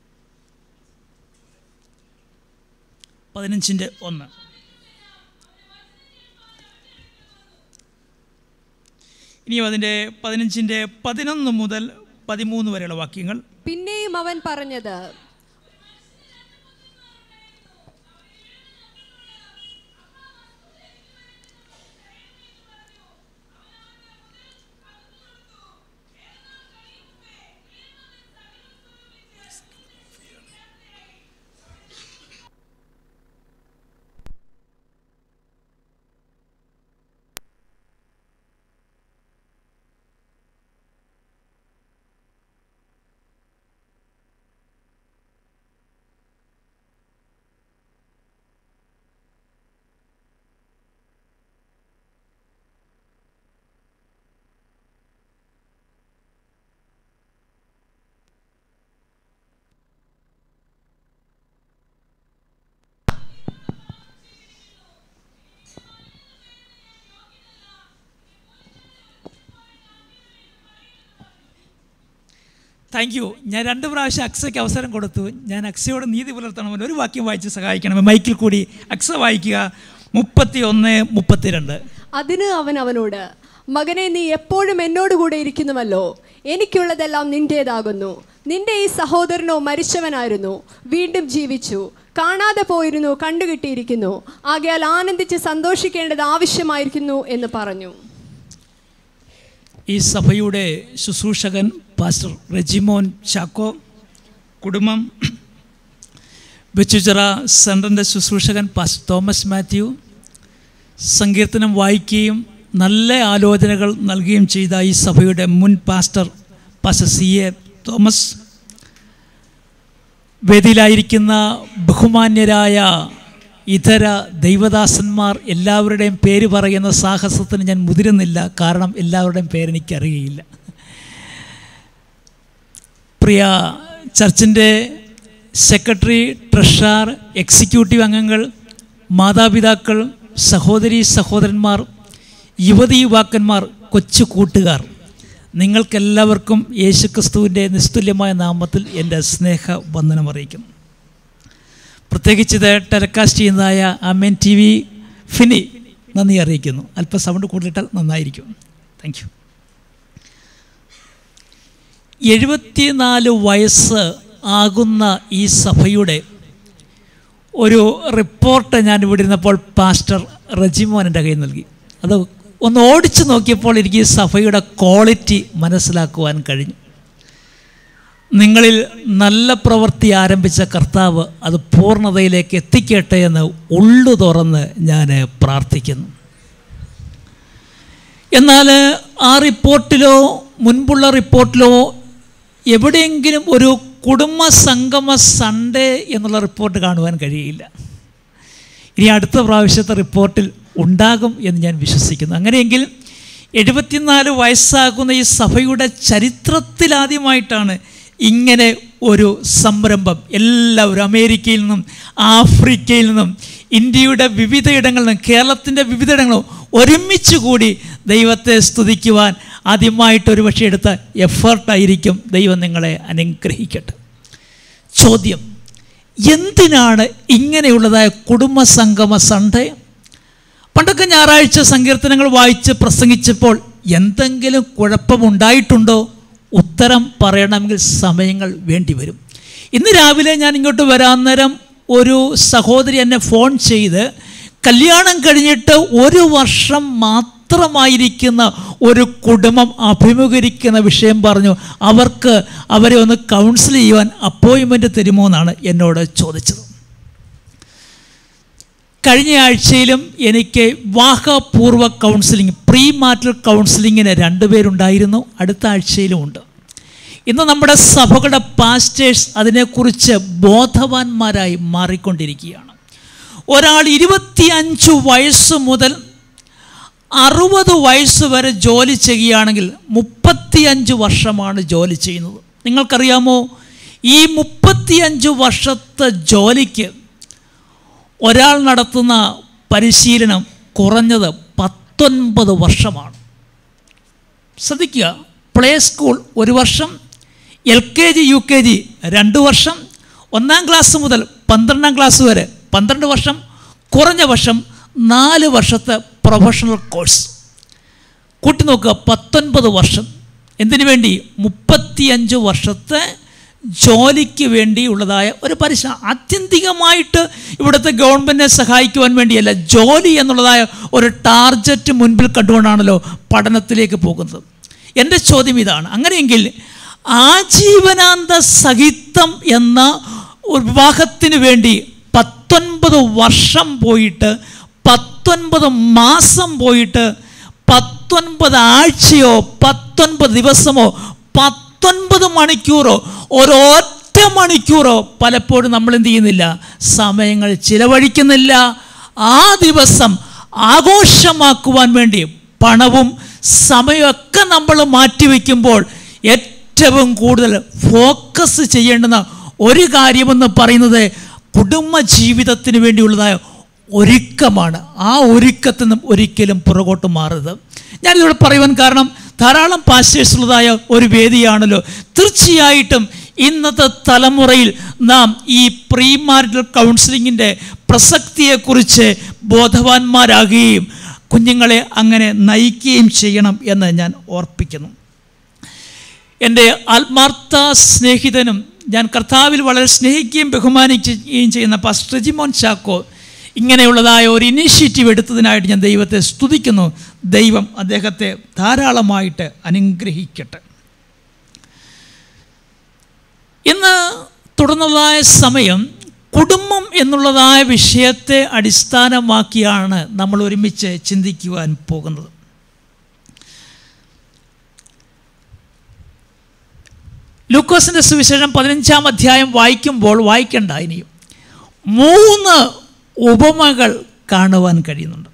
പതിനഞ്ചിൻ്റെ ഒന്ന് ഇനിയും അതിൻ്റെ പതിനഞ്ചിൻ്റെ പതിനൊന്ന് മുതൽ പതിമൂന്ന് വരെയുള്ള വാക്യങ്ങൾ പിന്നെയും അവൻ പറഞ്ഞത് താങ്ക് യു ഞാൻ രണ്ട് പ്രാവശ്യം അക്സയ്ക്ക് അവസരം കൊടുത്തു ഞാൻ അക്സയോട് നീതി പുലർത്തണമെന്ന് ഒരു വാക്യം വായിച്ച് സഹായിക്കണം മൈക്കിൽ കൂടി അക്സ വായിക്കുക മുപ്പത്തി ഒന്ന് മുപ്പത്തിരണ്ട് അതിന് അവൻ അവനോട് മകനെ നീ എപ്പോഴും എന്നോട് കൂടെ ഇരിക്കുന്നുവല്ലോ എനിക്കുള്ളതെല്ലാം നിന്റേതാകുന്നു നിന്റെ ഈ സഹോദരനോ മരിച്ചവനായിരുന്നു വീണ്ടും ജീവിച്ചു കാണാതെ പോയിരുന്നു കണ്ടുകിട്ടിയിരിക്കുന്നു ആകയാൽ ആനന്ദിച്ച് സന്തോഷിക്കേണ്ടത് ആവശ്യമായിരിക്കുന്നു എന്ന് പറഞ്ഞു ഈ സഭയുടെ ശുശ്രൂഷകൻ പാസ്റ്റർ റെജിമോൻ ചാക്കോ കുടുംബം ബെച്ചുചിറ സെൻറ്ററിൻ്റെ ശുശ്രൂഷകൻ പാസ്റ്റർ തോമസ് മാത്യു സങ്കീർത്തനം വായിക്കുകയും നല്ല ആലോചനകൾ നൽകുകയും ചെയ്ത ഈ സഭയുടെ മുൻ pastor pastor C A Thomas വേദിയിലായിരിക്കുന്ന ബഹുമാന്യരായ ഇതര ദൈവദാസന്മാർ എല്ലാവരുടെയും പേര് പറയുന്ന സാഹസത്തിന് ഞാൻ മുതിരുന്നില്ല കാരണം എല്ലാവരുടെയും പേരെനിക്കറിയില്ല പ്രിയ ചർച്ചിൻ്റെ സെക്രട്ടറി ട്രഷറർ എക്സിക്യൂട്ടീവ് അംഗങ്ങൾ മാതാപിതാക്കൾ സഹോദരി സഹോദരന്മാർ യുവതി യുവാക്കന്മാർ കൊച്ചു കൂട്ടുകാർ നിങ്ങൾക്കെല്ലാവർക്കും യേശുക്രിസ്തുവിൻ്റെ നിസ്തുല്യമായ നാമത്തിൽ എൻ്റെ സ്നേഹ വന്ദനം അറിയിക്കുന്നു പ്രത്യേകിച്ച് ഇത് ടെലികാസ്റ്റ് ചെയ്യുന്നതായ അമ്മൻ ടി വി ഫിനി നന്ദി അറിയിക്കുന്നു അല്പം സൗണ്ട് കൂടുതലിട്ടാൽ നന്നായിരിക്കും താങ്ക് യു എഴുപത്തിനാല് വയസ്സ് ആകുന്ന ഈ സഭയുടെ ഒരു റിപ്പോർട്ട് ഞാൻ ഇവിടെ ഇരുന്നപ്പോൾ പാസ്റ്റർ റജിമോൻ എൻ്റെ കയ്യിൽ നൽകി അത് ഒന്ന് ഓടിച്ചു നോക്കിയപ്പോൾ എനിക്ക് ഈ സഭയുടെ ക്വാളിറ്റി മനസ്സിലാക്കുവാൻ കഴിഞ്ഞു നിങ്ങളിൽ നല്ല പ്രവൃത്തി ആരംഭിച്ച കർത്താവ് അത് പൂർണ്ണതയിലേക്ക് എത്തിക്കട്ടെ എന്ന് ഉള്ളു തുറന്ന് ഞാൻ പ്രാർത്ഥിക്കുന്നു എന്നാൽ ആ റിപ്പോർട്ടിലോ മുൻപുള്ള റിപ്പോർട്ടിലോ എവിടെയെങ്കിലും ഒരു കുടുംബ സംഗമ സൺഡേ എന്നുള്ള റിപ്പോർട്ട് കാണുവാൻ കഴിയില്ല ഇനി അടുത്ത പ്രാവശ്യത്തെ റിപ്പോർട്ടിൽ ഉണ്ടാകും എന്ന് ഞാൻ വിശ്വസിക്കുന്നു അങ്ങനെയെങ്കിൽ എഴുപത്തിനാല് വയസ്സാകുന്ന ഈ സഭയുടെ ചരിത്രത്തിലാദ്യമായിട്ടാണ് ഇങ്ങനെ ഒരു സംരംഭം എല്ലാവരും അമേരിക്കയിൽ നിന്നും ആഫ്രിക്കയിൽ നിന്നും ഇന്ത്യയുടെ വിവിധയിടങ്ങളിൽ നിന്നും കേരളത്തിൻ്റെ വിവിധയിടങ്ങളും ഒരുമിച്ച് കൂടി ദൈവത്തെ സ്തുതിക്കുവാൻ ആദ്യമായിട്ട് ഒരു പക്ഷേ എടുത്ത എഫേർട്ടായിരിക്കും ദൈവം നിങ്ങളെ അനുഗ്രഹിക്കട്ടെ ചോദ്യം എന്തിനാണ് ഇങ്ങനെയുള്ളതായ കുടുംബ സംഗമ സൺഡേ പണ്ടൊക്കെ ഞായറാഴ്ച സങ്കീർത്തനങ്ങൾ വായിച്ച് പ്രസംഗിച്ചപ്പോൾ എന്തെങ്കിലും കുഴപ്പമുണ്ടായിട്ടുണ്ടോ ഉത്തരം പറയണമെങ്കിൽ സമയങ്ങൾ വേണ്ടി വരും ഇന്ന് രാവിലെ ഞാൻ ഇങ്ങോട്ട് വരാൻ നേരം ഒരു സഹോദരി എന്നെ ഫോൺ ചെയ്ത് കല്യാണം കഴിഞ്ഞിട്ട് ഒരു വർഷം മാത്രമായിരിക്കുന്ന ഒരു കുടുംബം അഭിമുഖീകരിക്കുന്ന വിഷയം പറഞ്ഞു അവർക്ക് അവരെ ഒന്ന് കൗൺസിൽ ചെയ്യുവാൻ അപ്പോയിൻമെൻറ്റ് തരുമോ എന്നാണ് എന്നോട് ചോദിച്ചത് കഴിഞ്ഞ ആഴ്ചയിലും എനിക്ക് വിവാഹപൂർവ്വ കൗൺസിലിംഗ് പ്രീ മാറ്റൽ കൗൺസിലിങ്ങിന് രണ്ടുപേരുണ്ടായിരുന്നു അടുത്ത ആഴ്ചയിലും ഉണ്ട് ഇന്ന് നമ്മുടെ സഭകളുടെ പാസ്റ്റേഴ്സ് അതിനെക്കുറിച്ച് ബോധവാന്മാരായി മാറിക്കൊണ്ടിരിക്കുകയാണ് ഒരാൾ ഇരുപത്തിയഞ്ച് വയസ്സ് മുതൽ അറുപത് വയസ്സ് വരെ ജോലി ചെയ്യുകയാണെങ്കിൽ മുപ്പത്തിയഞ്ച് വർഷമാണ് ജോലി ചെയ്യുന്നത് നിങ്ങൾക്കറിയാമോ ഈ മുപ്പത്തിയഞ്ച് വർഷത്തെ ജോലിക്ക് ഒരാൾ നടത്തുന്ന പരിശീലനം കുറഞ്ഞത് പത്തൊൻപത് വർഷമാണ് ശ്രദ്ധിക്കുക പ്ലേ സ്കൂൾ ഒരു വർഷം L K G U K G രണ്ട് വർഷം ഒന്നാം ക്ലാസ് മുതൽ പന്ത്രണ്ടാം ക്ലാസ് വരെ പന്ത്രണ്ട് വർഷം കുറഞ്ഞ വർഷം നാല് വർഷത്തെ പ്രൊഫഷണൽ കോഴ്സ് കൂട്ടി നോക്കുക പത്തൊൻപത് വർഷം എന്തിനു വേണ്ടി മുപ്പത്തിയഞ്ച് വർഷത്തെ ജോലിക്ക് വേണ്ടിയുള്ളതായ ഒരു പരിശ്രമം ആത്യന്തികമായിട്ട് ഇവിടുത്തെ ഗവൺമെൻറ്റിനെ സഹായിക്കുവാൻ വേണ്ടിയല്ല ജോലി എന്നുള്ളതായ ഒരു ടാർജറ്റ് മുൻപിൽ കണ്ടുകൊണ്ടാണല്ലോ പഠനത്തിലേക്ക് പോകുന്നത് എൻ്റെ ചോദ്യം ഇതാണ് അങ്ങനെയെങ്കിൽ ആജീവനാന്ത സഹിതം എന്ന ഒരു വിവാഹത്തിന് വേണ്ടി പത്തൊൻപത് വർഷം പോയിട്ട് പത്തൊൻപത് മാസം പോയിട്ട് പത്തൊൻപത് ആഴ്ചയോ പത്തൊൻപത് ദിവസമോ പത്തൊൻപത് മണിക്കൂറോ ഒരൊറ്റ മണിക്കൂറോ പലപ്പോഴും നമ്മൾ എന്ത് ചെയ്യുന്നില്ല സമയങ്ങൾ ചിലവഴിക്കുന്നില്ല ആ ദിവസം ആഘോഷമാക്കുവാൻ വേണ്ടി പണവും സമയമൊക്കെ നമ്മൾ മാറ്റിവെക്കുമ്പോൾ ഏറ്റവും കൂടുതൽ ഫോക്കസ് ചെയ്യേണ്ടുന്ന ഒരു കാര്യമെന്ന് പറയുന്നത് കുടുംബ ജീവിതത്തിന് വേണ്ടിയുള്ളതായ ഒരുക്കമാണ് ആ ഒരുക്കത്തിൽ നിന്നും ഒരിക്കലും പുറകോട്ട് മാറരുത് ഞാനിതിവിടെ പറയുവാൻ കാരണം ധാരാളം പാസ്റ്റേഴ്സ് ഉള്ളതായ ഒരു വേദിയാണല്ലോ തീർച്ചയായിട്ടും ഇന്നത്തെ തലമുറയിൽ നാം ഈ പ്രീ മാരിറ്റൽ കൗൺസിലിങ്ങിൻ്റെ പ്രസക്തിയെക്കുറിച്ച് ബോധവാന്മാരാകുകയും കുഞ്ഞുങ്ങളെ അങ്ങനെ നയിക്കുകയും ചെയ്യണം എന്ന് ഞാൻ ഓർപ്പിക്കുന്നു എൻ്റെ ആത്മാർത്ഥ സ്നേഹിതനും ഞാൻ കർത്താവിൽ വളരെ സ്നേഹിക്കുകയും ബഹുമാനിക്കുകയും ചെയ്യുന്ന പാസ്റ്റർ ജിമോൻ ചാക്കോ ഇങ്ങനെയുള്ളതായ ഒരു ഇനീഷ്യേറ്റീവ് എടുത്തതിനായിട്ട് ഞാൻ ദൈവത്തെ സ്തുതിക്കുന്നു ദൈവം അദ്ദേഹത്തെ ധാരാളമായിട്ട് അനുഗ്രഹിക്കട്ടെ ഇന്ന് തുടർന്നതായ സമയം കുടുംബം എന്നുള്ളതായ വിഷയത്തെ അടിസ്ഥാനമാക്കിയാണ് നമ്മൾ ഒരുമിച്ച് ചിന്തിക്കുവാൻ പോകുന്നത് ലൂക്കോസിൻ്റെ സുവിശേഷം പതിനഞ്ചാം അധ്യായം വായിക്കുമ്പോൾ വായിക്കണ്ട ഇനിയും മൂന്ന് ഉപമകൾ കാണുവാൻ കഴിയുന്നുണ്ട്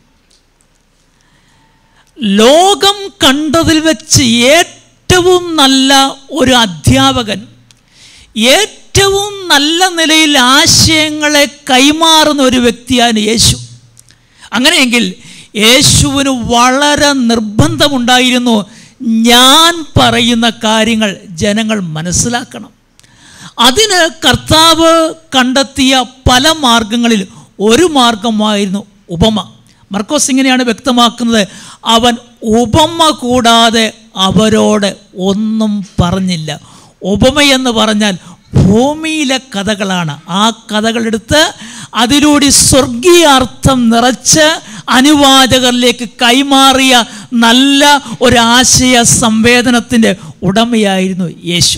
ലോകം കണ്ടതിൽ വെച്ച് ഏറ്റവും നല്ല ഒരു അധ്യാപകൻ ഏറ്റവും നല്ല നിലയിൽ ആശയങ്ങളെ കൈമാറുന്ന ഒരു വ്യക്തിയാണ് യേശു അങ്ങനെയെങ്കിൽ യേശുവിന് വളരെ നിർബന്ധമുണ്ടായിരുന്നു ഞാൻ പറയുന്ന കാര്യങ്ങൾ ജനങ്ങൾ മനസ്സിലാക്കണം അതിന് കർത്താവ് കണ്ടെത്തിയ പല മാർഗങ്ങളിൽ ഒരു മാർഗമായിരുന്നു ഉപമ മർക്കോസ് ഇങ്ങനെയാണ് വ്യക്തമാക്കുന്നത് അവൻ ഉപമ കൂടാതെ അവരോട് ഒന്നും പറഞ്ഞില്ല ഉപമയെന്ന് പറഞ്ഞാൽ ഭൂമിയിലെ കഥകളാണ് ആ കഥകളെടുത്ത് അതിലൂടെ സ്വർഗീയാർത്ഥം നിറച്ച് അനുവാചകരിലേക്ക് കൈമാറിയ നല്ല ഒരാശയ സംവേദനത്തിൻ്റെ ഉടമയായിരുന്നു യേശു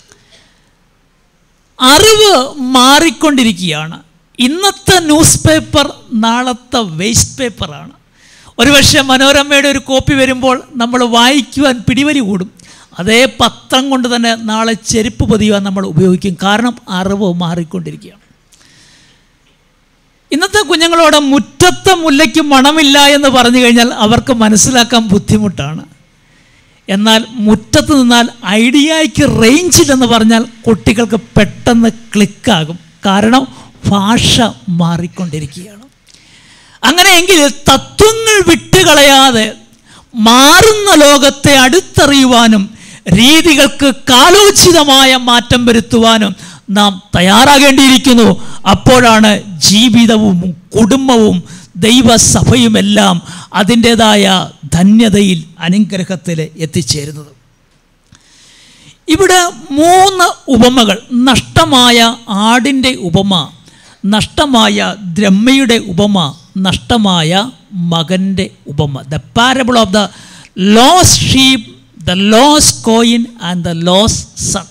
അറിവ് മാറിക്കൊണ്ടിരിക്കുകയാണ് ഇന്നത്തെ ന്യൂസ് പേപ്പർ നാളത്തെ വേസ്റ്റ് പേപ്പറാണ് ഒരുപക്ഷെ മനോരമയുടെ ഒരു കോപ്പി വരുമ്പോൾ നമ്മൾ വായിക്കുവാൻ പിടിവലി കൂടും അതേ പത്രം കൊണ്ട് തന്നെ നാളെ ചെരുപ്പ് പതിയുവാൻ നമ്മൾ ഉപയോഗിക്കും കാരണം അറിവ് മാറിക്കൊണ്ടിരിക്കുകയാണ് ഇന്നത്തെ കുഞ്ഞുങ്ങളോട് മുറ്റത്തെ മുല്ലയ്ക്ക് മണമില്ല എന്ന് പറഞ്ഞു കഴിഞ്ഞാൽ അവർക്ക് മനസ്സിലാക്കാൻ ബുദ്ധിമുട്ടാണ് എന്നാൽ മുറ്റത്ത് നിന്നാൽ ഐഡിയയ്ക്ക് റേഞ്ചില്ലെന്ന് പറഞ്ഞാൽ കുട്ടികൾക്ക് പെട്ടെന്ന് ക്ലിക്കാകും കാരണം ഭാഷ മാറിക്കൊണ്ടിരിക്കുകയാണ് അങ്ങനെയെങ്കിൽ തത്വങ്ങൾ വിട്ടുകളയാതെ മാറുന്ന ലോകത്തെ അടുത്തറിയുവാനും രീതികൾക്ക് കാലോചിതമായ മാറ്റം വരുത്തുവാനും നാം തയ്യാറാകേണ്ടിയിരിക്കുന്നു അപ്പോഴാണ് ജീവിതവും കുടുംബവും ദൈവസഭയുമെല്ലാം അതിൻ്റെതായ ധന്യതയിൽ അനുഗ്രഹത്തിൽ എത്തിച്ചേരുന്നത് ഇവിടെ മൂന്ന് ഉപമകൾ നഷ്ടമായ ആടിൻ്റെ ഉപമ നഷ്ടമായ ദ്രമ്മയുടെ ഉപമ നഷ്ടമായ മകൻ്റെ ഉപമ the parable of the lost sheep the lost coin and the lost son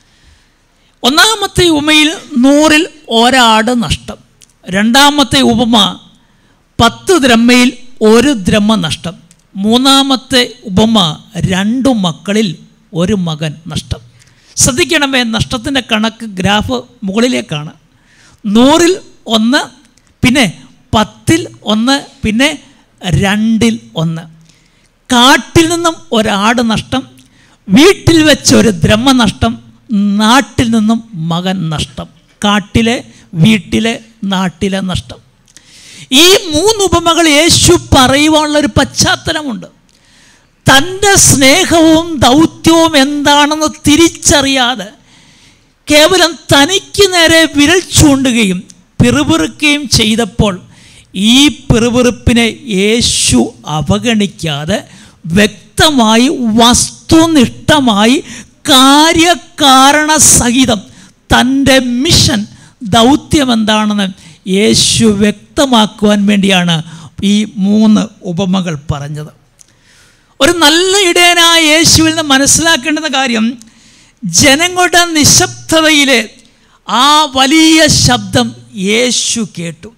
ഒന്നാമത്തെ ഉപമയിൽ നൂറിൽ ഒരാട് നഷ്ടം രണ്ടാമത്തെ ഉപമ പത്ത് ദ്രമ്മയിൽ ഒരു ദ്രമ്മ നഷ്ടം മൂന്നാമത്തെ ഉപമ രണ്ടു മക്കളിൽ ഒരു മകൻ നഷ്ടം ശ്രദ്ധിക്കണമേ നഷ്ടത്തിൻ്റെ കണക്ക് ഗ്രാഫ് മുകളിലേക്കാണ് നൂറിൽ ഒന്ന് പിന്നെ പത്തിൽ ഒന്ന് പിന്നെ രണ്ടിൽ ഒന്ന് കാട്ടിൽ നിന്നും ഒരാട് നഷ്ടം വീട്ടിൽ വെച്ച് ഒരു ദ്രഹ്മ നഷ്ടം നാട്ടിൽ നിന്നും മകൻ നഷ്ടം കാട്ടിലെ വീട്ടിലെ നാട്ടിലെ നഷ്ടം ഈ മൂന്ന് ഉപമകൾ യേശു പറയുവാനുള്ള ഒരു പശ്ചാത്തലമുണ്ട് തൻ്റെ സ്നേഹവും ദൗത്യവും എന്താണെന്ന് തിരിച്ചറിയാതെ കേവലം തനിക്ക് നേരെ വിരൽ ചൂണ്ടുകയും പിറുപിറുക്കുകയും ചെയ്തപ്പോൾ ഈ പിറുപിറുപ്പിനെ യേശു അവഗണിക്കാതെ വ്യക്തമായി വസ്തുനിഷ്ഠമായി കാര്യകാരണ സഹിതം തൻ്റെ മിഷൻ ദൗത്യം എന്താണെന്ന് യേശു വ്യക്തമാക്കുവാൻ വേണ്ടിയാണ് ഈ മൂന്ന് ഉപമകൾ പറഞ്ഞത് ഒരു നല്ല ഇടയനായ യേശുവിൽ നിന്ന് മനസ്സിലാക്കേണ്ടുന്ന കാര്യം ജനങ്ങളുടെ നിശബ്ദതയിലെ ആ വലിയ ശബ്ദം യേശു കേട്ടു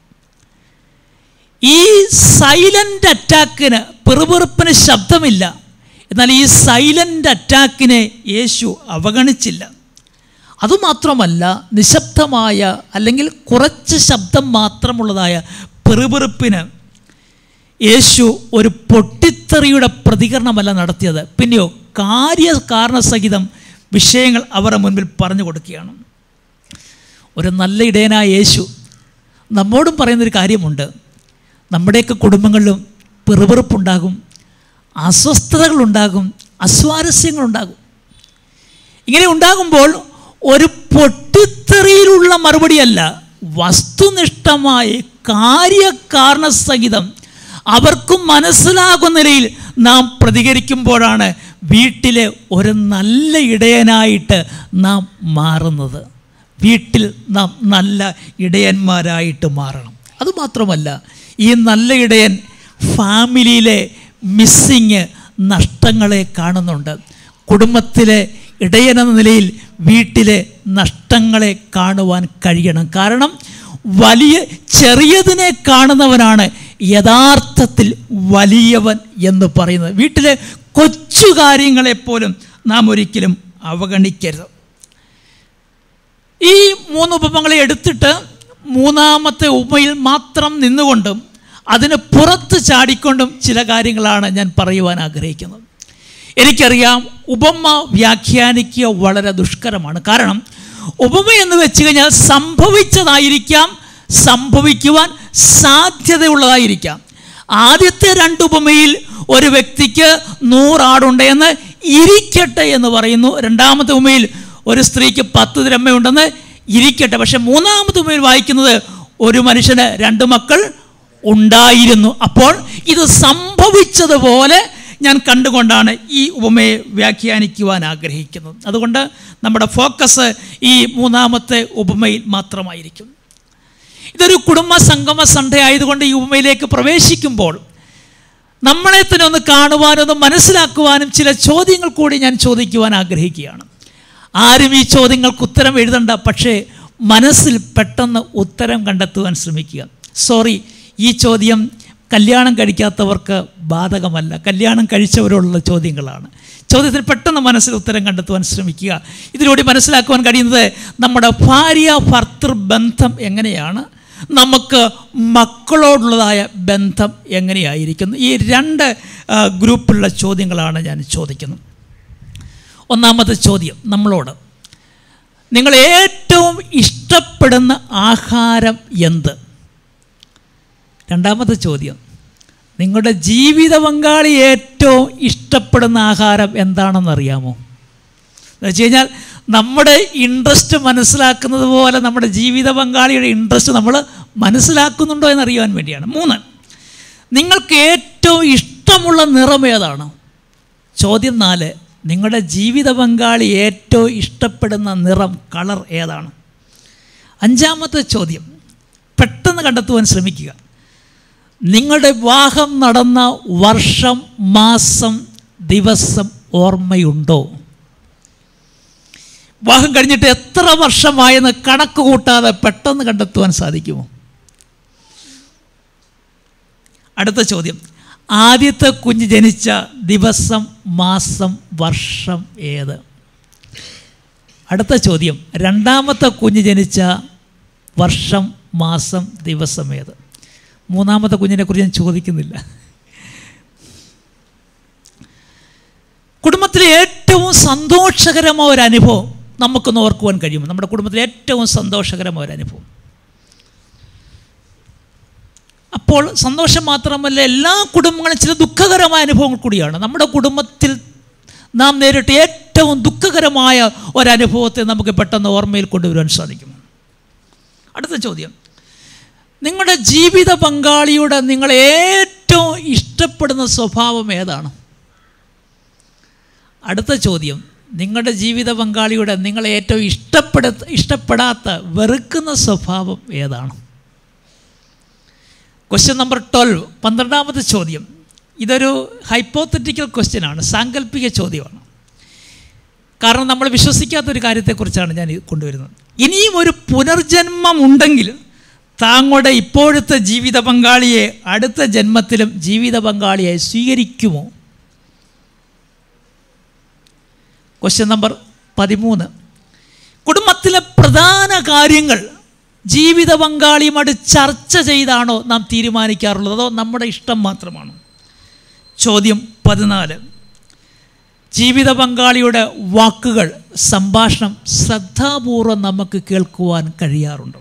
ഈ സൈലൻ്റ് അറ്റാക്കിന് പെറുപെറുപ്പിന് ശബ്ദമില്ല എന്നാൽ ഈ സൈലൻ്റ് അറ്റാക്കിനെ യേശു അവഗണിച്ചില്ല അതുമാത്രമല്ല നിശബ്ദമായ അല്ലെങ്കിൽ കുറച്ച് ശബ്ദം മാത്രമുള്ളതായ പെറുപെറുപ്പിന് യേശു ഒരു പൊട്ടിത്തെറിയുടെ പ്രതികരണമല്ല നടത്തിയത് പിന്നെയോ കാര്യകാരണസഹിതം വിഷയങ്ങൾ അവരുടെ മുൻപിൽ പറഞ്ഞു കൊടുക്കുകയാണ് ഒരു നല്ല ഇടയനായ യേശു നമ്മോടും പറയുന്നൊരു കാര്യമുണ്ട് നമ്മുടെയൊക്കെ കുടുംബങ്ങളിലും പിറുപിറുപ്പുണ്ടാകും അസ്വസ്ഥതകളുണ്ടാകും അസ്വാരസ്യങ്ങളുണ്ടാകും ഇങ്ങനെ ഉണ്ടാകുമ്പോൾ ഒരു പൊട്ടിത്തെറിയിലുള്ള മറുപടിയല്ല വസ്തുനിഷ്ഠമായി കാര്യകാരണസഹിതം അവർക്കും മനസ്സിലാകുന്ന നിലയിൽ നാം പ്രതികരിക്കുമ്പോഴാണ് വീട്ടിലെ ഒരു നല്ല ഇടയനായിട്ട് നാം മാറുന്നത് വീട്ടിൽ നാം നല്ല ഇടയന്മാരായിട്ട് മാറണം അതുമാത്രമല്ല ഈ നല്ല ഇടയൻ ഫാമിലിയിലെ മിസ്സിങ് നഷ്ടങ്ങളെ കാണുന്നുണ്ട് കുടുംബത്തിലെ ഇടയൻ എന്ന നിലയിൽ വീട്ടിലെ നഷ്ടങ്ങളെ കാണുവാൻ കഴിയണം കാരണം വലിയ ചെറിയതിനെ കാണുന്നവനാണ് യഥാർത്ഥത്തിൽ വലിയവൻ എന്ന് പറയുന്നത് വീട്ടിലെ കൊച്ചു കാര്യങ്ങളെപ്പോലും നാം ഒരിക്കലും അവഗണിക്കരുത് ഈ മൂന്ന് ഉപമകളെ എടുത്തിട്ട് മൂന്നാമത്തെ ഉപമയിൽ മാത്രം നിന്നുകൊണ്ടും അതിന് പുറത്ത് ചാടിക്കൊണ്ടും ചില കാര്യങ്ങളാണ് ഞാൻ പറയുവാൻ ആഗ്രഹിക്കുന്നത് എനിക്കറിയാം ഉപമ വ്യാഖ്യാനിക്കുക വളരെ ദുഷ്കരമാണ് കാരണം ഉപമ എന്ന് വെച്ച് കഴിഞ്ഞാൽ സംഭവിച്ചതായിരിക്കാം സംഭവിക്കുവാൻ സാധ്യതയുള്ളതായിരിക്കാം ആദ്യത്തെ രണ്ട് ഉപമയിൽ ഒരു വ്യക്തിക്ക് നൂറാടുണ്ട് എന്ന് ഇരിക്കട്ടെ എന്ന് പറയുന്നു രണ്ടാമത്തെ ഉപമയിൽ ഒരു സ്ത്രീക്ക് പത്ത് ദ്രമ്മയുണ്ടെന്ന് ഇരിക്കട്ടെ പക്ഷെ മൂന്നാമത്തെ ഉപമയിൽ വായിക്കുന്നത് ഒരു മനുഷ്യന് രണ്ട് മക്കൾ ഉണ്ടായിരുന്നു അപ്പോൾ ഇത് സംഭവിച്ചതുപോലെ ഞാൻ കണ്ടുകൊണ്ടാണ് ഈ ഉപമയെ വ്യാഖ്യാനിക്കുവാൻ ആഗ്രഹിക്കുന്നത് അതുകൊണ്ട് നമ്മുടെ ഫോക്കസ് ഈ മൂന്നാമത്തെ ഉപമയിൽ മാത്രമായിരിക്കും ഇതൊരു കുടുംബ സംഗമ സൺഡേ ആയതുകൊണ്ട് ഈ ഉപമയിലേക്ക് പ്രവേശിക്കുമ്പോൾ നമ്മളെ തന്നെ ഒന്ന് കാണുവാനും ഒന്ന് മനസ്സിലാക്കുവാനും ചില ചോദ്യങ്ങൾ കൂടി ഞാൻ ചോദിക്കുവാൻ ആഗ്രഹിക്കുകയാണ് ആരും ഈ ചോദ്യങ്ങൾക്ക് ഉത്തരം എഴുതണ്ട പക്ഷേ മനസ്സിൽ പെട്ടെന്ന് ഉത്തരം കണ്ടെത്തുവാൻ ശ്രമിക്കുക സോറി ഈ ചോദ്യം കല്യാണം കഴിക്കാത്തവർക്ക് ബാധകമല്ല കല്യാണം കഴിച്ചവരോടുള്ള ചോദ്യങ്ങളാണ് ചോദ്യത്തിന് പെട്ടെന്ന് മനസ്സിൽ ഉത്തരം കണ്ടെത്തുവാൻ ശ്രമിക്കുക ഇതിലൂടെ മനസ്സിലാക്കുവാൻ കഴിയുന്നത് നമ്മുടെ ഭാര്യ ഭർത്തൃ ബന്ധം എങ്ങനെയാണ് നമുക്ക് മക്കളോടുള്ളതായ ബന്ധം എങ്ങനെയായിരിക്കുന്നു ഈ രണ്ട് ആ, ഗ്രൂപ്പിലുള്ള ചോദ്യങ്ങളാണ് ഞാൻ ചോദിക്കുന്നത് ഒന്നാമത്തെ ചോദ്യം നമ്മളോട് നിങ്ങൾ ഏറ്റവും ഇഷ്ടപ്പെടുന്ന ആഹാരം എന്ത് രണ്ടാമത്തെ ചോദ്യം നിങ്ങളുടെ ജീവിത പങ്കാളി ഏറ്റവും ഇഷ്ടപ്പെടുന്ന ആഹാരം എന്താണെന്ന് അറിയാമോ എന്ന് വെച്ച് കഴിഞ്ഞാൽ നമ്മുടെ ഇൻട്രസ്റ്റ് മനസ്സിലാക്കുന്നത് പോലെ നമ്മുടെ ജീവിത പങ്കാളിയുടെ ഇൻട്രസ്റ്റ് നമ്മൾ മനസ്സിലാക്കുന്നുണ്ടോ എന്നറിയാൻ വേണ്ടിയാണ് മൂന്ന് നിങ്ങൾക്ക് ഏറ്റവും ഇഷ്ടമുള്ള നിറം ഏതാണ് ചോദ്യം നാല് നിങ്ങളുടെ ജീവിത പങ്കാളി ഏറ്റവും ഇഷ്ടപ്പെടുന്ന നിറം കളർ ഏതാണ് അഞ്ചാമത്തെ ചോദ്യം പെട്ടെന്ന് കണ്ടെത്തുവാൻ ശ്രമിക്കുക നിങ്ങളുടെ വിവാഹം നടന്ന വർഷം മാസം ദിവസം ഓർമ്മയുണ്ടോ വിവാഹം കഴിഞ്ഞിട്ട് എത്ര വർഷമായെന്ന് കണക്ക് കൂട്ടാതെ പെട്ടെന്ന് കണ്ടെത്തുവാൻ സാധിക്കുമോ അടുത്ത ചോദ്യം ആദ്യത്തെ കുഞ്ഞ് ജനിച്ച ദിവസം മാസം വർഷം ഏത് അടുത്ത ചോദ്യം രണ്ടാമത്തെ കുഞ്ഞ് ജനിച്ച വർഷം മാസം ദിവസം ഏത് മൂന്നാമത്തെ കുഞ്ഞിനെ കുറിച്ച് ഞാൻ ചോദിക്കുന്നില്ല കുടുംബത്തിലെ ഏറ്റവും സന്തോഷകരമായ ഒരു അനുഭവം നമുക്കൊന്ന് ഓർക്കുവാൻ കഴിയും നമ്മുടെ കുടുംബത്തിലെ ഏറ്റവും സന്തോഷകരമായ ഒരു അനുഭവം അപ്പോൾ സന്തോഷം മാത്രമല്ല എല്ലാ കുടുംബങ്ങളും ചില ദുഃഖകരമായ അനുഭവങ്ങൾ കൂടിയാണ് നമ്മുടെ കുടുംബത്തിൽ നാം നേരിട്ട ഏറ്റവും ദുഃഖകരമായ ഒരനുഭവത്തെ നമുക്ക് പെട്ടെന്ന് ഓർമ്മയിൽ കൊണ്ടുവരുവാൻ സാധിക്കും അടുത്ത ചോദ്യം നിങ്ങളുടെ ജീവിത പങ്കാളിയുടെ നിങ്ങൾ ഏറ്റവും ഇഷ്ടപ്പെടുന്ന സ്വഭാവം ഏതാണ് അടുത്ത ചോദ്യം നിങ്ങളുടെ ജീവിത പങ്കാളിയുടെ നിങ്ങൾ ഏറ്റവും ഇഷ്ടപ്പെട ഇഷ്ടപ്പെടാത്ത വെറുക്കുന്ന സ്വഭാവം ഏതാണ് ക്വസ്റ്റ്യൻ നമ്പർ ട്വൽവ് പന്ത്രണ്ടാമത്തെ ചോദ്യം ഇതൊരു ഹൈപ്പോത്തറ്റിക്കൽ ക്വസ്റ്റ്യൻ ആണ് സാങ്കല്പിക ചോദ്യമാണ് കാരണം നമ്മൾ വിശ്വസിക്കാത്തൊരു കാര്യത്തെക്കുറിച്ചാണ് ഞാൻ ഇത് കൊണ്ടുവരുന്നത് ഇനിയും ഒരു പുനർജന്മം ഉണ്ടെങ്കിൽ താങ്കളുടെ ഇപ്പോഴത്തെ ജീവിത പങ്കാളിയെ അടുത്ത ജന്മത്തിലും ജീവിത പങ്കാളിയായി സ്വീകരിക്കുമോ ക്വസ്റ്റ്യൻ നമ്പർ പതിമൂന്ന് കുടുംബത്തിലെ പ്രധാന കാര്യങ്ങൾ ജീവിത പങ്കാളിയുമായിട്ട് ചർച്ച ചെയ്താണോ നാം തീരുമാനിക്കാറുള്ളത് അതോ നമ്മുടെ ഇഷ്ടം മാത്രമാണോ ചോദ്യം പതിനാല് ജീവിത പങ്കാളിയുടെ വാക്കുകൾ സംഭാഷണം ശ്രദ്ധാപൂർവം നമുക്ക് കേൾക്കുവാൻ കഴിയാറുണ്ടോ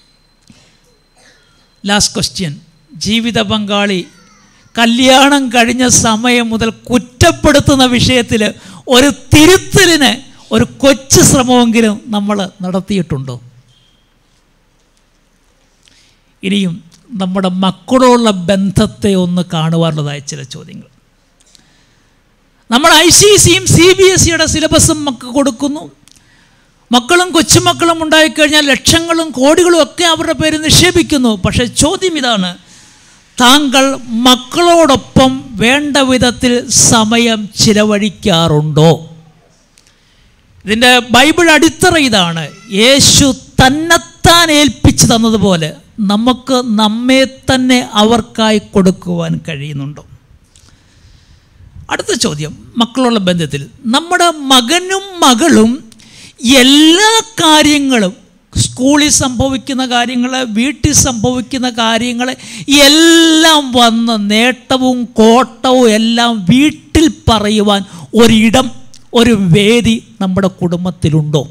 ലാസ്റ്റ് ക്വസ്റ്റ്യൻ ജീവിത പങ്കാളി കല്യാണം കഴിഞ്ഞ സമയം മുതൽ കുറ്റപ്പെടുത്തുന്ന വിഷയത്തിൽ ഒരു തിരുത്തലിന് ഒരു കൊച്ചു ശ്രമമെങ്കിലും നമ്മൾ നടത്തിയിട്ടുണ്ടോ ഇനിയും നമ്മുടെ മക്കളോടുള്ള ബന്ധത്തെ ഒന്ന് കാണുവാനുള്ളതായ ചില ചോദ്യങ്ങൾ നമ്മൾ ഐ സി സിയും സി ബി എസ് സിയുടെ സിലബസും മക്കൾ കൊടുക്കുന്നു മക്കളും കൊച്ചുമക്കളും ഉണ്ടായിക്കഴിഞ്ഞാൽ ലക്ഷങ്ങളും കോടികളും ഒക്കെ അവരുടെ പേര് നിക്ഷേപിക്കുന്നു പക്ഷേ ചോദ്യം ഇതാണ് താങ്കൾ മക്കളോടൊപ്പം വേണ്ട വിധത്തിൽ സമയം ചിലവഴിക്കാറുണ്ടോ ഇതിൻ്റെ ബൈബിൾ അടിത്തറ ഇതാണ് യേശു തന്നെത്താൻ ഏൽപ്പിച്ചു തന്നതുപോലെ നമുക്ക് നമ്മെ തന്നെ അവർക്കായി കൊടുക്കുവാൻ കഴിയുന്നുണ്ടോ അടുത്ത ചോദ്യം മക്കളുള്ള ബന്ധത്തിൽ നമ്മുടെ മകനും മകളും എല്ലാ കാര്യങ്ങളും സ്കൂളിൽ സംഭവിക്കുന്ന കാര്യങ്ങൾ വീട്ടിൽ സംഭവിക്കുന്ന കാര്യങ്ങൾ എല്ലാം വന്ന് നേട്ടവും കോട്ടവും എല്ലാം വീട്ടിൽ പറയുവാൻ ഒരിടം ഒരു വേദി നമ്മുടെ കുടുംബത്തിലുണ്ടോ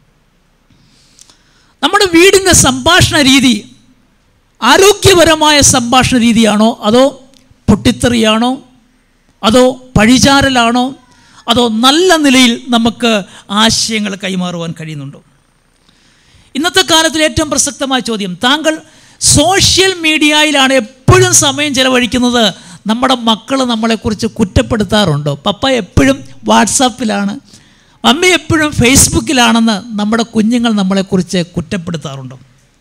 നമ്മുടെ വീടിൻ്റെ സംഭാഷണ രീതി ആരോഗ്യപരമായ സംഭാഷണ രീതിയാണോ അതോ പൊട്ടിത്തെറിയാണോ അതോ പഴിചാരലാണോ അതോ നല്ല നിലയിൽ നമുക്ക് ആശയങ്ങൾ കൈമാറുവാൻ കഴിയുന്നുണ്ടോ ഇന്നത്തെ കാലത്തിൽ ഏറ്റവും പ്രസക്തമായ ചോദ്യം താങ്കൾ സോഷ്യൽ മീഡിയയിലാണ് എപ്പോഴും സമയം ചെലവഴിക്കുന്നത് നമ്മുടെ മക്കൾ നമ്മളെക്കുറിച്ച് കുറ്റപ്പെടുത്താറുണ്ടോ പപ്പ എപ്പോഴും വാട്സാപ്പിലാണ് മമ്മി എപ്പോഴും ഫേസ്ബുക്കിലാണെന്ന് നമ്മുടെ കുഞ്ഞുങ്ങൾ നമ്മളെക്കുറിച്ച് കുറ്റപ്പെടുത്താറുണ്ടോ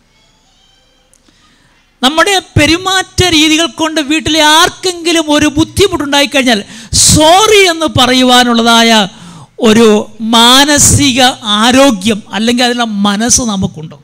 നമ്മുടെ പെരുമാറ്റ രീതികൾ കൊണ്ട് വീട്ടിലെ ആർക്കെങ്കിലും ഒരു ബുദ്ധിമുട്ടുണ്ടായിക്കഴിഞ്ഞാൽ സോറി എന്ന് പറയുവാനുള്ളതായ ഒരു മാനസിക ആരോഗ്യം അല്ലെങ്കിൽ അതിനുള്ള മനസ്സ് നമുക്കുണ്ടോ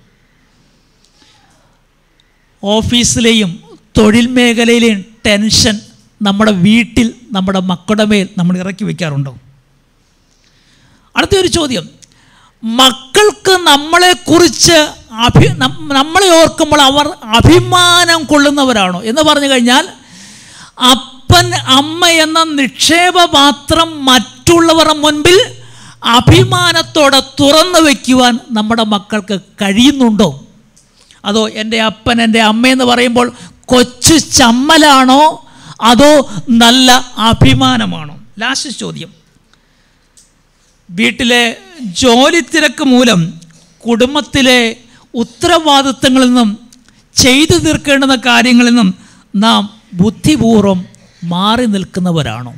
ഓഫീസിലെയും തൊഴിൽ മേഖലയിലെയും ടെൻഷൻ നമ്മുടെ വീട്ടിൽ നമ്മുടെ മക്കളുടെ മേൽ നമ്മൾ ഇറക്കി വയ്ക്കാറുണ്ടോ അടുത്തൊരു ചോദ്യം മക്കൾക്ക് നമ്മളെക്കുറിച്ച് അഭി നം- നമ്മളെ ഓർക്കുമ്പോൾ അവർ അഭിമാനം കൊള്ളുന്നവരാണോ എന്ന് പറഞ്ഞു കഴിഞ്ഞാൽ അപ്പൻ അമ്മ എന്ന നിക്ഷേപപാത്രം മറ്റുള്ളവരുടെ മുൻപിൽ അഭിമാനത്തോടെ തുറന്നു വയ്ക്കുവാൻ നമ്മുടെ മക്കൾക്ക് കഴിയുന്നുണ്ടോ അതോ എൻ്റെ അപ്പൻ എൻ്റെ അമ്മയെന്ന് പറയുമ്പോൾ കൊച്ചു ചമ്മലാണോ അതോ നല്ല അഭിമാനമാണോ ലാസ്റ്റ് ചോദ്യം വീട്ടിലെ ജോലി തിരക്ക് മൂലം കുടുംബത്തിലെ ഉത്തരവാദിത്തങ്ങളിൽ നിന്നും ചെയ്തു തീർക്കേണ്ടുന്ന കാര്യങ്ങളിൽ നിന്നും നാം ബുദ്ധിപൂർവം മാറി നിൽക്കുന്നവരാണോ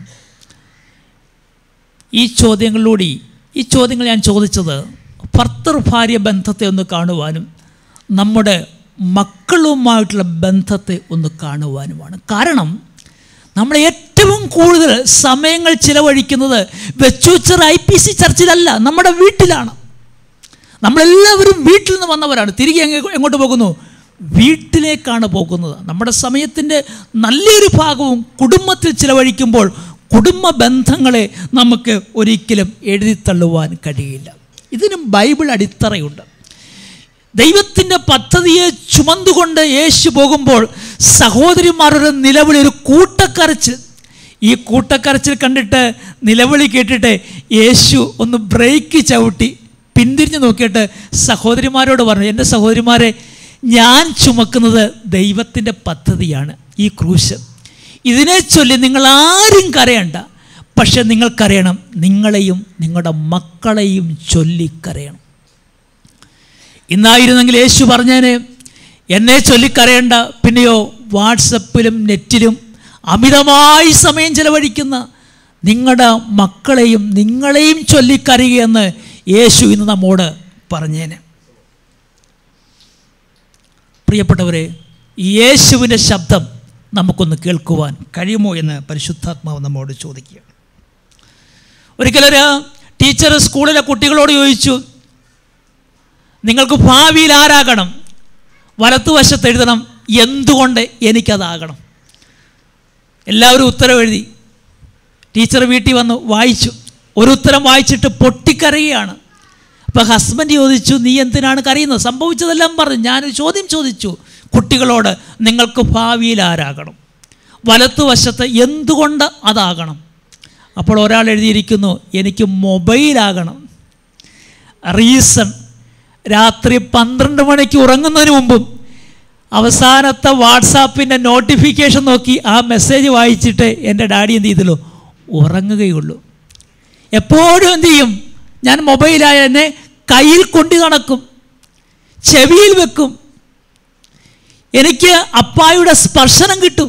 ഈ ചോദ്യങ്ങളിലൂടെ ഈ ചോദ്യങ്ങൾ ഞാൻ ചോദിച്ചത് ഭർത്തൃ ഭാര്യ ബന്ധത്തെ ഒന്ന് കാണുവാനും നമ്മുടെ മക്കൾ മക്കളുമായിട്ടുള്ള ബന്ധത്തെ ഒന്ന് കാണുവാനുമാണ് കാരണം നമ്മൾ ഏറ്റവും കൂടുതൽ സമയങ്ങൾ ചിലവഴിക്കുന്നത് വെച്ചൂച്ചർ ഐ പി സി ചർച്ചിലല്ല നമ്മുടെ വീട്ടിലാണ് നമ്മളെല്ലാവരും വീട്ടിൽ നിന്ന് വന്നവരാണ് തിരികെ എങ്ങ- എങ്ങോട്ട് പോകുന്നു വീട്ടിലേക്കാണ് പോകുന്നത് നമ്മുടെ സമയത്തിൻ്റെ നല്ലൊരു ഭാഗവും കുടുംബത്തിൽ ചിലവഴിക്കുമ്പോൾ കുടുംബ ബന്ധങ്ങളെ നമുക്ക് ഒരിക്കലും എഴുതിത്തള്ളുവാൻ കഴിയില്ല ഇതിനും ബൈബിൾ അടിത്തറയുണ്ട് ദൈവത്തിൻ്റെ പദ്ധതിയെ ചുമന്നുകൊണ്ട് യേശു പോകുമ്പോൾ സഹോദരിമാരുടെ നിലവിളി ഒരു കൂട്ടക്കരച്ചിൽ ഈ കൂട്ടക്കരച്ചിൽ കണ്ടിട്ട് നിലവിളി കേട്ടിട്ട് യേശു ഒന്ന് ബ്രേക്ക് ചവിട്ടി പിന്തിരിഞ്ഞ് നോക്കിയിട്ട് സഹോദരിമാരോട് പറഞ്ഞു എൻ്റെ സഹോദരിമാരെ ഞാൻ ചുമക്കുന്നത് ദൈവത്തിൻ്റെ പദ്ധതിയാണ് ഈ ക്രൂശ് ഇതിനെ ചൊല്ലി നിങ്ങൾ ആരും കരയണ്ട പക്ഷെ നിങ്ങൾക്കറിയണം നിങ്ങളെയും നിങ്ങളുടെ മക്കളെയും ചൊല്ലി കരയണം ഇന്നായിരുന്നെങ്കിൽ യേശു പറഞ്ഞേനെ എന്നെ ചൊല്ലിക്കരയണ്ട പിന്നെയോ വാട്സപ്പിലും നെറ്റിലും അമിതമായി സമയം ചെലവഴിക്കുന്ന നിങ്ങളുടെ മക്കളെയും നിങ്ങളെയും ചൊല്ലിക്കരയുകയെന്ന് യേശു ഇന്ന് നമ്മോട് പറഞ്ഞേനെ പ്രിയപ്പെട്ടവരെ ഈ യേശുവിൻ്റെ ശബ്ദം നമുക്കൊന്ന് കേൾക്കുവാൻ കഴിയുമോ എന്ന് പരിശുദ്ധാത്മാവ് നമ്മോട് ചോദിക്കുക ഒരിക്കലൊരു ടീച്ചർ സ്കൂളിലെ കുട്ടികളോട് ചോദിച്ചു നിങ്ങൾക്ക് ഭാവിയിൽ ആരാകണം വലത്തുവശത്ത് എഴുതണം എന്തുകൊണ്ട് എനിക്കതാകണം എല്ലാവരും ഉത്തരം എഴുതി ടീച്ചർ വീട്ടിൽ വന്നു വായിച്ചു ഒരു ഉത്തരം വായിച്ചിട്ട് പൊട്ടിക്കരയുകയാണ് അപ്പോൾ ഹസ്ബൻഡ് ചോദിച്ചു നീ എന്തിനാണ് കരയുന്നത് സംഭവിച്ചതെല്ലാം പറഞ്ഞു ഞാനൊരു ചോദ്യം ചോദിച്ചു കുട്ടികളോട് നിങ്ങൾക്ക് ഭാവിയിൽ ആരാകണം വലത്തുവശത്ത് എന്തുകൊണ്ട് അതാകണം അപ്പോൾ ഒരാൾ എഴുതിയിരിക്കുന്നു എനിക്ക് മൊബൈലാകണം റീസൺ രാത്രി പന്ത്രണ്ട് മണിക്ക് ഉറങ്ങുന്നതിന് മുമ്പും അവസാനത്തെ വാട്സാപ്പിൻ്റെ നോട്ടിഫിക്കേഷൻ നോക്കി ആ മെസ്സേജ് വായിച്ചിട്ട് എൻ്റെ ഡാഡി എന്ത് ചെയ്തല്ലോ ഉറങ്ങുകയുള്ളൂ എപ്പോഴും എന്ത് ചെയ്യും ഞാൻ മൊബൈലായ എന്നെ കയ്യിൽ കൊണ്ടു നടക്കും ചെവിയിൽ വെക്കും എനിക്ക് അപ്പായുടെ സ്പർശനം കിട്ടും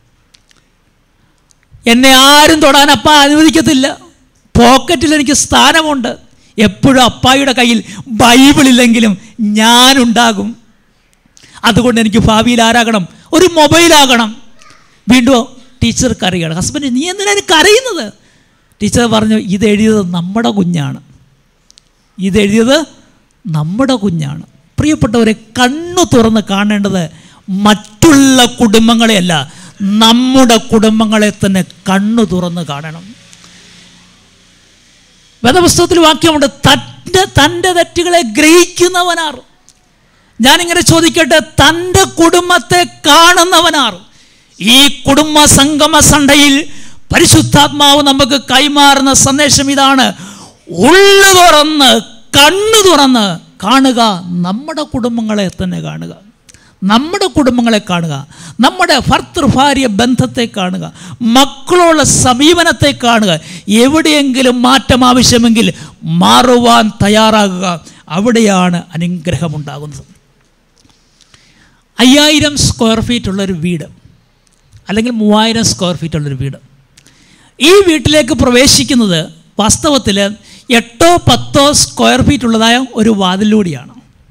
എന്നെ ആരും തൊടാൻ അപ്പ അനുവദിക്കത്തില്ല പോക്കറ്റിൽ എനിക്ക് സ്ഥാനമുണ്ട് എപ്പോഴും അപ്പായുടെ കയ്യിൽ ബൈബിളില്ലെങ്കിലും ഞാനുണ്ടാകും അതുകൊണ്ട് എനിക്ക് ഭാവിയിൽ ആരാകണം ഒരു മൊബൈലാകണം വീണ്ടും ടീച്ചർക്ക് അറിയണം ഹസ്ബൻഡ് നീ എന്തിനാണ് കരയുന്നത് ടീച്ചർ പറഞ്ഞു ഇതെഴുതിയത് നമ്മുടെ കുഞ്ഞാണ് ഇതെഴുതിയത് നമ്മുടെ കുഞ്ഞാണ് പ്രിയപ്പെട്ടവരെ കണ്ണു തുറന്ന് കാണേണ്ടത് മറ്റുള്ള കുടുംബങ്ങളെയല്ല നമ്മുടെ കുടുംബങ്ങളെ തന്നെ കണ്ണു തുറന്ന് കാണണം വേദപുസ്തകത്തിൽ വാക്യമുണ്ട് തൻ്റെ തൻ്റെ തെറ്റുകളെ ഗ്രഹിക്കുന്നവനാർ ഞാനിങ്ങനെ ചോദിക്കട്ടെ തൻ്റെ കുടുംബത്തെ കാണുന്നവനാർ ഈ കുടുംബ സംഗമ സണ്ടയിൽ പരിശുദ്ധാത്മാവ് നമുക്ക് കൈമാറുന്ന സന്ദേശം ഇതാണ് ഉള്ളു തുറന്ന് കണ്ണു തുറന്ന് കാണുക നമ്മുടെ കുടുംബങ്ങളെ തന്നെ കാണുക നമ്മുടെ കുടുംബങ്ങളെ കാണുക നമ്മുടെ ഭർത്തൃ ഭാര്യ ബന്ധത്തെ കാണുക മക്കളുള്ള സമീപനത്തെ കാണുക എവിടെയെങ്കിലും മാറ്റം ആവശ്യമെങ്കിൽ മാറുവാൻ തയ്യാറാകുക അവിടെയാണ് അനുഗ്രഹമുണ്ടാകുന്നത് അയ്യായിരം സ്ക്വയർ ഫീറ്റ് ഉള്ളൊരു വീട് അല്ലെങ്കിൽ മൂവായിരം സ്ക്വയർ ഫീറ്റ് ഉള്ളൊരു വീട് ഈ വീട്ടിലേക്ക് പ്രവേശിക്കുന്നത് വാസ്തവത്തിൽ എട്ടോ പത്തോ സ്ക്വയർ ഫീറ്റ് ഉള്ളതായ ഒരു വാതിലൂടെയാണ്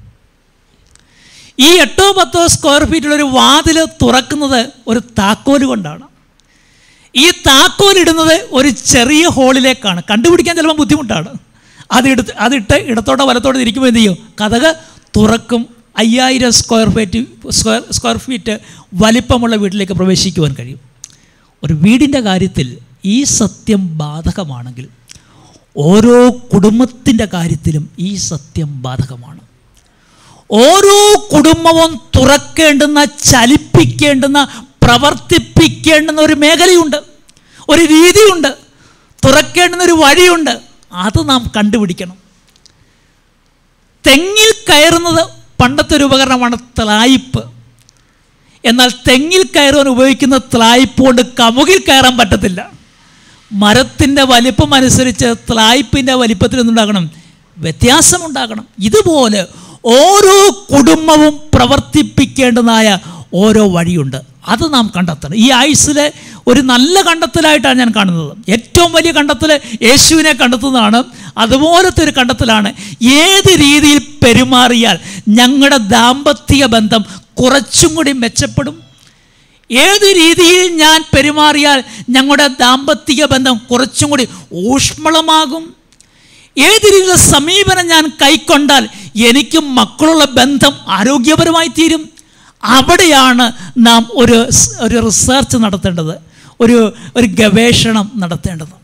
ഈ എട്ടോ പത്തോ സ്ക്വയർ ഫീറ്റുള്ളൊരു വാതിൽ തുറക്കുന്നത് ഒരു താക്കോല് കൊണ്ടാണ് ഈ താക്കോൽ ഇടുന്നത് ഒരു ചെറിയ ഹോളിലേക്കാണ് കണ്ടുപിടിക്കാൻ ചിലപ്പോൾ ബുദ്ധിമുട്ടാണ് അതിടുത്ത് അതിട്ട് ഇടത്തോട്ടോ വലത്തോട്ടോ ഇരിക്കുമ്പോൾ എന്ത് ചെയ്യും കഥക് തുറക്കും അയ്യായിരം square feet square square feet വലിപ്പമുള്ള വീട്ടിലേക്ക് പ്രവേശിക്കുവാൻ കഴിയും ഒരു വീടിൻ്റെ കാര്യത്തിൽ ഈ സത്യം ബാധകമാണെങ്കിൽ ഓരോ കുടുംബത്തിൻ്റെ കാര്യത്തിലും ഈ സത്യം ബാധകമാണ് ഓരോ കുടുംബവും തുറക്കേണ്ടുന്ന ചലിപ്പിക്കേണ്ടുന്ന പ്രവർത്തിപ്പിക്കേണ്ടുന്ന ഒരു മേഖലയുണ്ട് ഒരു രീതിയുണ്ട് തുറക്കേണ്ടുന്ന ഒരു വഴിയുണ്ട് അത് നാം കണ്ടുപിടിക്കണം തെങ്ങിൽ കയറുന്നത് പണ്ടത്തെ ഒരു ഉപകരണമാണ് ത്ലായിപ്പ് എന്നാൽ തെങ്ങിൽ കയറുവാൻ ഉപയോഗിക്കുന്ന ത്ലായിപ്പ് കൊണ്ട് കമുകിൽ കയറാൻ പറ്റത്തില്ല മരത്തിൻ്റെ വലിപ്പം അനുസരിച്ച് ത്ലായിപ്പിൻ്റെ വലിപ്പത്തിൽ നിന്നുണ്ടാകണം വ്യത്യാസമുണ്ടാകണം ഇതുപോലെ ഓരോ കുടുംബവും പ്രവർത്തിപ്പിക്കേണ്ടതായ ഓരോ വഴിയുണ്ട് അത് നാം കണ്ടെത്തണം ഈ ആയുസ്സിലെ ഒരു നല്ല കണ്ടെത്തലായിട്ടാണ് ഞാൻ കാണുന്നത് ഏറ്റവും വലിയ കണ്ടെത്തൽ യേശുവിനെ കണ്ടെത്തുന്നതാണ് അതുപോലത്തെ ഒരു കണ്ടെത്തലാണ് ഏത് രീതിയിൽ പെരുമാറിയാൽ ഞങ്ങളുടെ ദാമ്പത്തിക ബന്ധം കുറച്ചും കൂടി മെച്ചപ്പെടും ഏത് രീതിയിൽ ഞാൻ പെരുമാറിയാൽ ഞങ്ങളുടെ ദാമ്പത്തിക ബന്ധം കുറച്ചും കൂടി ഊഷ്മളമാകും ഏത് രീതിയിലുള്ള സമീപനം ഞാൻ കൈക്കൊണ്ടാൽ എനിക്ക് മക്കളുള്ള ബന്ധം ആരോഗ്യപരമായി തീരും അവിടെയാണ് നാം ഒരു സ്- ഒരു റിസർച്ച് നടത്തേണ്ടത് ഒരു ഒരു ഗവേഷണം നടത്തേണ്ടത്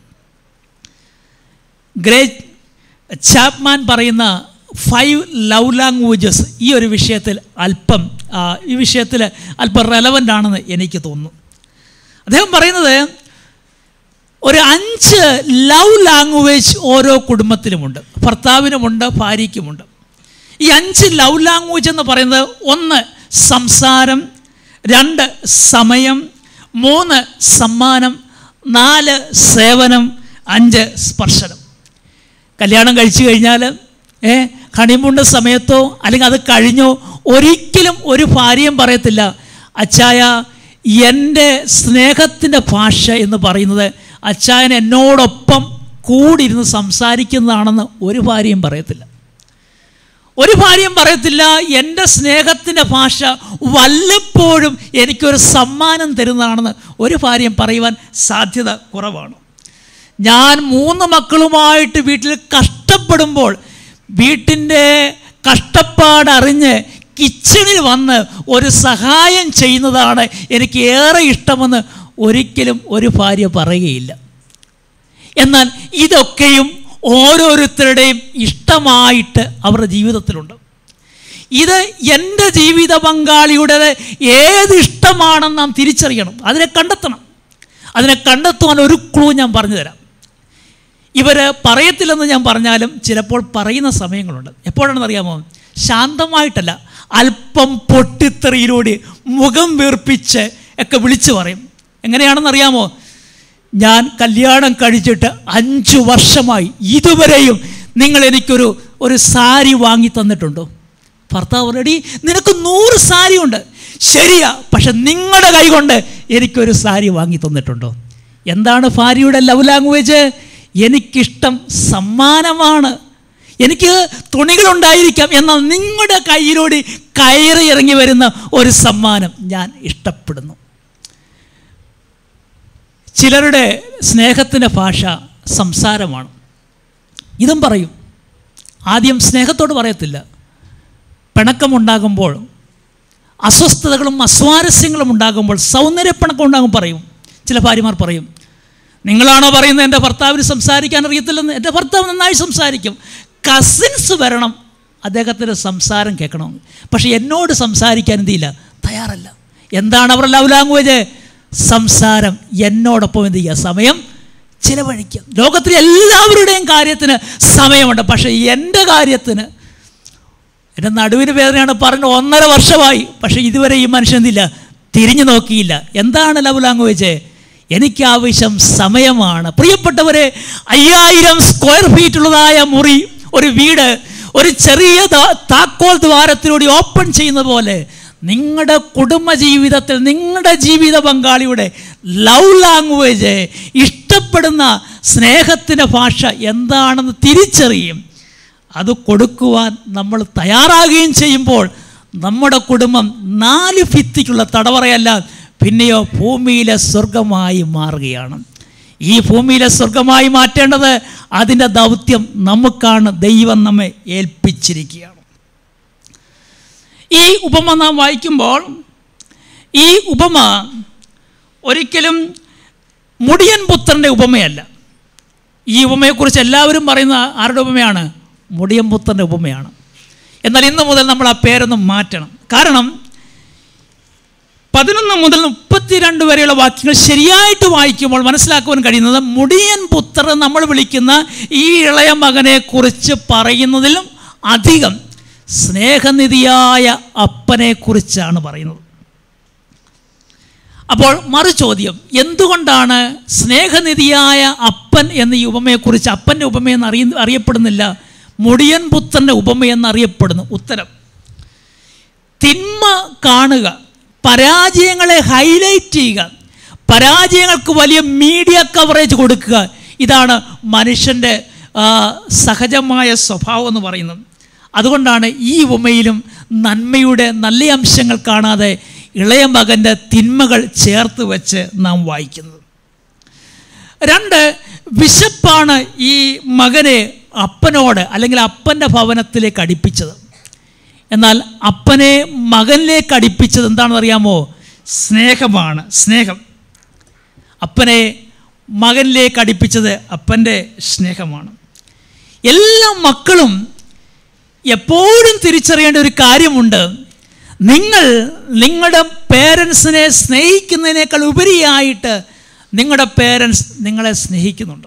ഗ്രേറ്റ് ചാപ്മാൻ പറയുന്ന ഫൈവ് ലവ് ലാംഗ്വേജസ് ഈ ഒരു വിഷയത്തിൽ അല്പം ആ, ഈ വിഷയത്തിൽ അല്പം റെലവൻ്റ് ആണെന്ന് എനിക്ക് തോന്നുന്നു അദ്ദേഹം പറയുന്നത് ഒരു അഞ്ച് ലവ് ലാംഗ്വേജ് ഓരോ കുടുംബത്തിലുമുണ്ട് ഭർത്താവിനുമുണ്ട് ഭാര്യയ്ക്കുമുണ്ട് ഈ അഞ്ച് ലവ് ലാംഗ്വേജ് എന്ന് പറയുന്നത് ഒന്ന് സംസാരം രണ്ട് സമയം മൂന്ന് സമ്മാനം നാല് സേവനം അഞ്ച് സ്പർശനം കല്യാണം കഴിച്ചു കഴിഞ്ഞാൽ ഏ ഹണിമൂണിൻ്റെ സമയത്തോ അല്ലെങ്കിൽ അത് കഴിഞ്ഞോ ഒരിക്കലും ഒരു ഭാര്യയും പറയത്തില്ല അച്ചായ എൻ്റെ സ്നേഹത്തിൻ്റെ ഭാഷ എന്ന് പറയുന്നത് അച്ചായൻ എന്നോടൊപ്പം കൂടിയിരുന്ന് സംസാരിക്കുന്നതാണെന്ന് ഒരു ഭാര്യയും പറയത്തില്ല ഒരു ഭാര്യയും പറയത്തില്ല എൻ്റെ സ്നേഹത്തിൻ്റെ ഭാഷ വല്ലപ്പോഴും എനിക്കൊരു സമ്മാനം തരുന്നതാണെന്ന് ഒരു ഭാര്യയും പറയുവാൻ സാധ്യത കുറവാണ് ഞാൻ മൂന്ന് മക്കളുമായിട്ട് വീട്ടിൽ കഷ്ടപ്പെടുമ്പോൾ വീട്ടിൻ്റെ കഷ്ടപ്പാടറിഞ്ഞ് കിച്ചണിൽ വന്ന് ഒരു സഹായം ചെയ്യുന്നതാണ് എനിക്ക് ഏറെ ഇഷ്ടമെന്ന് ഒരിക്കലും ഒരു ഭാര്യ പറയുകയില്ല എന്നാൽ ഇതൊക്കെയും ഓരോരുത്തരുടെയും ഇഷ്ടമായിട്ട് അവരുടെ ജീവിതത്തിലുണ്ട് ഇത് എൻ്റെ ജീവിത പങ്കാളിയുടേത് ഏത് ഇഷ്ടമാണെന്ന് നാം തിരിച്ചറിയണം അതിനെ കണ്ടെത്തണം അതിനെ കണ്ടെത്തുവാൻ ഒരു ക്ലൂ ഞാൻ പറഞ്ഞു തരാം ഇവർ പറയത്തില്ലെന്ന് ഞാൻ പറഞ്ഞാലും ചിലപ്പോൾ പറയുന്ന സമയങ്ങളുണ്ട് എപ്പോഴാണെന്ന് അറിയാമോ ശാന്തമായിട്ടല്ല അല്പം പൊട്ടിത്തെറിയിലൂടെ മുഖം വീർപ്പിച്ച് ഒക്കെ വിളിച്ചു പറയും എങ്ങനെയാണെന്ന് അറിയാമോ ഞാൻ കല്യാണം കഴിച്ചിട്ട് അഞ്ച് വർഷമായി ഇതുവരെയും നിങ്ങൾ എനിക്കൊരു ഒരു സാരി വാങ്ങി തന്നിട്ടുണ്ടോ ഭർത്താവ് റെഡി നിനക്ക് നൂറ് സാരി ഉണ്ട് ശരിയാ പക്ഷെ നിങ്ങളുടെ കൈ കൊണ്ട് എനിക്കൊരു സാരി വാങ്ങി തന്നിട്ടുണ്ടോ എന്താണ് ഭാര്യയുടെ ലവ് ലാംഗ്വേജ് എനിക്കിഷ്ടം സമ്മാനമാണ് എനിക്ക് തുണികളുണ്ടായിരിക്കാം എന്നാൽ നിങ്ങളുടെ കയ്യിലൂടെ കയറി ഇറങ്ങി വരുന്ന ഒരു സമ്മാനം ഞാൻ ഇഷ്ടപ്പെടുന്നു ചിലരുടെ സ്നേഹത്തിൻ്റെ ഭാഷ സംസാരമാണ് ഇതും പറയും ആദ്യം സ്നേഹത്തോട് പറയത്തില്ല പിണക്കമുണ്ടാകുമ്പോൾ അസ്വസ്ഥതകളും അസ്വാരസ്യങ്ങളും ഉണ്ടാകുമ്പോൾ സൗന്ദര്യപ്പിണക്കം ഉണ്ടാകും പറയും ചില ഭാര്യമാർ പറയും നിങ്ങളാണോ പറയുന്നത് എൻ്റെ ഭർത്താവിന് സംസാരിക്കാൻ അറിയത്തില്ലെന്ന് എൻ്റെ ഭർത്താവ് നന്നായി സംസാരിക്കും കസിൻസ് വരണം അദ്ദേഹത്തിൻ്റെ സംസാരം കേൾക്കണം പക്ഷേ എന്നോട് സംസാരിക്കാൻ എന്തില്ല തയ്യാറല്ല എന്താണ് അവരുടെ ലവ് ലാംഗ്വേജ് സംസാരം എന്നോടൊപ്പം എന്ത് ചെയ്യുക സമയം ചിലവഴിക്കുക ലോകത്തിലെ എല്ലാവരുടെയും കാര്യത്തിന് സമയമുണ്ട് പക്ഷേ എൻ്റെ കാര്യത്തിന് എൻ്റെ നടുവിന് വേദനയാണ് പറഞ്ഞ് ഒന്നര വർഷമായി പക്ഷേ ഇതുവരെ ഈ മനുഷ്യൻ എന്തില്ല തിരിഞ്ഞു നോക്കിയില്ല എന്താണ് ലവ് ലാംഗ്വേജ് എനിക്ക് ആവശ്യം സമയമാണ് പ്രിയപ്പെട്ടവരെ അയ്യായിരം സ്ക്വയർ ഫീറ്റുള്ളതായ മുറി ഒരു വീട് ഒരു ചെറിയ ദാ- താക്കോൽ ദ്വാരത്തിലൂടെ ഓപ്പൺ ചെയ്യുന്ന പോലെ നിങ്ങളുടെ കുടുംബജീവിതത്തിൽ നിങ്ങളുടെ ജീവിത പങ്കാളിയുടെ ലവ് ലാംഗ്വേജ് ഇഷ്ടപ്പെടുന്ന സ്നേഹത്തിൻ്റെ ഭാഷ എന്താണെന്ന് തിരിച്ചറിയും അത് കൊടുക്കുവാൻ നമ്മൾ തയ്യാറാകുകയും ചെയ്യുമ്പോൾ നമ്മുടെ കുടുംബം നാല് ഭിത്തിക്കുള്ള തടവറയല്ല പിന്നെയോ ഭൂമിയിലെ സ്വർഗമായി മാറുകയാണ് ഈ ഭൂമിയിലെ സ്വർഗമായി മാറ്റേണ്ടത് അതിൻ്റെ ദൗത്യം നമുക്കാണ് ദൈവം നമ്മെ ഏൽപ്പിച്ചിരിക്കുകയാണ് ഈ ഉപമ നാം വായിക്കുമ്പോൾ ഈ ഉപമ ഒരിക്കലും മുടിയൻ പുത്രൻ്റെ ഉപമയല്ല ഈ ഉപമയെക്കുറിച്ച് എല്ലാവരും പറയുന്ന ആരുടെ ഉപമയാണ് മുടിയമ്പുത്തൻ്റെ ഉപമയാണ് എന്നാൽ ഇന്ന് മുതൽ നമ്മൾ ആ പേരൊന്ന് മാറ്റണം കാരണം പതിനൊന്ന് മുതൽ മുപ്പത്തിരണ്ട് വരെയുള്ള വാക്യങ്ങൾ ശരിയായിട്ട് വായിക്കുമ്പോൾ മനസ്സിലാക്കുവാൻ കഴിയുന്നത് മുടിയൻ പുത്രൻ നമ്മൾ വിളിക്കുന്ന ഈ ഇളയ മകനെ കുറിച്ച് പറയുന്നതിലും അധികം സ്നേഹനിധിയായ അപ്പനെ കുറിച്ചാണ് പറയുന്നത് അപ്പോൾ മറു ചോദ്യം എന്തുകൊണ്ടാണ് സ്നേഹനിധിയായ അപ്പൻ എന്ന ഈ ഉപമയെക്കുറിച്ച് അപ്പൻ്റെ ഉപമയെന്ന് അറിയ അറിയപ്പെടുന്നില്ല മുടിയൻ പുത്രൻ്റെ ഉപമയെന്ന് അറിയപ്പെടുന്നു ഉത്തരം തിന്മ കാണുക പരാജയങ്ങളെ ഹൈലൈറ്റ് ചെയ്യുക പരാജയങ്ങൾക്ക് വലിയ മീഡിയ കവറേജ് കൊടുക്കുക ഇതാണ് മനുഷ്യൻ്റെ ആ, സഹജമായ സ്വഭാവം എന്ന് പറയുന്നത് അതുകൊണ്ടാണ് ഈ ഉപമയിലും നന്മയുടെ നല്ല അംശങ്ങൾ കാണാതെ ഇളയ മകൻ്റെ തിന്മകൾ ചേർത്ത് വെച്ച് നാം വായിക്കുന്നത് രണ്ട് വിശപ്പാണ് ഈ മകനെ അപ്പനോട് അല്ലെങ്കിൽ അപ്പൻ്റെ ഭവനത്തിലേക്ക് അടുപ്പിച്ചത് എന്നാൽ അപ്പനെ മകനിലേക്ക് അടുപ്പിച്ചത് എന്താണെന്ന് അറിയാമോ സ്നേഹമാണ് സ്നേഹം അപ്പനെ മകനിലേക്ക് അടുപ്പിച്ചത് അപ്പൻ്റെ സ്നേഹമാണ് എല്ലാ മക്കളും എപ്പോഴും തിരിച്ചറിയേണ്ട ഒരു കാര്യമുണ്ട് നിങ്ങൾ നിങ്ങളുടെ പേരൻസിനെ സ്നേഹിക്കുന്നതിനേക്കാൾ ഉപരിയായിട്ട് നിങ്ങളുടെ പേരൻസ് നിങ്ങളെ സ്നേഹിക്കുന്നുണ്ട്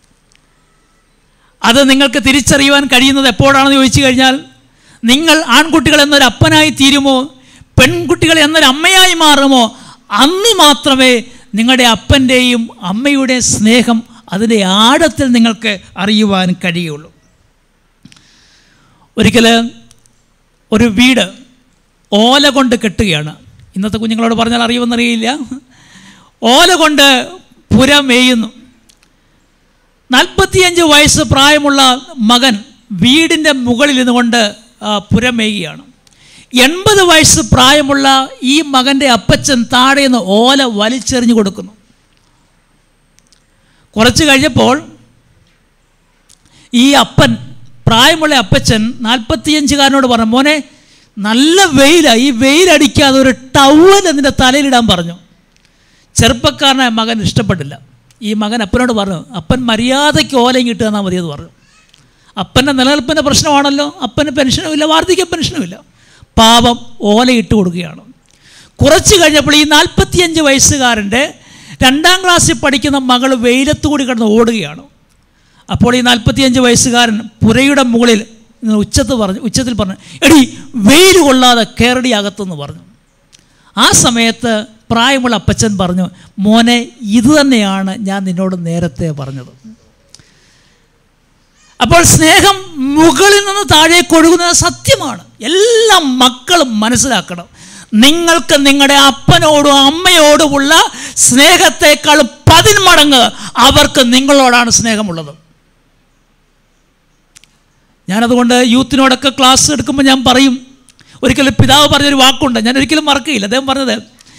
അത് നിങ്ങൾക്ക് തിരിച്ചറിയുവാൻ കഴിയുന്നത് എപ്പോഴാണെന്ന് ചോദിച്ചു കഴിഞ്ഞാൽ നിങ്ങൾ ആൺകുട്ടികൾ എന്നൊരു അപ്പനായി തീരുമോ പെൺകുട്ടികൾ എന്നൊരു അമ്മയായി മാറുമോ അന്ന് മാത്രമേ നിങ്ങളുടെ അപ്പൻ്റെയും അമ്മയുടെയും സ്നേഹം അതിൻ്റെ ആഴത്തിൽ നിങ്ങൾക്ക് അറിയുവാൻ കഴിയുള്ളൂ ഒരിക്കൽ ഒരു വീട് ഓല കൊണ്ട് കെട്ടുകയാണ് ഇന്നത്തെ കുഞ്ഞുങ്ങളോട് പറഞ്ഞാൽ അറിയുമെന്നറിയില്ല ഓല കൊണ്ട് പുര മേയുന്നു നാൽപ്പത്തിയഞ്ച് വയസ്സ് പ്രായമുള്ള മകൻ വീടിൻ്റെ മുകളിൽ നിന്നുകൊണ്ട് ആ, പുര മേയുകയാണ് എൺപത് വയസ്സ് പ്രായമുള്ള ഈ മകൻ്റെ അപ്പച്ചൻ താഴെ നിന്ന് ഓല വലിച്ചെറിഞ്ഞു കൊടുക്കുന്നു കുറച്ച് കഴിഞ്ഞപ്പോൾ ഈ അപ്പൻ പ്രായമുള്ള അപ്പച്ചൻ നാൽപ്പത്തിയഞ്ചുകാരനോട് പറഞ്ഞു മോനെ നല്ല വെയിലാണ് ഈ വെയിലടിക്കാതെ ഒരു ടവൽ നിൻ്റെ തലയിലിടാൻ പറഞ്ഞു ചെറുപ്പക്കാരനായ മകൻ ഇഷ്ടപ്പെട്ടില്ല ഈ മകൻ അപ്പനോട് പറഞ്ഞു അപ്പൻ മര്യാദയ്ക്ക് ഓലയും കിട്ടുക എന്നാൽ മതിയെന്ന് പറഞ്ഞു അപ്പൻ്റെ നിലനിൽപ്പിൻ്റെ പ്രശ്നമാണല്ലോ അപ്പന് പെൻഷനും ഇല്ല വാർദ്ധക്യ പെൻഷനും ഇല്ല പാപം ഓല ഇട്ട് കൊടുക്കുകയാണ് കുറച്ച് കഴിഞ്ഞപ്പോൾ ഈ നാൽപ്പത്തിയഞ്ച് വയസ്സുകാരൻ്റെ രണ്ടാം ക്ലാസ്സിൽ പഠിക്കുന്ന മകൾ വെയിലത്ത് കൂടി കിടന്ന് ഓടുകയാണ് അപ്പോൾ ഈ നാൽപ്പത്തിയഞ്ച് വയസ്സുകാരൻ പുരയുടെ മുകളിൽ നിന്ന് ഉച്ചത്ത് പറഞ്ഞു ഉച്ചത്തിൽ പറഞ്ഞു എടി വെയിൽ കൊള്ളാതെ കയറടി അകത്തെന്ന് പറഞ്ഞു ആ സമയത്ത് പ്രായമുള്ള അപ്പച്ചൻ പറഞ്ഞു മോനെ ഇത് തന്നെയാണ് ഞാൻ നിന്നോട് നേരത്തെ പറഞ്ഞത് അപ്പോൾ സ്നേഹം മുകളിൽ നിന്ന് താഴേക്ക് ഒഴുകുന്നത് സത്യമാണ് എല്ലാ മക്കളും മനസ്സിലാക്കണം നിങ്ങൾക്ക് നിങ്ങളുടെ അപ്പനോടും അമ്മയോടുമുള്ള സ്നേഹത്തെക്കാൾ പതിന്മടങ്ങ് അവർക്ക് നിങ്ങളോടാണ് സ്നേഹമുള്ളത് ഞാനതുകൊണ്ട് യൂത്തിനോടൊക്കെ ക്ലാസ് എടുക്കുമ്പോൾ ഞാൻ പറയും ഒരിക്കലും പിതാവ് പറഞ്ഞൊരു വാക്കുണ്ട് ഞാൻ ഒരിക്കലും മറക്കുകയില്ല അദ്ദേഹം പറഞ്ഞത്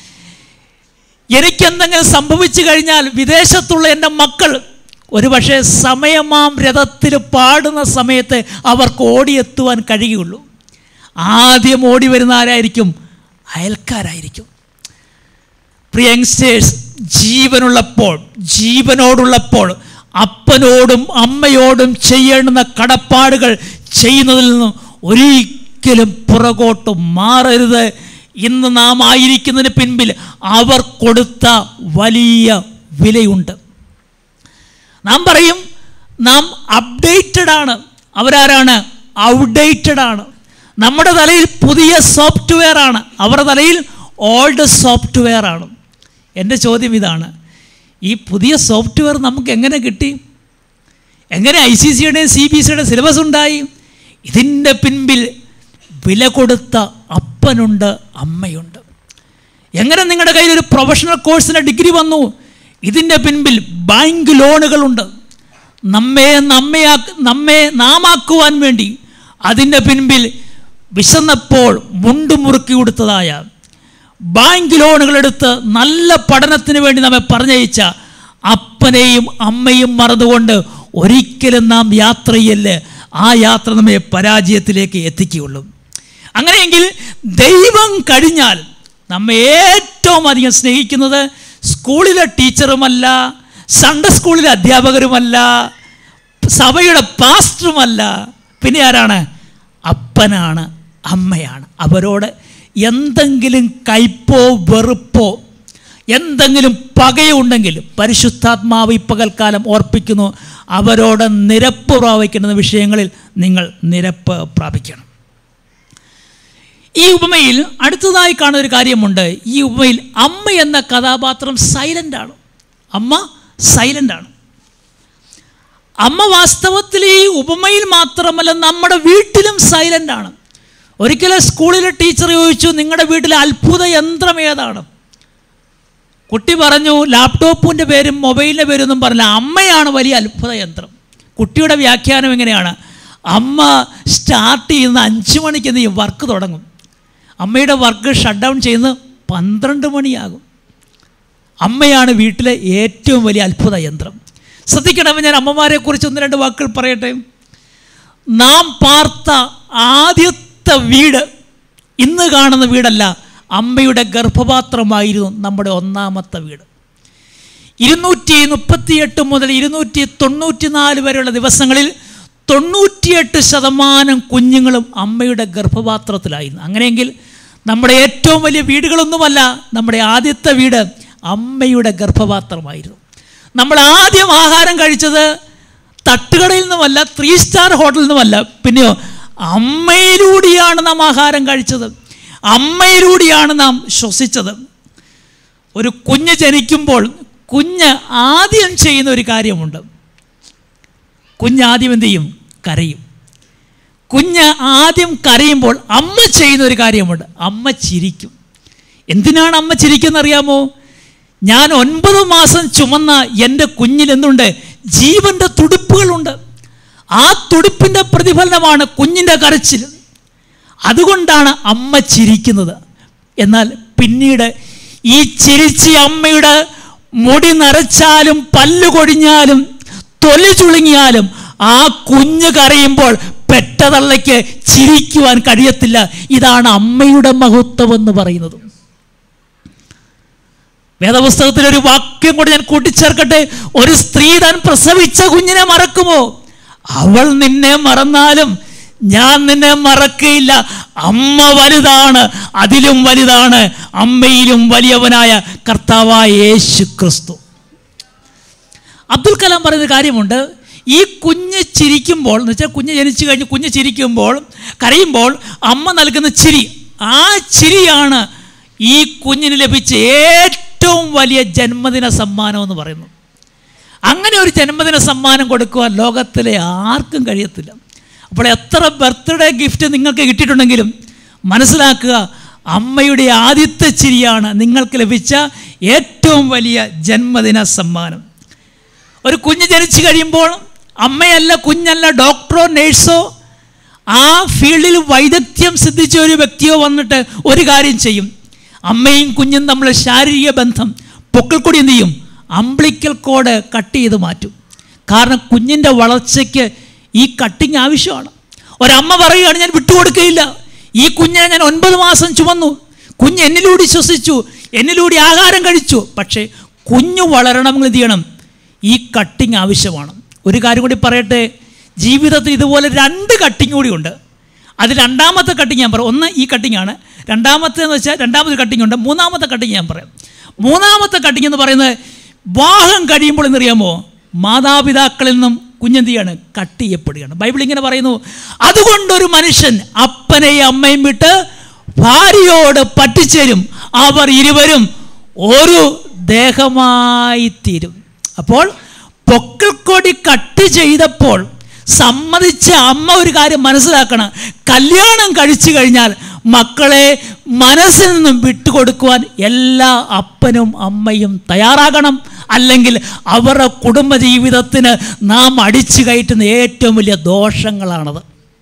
എനിക്കെന്തെങ്കിലും സംഭവിച്ചു കഴിഞ്ഞാൽ വിദേശത്തുള്ള എൻ്റെ മക്കൾ ഒരുപക്ഷെ സമയമാം രഥത്തിൽ പാടുന്ന സമയത്ത് അവർക്ക് ഓടിയെത്തുവാൻ കഴിയുള്ളൂ ആദ്യം ഓടി വരുന്ന ആരായിരിക്കും അയൽക്കാരായിരിക്കും പ്രിയ യങ്സ്റ്റേഴ്സ് ജീവനുള്ളപ്പോൾ ജീവനോടുള്ളപ്പോൾ അപ്പനോടും അമ്മയോടും ചെയ്യേണ്ടുന്ന കടപ്പാടുകൾ ചെയ്യുന്നതിൽ നിന്നും ഒരിക്കലും പുറകോട്ട് മാറരുത് ഇന്ന് നാം ആയിരിക്കുന്നതിന് പിൻപിൽ അവർ കൊടുത്ത വലിയ വിലയുണ്ട് നാം പറയും നാം അപ്ഡേറ്റഡ് ആണ് അവരാരാണ് ഔട്ട്ഡേറ്റഡ് ആണ് നമ്മുടെ തലയിൽ പുതിയ സോഫ്റ്റ്വെയർ ആണ് അവരുടെ തലയിൽ ഓൾഡ് സോഫ്റ്റ്വെയർ ആണ് എൻ്റെ ചോദ്യം ഇതാണ് ഈ പുതിയ സോഫ്റ്റ്വെയർ നമുക്ക് എങ്ങനെ കിട്ടി എങ്ങനെ ഐ സി സിയുടെയും സി ബി സിയുടെയും സിലബസ് ഉണ്ടായി ഇതിൻ്റെ പിൻപിൽ വില കൊടുത്ത അപ്പനുണ്ട് അമ്മയുണ്ട് എങ്ങനെ നിങ്ങളുടെ കയ്യിൽ ഒരു പ്രൊഫഷണൽ കോഴ്സിൻ്റെ ഡിഗ്രി വന്നു ഇതിൻ്റെ പിൻപിൽ ബാങ്ക് ലോണുകളുണ്ട് നമ്മെ നമ്മയാ നമ്മെ നാമാക്കുവാൻ വേണ്ടി അതിൻ്റെ പിൻപിൽ വിശന്നപ്പോൾ മുണ്ടുമുറുക്കി കൊടുത്തതായ ബാങ്ക് ലോണുകളെടുത്ത് നല്ല പഠനത്തിന് വേണ്ടി നമ്മെ പറഞ്ഞയച്ച അപ്പനെയും അമ്മയും മറന്നുകൊണ്ട് ഒരിക്കലും നാം യാത്ര ചെയ്യല്ലേ ആ യാത്ര നമ്മെ പരാജയത്തിലേക്ക് എത്തിക്കുകയുള്ളൂ അങ്ങനെയെങ്കിൽ ദൈവം കഴിഞ്ഞാൽ നമ്മെ ഏറ്റവും അധികം സ്നേഹിക്കുന്നത് സ്കൂളിലെ ടീച്ചറുമല്ല സൺഡേ സ്കൂളിലെ അധ്യാപകരുമല്ല സഭയുടെ പാസ്റ്ററുമല്ല പിന്നെ ആരാണ് അപ്പനാണ് അമ്മയാണ് അവരോട് എന്തെങ്കിലും കയ്പോ വെറുപ്പോ എന്തെങ്കിലും പകയുണ്ടെങ്കിൽ പരിശുദ്ധാത്മാവ് ഈ പകൽക്കാലം ഓർപ്പിക്കുന്നു അവരോട് നിരപ്പ് പ്രാപിക്കുന്ന വിഷയങ്ങളിൽ നിങ്ങൾ നിരപ്പ് പ്രാപിക്കണം ഈ ഉപമയിൽ അടുത്തതായി കാണുന്ന ഒരു കാര്യമുണ്ട് ഈ ഉപമയിൽ അമ്മ എന്ന കഥാപാത്രം സൈലൻ്റ് ആണ് അമ്മ സൈലൻ്റ് ആണ് അമ്മ വാസ്തവത്തിൽ ഈ ഉപമയിൽ മാത്രമല്ല നമ്മുടെ വീട്ടിലും സൈലൻ്റ് ആണ് ഒരിക്കലും സ്കൂളിലെ ടീച്ചർ ചോദിച്ചു നിങ്ങളുടെ വീട്ടിലെ അത്ഭുത യന്ത്രം ഏതാണ് കുട്ടി പറഞ്ഞു ലാപ്ടോപ്പിൻ്റെ പേരും മൊബൈലിൻ്റെ പേരും ഒന്നും പറഞ്ഞില്ല അമ്മയാണ് വലിയ അത്ഭുത യന്ത്രം കുട്ടിയുടെ വ്യാഖ്യാനം എങ്ങനെയാണ് അമ്മ സ്റ്റാർട്ട് ചെയ്യുന്ന അഞ്ച് മണിക്ക് എന്ത് ചെയ്യും വർക്ക് തുടങ്ങും അമ്മയുടെ വർക്ക് ഷട്ട് ഡൗൺ ചെയ്യുന്നത് പന്ത്രണ്ട് മണിയാകും അമ്മയാണ് വീട്ടിലെ ഏറ്റവും വലിയ അത്ഭുത യന്ത്രം ശ്രദ്ധിക്കണം ഞാൻ അമ്മമാരെക്കുറിച്ച് ഒന്ന് രണ്ട് വാക്കുകൾ പറയട്ടെ നാം പാർത്ത ആദ്യത്തെ വീട് ഇന്ന് കാണുന്ന വീടല്ല അമ്മയുടെ ഗർഭപാത്രമായിരുന്നു നമ്മുടെ ഒന്നാമത്തെ വീട് ഇരുന്നൂറ്റി മുപ്പത്തിയെട്ട് മുതൽ ഇരുന്നൂറ്റി തൊണ്ണൂറ്റി നാല് വരെയുള്ള ദിവസങ്ങളിൽ തൊണ്ണൂറ്റിയെട്ട് ശതമാനം കുഞ്ഞുങ്ങളും അമ്മയുടെ ഗർഭപാത്രത്തിലായിരുന്നു അങ്ങനെയെങ്കിൽ നമ്മുടെ ഏറ്റവും വലിയ വീടുകളൊന്നുമല്ല നമ്മുടെ ആദ്യത്തെ വീട് അമ്മയുടെ ഗർഭപാത്രമായിരുന്നു നമ്മൾ ആദ്യം ആഹാരം കഴിച്ചത് തട്ടുകടയിൽ നിന്നുമല്ല ത്രീ സ്റ്റാർ ഹോട്ടലിൽ നിന്നുമല്ല പിന്നെയോ അമ്മയിലൂടെയാണ് നാം ആഹാരം കഴിച്ചത് അമ്മയിലൂടെയാണ് നാം ശ്വസിച്ചത് ഒരു കുഞ്ഞ് ജനിക്കുമ്പോൾ കുഞ്ഞ് ആദ്യം ചെയ്യുന്ന ഒരു കാര്യമുണ്ട് കുഞ്ഞ് ആദ്യം എന്ത് ചെയ്യും കരയും കുഞ്ഞ് ആദ്യം കരയുമ്പോൾ അമ്മ ചെയ്യുന്ന ഒരു കാര്യമുണ്ട് അമ്മ ചിരിക്കും എന്തിനാണ് അമ്മ ചിരിക്കുന്നത് അറിയാമോ ഞാൻ ഒൻപത് മാസം ചുമന്ന എൻ്റെ കുഞ്ഞിൽ എന്തുണ്ട് ജീവൻ്റെ തുടിപ്പുകളുണ്ട് ആ തുടിപ്പിൻ്റെ പ്രതിഫലനമാണ് കുഞ്ഞിൻ്റെ കരച്ചിൽ അതുകൊണ്ടാണ് അമ്മ ചിരിക്കുന്നത് എന്നാൽ പിന്നീട് ഈ ചിരിച്ചി അമ്മയുടെ മുടി നരച്ചാലും പല്ല് കൊഴിഞ്ഞാലും തൊലി ചുളുങ്ങിയാലും ആ കുഞ്ഞ് കരയുമ്പോൾ പെട്ടതള്ളയ്ക്ക് ചിരിക്കുവാൻ കഴിയത്തില്ല ഇതാണ് അമ്മയുടെ മഹത്വം എന്ന് പറയുന്നത് വേദപുസ്തകത്തിൽ ഒരു വാക്യം കൂടി ഞാൻ കൂട്ടിച്ചേർക്കട്ടെ ഒരു സ്ത്രീ താൻ പ്രസവിച്ച കുഞ്ഞിനെ മറക്കുമോ അവൾ നിന്നെ മറന്നാലും ഞാൻ നിന്നെ മറക്കയില്ല അമ്മ വലുതാണ് അതിലും വലുതാണ് അമ്മയിലും വലിയവനായ കർത്താവായ യേശു ക്രിസ്തു അബ്ദുൽ കലാം പറയുന്ന കാര്യമുണ്ട് ഈ കുഞ്ഞ് ചിരിക്കുമ്പോൾ എന്ന് വെച്ചാൽ കുഞ്ഞ് ജനിച്ചു കഴിഞ്ഞ് കുഞ്ഞ് ചിരിക്കുമ്പോൾ കരയുമ്പോൾ അമ്മ നൽകുന്ന ചിരി ആ ചിരിയാണ് ഈ കുഞ്ഞിന് ലഭിച്ച ഏറ്റവും വലിയ ജന്മദിന സമ്മാനം എന്ന് പറയുന്നു അങ്ങനെ ഒരു ജന്മദിന സമ്മാനം കൊടുക്കുവാൻ ലോകത്തിലെ ആർക്കും കഴിയത്തില്ല അപ്പോൾ എത്ര ബർത്ത്ഡേ ഗിഫ്റ്റ് നിങ്ങൾക്ക് കിട്ടിയിട്ടുണ്ടെങ്കിലും മനസ്സിലാക്കുക അമ്മയുടെ ആദ്യത്തെ ചിരിയാണ് നിങ്ങൾക്ക് ലഭിച്ച ഏറ്റവും വലിയ ജന്മദിന സമ്മാനം ഒരു കുഞ്ഞ് ജനിച്ചു കഴിയുമ്പോൾ അമ്മയല്ല കുഞ്ഞല്ല ഡോക്ടറോ നേഴ്സോ ആ ഫീൽഡിൽ വൈദഗ്ധ്യം സിദ്ധിച്ച ഒരു വ്യക്തിയോ വന്നിട്ട് ഒരു കാര്യം ചെയ്യും അമ്മയും കുഞ്ഞും തമ്മിൽ ശാരീരിക ബന്ധം പൊക്കിൾക്കൊടി എന്ത് ചെയ്യും അംബ്ലിക്കൽ കോഡ് കട്ട് ചെയ്ത് മാറ്റും കാരണം കുഞ്ഞിൻ്റെ വളർച്ചയ്ക്ക് ഈ കട്ടിങ് ആവശ്യമാണ് ഒരമ്മ പറയുകയാണ് ഞാൻ വിട്ടുകൊടുക്കുകയില്ല ഈ കുഞ്ഞിനെ ഞാൻ ഒൻപത് മാസം ചുമന്നു കുഞ്ഞ് എന്നിലൂടെ ശ്വസിച്ചു എന്നിലൂടെ ആഹാരം കഴിച്ചു പക്ഷേ കുഞ്ഞു വളരണമെങ്കിൽ എന്ത് ചെയ്യണം ഈ കട്ടിങ് ആവശ്യമാണ് ഒരു കാര്യം കൂടി പറയട്ടെ ജീവിതത്തിൽ ഇതുപോലെ രണ്ട് കട്ടിങ് കൂടിയുണ്ട് അത് രണ്ടാമത്തെ കട്ടിങ് ഞാൻ പറയാം ഒന്ന് ഈ കട്ടിങ് ആണ് രണ്ടാമത്തെ എന്ന് വെച്ചാൽ രണ്ടാമത്തെ കട്ടിങ് ഉണ്ട് മൂന്നാമത്തെ കട്ടിങ് ഞാൻ പറയാം മൂന്നാമത്തെ കട്ടിങ് എന്ന് പറയുന്നത് വിവാഹം കഴിയുമ്പോൾ എന്നറിയാമോ മാതാപിതാക്കളിൽ നിന്നും കുഞ്ഞെന്ത് ചെയ്യാണ് കട്ട് ചെയ്യപ്പെടുകയാണ് ബൈബിൾ ഇങ്ങനെ പറയുന്നു അതുകൊണ്ടൊരു മനുഷ്യൻ അപ്പനെയും അമ്മയും വിട്ട് ഭാര്യയോട് പറ്റിച്ചേരും അവർ ഇരുവരും ഒരു ദേഹമായി തീരും അപ്പോൾ പൊക്കിൾക്കൊടി കട്ട് ചെയ്തപ്പോൾ സമ്മതിച്ച അമ്മ ഒരു കാര്യം മനസ്സിലാക്കണം കല്യാണം കഴിച്ചു കഴിഞ്ഞാൽ മക്കളെ മനസ്സിൽ നിന്നും വിട്ടുകൊടുക്കുവാൻ എല്ലാ അപ്പനും അമ്മയും തയ്യാറാകണം അല്ലെങ്കിൽ അവരുടെ കുടുംബജീവിതത്തിന് നാം അടിച്ചു കയറ്റുന്ന ഏറ്റവും വലിയ ദോഷങ്ങളാണത്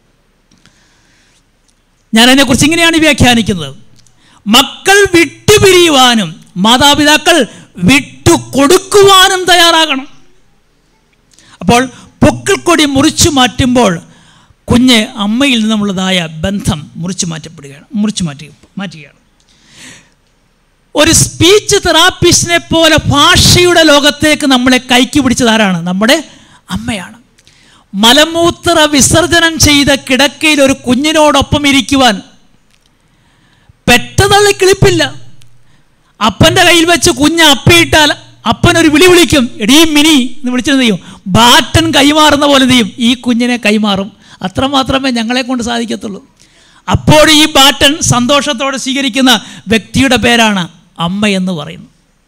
ഞാൻ അതിനെക്കുറിച്ച് ഇങ്ങനെയാണ് വ്യാഖ്യാനിക്കുന്നത് മക്കൾ വിട്ടുപിരിയുവാനും മാതാപിതാക്കൾ വിട്ടുകൊടുക്കുവാനും തയ്യാറാകണം അപ്പോൾ പൊക്കിൾക്കൊടി മുറിച്ചു മാറ്റുമ്പോൾ കുഞ്ഞ് അമ്മയിൽ നിന്നുള്ളതായ ബന്ധം മുറിച്ചു മാറ്റപ്പെടുകയാണ് മുറിച്ചു മാറ്റി മാറ്റുകയാണ് ഒരു സ്പീച്ച് തെറാപ്പിസ്റ്റിനെ പോലെ ഭാഷയുടെ ലോകത്തേക്ക് നമ്മളെ കൈക്ക് പിടിച്ചത് ആരാണ് നമ്മുടെ അമ്മയാണ് മലമൂത്ര വിസർജനം ചെയ്ത കിടക്കയിൽ ഒരു കുഞ്ഞിനോടൊപ്പം ഇരിക്കുവാൻ പെട്ടതള്ളി കിളിപ്പില്ല അപ്പൻ്റെ കയ്യിൽ വെച്ച് കുഞ്ഞ് അപ്പിയിട്ടാൽ അപ്പനൊരു വിളി വിളിക്കും എടീ മിനി എന്ന് വിളിച്ചെന്ത് ചെയ്യും ബാറ്റൻ കൈമാറുന്ന പോലെ എന്ത് ചെയ്യും ഈ കുഞ്ഞിനെ കൈമാറും അത്രമാത്രമേ ഞങ്ങളെ കൊണ്ട് സാധിക്കത്തുള്ളൂ അപ്പോൾ ഈ ബാറ്റൻ സന്തോഷത്തോടെ സ്വീകരിക്കുന്ന വ്യക്തിയുടെ പേരാണ് അമ്മ എന്ന് പറയുന്നു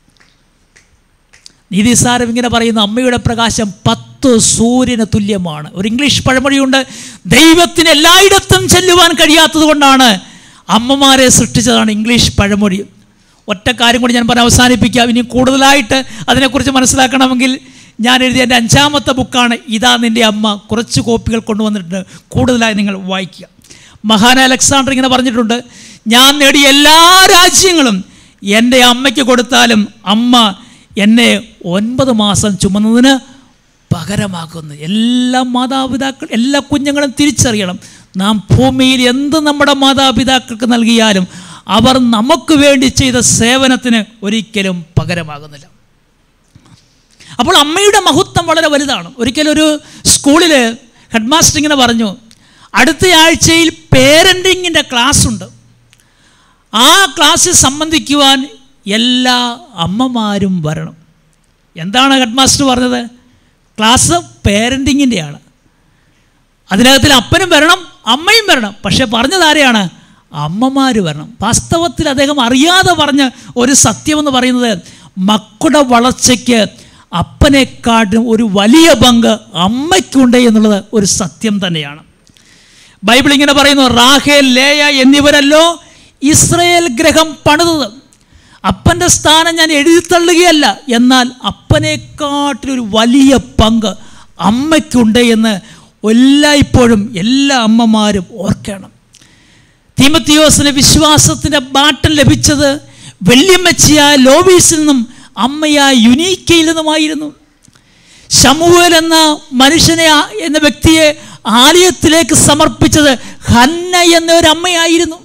നീതിസാരം ഇങ്ങനെ പറയുന്നു അമ്മയുടെ പ്രകാശം പത്ത് സൂര്യന് തുല്യമാണ് ഒരു ഇംഗ്ലീഷ് പഴമൊഴിയുണ്ട് ദൈവത്തിന് എല്ലായിടത്തും ചെല്ലുവാൻ കഴിയാത്തത് കൊണ്ടാണ് അമ്മമാരെ സൃഷ്ടിച്ചതാണ് ഇംഗ്ലീഷ് പഴമൊഴി ഒറ്റ കാര്യം കൂടി ഞാൻ പറഞ്ഞ് അവസാനിപ്പിക്കാം ഇനി കൂടുതലായിട്ട് അതിനെക്കുറിച്ച് മനസ്സിലാക്കണമെങ്കിൽ ഞാൻ എഴുതിയ എൻ്റെ അഞ്ചാമത്തെ ബുക്കാണ് ഇതാ നിൻ്റെ അമ്മ കുറച്ച് കോപ്പികൾ കൊണ്ടുവന്നിട്ടുണ്ട് കൂടുതലായി നിങ്ങൾ വായിക്കുക മഹാന അലക്സാണ്ടർ ഇങ്ങനെ പറഞ്ഞിട്ടുണ്ട് ഞാൻ നേടിയ എല്ലാ രാജ്യങ്ങളും എൻ്റെ അമ്മയ്ക്ക് കൊടുത്താലും അമ്മ എന്നെ ഒൻപത് മാസം ചുമന്നതിന് പകരമാക്കുന്നു എല്ലാ മാതാപിതാക്കൾ എല്ലാ കുഞ്ഞുങ്ങളും തിരിച്ചറിയണം നാം ഭൂമിയിൽ എന്ത് നമ്മുടെ മാതാപിതാക്കൾക്ക് നൽകിയാലും അവർ നമുക്ക് വേണ്ടി ചെയ്ത സേവനത്തിന് ഒരിക്കലും പകരമാകുന്നില്ല അപ്പോൾ അമ്മയുടെ മഹത്വം വളരെ വലുതാണ് ഒരിക്കലൊരു സ്കൂളിൽ ഹെഡ് മാസ്റ്റർ ഇങ്ങനെ പറഞ്ഞു അടുത്ത ആഴ്ചയിൽ പേരൻറ്റിങ്ങിൻ്റെ ക്ലാസ് ഉണ്ട് ആ ക്ലാസ്സിൽ സംബന്ധിക്കുവാൻ എല്ലാ അമ്മമാരും വരണം എന്താണ് ഹെഡ് മാസ്റ്റർ പറഞ്ഞത് ക്ലാസ് പേരൻറ്റിങ്ങിൻ്റെയാണ് അതിനകത്തിൽ അപ്പനും വരണം അമ്മയും വരണം പക്ഷേ പറഞ്ഞത് ആരെയാണ് അമ്മമാർ വരണം വാസ്തവത്തിൽ അദ്ദേഹം അറിയാതെ പറഞ്ഞ ഒരു സത്യമെന്ന് പറയുന്നത് മക്കളുടെ വളർച്ചയ്ക്ക് അപ്പനെക്കാട്ടും ഒരു വലിയ പങ്ക് അമ്മയ്ക്കുണ്ട് എന്നുള്ളത് ഒരു സത്യം തന്നെയാണ് ബൈബിൾ ഇങ്ങനെ പറയുന്നു റാഹേൽ ലേയ എന്നിവരല്ലോ ഇസ്രയേൽ ഗ്രഹം പണിതത് അപ്പൻ്റെ സ്ഥാനം ഞാൻ എഴുതിത്തള്ളുകയല്ല എന്നാൽ അപ്പനെക്കാട്ടിലൊരു വലിയ പങ്ക് അമ്മയ്ക്കുണ്ട് എന്ന് എല്ലായ്പ്പോഴും എല്ലാ അമ്മമാരും ഓർക്കണം തീമത്തിയോസിന് വിശ്വാസത്തിൻ്റെ ബാട്ടം ലഭിച്ചത് വെള്ളിയമ്മച്ചിയായ ലോബീസിൽ നിന്നും അമ്മയായ യുനീക്കയിൽ നിന്നുമായിരുന്നു ശമുവേൽ എന്ന മനുഷ്യനെ ആ- എന്ന വ്യക്തിയെ ആലയത്തിലേക്ക് സമർപ്പിച്ചത് ഹന്ന എന്ന ഒരു അമ്മയായിരുന്നു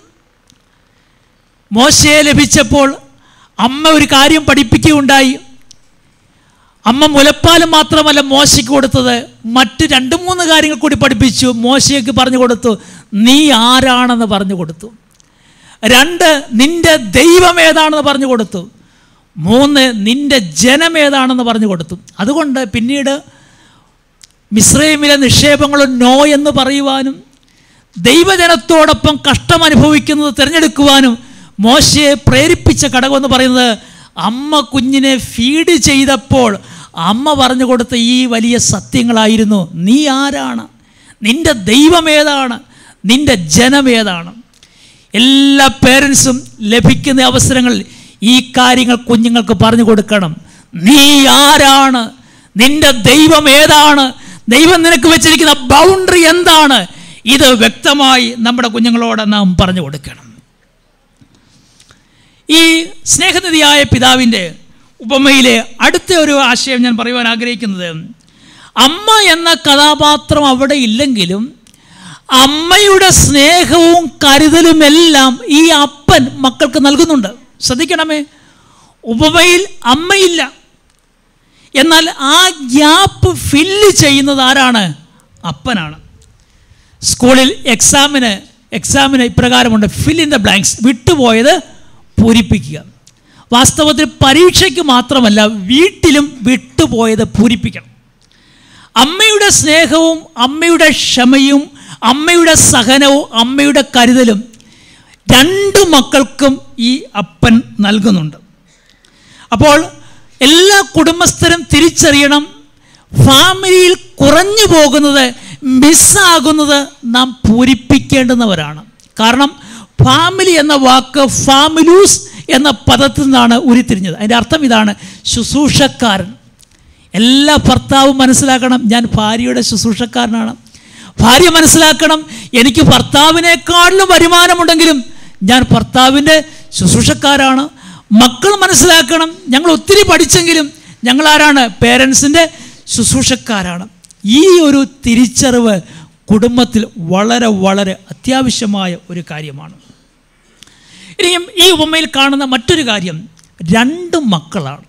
മോശയെ ലഭിച്ചപ്പോൾ അമ്മ ഒരു കാര്യം പഠിപ്പിക്കുകയുണ്ടായി അമ്മ മുലപ്പാലും മാത്രമല്ല മോശയ്ക്ക് കൊടുത്തത് മറ്റ് രണ്ട് മൂന്ന് കാര്യങ്ങൾ കൂടി പഠിപ്പിച്ചു മോശയ്ക്ക് പറഞ്ഞു കൊടുത്തു നീ ആരാണെന്ന് പറഞ്ഞു കൊടുത്തു രണ്ട് നിന്റെ ദൈവം ഏതാണെന്ന് പറഞ്ഞു കൊടുത്തു മൂന്ന് നിന്റെ ജനം ഏതാണെന്ന് പറഞ്ഞു കൊടുത്തു അതുകൊണ്ട് പിന്നീട് മിശ്രൈമിലെ നിക്ഷേപങ്ങളും നോ എന്ന് പറയുവാനും ദൈവജനത്തോടൊപ്പം കഷ്ടം അനുഭവിക്കുന്നത് തിരഞ്ഞെടുക്കുവാനും മോശയെ പ്രേരിപ്പിച്ച ഘടകമെന്ന് പറയുന്നത് അമ്മ കുഞ്ഞിനെ ഫീഡ് ചെയ്തപ്പോൾ അമ്മ പറഞ്ഞു കൊടുത്ത ഈ വലിയ സത്യങ്ങളായിരുന്നു നീ ആരാണ് നിന്റെ ദൈവം ഏതാണ് നിന്റെ ജനം ഏതാണ് എല്ലാ പേരൻസും ലഭിക്കുന്ന അവസരങ്ങളിൽ ഈ കാര്യങ്ങൾ കുഞ്ഞുങ്ങൾക്ക് പറഞ്ഞു കൊടുക്കണം നീ ആരാണ് നിന്റെ ദൈവം ഏതാണ് ദൈവം നിനക്ക് വെച്ചിരിക്കുന്ന ബൗണ്ടറി എന്താണ് ഇത് വ്യക്തമായി നമ്മുടെ കുഞ്ഞുങ്ങളോട് നാം പറഞ്ഞു കൊടുക്കണം ഈ സ്നേഹനിധിയായ പിതാവിൻ്റെ ഉപമയിലെ അടുത്ത ഒരു ആശയം ഞാൻ പറയുവാൻ ആഗ്രഹിക്കുന്നത് അമ്മ എന്ന കഥാപാത്രം അവിടെ ഇല്ലെങ്കിലും അമ്മയുടെ സ്നേഹവും കരുതലുമെല്ലാം ഈ അപ്പൻ മക്കൾക്ക് നൽകുന്നുണ്ട് ശ്രദ്ധിക്കണമേ ഉപമയിൽ അമ്മയില്ല എന്നാൽ ആ ഗ്യാപ്പ് ഫില്ല് ചെയ്യുന്നത് ആരാണ് അപ്പനാണ് സ്കൂളിൽ എക്സാമിന് എക്സാമിന് ഇപ്രകാരമുണ്ട് ഫിൽ ഇൻ ദ ബ്ലാങ്ക്സ് വിട്ടുപോയത് പൂരിപ്പിക്കുക വാസ്തവത്തിൽ പരീക്ഷയ്ക്ക് മാത്രമല്ല വീട്ടിലും വിട്ടുപോയത് പൂരിപ്പിക്കണം അമ്മയുടെ സ്നേഹവും അമ്മയുടെ ക്ഷമയും അമ്മയുടെ സഹനവും അമ്മയുടെ കരുതലും രണ്ട് മക്കൾക്കും ഈ അപ്പൻ നൽകുന്നുണ്ട് അപ്പോൾ എല്ലാ കുടുംബസ്ഥരും തിരിച്ചറിയണം ഫാമിലിയിൽ കുറഞ്ഞു പോകുന്നത് മിസ്സാകുന്നത് നാം പൂരിപ്പിക്കേണ്ടുന്നവരാണ് കാരണം ഫാമിലി എന്ന വാക്ക് ഫാമിലൂസ് എന്ന പദത്തിൽ നിന്നാണ് ഉരുത്തിരിഞ്ഞത് അതിൻ്റെ അർത്ഥം ഇതാണ് ശുശ്രൂഷക്കാരൻ എല്ലാ ഭർത്താവും മനസ്സിലാക്കണം ഞാൻ ഭാര്യയുടെ ശുശ്രൂഷക്കാരനാണ് ഭാര്യ മനസ്സിലാക്കണം എനിക്ക് ഭർത്താവിനേക്കാളിലും വരുമാനമുണ്ടെങ്കിലും ഞാൻ ഭർത്താവിൻ്റെ ശുശ്രൂഷക്കാരാണ് മക്കൾ മനസ്സിലാക്കണം ഞങ്ങൾ ഒത്തിരി പഠിച്ചെങ്കിലും ഞങ്ങളാരാണ് പേരൻസിൻ്റെ ശുശ്രൂഷക്കാരാണ് ഈ ഒരു തിരിച്ചറിവ് കുടുംബത്തിൽ വളരെ വളരെ അത്യാവശ്യമായ ഒരു കാര്യമാണ് ഇനിയും ഈ ഉപമയിൽ കാണുന്ന മറ്റൊരു കാര്യം രണ്ട് മക്കളാണ്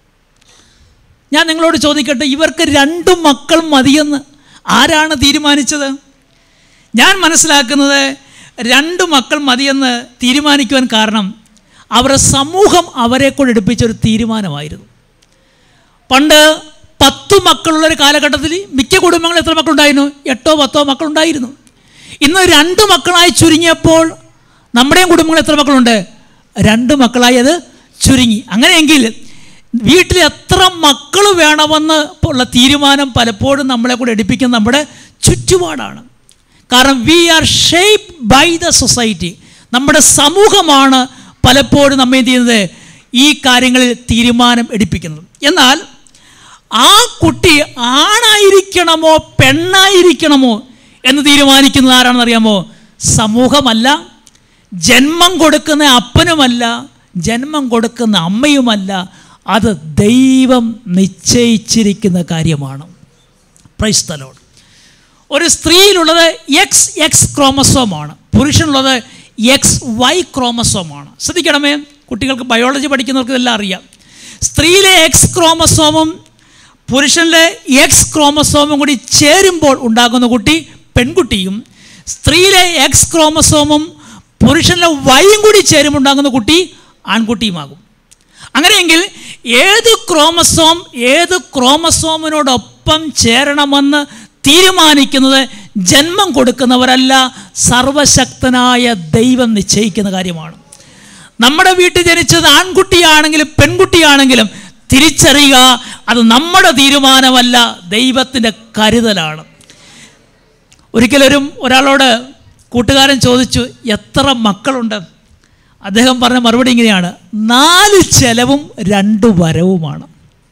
ഞാൻ നിങ്ങളോട് ചോദിക്കട്ടെ ഇവർക്ക് രണ്ട് മക്കൾ മതിയെന്ന് ആരാണ് തീരുമാനിച്ചത് ഞാൻ മനസ്സിലാക്കുന്നത് രണ്ട് മക്കൾ മതിയെന്ന് തീരുമാനിക്കുവാൻ കാരണം അവരുടെ സമൂഹം അവരെ കൊണ്ട് എടുപ്പിച്ച ഒരു തീരുമാനമായിരുന്നു പണ്ട് പത്ത് മക്കളുള്ളൊരു കാലഘട്ടത്തിൽ മിക്ക കുടുംബങ്ങളിൽ എത്ര മക്കളുണ്ടായിരുന്നു എട്ടോ പത്തോ മക്കളുണ്ടായിരുന്നു ഇന്ന് രണ്ട് മക്കളായി ചുരുങ്ങിയപ്പോൾ നമ്മുടെയും കുടുംബങ്ങളിൽ എത്ര മക്കളുണ്ട് രണ്ട് മക്കളായി അത് ചുരുങ്ങി അങ്ങനെയെങ്കിൽ വീട്ടിൽ എത്ര മക്കൾ വേണമെന്ന് ഉള്ള തീരുമാനം പലപ്പോഴും നമ്മളെ കൂടെ എടുപ്പിക്കുന്ന നമ്മുടെ ചുറ്റുപാടാണ് കാരണം we are shape by the society നമ്മുടെ സമൂഹമാണ് പലപ്പോഴും നമ്മെ എന്ത് ചെയ്യുന്നത് ഈ കാര്യങ്ങളിൽ തീരുമാനം എടുപ്പിക്കുന്നത് എന്നാൽ ആ കുട്ടി ആണായിരിക്കണമോ പെണ്ണായിരിക്കണമോ എന്ന് തീരുമാനിക്കുന്നത് ആരാണെന്ന് അറിയാമോ സമൂഹമല്ല ജന്മം കൊടുക്കുന്ന അപ്പനുമല്ല ജന്മം കൊടുക്കുന്ന അമ്മയുമല്ല അത് ദൈവം നിശ്ചയിച്ചിരിക്കുന്ന കാര്യമാണ് പ്രൈസ്തലോട് ഒരു സ്ത്രീയിലുള്ളത് എക്സ് എക്സ് ക്രോമസോമാണ് പുരുഷനുള്ളത് എക്സ് വൈ ക്രോമസോമാണ് ശ്രദ്ധിക്കണമേ കുട്ടികൾക്ക് ബയോളജി പഠിക്കുന്നവർക്ക് ഇതെല്ലാം അറിയാം സ്ത്രീയിലെ എക്സ് ക്രോമസോമും പുരുഷനിലെ എക്സ് ക്രോമസോമും കൂടി ചേരുമ്പോൾ ഉണ്ടാകുന്ന കുട്ടി പെൺകുട്ടിയും സ്ത്രീയിലെ എക്സ് ക്രോമസോമും പുരുഷനിലെ വൈയും കൂടി ചേരുമ്പോൾ ഉണ്ടാകുന്ന കുട്ടി ആൺകുട്ടിയുമാകും അങ്ങനെയെങ്കിൽ ഏത് ക്രോമസോം ഏത് ക്രോമസോമിനോടൊപ്പം ചേരണമെന്ന് തീരുമാനിക്കുന്നത് ജന്മം കൊടുക്കുന്നവരല്ല സർവശക്തനായ ദൈവം നിശ്ചയിക്കുന്ന കാര്യമാണ് നമ്മുടെ വീട്ടിൽ ജനിച്ചത് ആൺകുട്ടിയാണെങ്കിലും പെൺകുട്ടിയാണെങ്കിലും തിരിച്ചറിയുക അത് നമ്മുടെ തീരുമാനമല്ല ദൈവത്തിൻ്റെ കരുതലാണ് ഒരിക്കലൊരു ഒരാളോട് കൂട്ടുകാരൻ ചോദിച്ചു എത്ര മക്കളുണ്ട് അദ്ദേഹം പറഞ്ഞ മറുപടി ഇങ്ങനെയാണ് നാല് ചെലവും രണ്ട് വരവുമാണ്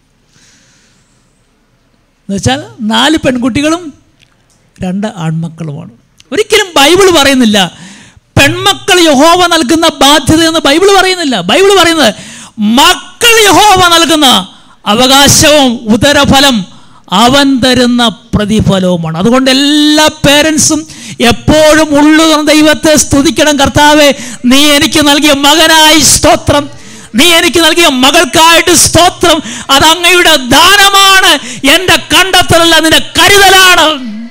എന്നുവെച്ചാൽ നാല് പെൺകുട്ടികളും രണ്ട് ആൺമക്കളുമാണ് ഒരിക്കലും ബൈബിൾ പറയുന്നില്ല പെൺമക്കൾ യഹോവ നൽകുന്ന ബാധ്യത എന്ന് ബൈബിൾ പറയുന്നില്ല ബൈബിൾ പറയുന്നത് മക്കൾ യഹോവ നൽകുന്ന അവകാശവും ഉദരഫലം അവൻ തരുന്ന പ്രതിഫലവുമാണ് അതുകൊണ്ട് എല്ലാ പേരൻസും എപ്പോഴും ഉള്ളു ദൈവത്തെ സ്തുതിക്കണം കർത്താവെ നീ എനിക്ക് നൽകിയ മകനായി സ്തോത്രം നീ എനിക്ക് നൽകിയ മകൾക്കായിട്ട് സ്തോത്രം അത് അങ്ങയുടെ ദാനമാണ് എൻ്റെ കണ്ടെത്തലല്ല നിന്റെ കരുതലാണ്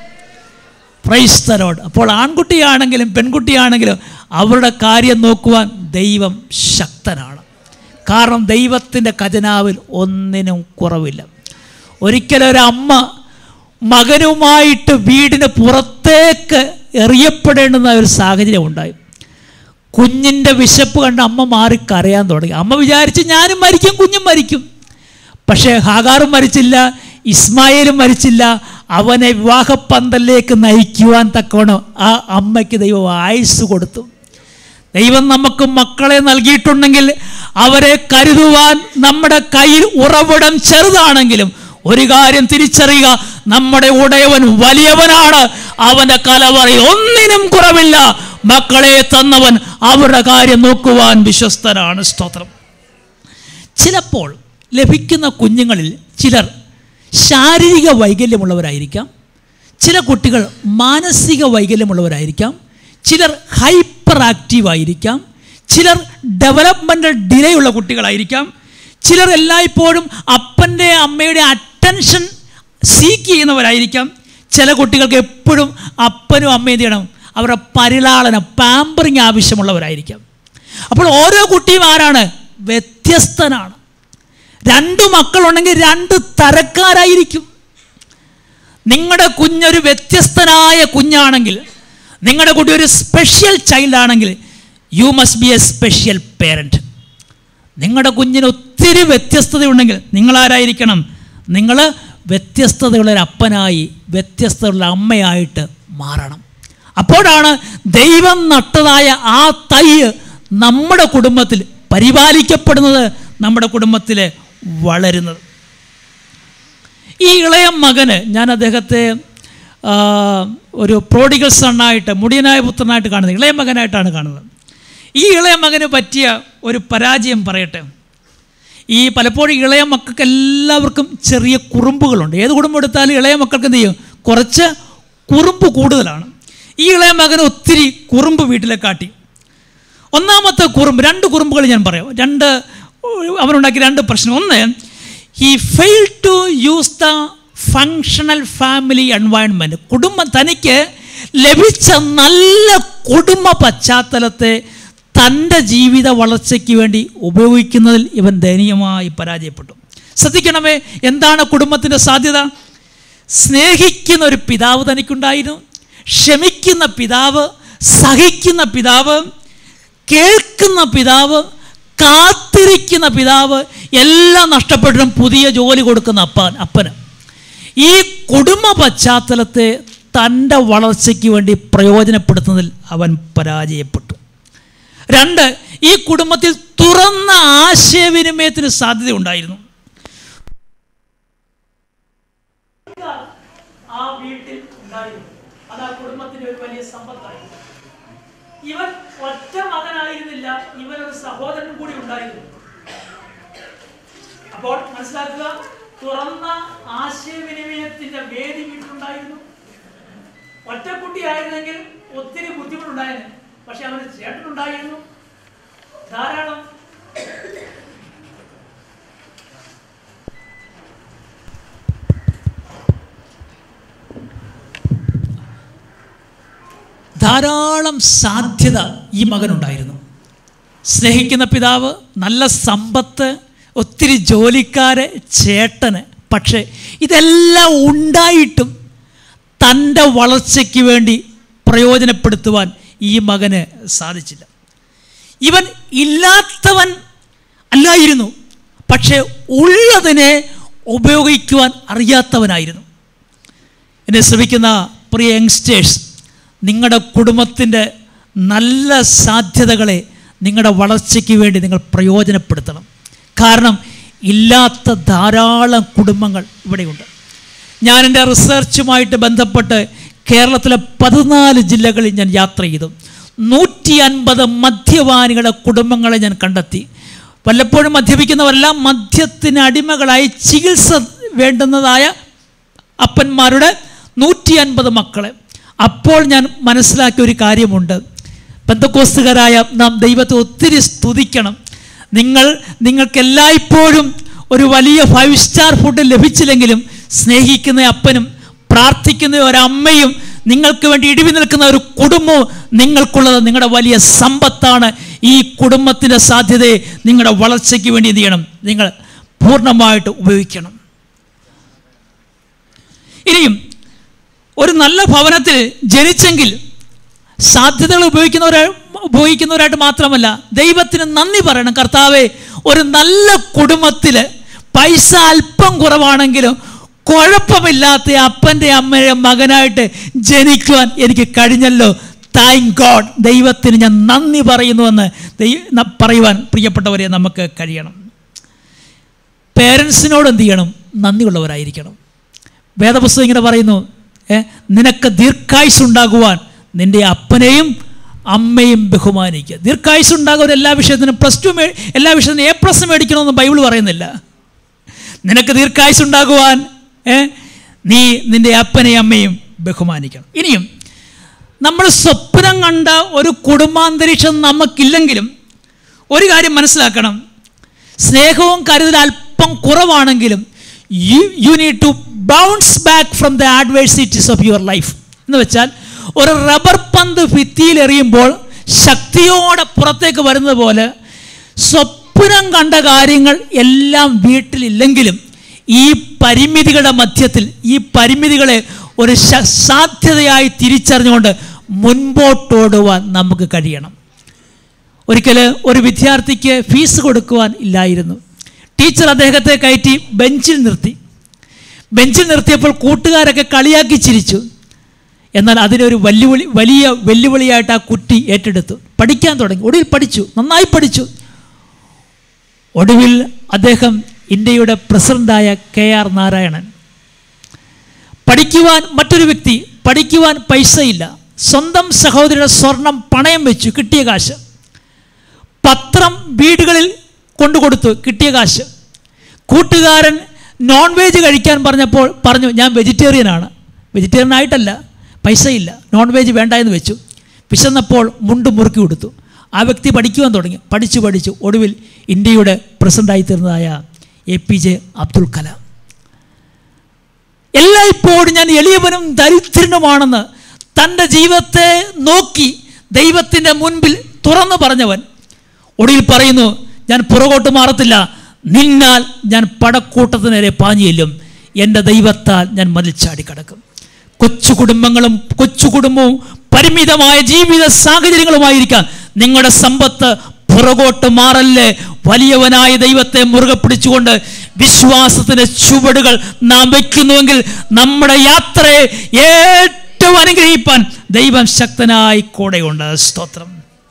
പ്രൈസ്തലോട് അപ്പോൾ ആൺകുട്ടിയാണെങ്കിലും പെൺകുട്ടിയാണെങ്കിലും അവരുടെ കാര്യം നോക്കുവാൻ ദൈവം ശക്തനാണ് കാരണം ദൈവത്തിൻ്റെ ഖജനാവിൽ ഒന്നിനും കുറവില്ല ഒരിക്കലൊരു അമ്മ മകനുമായിട്ട് വീടിന് പുറത്തേക്ക് എറിയപ്പെടേണ്ടുന്ന ഒരു സാഹചര്യം ഉണ്ടായി കുഞ്ഞിൻ്റെ വിശപ്പ് കണ്ട് അമ്മ മാറി കരയാൻ തുടങ്ങി അമ്മ വിചാരിച്ച് ഞാനും മരിക്കും കുഞ്ഞും മരിക്കും പക്ഷേ ഹാഗാറും മരിച്ചില്ല ഇസ്മായേലും മരിച്ചില്ല അവനെ വിവാഹപ്പന്തലിലേക്ക് നയിക്കുവാൻ തക്കവണ്ണം ആ അമ്മയ്ക്ക് ദൈവം ആയുസ് കൊടുത്തു ദൈവം നമുക്ക് മക്കളെ നൽകിയിട്ടുണ്ടെങ്കിൽ അവരെ കരുതുവാൻ നമ്മുടെ കയ്യിൽ ഉറവിടം ചെറുതാണെങ്കിലും ഒരു കാര്യം തിരിച്ചറിയുക നമ്മുടെ ഉടയവൻ വലിയവനാണ് അവൻ്റെ കലവറയിൽ ഒന്നിനും കുറവില്ല മക്കളെ തന്നവൻ അവരുടെ കാര്യം നോക്കുവാൻ വിശ്വസ്തനാണ് സ്തോത്രം ചിലപ്പോൾ ലഭിക്കുന്ന കുഞ്ഞുങ്ങളിൽ ചിലർ ശാരീരിക വൈകല്യമുള്ളവരായിരിക്കാം ചില കുട്ടികൾ മാനസിക വൈകല്യമുള്ളവരായിരിക്കാം ചിലർ ഹൈപ്പർ ആക്റ്റീവ് ആയിരിക്കാം ചിലർ ഡെവലപ്മെൻ്റൽ ഡിലേ ഉള്ള കുട്ടികളായിരിക്കാം ചിലർ എല്ലായ്പ്പോഴും അപ്പൻ്റെ അമ്മയുടെ അറ്റൻഷൻ സീക്ക് ചെയ്യുന്നവരായിരിക്കാം ചില കുട്ടികൾക്ക് എപ്പോഴും അപ്പനും അമ്മയും എന്ത് ചെയ്യണം അവരുടെ പരിലാളനം പാമ്പറിങ് ആവശ്യമുള്ളവരായിരിക്കാം അപ്പോൾ ഓരോ കുട്ടിയും ആരാണ് വ്യത്യസ്തനാണ് രണ്ട് മക്കളുണ്ടെങ്കിൽ രണ്ട് തരക്കാരായിരിക്കും നിങ്ങളുടെ കുഞ്ഞൊരു വ്യത്യസ്തനായ കുഞ്ഞാണെങ്കിൽ നിങ്ങളുടെ കുട്ടി ഒരു സ്പെഷ്യൽ ചൈൽഡ് ആണെങ്കിൽ you must be a special parent നിങ്ങളുടെ കുഞ്ഞിന് ഒത്തിരി വ്യത്യസ്തതയുണ്ടെങ്കിൽ നിങ്ങളാരായിരിക്കണം നിങ്ങൾ വ്യത്യസ്തതയുള്ള ഒരു അപ്പനായി വ്യത്യസ്തതയുള്ള അമ്മയായിട്ട് മാറണം അപ്പോഴാണ് ദൈവം നട്ടതായ ആ തൈ നമ്മുടെ കുടുംബത്തിൽ പരിപാലിക്കപ്പെടുന്നത് നമ്മുടെ കുടുംബത്തിൽ വളരുന്നത് ഈ ഇളയ മകന് ഞാൻ അദ്ദേഹത്തെ ആ, ഒരു പ്രോഡിഗൽ സണ്ണായിട്ട് മുടിയനായ പുത്രനായിട്ട് കാണുന്നത് ഇളയ മകനായിട്ടാണ് കാണുന്നത് ഈ ഇളയ മകന് പറ്റിയ ഒരു പരാജയം പറയട്ടെ ഈ പലപ്പോഴും ഇളയ മക്കൾക്ക് എല്ലാവർക്കും ചെറിയ കുറുമ്പുകളുണ്ട് ഏത് കുടുംബം എടുത്താലും ഇളയ മക്കൾക്ക് എന്ത് ചെയ്യും കുറച്ച് കുറുമ്പ് കൂടുതലാണ് ഈ ഇളയ മകന് ഒത്തിരി കുറുമ്പ് വീട്ടിലെ കാട്ടി ഒന്നാമത്തെ കുറുമ്പ് രണ്ട് കുറുമ്പുകൾ ഞാൻ പറയാം രണ്ട് അവനുണ്ടാക്കിയ രണ്ട് പ്രശ്നം ഒന്ന് ഈ fail to use the functional family environment കുടുംബം തനിക്ക് ലഭിച്ച നല്ല കുടുംബ പശ്ചാത്തലത്തെ തൻ്റെ ജീവിത വളർച്ചയ്ക്ക് വേണ്ടി ഉപയോഗിക്കുന്നതിൽ ഇവൻ ദയനീയമായി പരാജയപ്പെട്ടു ശ്രദ്ധിക്കണമേ എന്താണ് കുടുംബത്തിൻ്റെ സാധ്യത സ്നേഹിക്കുന്ന ഒരു പിതാവ് തനിക്കുണ്ടായിരുന്നു ക്ഷമിക്കുന്ന പിതാവ് സഹിക്കുന്ന പിതാവ് കേൾക്കുന്ന പിതാവ് കാത്തിരിക്കുന്ന പിതാവ് എല്ലാം നഷ്ടപ്പെട്ടിട്ടും പുതിയ ജോലി കൊടുക്കുന്ന അപ്പൻ അപ്പന് ഈ കുടുംബ പശ്ചാത്തലത്തെ തൻ്റെ വളർച്ചയ്ക്ക് വേണ്ടി പ്രയോജനപ്പെടുത്തുന്നതിൽ അവൻ പരാജയപ്പെട്ടു രണ്ട് ഈ കുടുംബത്തിൽ തുറന്ന ആശയവിനിമയത്തിന് സാധ്യതയുണ്ടായിരുന്നു ഇവൻ ഒറ്റ മകനായിരുന്നില്ല ഇവനൊരു സഹോദരൻ കൂടി ഉണ്ടായിരുന്നു അപ്പോൾ മനസ്സിലാക്കുക തുറന്ന ആശയവിനിമയത്തിന്റെ വേദി വീട്ടിലുണ്ടായിരുന്നു ഒറ്റക്കുട്ടിയായിരുന്നെങ്കിൽ ഒത്തിരി ബുദ്ധിമുട്ടുണ്ടായിരുന്നു പക്ഷെ അവന് ചേട്ടനുണ്ടായിരുന്നു ധാരാളം ധാരാളം സാധ്യത ഈ മകനുണ്ടായിരുന്നു സ്നേഹിക്കുന്ന പിതാവ് നല്ല സമ്പത്ത് ഒത്തിരി ജോലിക്കാര് ചേട്ടന് പക്ഷേ ഇതെല്ലാം ഉണ്ടായിട്ടും തൻ്റെ വളർച്ചയ്ക്ക് വേണ്ടി പ്രയോജനപ്പെടുത്തുവാൻ ഈ മകന് സാധിച്ചില്ല ഇവൻ ഇല്ലാത്തവൻ അല്ലായിരുന്നു പക്ഷേ ഉള്ളതിനെ ഉപയോഗിക്കുവാൻ അറിയാത്തവനായിരുന്നു എന്നെ ശ്രമിക്കുന്ന പ്രിയ യങ്സ്റ്റേഴ്സ് നിങ്ങളുടെ കുടുംബത്തിൻ്റെ നല്ല സാധ്യതകളെ നിങ്ങളുടെ വളർച്ചയ്ക്ക് വേണ്ടി നിങ്ങൾ പ്രയോജനപ്പെടുത്തണം കാരണം ഇല്ലാത്ത ധാരാളം കുടുംബങ്ങൾ ഇവിടെയുണ്ട് ഞാൻ എൻ്റെ റിസർച്ചുമായിട്ട് ബന്ധപ്പെട്ട് കേരളത്തിലെ പതിനാല് ജില്ലകളിൽ ഞാൻ യാത്ര ചെയ്തു നൂറ്റി അൻപത് മദ്യപാനികളുടെ കുടുംബങ്ങളെ ഞാൻ കണ്ടെത്തി വല്ലപ്പോഴും മദ്യപിക്കുന്നവരെല്ലാം മദ്യത്തിന് അടിമകളായി ചികിത്സ വേണ്ടുന്നതായ അപ്പന്മാരുടെ നൂറ്റി അൻപത് മക്കളെ അപ്പോൾ ഞാൻ മനസ്സിലാക്കിയ ഒരു കാര്യമുണ്ട് ബന്ധക്കോസ്തുകാരായ നാം ദൈവത്തെ ഒത്തിരി സ്തുതിക്കണം നിങ്ങൾ നിങ്ങൾക്ക് എല്ലായ്പ്പോഴും ഒരു വലിയ ഫൈവ് സ്റ്റാർ ഫുഡ് ലഭിച്ചില്ലെങ്കിലും സ്നേഹിക്കുന്ന അപ്പനും പ്രാർത്ഥിക്കുന്ന ഒരമ്മയും നിങ്ങൾക്ക് വേണ്ടി ഇടിവി നിൽക്കുന്ന ഒരു കുടുംബവും നിങ്ങൾക്കുള്ളത് നിങ്ങളുടെ വലിയ സമ്പത്താണ് ഈ കുടുംബത്തിൻ്റെ സാധ്യതയെ നിങ്ങളുടെ വളർച്ചയ്ക്ക് വേണ്ടി എന്ത് ചെയ്യണം നിങ്ങൾ പൂർണ്ണമായിട്ട് ഉപയോഗിക്കണം ഇനിയും ഒരു നല്ല ഭവനത്തിൽ ജനിച്ചെങ്കിൽ സാധ്യതകൾ ഉപയോഗിക്കുന്നവരാ ഉപയോഗിക്കുന്നവരായിട്ട് മാത്രമല്ല ദൈവത്തിന് നന്ദി പറയണം കർത്താവെ ഒരു നല്ല കുടുംബത്തിൽ പൈസ അല്പം കുറവാണെങ്കിലും കുഴപ്പമില്ലാത്ത അപ്പൻ്റെ അമ്മയുടെ മകനായിട്ട് ജനിക്കുവാൻ എനിക്ക് കഴിഞ്ഞല്ലോ താങ്ക് ഗോഡ് ദൈവത്തിന് ഞാൻ നന്ദി പറയുന്നുവെന്ന് ദൈവ ന- പറയുവാൻ പ്രിയപ്പെട്ടവരെ നമുക്ക് കഴിയണം പേരൻസിനോട് എന്ത് ചെയ്യണം നന്ദിയുള്ളവരായിരിക്കണം വേദപുസ്തകം ഇങ്ങനെ പറയുന്നു ഏ, നിനക്ക് ദീർഘായുസ് ഉണ്ടാകുവാൻ നിന്റെ അപ്പനെയും അമ്മയും ബഹുമാനിക്കുക ദീർഘായുസ് ഉണ്ടാകുവാൻ എല്ലാ വിഷയത്തിനും പ്ലസ് ടു മേ എല്ലാ വിഷയത്തിനും എ പ്ലസ് മേടിക്കണമെന്ന് ബൈബിൾ പറയുന്നില്ല നിനക്ക് ദീർഘായുസ് ഉണ്ടാകുവാൻ ഏ, നീ നിന്റെ അപ്പനെയും അമ്മയും ബഹുമാനിക്കണം ഇനിയും നമ്മൾ സ്വപ്നം കണ്ട ഒരു കുടുംബാന്തരീക്ഷം നമുക്കില്ലെങ്കിലും ഒരു കാര്യം മനസ്സിലാക്കണം സ്നേഹവും കരുതൽ അല്പം കുറവാണെങ്കിലും you you need to bounce back from the adversities of your life എന്ന് വെച്ചാൽ ഒരു റബ്ബർ പന്ത് ഭിത്തിയിൽ എറിയുമ്പോൾ ശക്തിയോടെ പുറത്തേക്ക് വരുന്നത് പോലെ സ്വപ്നം കണ്ട കാര്യങ്ങൾ എല്ലാം വീട്ടിലില്ലെങ്കിലും ഈ പരിമിതികളുടെ മധ്യത്തിൽ ഈ പരിമിതികളെ ഒരു ശ- സാധ്യതയായി തിരിച്ചറിഞ്ഞുകൊണ്ട് മുൻപോട്ടോടുവാൻ നമുക്ക് കഴിയണം ഒരിക്കൽ ഒരു വിദ്യാർത്ഥിക്ക് ഫീസ് കൊടുക്കുവാൻ ഇല്ലായിരുന്നു ടീച്ചർ അദ്ദേഹത്തെ കയറ്റി ബെഞ്ചിൽ നിർത്തി ബെഞ്ചിൽ നിർത്തിയപ്പോൾ കൂട്ടുകാരൊക്കെ കളിയാക്കി ചിരിച്ചു എന്നാൽ അതിനൊരു വെല്ലുവിളി വലിയ വെല്ലുവിളിയായിട്ട് ആ കുട്ടി ഏറ്റെടുത്തു പഠിക്കാൻ തുടങ്ങി ഒടുവിൽ പഠിച്ചു നന്നായി പഠിച്ചു ഒടുവിൽ അദ്ദേഹം ഇന്ത്യയുടെ പ്രസിഡന്റായ കെ ആർ നാരായണൻ പഠിക്കുവാൻ മറ്റൊരു വ്യക്തി പഠിക്കുവാൻ പൈസയില്ല സ്വന്തം സഹോദരിയുടെ സ്വർണം പണയം വെച്ചു കിട്ടിയ കാശ് പത്രം വീടുകളിൽ കൊണ്ടുകൊടുത്തു കിട്ടിയ കാശ് കൂട്ടുകാരൻ നോൺ വെജ് കഴിക്കാൻ പറഞ്ഞപ്പോൾ പറഞ്ഞു ഞാൻ വെജിറ്റേറിയനാണ് വെജിറ്റേറിയൻ ആയിട്ടല്ല പൈസയില്ല നോൺ വെജ് വേണ്ട എന്ന് വെച്ചു വിശന്നപ്പോൾ മുണ്ട് മുറുക്കി കൊടുത്തു ആ വ്യക്തി പഠിക്കുവാൻ തുടങ്ങി പഠിച്ചു പഠിച്ചു ഒടുവിൽ ഇന്ത്യയുടെ പ്രസിഡൻ്റായി തീർന്നതായ A P J Abdul Kalam എല്ലായ്പ്പോഴും ഞാൻ എളിയവനും ദരിദ്രനുമാണെന്ന് തൻ്റെ ജീവിതത്തെ നോക്കി ദൈവത്തിൻ്റെ മുൻപിൽ തുറന്നു പറഞ്ഞവൻ ഒടുവിൽ പറയുന്നു ഞാൻ പുറകോട്ട് മാറത്തില്ല നിന്നാൽ ഞാൻ പടക്കൂട്ടത്തിന് നേരെ പാഞ്ഞു ചെല്ലും എൻ്റെ ദൈവത്താൽ ഞാൻ മതിൽ ചാടി കടക്കും കൊച്ചു കുടുംബങ്ങളും കൊച്ചു കുടുംബവും പരിമിതമായ ജീവിത സാഹചര്യങ്ങളുമായിരിക്കാം നിങ്ങളുടെ സമ്പത്ത് പുറകോട്ട് മാറല്ലേ വലിയവനായ ദൈവത്തെ മുറുകെ പിടിച്ചുകൊണ്ട് വിശ്വാസത്തിന്റെ ചുവടുകൾ നാം വയ്ക്കുന്നുവെങ്കിൽ നമ്മുടെ യാത്രയെ ഏറ്റവും അനുഗ്രഹിപ്പാൻ ദൈവം ശക്തനായി കൂടെയുണ്ട് സ്തോത്രം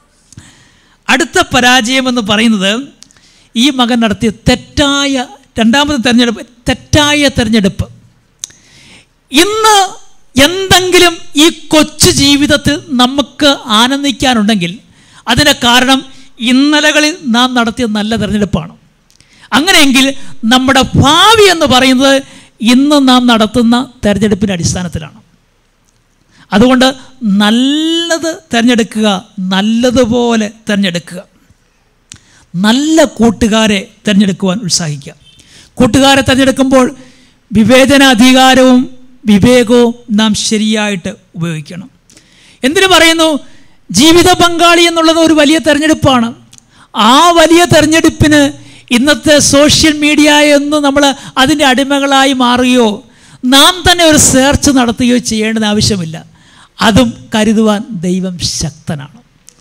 അടുത്ത പരാജയം എന്ന് പറയുന്നത് ഈ മകൻ നടത്തിയ തെറ്റായ രണ്ടാമത്തെ തെരഞ്ഞെടുപ്പ് തെറ്റായ തെരഞ്ഞെടുപ്പ് ഇന്ന് എന്തെങ്കിലും ഈ കൊച്ചു ജീവിതത്തിൽ നമുക്ക് ആനന്ദിക്കാനുണ്ടെങ്കിൽ അതിന് കാരണം ഇന്നലകളിൽ നാം നടത്തിയ നല്ല തിരഞ്ഞെടുപ്പാണ് അങ്ങനെയെങ്കിൽ നമ്മുടെ ഭാവി എന്ന് പറയുന്നത് ഇന്ന് നാം നടത്തുന്ന തെരഞ്ഞെടുപ്പിൻ്റെ അടിസ്ഥാനത്തിലാണ് അതുകൊണ്ട് നല്ലത് തിരഞ്ഞെടുക്കുക നല്ലതുപോലെ തിരഞ്ഞെടുക്കുക നല്ല കൂട്ടുകാരെ തിരഞ്ഞെടുക്കുവാൻ ഉത്സാഹിക്കുക കൂട്ടുകാരെ തിരഞ്ഞെടുക്കുമ്പോൾ വിവേചനാധികാരവും വിവേകവും നാം ശരിയായിട്ട് ഉപയോഗിക്കണം എന്തിനു പറയുന്നു ജീവിത പങ്കാളി എന്നുള്ളത് ഒരു വലിയ തെരഞ്ഞെടുപ്പാണ് ആ വലിയ തെരഞ്ഞെടുപ്പിന് ഇന്നത്തെ സോഷ്യൽ മീഡിയ എന്ന് നമ്മൾ അതിൻ്റെ അടിമകളായി മാറുകയോ നാം തന്നെ ഒരു സെർച്ച് നടത്തുകയോ ചെയ്യേണ്ടത് ആവശ്യമില്ല അതും കരുതുവാൻ ദൈവം ശക്തനാണ്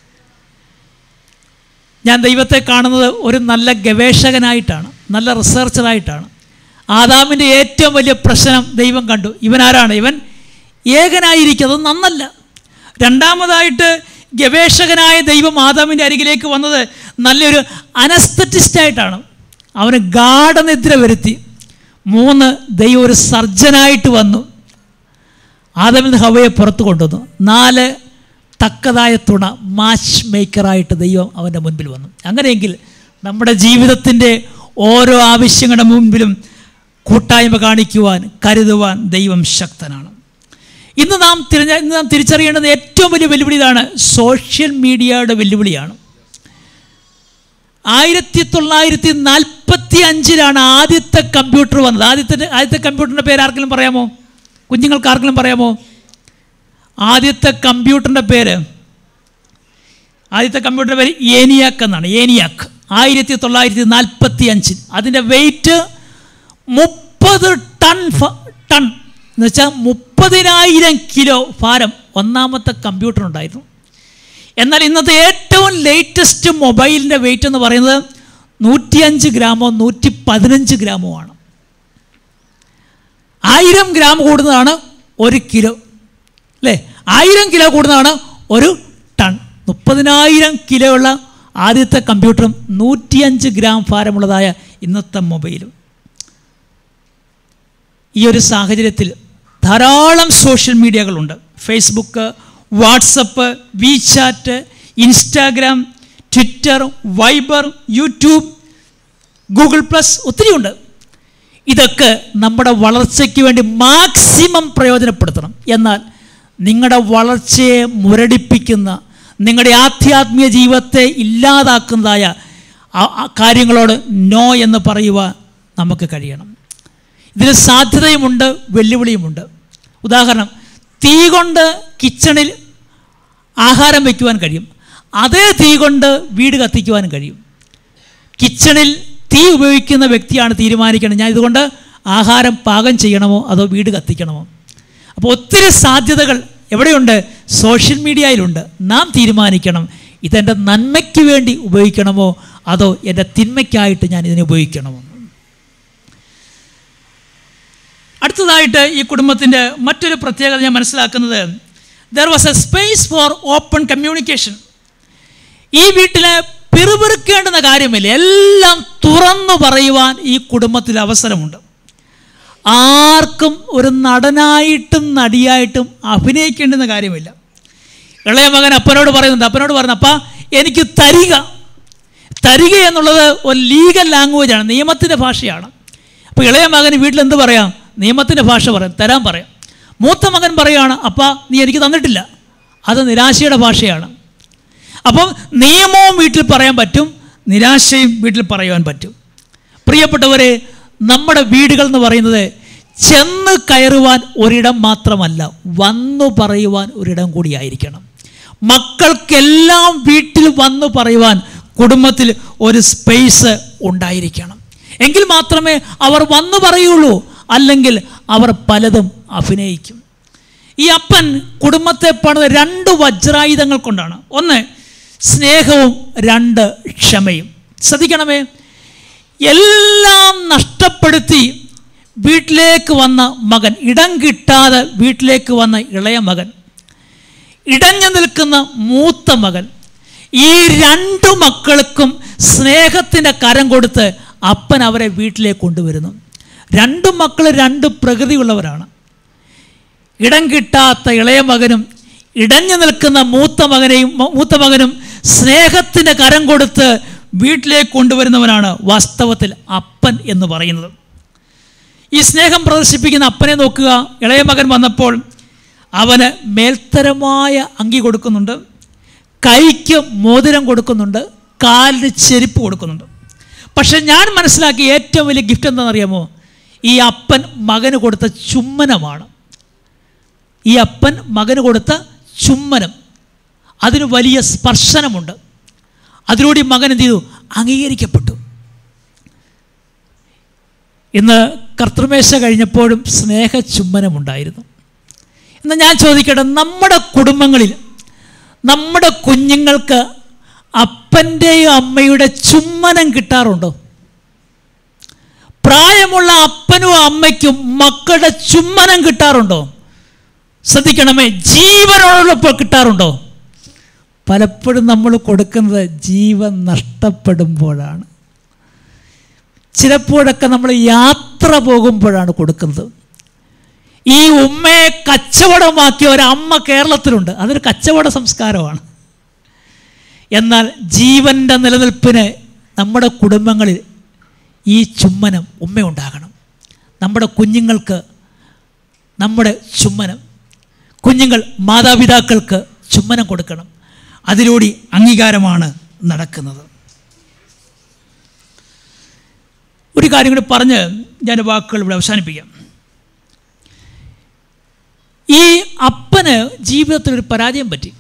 ഞാൻ ദൈവത്തെ കാണുന്നത് ഒരു നല്ല ഗവേഷകനായിട്ടാണ് നല്ല റിസർച്ചറായിട്ടാണ് ആദാമിൻ്റെ ഏറ്റവും വലിയ പ്രശ്നം ദൈവം കണ്ടു ഇവൻ ആരാണ് ഇവൻ ഏകനായിരിക്കുന്നത് നന്നല്ല രണ്ടാമതായിട്ട് ഗവേഷകനായ ദൈവം ആദാമിൻ്റെ അരികിലേക്ക് വന്നത് നല്ലൊരു അനസ്തറ്റിസ്റ്റായിട്ടാണ് അവന് ഗാഠനിദ്ര വരുത്തി മൂന്ന് ദൈവം ഒരു സർജനായിട്ട് വന്നു ആദമിൽ നിന്ന് ഹവയെ പുറത്തു കൊണ്ടുവന്നു നാല് തക്കതായ തുണ മാച്ച് മേക്കറായിട്ട് ദൈവം അവൻ്റെ മുൻപിൽ വന്നു അങ്ങനെയെങ്കിൽ നമ്മുടെ ജീവിതത്തിൻ്റെ ഓരോ ആവശ്യങ്ങളുടെ മുൻപിലും കൂട്ടായ്മ കാണിക്കുവാൻ കരുതുവാൻ ദൈവം ശക്തനാണ് ഇന്ന് നാം തിരഞ്ഞ ഇന്ന് നാം തിരിച്ചറിയേണ്ടത് ഏറ്റവും വലിയ വെല്ലുവിളി ഇതാണ് സോഷ്യൽ മീഡിയയുടെ വെല്ലുവിളിയാണ് ആയിരത്തി തൊള്ളായിരത്തി നാൽപ്പത്തി അഞ്ചിലാണ് ആദ്യത്തെ കമ്പ്യൂട്ടർ വന്നത് ആദ്യത്തെ ആദ്യത്തെ കമ്പ്യൂട്ടറിൻ്റെ പേര് ആർക്കെങ്കിലും പറയാമോ കുഞ്ഞുങ്ങൾക്ക് ആർക്കെങ്കിലും പറയാമോ ആദ്യത്തെ കമ്പ്യൂട്ടറിൻ്റെ പേര് ആദ്യത്തെ കമ്പ്യൂട്ടറിൻ്റെ പേര് ഏനിയാക്ക് എന്നാണ് ഏനിയാക്ക് ആയിരത്തി തൊള്ളായിരത്തി നാൽപ്പത്തി അഞ്ചിൽ അതിൻ്റെ വെയിറ്റ് മുപ്പത് ടൺ ഫ- ടൺ എന്ന് വെച്ചാൽ മുപ്പതിനായിരം കിലോ ഭാരം ഒന്നാമത്തെ കമ്പ്യൂട്ടർ ഉണ്ടായിരുന്നു എന്നാൽ ഇന്നത്തെ ഏറ്റവും ലേറ്റസ്റ്റ് മൊബൈലിൻ്റെ വെയിറ്റ് എന്ന് പറയുന്നത് നൂറ്റിയഞ്ച് ഗ്രാമോ നൂറ്റി പതിനഞ്ച് ഗ്രാമോ ആണ് ആയിരം ഗ്രാം കൂടുന്നതാണ് ഒരു കിലോ അല്ലേ ആയിരം കിലോ കൂടുന്നതാണ് ഒരു ടൺ മുപ്പതിനായിരം കിലോ ഉള്ള ആദ്യത്തെ കമ്പ്യൂട്ടറും നൂറ്റിയഞ്ച് ഗ്രാം ഭാരമുള്ളതായ ഇന്നത്തെ മൊബൈലും ഈ ഒരു സാഹചര്യത്തിൽ ധാരാളം സോഷ്യൽ മീഡിയകളുണ്ട് Facebook WhatsApp WeChat Instagram Twitter Viber YouTube Google plus ഒത്തിരിയുണ്ട് ഇതൊക്കെ നമ്മുടെ വളർച്ചയ്ക്ക് വേണ്ടി മാക്സിമം പ്രയോജനപ്പെടുത്തണം എന്നാൽ നിങ്ങളുടെ വളർച്ചയെ മുരടിപ്പിക്കുന്ന നിങ്ങളുടെ ആധ്യാത്മിക ജീവിതത്തെ ഇല്ലാതാക്കുന്നതായ ആ- ആ കാര്യങ്ങളോട് നോ എന്ന് പറയുവാൻ നമുക്ക് കഴിയണം ഇതിന് സാധ്യതയുമുണ്ട് വെല്ലുവിളിയുമുണ്ട് ഉദാഹരണം തീ കൊണ്ട് കിച്ചണിൽ ആഹാരം വയ്ക്കുവാൻ കഴിയും അതേ തീ കൊണ്ട് വീട് കത്തിക്കുവാനും കഴിയും കിച്ചണിൽ തീ ഉപയോഗിക്കുന്ന വ്യക്തിയാണ് തീരുമാനിക്കണം ഞാൻ ഇതുകൊണ്ട് ആഹാരം പാകം ചെയ്യണമോ അതോ വീട് കത്തിക്കണമോ അപ്പോൾ ഒത്തിരി സാധ്യതകൾ എവിടെയുണ്ട് സോഷ്യൽ മീഡിയയിലുണ്ട് നാം തീരുമാനിക്കണം ഇതെൻ്റെ നന്മയ്ക്ക് വേണ്ടി ഉപയോഗിക്കണമോ അതോ എൻ്റെ തിന്മയ്ക്കായിട്ട് ഞാൻ ഇതിനെ ഉപയോഗിക്കണമോ അടുത്തതായിട്ട് ഈ കുടുംബത്തിൻ്റെ മറ്റൊരു പ്രത്യേകത ഞാൻ മനസ്സിലാക്കുന്നത് there was a space for open communication ഈ വീട്ടിലെ പിറുപിറുക്കേണ്ടുന്ന കാര്യമില്ല എല്ലാം തുറന്നു പറയുവാൻ ഈ കുടുംബത്തിൽ അവസരമുണ്ട് ആർക്കും ഒരു നടനായിട്ടും നടിയായിട്ടും അഭിനയിക്കേണ്ടുന്ന കാര്യമില്ല ഇളയ മകൻ അപ്പനോട് പറയുന്നുണ്ട് അപ്പനോട് പറഞ്ഞു അപ്പ എനിക്ക് തരിക തരിക എന്നുള്ളത് ഒരു ലീഗൽ ലാംഗ്വേജാണ് നിയമത്തിൻ്റെ ഭാഷയാണ് അപ്പോൾ ഇളയ മകന് വീട്ടിൽ എന്ത് പറയാം നിയമത്തിൻ്റെ ഭാഷ പറയാം തരാൻ പറയാം മൂത്ത മകൻ പറയുകയാണ് അപ്പ നീ എനിക്ക് തന്നിട്ടില്ല അത് നിരാശയുടെ ഭാഷയാണ് അപ്പം നിയമവും വീട്ടിൽ പറയാൻ പറ്റും നിരാശയും വീട്ടിൽ പറയുവാൻ പറ്റും പ്രിയപ്പെട്ടവരെ നമ്മുടെ വീടുകൾ എന്ന് പറയുന്നത് ചെന്ന് കയറുവാൻ ഒരിടം മാത്രമല്ല വന്നു പറയുവാൻ ഒരിടം കൂടിയായിരിക്കണം മക്കൾക്കെല്ലാം വീട്ടിൽ വന്നു പറയുവാൻ കുടുംബത്തിൽ ഒരു സ്പേസ് ഉണ്ടായിരിക്കണം എങ്കിൽ മാത്രമേ അവർ വന്നു പറയുള്ളൂ അല്ലെങ്കിൽ അവർ പലതും അഭിനയിക്കും ഈ അപ്പൻ കുടുംബത്തെ പണിത് രണ്ട് വജ്രായുധങ്ങൾ കൊണ്ടാണ് ഒന്ന് സ്നേഹവും രണ്ട് ക്ഷമയും ശ്രദ്ധിക്കണമേ എല്ലാം നഷ്ടപ്പെടുത്തി വീട്ടിലേക്ക് വന്ന മകൻ ഇടം കിട്ടാതെ വീട്ടിലേക്ക് വന്ന ഇളയ മകൻ ഇടഞ്ഞു നിൽക്കുന്ന മൂത്ത മകൻ ഈ രണ്ടു മക്കൾക്കും സ്നേഹത്തിൻ്റെ കരം കൊടുത്ത് അപ്പൻ അവരെ വീട്ടിലേക്ക് കൊണ്ടുവരുന്നു രണ്ടു മക്കൾ രണ്ട് പ്രകൃതിയുള്ളവരാണ് ഇടം കിട്ടാത്ത ഇളയ മകനും ഇടഞ്ഞു നിൽക്കുന്ന മൂത്ത മകനെയും മൂത്ത മകനും സ്നേഹത്തിൻ്റെ കരം കൊടുത്ത് വീട്ടിലേക്ക് കൊണ്ടുവരുന്നവനാണ് വാസ്തവത്തിൽ അപ്പൻ എന്ന് പറയുന്നത് ഈ സ്നേഹം പ്രദർശിപ്പിക്കുന്ന അപ്പനെ നോക്കുക ഇളയ മകൻ വന്നപ്പോൾ അവന് മേൽത്തരമായ അങ്കി കൊടുക്കുന്നുണ്ട് കൈക്ക് മോതിരം കൊടുക്കുന്നുണ്ട് കാലിന് ചെരുപ്പ് കൊടുക്കുന്നുണ്ട് പക്ഷെ ഞാൻ മനസ്സിലാക്കിയ ഏറ്റവും വലിയ ഗിഫ്റ്റ് എന്താണെന്നറിയാമോ ഈ അപ്പൻ മകന് കൊടുത്ത ചുമ്മനമാണ് ഈ അപ്പൻ മകന് കൊടുത്ത ചുമ്മനം അതിന് വലിയ സ്പർശനമുണ്ട് അതിലൂടെ ഈ മകൻ എന്ത് ചെയ്തു അംഗീകരിക്കപ്പെട്ടു ഇന്ന് കർത്തൃമേശ കഴിഞ്ഞപ്പോഴും സ്നേഹ ചുമ്മനമുണ്ടായിരുന്നു എന്നാൽ ഞാൻ ചോദിക്കട്ടെ നമ്മുടെ കുടുംബങ്ങളിൽ നമ്മുടെ കുഞ്ഞുങ്ങൾക്ക് അപ്പൻ്റെയും അമ്മയുടെ ചുമ്മനം കിട്ടാറുണ്ടോ പ്രായമുള്ള അപ്പനും അമ്മയ്ക്കും മക്കളുടെ ചുമ്മനം കിട്ടാറുണ്ടോ ശ്രദ്ധിക്കണമേ ജീവനോടൊപ്പം കിട്ടാറുണ്ടോ പലപ്പോഴും നമ്മൾ കൊടുക്കുന്നത് ജീവൻ നഷ്ടപ്പെടുമ്പോഴാണ് ചിലപ്പോഴൊക്കെ നമ്മൾ യാത്ര പോകുമ്പോഴാണ് കൊടുക്കുന്നത് ഈ ഉമ്മയെ കച്ചവടമാക്കിയ ഒരമ്മ കേരളത്തിലുണ്ട് അതൊരു കച്ചവട സംസ്കാരമാണ് എന്നാൽ ജീവൻ്റെ നിലനിൽപ്പിന് നമ്മുടെ കുടുംബങ്ങളിൽ ഈ ചുമ്മനം ഉമ്മയുണ്ടാകണം നമ്മുടെ കുഞ്ഞുങ്ങൾക്ക് നമ്മുടെ ചുമ്മനം കുഞ്ഞുങ്ങൾ മാതാപിതാക്കൾക്ക് ചുമ്മനം കൊടുക്കണം അതിലൂടെ അംഗീകാരമാണ് നടക്കുന്നത് ഒരു കാര്യം കൂടി പറഞ്ഞ് ഞാൻ വാക്കുകൾ ഇവിടെ അവസാനിപ്പിക്കാം ഈ അപ്പന് ജീവിതത്തിൽ ഒരു പരാജയം പറ്റി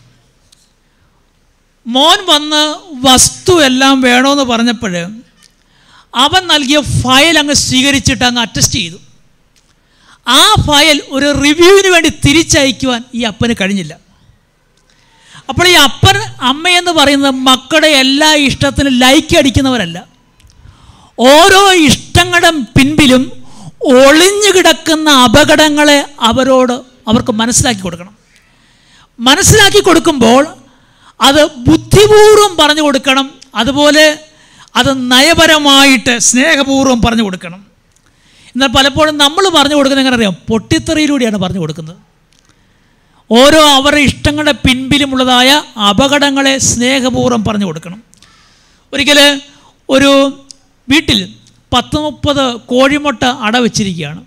മോൻ വന്ന് വസ്തു എല്ലാം വേണമെന്ന് പറഞ്ഞപ്പോൾ അവൻ നൽകിയ ഫയൽ അങ്ങ് സ്വീകരിച്ചിട്ട് അങ്ങ് അറ്റസ്റ്റ് ചെയ്തു ആ ഫയൽ ഒരു റിവ്യൂവിന് വേണ്ടി തിരിച്ചയക്കുവാൻ ഈ അപ്പന് കഴിഞ്ഞില്ല അപ്പോൾ ഈ അപ്പൻ അമ്മയെന്ന് പറയുന്നത് മക്കളുടെ എല്ലാ ഇഷ്ടത്തിനും ലൈക്ക് അടിക്കുന്നവരല്ല ഓരോ ഇഷ്ടങ്ങളുടെ പിൻപിലും ഒളിഞ്ഞു കിടക്കുന്ന അപകടങ്ങളെ അവരോട് അവർക്ക് മനസ്സിലാക്കി കൊടുക്കണം മനസ്സിലാക്കി കൊടുക്കുമ്പോൾ അത് ബുദ്ധിപൂർവ്വം പറഞ്ഞു കൊടുക്കണം അതുപോലെ അത് നയപരമായിട്ട് സ്നേഹപൂർവ്വം പറഞ്ഞു കൊടുക്കണം എന്നാൽ പലപ്പോഴും നമ്മൾ പറഞ്ഞു കൊടുക്കുന്നത് എങ്ങനെ അറിയാം പൊട്ടിത്തെറിയിലൂടെയാണ് പറഞ്ഞു കൊടുക്കുന്നത് ഓരോ അവരുടെ ഇഷ്ടങ്ങളുടെ പിൻപിലുമുള്ളതായ അപകടങ്ങളെ സ്നേഹപൂർവ്വം പറഞ്ഞു കൊടുക്കണം ഒരിക്കൽ ഒരു വീട്ടിൽ പത്ത് മുപ്പത് കോഴിമുട്ട അട വെച്ചിരിക്കുകയാണ്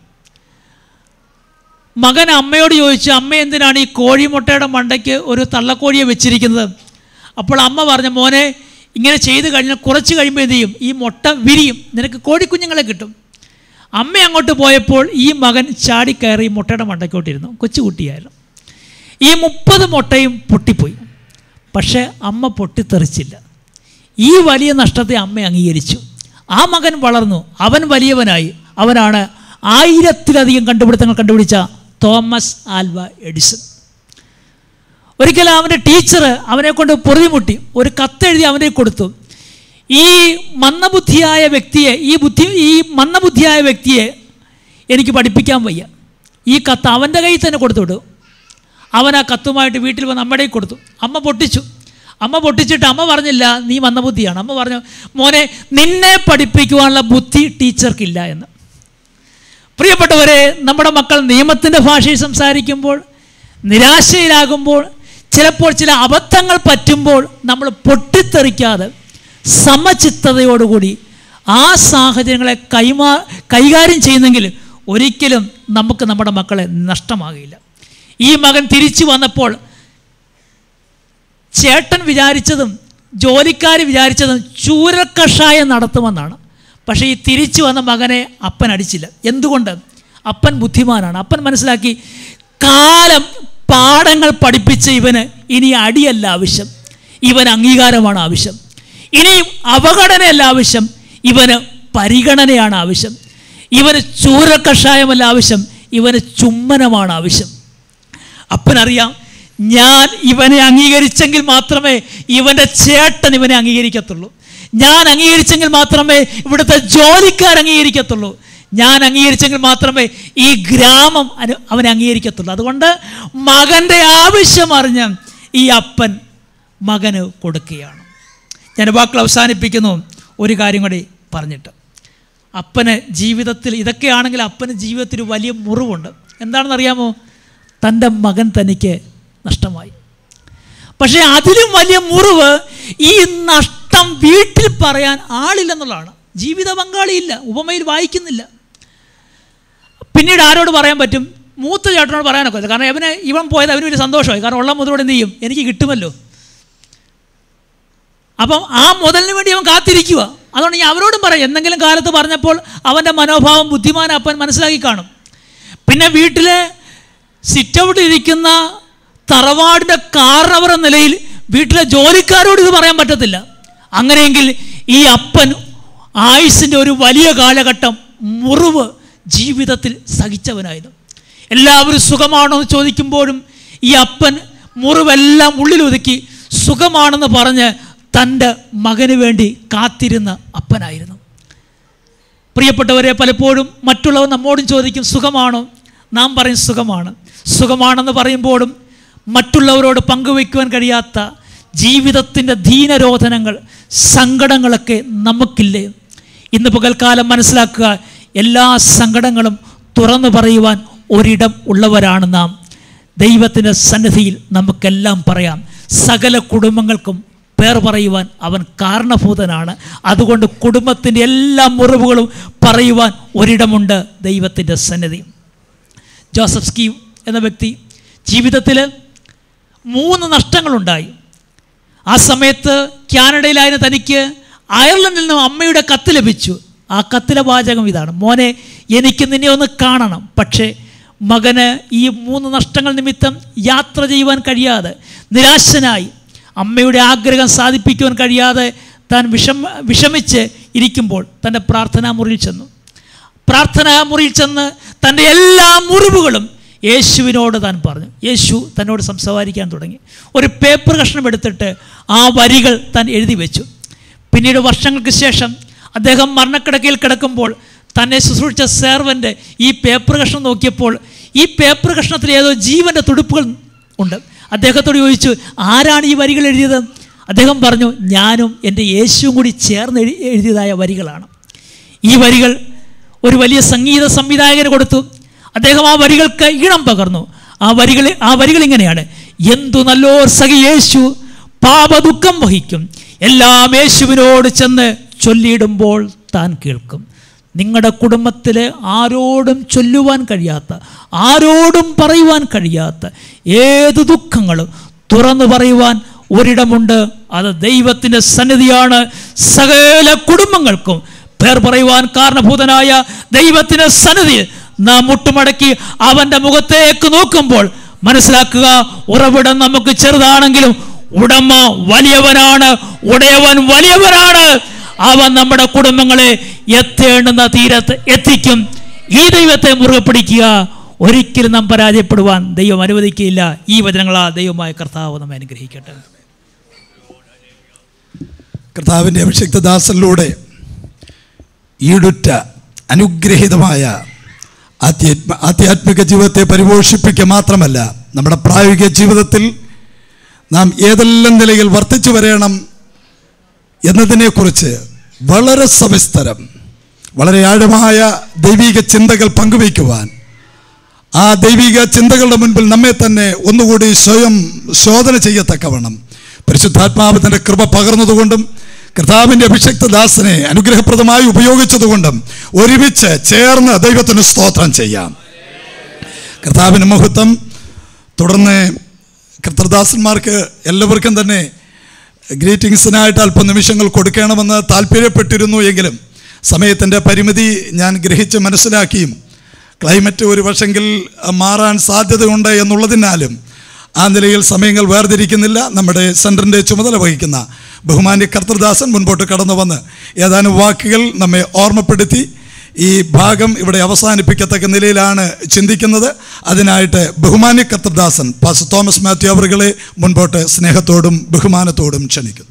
മകൻ അമ്മയോട് ചോദിച്ചു അമ്മ എന്തിനാണ് ഈ കോഴിമുട്ടയുടെ മണ്ടയ്ക്ക് ഒരു തള്ളക്കോഴിയെ വെച്ചിരിക്കുന്നത് അപ്പോൾ അമ്മ പറഞ്ഞു മോനെ ഇങ്ങനെ ചെയ്ത് കഴിഞ്ഞാൽ കുറച്ച് കഴിയുമ്പോൾ എന്ത് ചെയ്യും ഈ മുട്ട വിരിയും നിനക്ക് കോഴിക്കുഞ്ഞുങ്ങളെ കിട്ടും അമ്മ അങ്ങോട്ട് പോയപ്പോൾ ഈ മകൻ ചാടിക്കയറി മുട്ടയുടെ മണ്ടയ്ക്കോട്ടിരുന്നു കൊച്ചുകുട്ടിയായിരുന്നു ഈ മുപ്പത് മുട്ടയും പൊട്ടിപ്പോയി പക്ഷേ അമ്മ പൊട്ടിത്തെറിച്ചില്ല ഈ വലിയ നഷ്ടത്തെ അമ്മ അംഗീകരിച്ചു ആ മകൻ വളർന്നു അവൻ വലിയവനായി അവനാണ് ആയിരത്തിലധികം കണ്ടുപിടുത്തങ്ങൾ കണ്ടുപിടിച്ച തോമസ് ആൽവ എഡിസൺ ഒരിക്കൽ അവൻ്റെ ടീച്ചർ അവനെ കൊണ്ട് പൊറുതിമുട്ടി ഒരു കത്തെഴുതി അവനെ കൊടുത്തു ഈ മന്ദബുദ്ധിയായ വ്യക്തിയെ ഈ ബുദ്ധി ഈ മന്ദബുദ്ധിയായ വ്യക്തിയെ എനിക്ക് പഠിപ്പിക്കാൻ വയ്യ ഈ കത്ത് അവൻ്റെ കയ്യിൽ തന്നെ കൊടുത്തു വിടും അവൻ ആ കത്തുമായിട്ട് വീട്ടിൽ വന്ന് അമ്മയുടെ കയ്യിൽ കൊടുത്തു അമ്മ പൊട്ടിച്ചു അമ്മ പൊട്ടിച്ചിട്ട് അമ്മ പറഞ്ഞില്ല നീ മന്ദബുദ്ധിയാണ് അമ്മ പറഞ്ഞു മോനെ നിന്നെ പഠിപ്പിക്കുവാനുള്ള ബുദ്ധി ടീച്ചർക്കില്ല എന്ന് പ്രിയപ്പെട്ടവരെ നമ്മുടെ മക്കൾ നിയമത്തിൻ്റെ ഭാഷയിൽ സംസാരിക്കുമ്പോൾ നിരാശയിലാകുമ്പോൾ ചിലപ്പോൾ ചില അബദ്ധങ്ങൾ പറ്റുമ്പോൾ നമ്മൾ പൊട്ടിത്തെറിക്കാതെ സമചിത്തതയോടുകൂടി ആ സാഹചര്യങ്ങളെ കൈമാ കൈകാര്യം ചെയ്യുന്നെങ്കിൽ ഒരിക്കലും നമുക്ക് നമ്മുടെ മക്കളെ നഷ്ടമാകില്ല ഈ മകൻ തിരിച്ചു വന്നപ്പോൾ ചേട്ടൻ വിചാരിച്ചതും ജോലിക്കാർ വിചാരിച്ചതും ചൂരക്കഷായം നടത്തുമെന്നാണ് പക്ഷേ ഈ തിരിച്ചു വന്ന മകനെ അപ്പൻ അടിച്ചില്ല എന്തുകൊണ്ട് അപ്പൻ ബുദ്ധിമാനാണ് അപ്പൻ മനസ്സിലാക്കി കാലം പാഠങ്ങൾ പഠിപ്പിച്ച ഇവന് ഇനി അടിയല്ല ആവശ്യം ഇവന് അംഗീകാരമാണ് ആവശ്യം ഇനി അവഗണനയല്ല ആവശ്യം ഇവന് പരിഗണനയാണ് ആവശ്യം ഇവന് ചൂരക്കഷായമല്ല ആവശ്യം ഇവന് ചുമ്മനമാണ് ആവശ്യം അപ്പനറിയാം ഞാൻ ഇവനെ അംഗീകരിച്ചെങ്കിൽ മാത്രമേ ഇവൻ്റെ ചേട്ടൻ ഇവനെ അംഗീകരിക്കത്തുള്ളൂ ഞാൻ അംഗീകരിച്ചെങ്കിൽ മാത്രമേ ഇവിടുത്തെ ജോലിക്കാർ അംഗീകരിക്കത്തുള്ളൂ ഞാൻ അംഗീകരിച്ചെങ്കിൽ മാത്രമേ ഈ ഗ്രാമം അനു അവനെ അംഗീകരിക്കത്തുള്ളൂ അതുകൊണ്ട് മകൻ്റെ ആവശ്യം അറിഞ്ഞ് ഈ അപ്പൻ മകന് കൊടുക്കുകയാണ് ഞാൻ വാക്കുകൾ അവസാനിപ്പിക്കുന്നു ഒരു കാര്യം കൂടി പറഞ്ഞിട്ട് അപ്പന് ജീവിതത്തിൽ ഇതൊക്കെയാണെങ്കിൽ അപ്പന് ജീവിതത്തിൽ വലിയ മുറിവുണ്ട് എന്താണെന്നറിയാമോ തൻ്റെ മകൻ തനിക്ക് നഷ്ടമായി പക്ഷേ അതിലും വലിയ മുറിവ് ഈ നഷ്ടം വീട്ടിൽ പറയാൻ ആളില്ലെന്നുള്ളതാണ് ജീവിത പങ്കാളിയില്ല ഉപമയിൽ വായിക്കുന്നില്ല പിന്നീട് ആരോട് പറയാൻ പറ്റും മൂത്ത ചേട്ടനോട് പറയാനൊക്കെ ഇല്ല. കാരണം അവന് ഇവൻ പോയത് അവന് വലിയ സന്തോഷമായി കാരണം ഉള്ള മുതലോട് എന്ത് ചെയ്യും എനിക്ക് കിട്ടുമല്ലോ അപ്പം ആ മുതലിന് വേണ്ടി അവൻ കാത്തിരിക്കുക അതുകൊണ്ട് ഞാൻ അവരോടും പറയാം എന്തെങ്കിലും കാലത്ത് പറഞ്ഞപ്പോൾ അവൻ്റെ മനോഭാവം ബുദ്ധിമാൻ അപ്പൻ മനസ്സിലാക്കി കാണും പിന്നെ വീട്ടിലെ സിറ്റ് ഔട്ടിൽ ഇരിക്കുന്ന തറവാടിൻ്റെ കാരണവർ എന്ന നിലയിൽ വീട്ടിലെ ജോലിക്കാരോട് ഇത് പറയാൻ പറ്റത്തില്ല അങ്ങനെയെങ്കിൽ ഈ അപ്പൻ ആയുസിൻ്റെ ഒരു വലിയ കാലഘട്ടം മുറിവ് ജീവിതത്തിൽ സഹിച്ചവനായിരുന്നു എല്ലാവരും സുഖമാണോ എന്ന് ചോദിക്കുമ്പോഴും ഈ അപ്പൻ മുറിവെല്ലാം ഉള്ളിലൊതുക്കി സുഖമാണെന്ന് പറഞ്ഞ് തൻ്റെ മകന് വേണ്ടി കാത്തിരുന്ന അപ്പനായിരുന്നു പ്രിയപ്പെട്ടവരെ പലപ്പോഴും മറ്റുള്ളവർ നമ്മോടും ചോദിക്കും സുഖമാണോ നാം പറയും സുഖമാണ് സുഖമാണെന്ന് പറയുമ്പോഴും മറ്റുള്ളവരോട് പങ്കുവയ്ക്കുവാൻ കഴിയാത്ത ജീവിതത്തിൻ്റെ ദീനരോധനങ്ങൾ സങ്കടങ്ങളൊക്കെ നമുക്കില്ലേ ഇന്ന് പകൽക്കാലം മനസ്സിലാക്കുക എല്ലാ സങ്കടങ്ങളും തുറന്നു പറയുവാൻ ഒരിടം ഉള്ളവരാണ് നാം ദൈവത്തിൻ്റെ സന്നിധിയിൽ നമുക്കെല്ലാം പറയാം സകല കുടുംബങ്ങൾക്കും പേർ പറയുവാൻ അവൻ കാരണഭൂതനാണ് അതുകൊണ്ട് കുടുംബത്തിൻ്റെ എല്ലാ മുറിവുകളും പറയുവാൻ ഒരിടമുണ്ട് ദൈവത്തിൻ്റെ സന്നിധി ജോസഫ് സ്കീവ് എന്ന വ്യക്തി ജീവിതത്തിൽ മൂന്ന് നഷ്ടങ്ങളുണ്ടായി ആ സമയത്ത് കാനഡയിലായിരുന്ന തനിക്ക് അയർലൻഡിൽ നിന്നും അമ്മയുടെ കത്ത് ലഭിച്ചു ആ കത്തിലെ വാചകം ഇതാണ് മോനെ എനിക്ക് നിന്നെ ഒന്ന് കാണണം പക്ഷേ മകന് ഈ മൂന്ന് നഷ്ടങ്ങൾ നിമിത്തം യാത്ര ചെയ്യുവാൻ കഴിയാതെ നിരാശനായി അമ്മയുടെ ആഗ്രഹം സാധിപ്പിക്കുവാൻ കഴിയാതെ താൻ വിഷമ വിഷമിച്ച് ഇരിക്കുമ്പോൾ തൻ്റെ പ്രാർത്ഥനാ മുറിയിൽ ചെന്നു പ്രാർത്ഥനാ മുറിയിൽ ചെന്ന് തൻ്റെ എല്ലാ മുറിവുകളും യേശുവിനോട് താൻ പറഞ്ഞു യേശു തന്നോട് സംസാരിക്കാൻ തുടങ്ങി ഒരു പേപ്പർ കഷ്ണം എടുത്തിട്ട് ആ വരികൾ താൻ എഴുതി വെച്ചു പിന്നീട് വർഷങ്ങൾക്ക് ശേഷം അദ്ദേഹം മരണക്കിടക്കയിൽ കിടക്കുമ്പോൾ തന്നെ ശുശ്രൂഷിച്ച സേർവൻ്റ് ഈ പേപ്പർ കഷ്ണം നോക്കിയപ്പോൾ ഈ പേപ്പർ കഷ്ണത്തിൽ ഏതോ ജീവൻ്റെ തുടുപ്പുകൾ ഉണ്ട് അദ്ദേഹത്തോട് ചോദിച്ചു ആരാണ് ഈ വരികൾ എഴുതിയത് അദ്ദേഹം പറഞ്ഞു ഞാനും എൻ്റെ യേശുവും കൂടി ചേർന്ന് എഴു- എഴുതിയതായ വരികളാണ് ഈ വരികൾ ഒരു വലിയ സംഗീത സംവിധായകന് കൊടുത്തു അദ്ദേഹം ആ വരികൾക്ക് ഈണം പകർന്നു ആ വരികൾ ആ വരികൾ ഇങ്ങനെയാണ് എന്തു നല്ലോർ സഖി യേശു പാപദുഃഖം വഹിക്കും എല്ലാം യേശുവിനോട് ചെന്ന് ചൊല്ലിയിടുമ്പോൾ താൻ കേൾക്കും നിങ്ങളുടെ കുടുംബത്തിൽ ആരോടും ചൊല്ലുവാൻ കഴിയാത്ത ആരോടും പറയുവാൻ കഴിയാത്ത ഏത് ദുഃഖങ്ങളും തുറന്നു പറയുവാൻ ഒരിടമുണ്ട് അത് ദൈവത്തിൻ്റെ സന്നിധിയാണ് സകല കുടുംബങ്ങൾക്കും പേർ പറയുവാൻ കാരണഭൂതനായ ദൈവത്തിൻ്റെ സന്നിധി നാം മുട്ടുമടക്കി അവൻ്റെ മുഖത്തേക്ക് നോക്കുമ്പോൾ മനസ്സിലാക്കുക ഉറവിടം നമുക്ക് ചെറുതാണെങ്കിലും ഉടമ വലിയവനാണ് ഉടയവൻ വലിയവനാണ് അവൻ നമ്മുടെ കുടുംബങ്ങളെ എത്തേണ്ടുന്ന തീരത്ത് എത്തിക്കും ഈ ദൈവത്തെ മുറുകെ പിടിക്കുക ഒരിക്കലും നാം പരാജയപ്പെടുവാൻ ദൈവം അനുവദിക്കുകയില്ല ഈ വചനങ്ങളാ ദൈവമായ കർത്താവ് നമ്മെ അനുഗ്രഹിക്കട്ടെ കർത്താവിൻ്റെ അഭിഷിക്ത ദാസനിലൂടെ ഈടുറ്റ അനുഗ്രഹീതമായ ആധ്യാത്മ ആധ്യാത്മിക ജീവിതത്തെ പരിപോഷിപ്പിക്കുക മാത്രമല്ല നമ്മുടെ പ്രായോഗിക ജീവിതത്തിൽ നാം ഏതെല്ലാം നിലയിൽ വർദ്ധിച്ചു വരേണം എന്നതിനെക്കുറിച്ച് വളരെ സവിസ്തരം വളരെ ആഴമായ ദൈവിക ചിന്തകൾ പങ്കുവയ്ക്കുവാൻ ആ ദൈവിക ചിന്തകളുടെ മുൻപിൽ നമ്മെ തന്നെ ഒന്നുകൂടി സ്വയം ശോധന ചെയ്യത്തക്കവണ്ണം പരിശുദ്ധാത്മാവ് തൻ്റെ കൃപ പകർന്നതുകൊണ്ടും കർത്താവിൻ്റെ അഭിഷക്ത ദാസനെ അനുഗ്രഹപ്രദമായി ഉപയോഗിച്ചതുകൊണ്ടും ഒരുമിച്ച് ചേർന്ന് ദൈവത്തിന് സ്തോത്രം ചെയ്യാം കർത്താവിന് മഹത്വം തുടർന്ന് കർത്തൃദാസന്മാർക്ക് എല്ലാവർക്കും തന്നെ ഗ്രീറ്റിംഗ്സിനായിട്ട് അല്പം നിമിഷങ്ങൾ കൊടുക്കണമെന്ന് താല്പര്യപ്പെട്ടിരുന്നു എങ്കിലും സമയത്തിൻ്റെ പരിമിതി ഞാൻ ഗ്രഹിച്ച് മനസ്സിലാക്കിയും ക്ലൈമറ്റ് ഒരു പക്ഷെങ്കിൽ മാറാൻ സാധ്യതയുണ്ട് എന്നുള്ളതിനാലും ആ നിലയിൽ സമയങ്ങൾ വേർതിരിക്കുന്നില്ല നമ്മുടെ സെൻറ്ററിൻ്റെ ചുമതല വഹിക്കുന്ന ബഹുമാന്യ കർത്തൃദാസൻ മുൻപോട്ട് കടന്നു വന്ന് ഏതാനും വാക്കുകൾ നമ്മെ ഓർമ്മപ്പെടുത്തി ഈ ഭാഗം ഇവിടെ അവസാനിപ്പിക്കത്തക്ക നിലയിലാണ് ചിന്തിക്കുന്നത് അതിനായിട്ട് ബഹുമാന്യ കർത്തൃദാസൻ പാസ് തോമസ് മാത്യു അവറുകളെ മുൻപോട്ട് സ്നേഹത്തോടും ബഹുമാനത്തോടും ക്ഷണിക്കുന്നു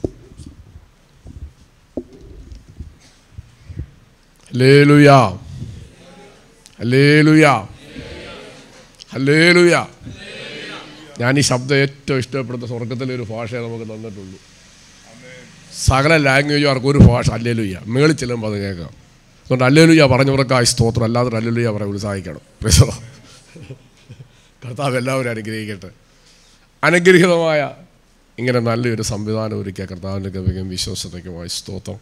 ഹല്ലേലൂയാ ഹല്ലേലൂയാ ഹല്ലേലൂയാ ഞാൻ ഈ ശബ്ദം ഏറ്റവും ഇഷ്ടപ്പെടുന്ന സ്വർഗത്തിലെ ഒരു ഭാഷയെ നമുക്ക് തന്നിട്ടുള്ളൂ സകല ലാംഗ്വേജും ആർക്കും ഒരു ഭാഷ അല്ലേലുയ്യ മേളിൽ ചെല്ലുമ്പോൾ അത് കേൾക്കാം അതുകൊണ്ട് അല്ലേലുയ്യ പറഞ്ഞവർക്കായി സ്തോത്രം അല്ലാതെ അല്ലേലുയ്യ പറയാൻ ഉത്സാഹിക്കണം Praise the Lord. കർത്താവ് എല്ലാവരും അനുഗ്രഹിക്കട്ടെ അനുഗ്രഹീതമായ ഇങ്ങനെ നല്ലൊരു സംവിധാനം ഒരുക്കിയ കർത്താവിൻ്റെ കൃപയ്ക്കും വിശ്വസതയ്ക്കുമായി സ്തോത്രം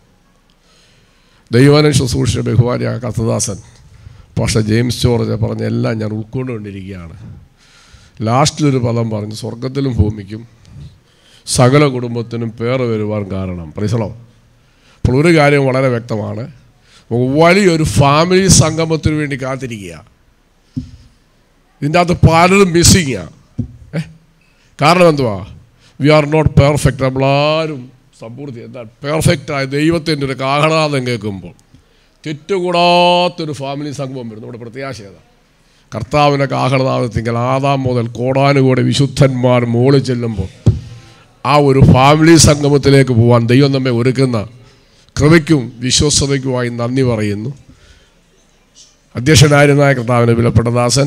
ദൈവാനം ശുശ്രൂഷ ബഹുമാനിയ കർത്തദാസൻ പക്ഷേ ജെയിംസ് ജോർജ് പറഞ്ഞ എല്ലാം ഞാൻ ഉൾക്കൊണ്ടുകൊണ്ടിരിക്കുകയാണ് ലാസ്റ്റിലൊരു പദം പറഞ്ഞു സ്വർഗത്തിലും ഭൂമിക്കും സകല കുടുംബത്തിനും പേറ് വരുവാൻ കാരണം പരിസലോ അപ്പോൾ ഒരു കാര്യം വളരെ വ്യക്തമാണ് വലിയൊരു ഫാമിലി സംഗമത്തിന് വേണ്ടി കാത്തിരിക്കുക ഇതിൻ്റെ അകത്ത് പലരും മിസ്സിങ്ങാണ് ഏ കാരണം എന്തുവാ വി ആർ നോട്ട് പെർഫെക്റ്റ് നമ്മളാരും സമ്പൂർത്തി എന്താ പെർഫെക്റ്റായ ദൈവത്തിൻ്റെ ഒരു കാഹളാദം കേൾക്കുമ്പോൾ തെറ്റുകൂടാത്തൊരു ഫാമിലി സംഗമം വരും നമ്മുടെ പ്രത്യാശ ഏതാ കർത്താവിൻ്റെ കാഹളനാദത്തിങ്കൽ ആദാം മുതൽ കോടാനുകൂടെ വിശുദ്ധന്മാർ മോളിൽ ചെല്ലുമ്പോൾ ആ ഒരു ഫാമിലി സംഗമത്തിലേക്ക് പോകാൻ ദൈവം നമ്മെ ഒരുക്കുന്ന കൃപയ്ക്കും വിശ്വസ്തതയ്ക്കുമായി നന്ദി പറയുന്നു അധ്യക്ഷനായിരുന്നായ കർത്താവിൻ്റെ വിലപ്പെട്ട ദാസൻ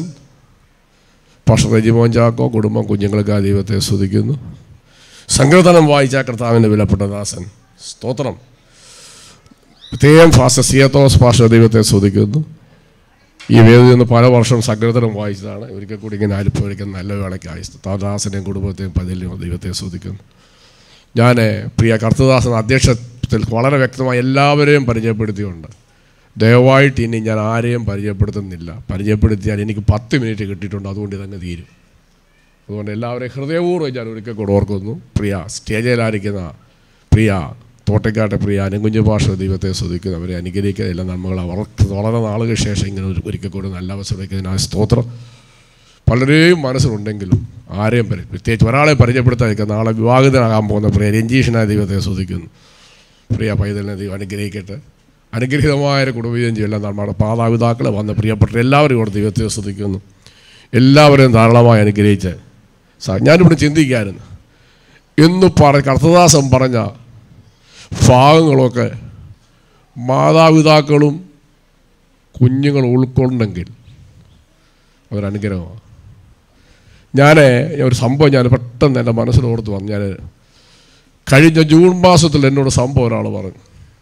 പക്ഷ റജിമോൻ ചാക്കോ കുടുംബം കുഞ്ഞുങ്ങൾക്ക് ദൈവത്തെ സ്തുതിക്കുന്നു സങ്കീർത്തനം വായിച്ച കർത്താവിൻ്റെ വിലപ്പെട്ട ദാസൻ സ്തോത്രം പ്രത്യേകം ഫാസ്റ്റ സിയത്തോസ് ഭാഷ ദൈവത്തെ സ്തുതിക്കുന്നു ഈ വേദിയിൽ നിന്ന് പല വർഷം സങ്കീർത്തനം വായിച്ചതാണ് ഒരിക്കൽ കൂടി ഇങ്ങനെ ആലിപ്പോഴിക്കുന്ന നല്ല വേളയ്ക്കായി ദാസനെയും കുടുംബത്തെയും പതിലും ദൈവത്തെ സ്തുതിക്കുന്നു ഞാൻ പ്രിയ കർത്തദാസൻ അധ്യക്ഷത്തിൽ വളരെ വ്യക്തമായി എല്ലാവരെയും പരിചയപ്പെടുത്തിയുണ്ട് ദയവായിട്ട് ഇനി ഞാൻ ആരെയും പരിചയപ്പെടുത്തുന്നില്ല പരിചയപ്പെടുത്തിയാൽ എനിക്ക് പത്ത് മിനിറ്റ് കിട്ടിയിട്ടുണ്ട് അതുകൊണ്ട് ഇതങ്ങ് തീരും അതുകൊണ്ട് എല്ലാവരെയും ഹൃദയപൂർവ്വം ഞാൻ ഒരിക്കൽ കൂടെ ഓർക്കുന്നു പ്രിയ സ്റ്റേജിലായിരിക്കുന്ന പ്രിയ തോട്ടക്കാട്ടെ പ്രിയ അനുകുഞ്ഞു ഭാഷ ദൈവത്തെ സ്തുതിക്കുന്നു അവരെ അനുഗ്രഹിക്കുക എല്ലാ നന്മകൾ അവർക്ക് വളരെ നാളുകൾക്ക് ശേഷം ഇങ്ങനെ ഒരു ഒരിക്കൽ കൂടെ നല്ല അവസരം വയ്ക്കുന്നതിനായ സ്തോത്രം പലരെയും മനസ്സിലുണ്ടെങ്കിലും ആരെയും പരി പ്രത്യേകിച്ച് ഒരാളെ പരിചയപ്പെടുത്താതിരിക്കുക നാളെ വിവാഹിതനാകാൻ പോകുന്ന പ്രിയ രഞ്ജീഷനായ ദൈവത്തെ സ്തുതിക്കുന്നു പ്രിയ പൈതലിനെ ദൈവം അനുഗ്രഹിക്കട്ടെ അനുഗ്രഹീതമായ ഒരു കുടുംബജീവൻ ചെയ്യല്ല നമ്മുടെ മാതാപിതാക്കൾ വന്ന പ്രിയപ്പെട്ട എല്ലാവരും ഇവിടെ ദൈവത്തെ സ്തുതിക്കുന്നു എല്ലാവരെയും ധാരാളമായി അനുഗ്രഹിച്ച് സാ ഞാനിവിടെ ചിന്തിക്കായിരുന്നു എന്ന് പറ കർത്തദാസം പറഞ്ഞ ഭാഗങ്ങളൊക്കെ മാതാപിതാക്കളും കുഞ്ഞുങ്ങളും ഉൾക്കൊണ്ടെങ്കിൽ അതൊരനുഗ്രഹമാണ് ഞാൻ ഒരു സംഭവം ഞാൻ പെട്ടെന്ന് എൻ്റെ മനസ്സിലോർത്ത് വന്നു ഞാൻ കഴിഞ്ഞ ജൂൺ മാസത്തിൽ എന്നോട് സംഭവം ഒരാൾ പറഞ്ഞു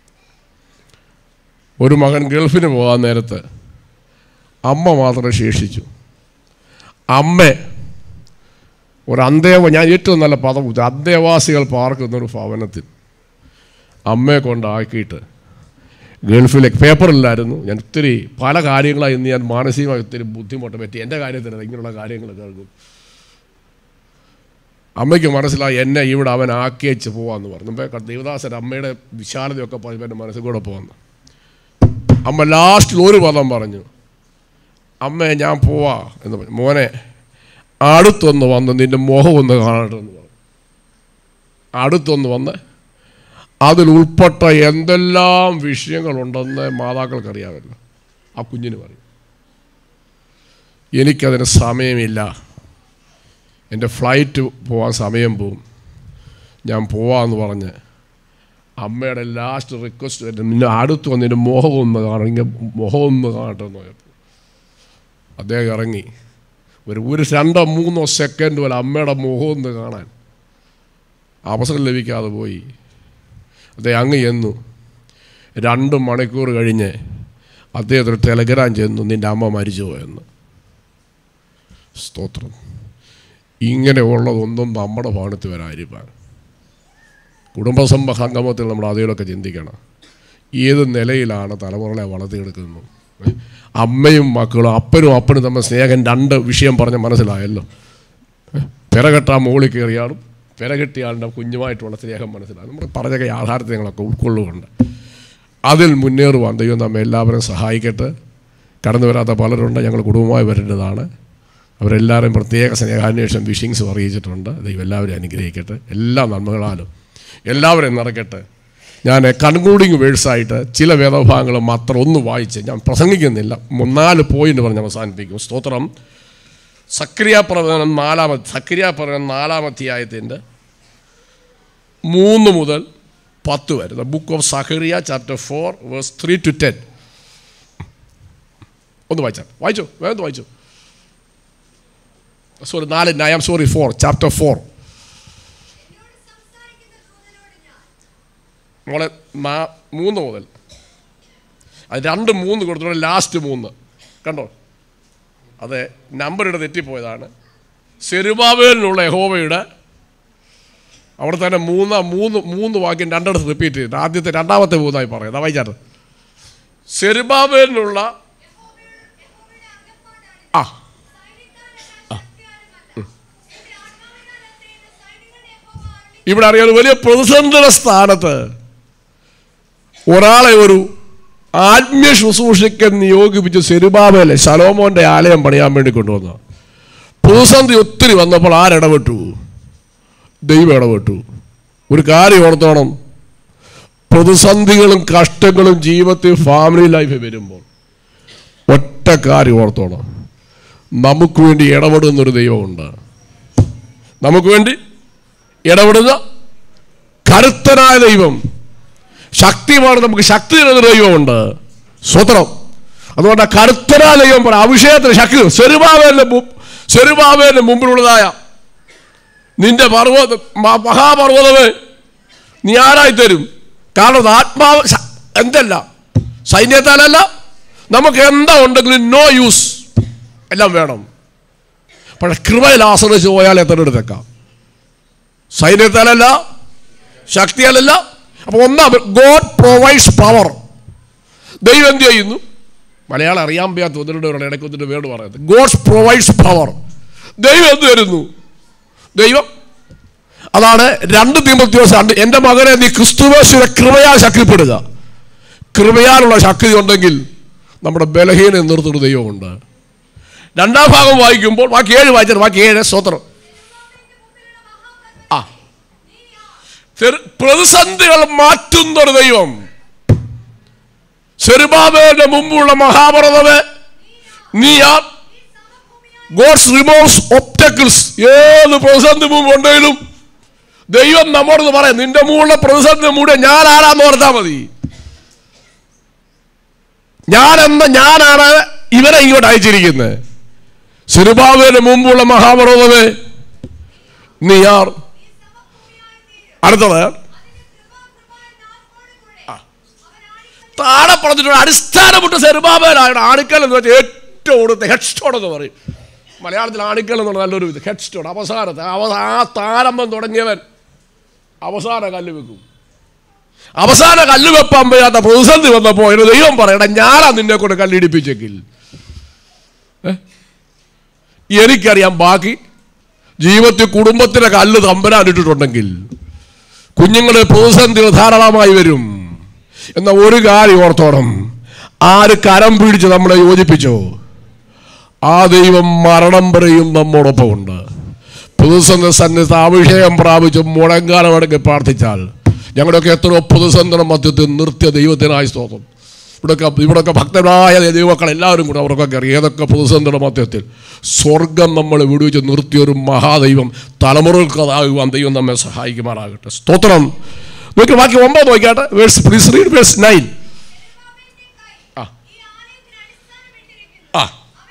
ഒരു മകൻ ഗൾഫിന് പോകാൻ നേരത്ത് അമ്മ മാത്രം ശേഷിച്ചു അമ്മ ഒരു അന്തേവ ഞാൻ ഏറ്റവും നല്ല പദം ഉപയോഗിച്ചു അന്തേവാസികൾ പാർക്കുന്ന ഒരു ഭവനത്തിൽ അമ്മയെ കൊണ്ടാക്കിയിട്ട് ഗൾഫിലേക്ക് പേപ്പറില്ലായിരുന്നു ഞാൻ ഒത്തിരി പല കാര്യങ്ങളായി ഇന്ന് ഞാൻ മാനസികമായി ഒത്തിരി ബുദ്ധിമുട്ട് പറ്റി എൻ്റെ കാര്യത്തിനല്ല ഇങ്ങനെയുള്ള കാര്യങ്ങൾ കേൾക്കും അമ്മയ്ക്ക് മനസ്സിലായി എന്നെ ഇവിടെ അവൻ ആക്കിയേച്ച് പോവാന്ന് പറഞ്ഞു മുമ്പേ ദേവദാസൻ അമ്മയുടെ വിശാലതയൊക്കെ പറഞ്ഞപ്പോൾ എൻ്റെ മനസ്സിൽ കൂടെ പോകാന്ന് അമ്മ ലാസ്റ്റിൽ ഒരു പദം പറഞ്ഞു അമ്മേ ഞാൻ പോവാ എന്ന് പറഞ്ഞു മോനെ അടുത്തൊന്ന് വന്ന് നിൻ്റെ മുഖം ഒന്ന് കാണട്ടെ എന്ന് പറഞ്ഞു അടുത്തൊന്ന് വന്ന് അതിൽ ഉൾപ്പെട്ട എന്തെല്ലാം വിഷയങ്ങളുണ്ടെന്ന് മാതാക്കൾക്കറിയാമല്ലോ ആ കുഞ്ഞിന് പറയും എനിക്കതിന് സമയമില്ല എൻ്റെ ഫ്ലൈറ്റ് പോകാൻ സമയം പോവും ഞാൻ പോവാന്ന് പറഞ്ഞ് അമ്മയുടെ ലാസ്റ്റ് റിക്വസ്റ്റ് എൻ്റെ നിന്നെ അടുത്ത് വന്ന് എൻ്റെ മുഖം ഒന്ന് കാണണം ഇങ്ങനെ മുഖം ഒന്ന് കാണട്ടെ എന്ന് പറഞ്ഞപ്പോൾ അദ്ദേഹം ഇറങ്ങി ഒരു ഒരു രണ്ടോ മൂന്നോ സെക്കൻഡ് പോലെ അമ്മയുടെ മുഖം ഒന്ന് കാണാൻ അവസരം ലഭിക്കാതെ പോയി അദ്ദേഹം അങ്ങ് ചെന്നു രണ്ട് മണിക്കൂർ കഴിഞ്ഞ് അദ്ദേഹത്തിന് ടെലഗ്രാം ചെന്നു നിൻ്റെ അമ്മ മരിച്ചു പോയെന്ന് സ്തോത്രം ഇങ്ങനെയുള്ളതൊന്നും നമ്മുടെ ഭവനത്തിൽ വരാതിരിക്കാൻ കുടുംബസംഭ സംഗമത്തിൽ നമ്മൾ അതിലൊക്കെ ചിന്തിക്കണം ഏത് നിലയിലാണ് തലമുറകളെ വളർത്തിയെടുക്കുന്നത് ഏ? അമ്മയും മക്കളും അപ്പനും അപ്പനും തമ്മിൽ സ്നേഹം രണ്ട് വിഷയം പറഞ്ഞ് മനസ്സിലായല്ലോ ഏ? പിറകെട്ടാൻ മുകളിൽ കയറിയാളും പിറകെട്ടിയാളുടെ കുഞ്ഞുമായിട്ടുള്ള സ്നേഹം മനസ്സിലാകും നമ്മൾ പറഞ്ഞൊക്കെ യാഥാർത്ഥ്യങ്ങളൊക്കെ ഉൾക്കൊള്ളുകൊണ്ട് അതിൽ മുന്നേറുവാൻ ദൈവം നമ്മെ എല്ലാവരും സഹായിക്കട്ടെ കടന്നു വരാത്ത പലരുണ്ട് ഞങ്ങൾ കുടുംബമായി വരേണ്ടതാണ് അവരെല്ലാവരും പ്രത്യേക സ്നേഹാന്വേഷണം വിഷിങ്സ് അറിയിച്ചിട്ടുണ്ട് ദൈവം എല്ലാവരും അനുഗ്രഹിക്കട്ടെ എല്ലാ നന്മകളാലും എല്ലാവരെയും നിറയ്ക്കട്ടെ ഞാൻ കൺക്ലൂഡിങ് വേഴ്സായിട്ട് ചില വേദഭാഗങ്ങൾ മാത്രം ഒന്ന് വായിച്ച് ഞാൻ പ്രസംഗിക്കുന്നില്ല നാല് പോയിന്റ് പറഞ്ഞ് അവസാനിപ്പിക്കും സ്തോത്രം സക്രിയ പ്രവചനം നാലാമത് സക്രിയ പ്രവചനം നാലാമധ്യായത്തിൻ്റെ മൂന്ന് മുതൽ പത്ത് വരെ the book of Zechariah chapter four verse three to ten ഒന്ന് വായിച്ചാൽ വായിച്ചോ വേഗം വായിച്ചോ സോറി നാല് I am sorry four chapter four മോളെ നാ മൂന്ന് മുതൽ അത് രണ്ട് മൂന്ന് കൊടുത്തോടെ ലാസ്റ്റ് മൂന്ന് കണ്ടോ അതെ നമ്പർ ഇവിടെ തെറ്റിപ്പോയതാണ് സെരുബാബേലിനുള്ള യഹോവയുടെ അവിടെ തന്നെ മൂന്ന് മൂന്ന് മൂന്ന് വാക്യം രണ്ടിടത്ത് റിപ്പീറ്റ് ചെയ്തിട്ട് ആദ്യത്തെ രണ്ടാമത്തെ മൂന്നായി പറയാം അതാ വായിച്ചാട്ട് സെരുബാബേലിനുള്ള ആ ആ. ഉം. ഇവിടെ അറിയാം വലിയ പ്രതിസന്ധിയുടെ സ്ഥാനത്ത് ഒരാളെ ഒരു ആത്മീയ ശുശ്രൂഷയ്ക്ക് നിയോഗിപ്പിച്ച് സെരുബാബേലെ ശലോമോന്റെ ആലയം പണിയാൻ വേണ്ടി കൊണ്ടുവന്നു പ്രതിസന്ധി ഒത്തിരി വന്നപ്പോൾ ആരിടപെട്ടു ദൈവം ഇടപെട്ടു ഒരു കാര്യം ഓർത്തോണം പ്രതിസന്ധികളും കഷ്ടങ്ങളും ജീവിതത്തിൽ ഫാമിലി ലൈഫ് വരുമ്പോൾ ഒറ്റ കാര്യം ഓർത്തോണം നമുക്ക് വേണ്ടി ഇടപെടുന്നൊരു ദൈവമുണ്ട് നമുക്ക് വേണ്ടി ഇടപെടുന്ന കരുത്തനായ ദൈവം ശക്തിമാണ് നമുക്ക് ശക്തി തരുന്ന ദൈവമുണ്ട് സ്വത്രം അതുകൊണ്ട് ആ കരുത്തനായ ദൈവം പറ അഭിഷേകത്തിന് ശക്തി സെരുബാബേന്റെ സെരുബാബേന്റെ മുമ്പിലുള്ളതായ നിന്റെ പർവ്വത മ- മഹാപർവ്വതമേ നീ ആരായി തരും കാരണം അത് ആത്മാവ് ശ- എന്തല്ല സൈന്യത്താലല്ല നമുക്ക് എന്താ ഉണ്ടെങ്കിലും നോ യൂസ് എല്ലാം വേണം പക്ഷെ കൃപയിൽ ആശ്രയിച്ച് പോയാൽ എത്ര എടുത്തേക്കാം സൈന്യത്താലല്ല ശക്തിയാലല്ല അപ്പോൾ ഒന്നാം ഗോഡ് പ്രൊവൈഡ്സ് പവർ ദൈവം എന്ത് ചെയ്യുന്നു മലയാളം അറിയാൻ വയ്യാത്ത ഒന്നിരുടെ ഇടയ്ക്ക് ഒന്നിട്ട് വേർഡ് പറയുന്നത് ഗോഡ്സ് പ്രൊവൈഡ്സ് പവർ ദൈവം എന്ത് തരുന്നു ദൈവം അതാണ് രണ്ട് തീമത്യോസ് രണ്ട് എൻ്റെ മകനെ നീ ക്രിസ്തുവേശുവിനെ കൃപയാൽ ശക്തിപ്പെടുക കൃപയാലുള്ള ശക്തി ഉണ്ടെങ്കിൽ നമ്മുടെ ബലഹീന നിർത്തുന്ന ദൈവമുണ്ട് രണ്ടാം ഭാഗം വായിക്കുമ്പോൾ ബാക്കി ഏഴ് വായിച്ചത് ബാക്കി ഏഴ് സ്വത്രം ആ ചെറു- പ്രതിസന്ധികൾ മാറ്റുന്നൊരു ദൈവം സെരുബാബേന്റെ മുമ്പുള്ള മഹാപർവ്വതമേ നീ ആ ഗോഡ്സ് റിമോവ്സ് ഒബ്റ്റക്കിൾസ് ഏത് പ്രതിസന്ധി മുമ്പ് ഉണ്ടെങ്കിലും ദൈവം നമ്മോട് പറയാം നിന്റെ മുകളിലെ പ്രതിസന്ധി മൂടെ ഞാൻ ആരാന്ന് ഓർത്താ മതി ഞാൻ എന്ന ഞാനാണ് ഇവരെ ഇങ്ങോട്ട് അയച്ചിരിക്കുന്നത് സിരുബാബേന് മുമ്പുള്ള മഹാപർവ്വതമേ നീ ആർ അടുത്തത് ആ. താഴെ പറഞ്ഞിട്ടുണ്ട് അടിസ്ഥാനമുട്ട് സെരുബാബേലാണ് ആണിക്കൽ എന്ന് വെച്ചാൽ ഏറ്റവും കൂടുതൽ ഹെഡ് സ്റ്റോൺ എന്ന് പറയും മലയാളത്തിൽ ആണിക്കൽ എന്നുള്ള നല്ലൊരു ഇത് ഹെഡ് സ്റ്റോൺ അവസാനത്തെ അവ- ആ താരമ്പം തുടങ്ങിയവൻ അവസാന കല്ല് വെക്കും അവസാന കല്ല് വെപ്പാൻ വയ്യാത്ത പ്രതിസന്ധി വന്നപ്പോൾ ഒരു ദൈവം പറയണം ഞാനാ നിന്നെ കൊണ്ട് കല്ലിടിപ്പിച്ചെങ്കിൽ ഏ? എനിക്കറിയാം ബാക്കി ജീവിതത്തിൽ കുടുംബത്തിലെ കല്ല് തമ്പരാനിട്ടിട്ടുണ്ടെങ്കിൽ കുഞ്ഞുങ്ങളുടെ പ്രതിസന്ധികൾ ധാരാളമായി വരും എന്ന ഒരു കാര്യം ഓർത്തോണം ആര് കരം പിടിച്ച് നമ്മളെ യോജിപ്പിച്ചോ ആ ദൈവം മരണം വരെയും നമ്മോടൊപ്പമുണ്ട് പ്രതിസന്ധി സന്നിധ അഭിഷേകം പ്രാപിച്ച് മുടങ്കാലം അടങ്ങി പ്രാർത്ഥിച്ചാൽ ഞങ്ങളുടെയൊക്കെ എത്രയോ പ്രതിസന്ധിയുടെ മധ്യത്തിൽ നിർത്തിയ ദൈവത്തിനായി സ്തോത്രം ഇവിടെയൊക്കെ ഇവിടെയൊക്കെ ഭക്തരായ ദൈവമക്കൾ എല്ലാവരും കൂടെ അവർക്കൊക്കെ അറിയാം ഏതൊക്കെ പ്രതിസന്ധിയുടെ മധ്യത്തിൽ സ്വർഗം നമ്മൾ വിടുവിച്ച് നിർത്തിയൊരു മഹാദൈവം തലമുറകൾക്ക് അതാകുവാൻ ദൈവം നമ്മെ സഹായിക്കുമാറാകട്ടെ സ്തോത്രം നോക്കി ബാക്കി ഒമ്പത് നോക്കിയാട്ടെ verse please read verse nine ആ ആ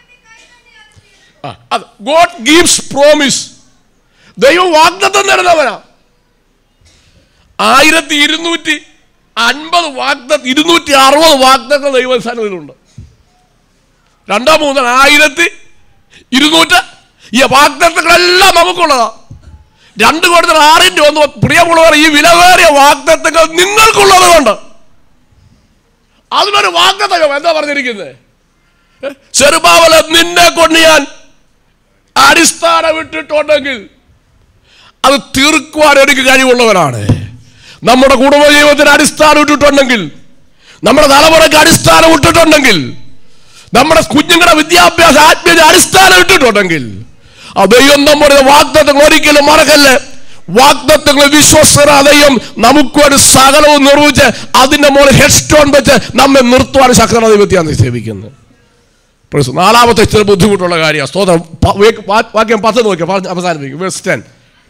ആ അത് ഗോഡ് ഗീവ്സ് പ്രോമിസ് ദൈവം വാഗ്ദത്തം തരുന്നവനാ ആയിരത്തി ഇരുന്നൂറ്റി അൻപത് വാഗ്ദ ഇരുന്നൂറ്റി അറുപത് വാഗ്ദത്തം ദൈവസ്ഥാനത്തിലുണ്ട് രണ്ടോ മൂന്നോ ആയിരത്തി ഇരുന്നൂറ്റ് ഈ വാഗ്ദത്തങ്ങളെല്ലാം നമുക്കുള്ളതാ രണ്ട് കൊടുത്ത ആറിൻ്റെ ഒന്ന് പ്രിയമുള്ളവർ ഈ വിലവേറിയ വാഗ്ദത്തങ്ങൾ നിങ്ങൾക്കുള്ളത് കൊണ്ട് അതിനൊരു വാഗ്ദത്തകം എന്താ പറഞ്ഞിരിക്കുന്നത് ചെറുപാവല നിന്നെ കൊണ്ട് ഞാൻ അടിസ്ഥാനം ഇട്ടിട്ടുണ്ടെങ്കിൽ അത് തീർക്കുവാൻ എനിക്ക് കഴിവുള്ളവനാണ് നമ്മുടെ കുടുംബജീവിതത്തിന് അടിസ്ഥാനം ഇട്ടിട്ടുണ്ടെങ്കിൽ നമ്മുടെ തലമുറയ്ക്ക് അടിസ്ഥാനം ഇട്ടിട്ടുണ്ടെങ്കിൽ നമ്മുടെ കുഞ്ഞുങ്ങളുടെ വിദ്യാഭ്യാസ ആത്മീയ അടിസ്ഥാനം ഇട്ടിട്ടുണ്ടെങ്കിൽ ആ ദൈവം നമ്മുടെ വാഗ്ദത്തങ്ങൾ ഒരിക്കലും മറക്കല്ലേ വാഗ്ദത്തങ്ങൾ വിശ്വസ്തരാ ദൈവം നമുക്ക് ഒരു സകലവും നിർവഹിച്ച് അതിന്റെ മുകളിൽ ഹെഡ് സ്റ്റോൺ വെച്ച് നമ്മെ നിർത്തുവാൻ ശക്തന ദൈവത്തെയാണ് സേവിക്കുന്നത് Praise the Lord. നാലാമത്തെ ചില ബുദ്ധിമുട്ടുള്ള കാര്യമാണ് സ്തോത്രം പ- വേക്ക് വാ- വാക്യം പത്ത് നോക്കിയാൽ പറഞ്ഞ് അവസാനിപ്പിക്കും വേഴ്സ് ടെൻ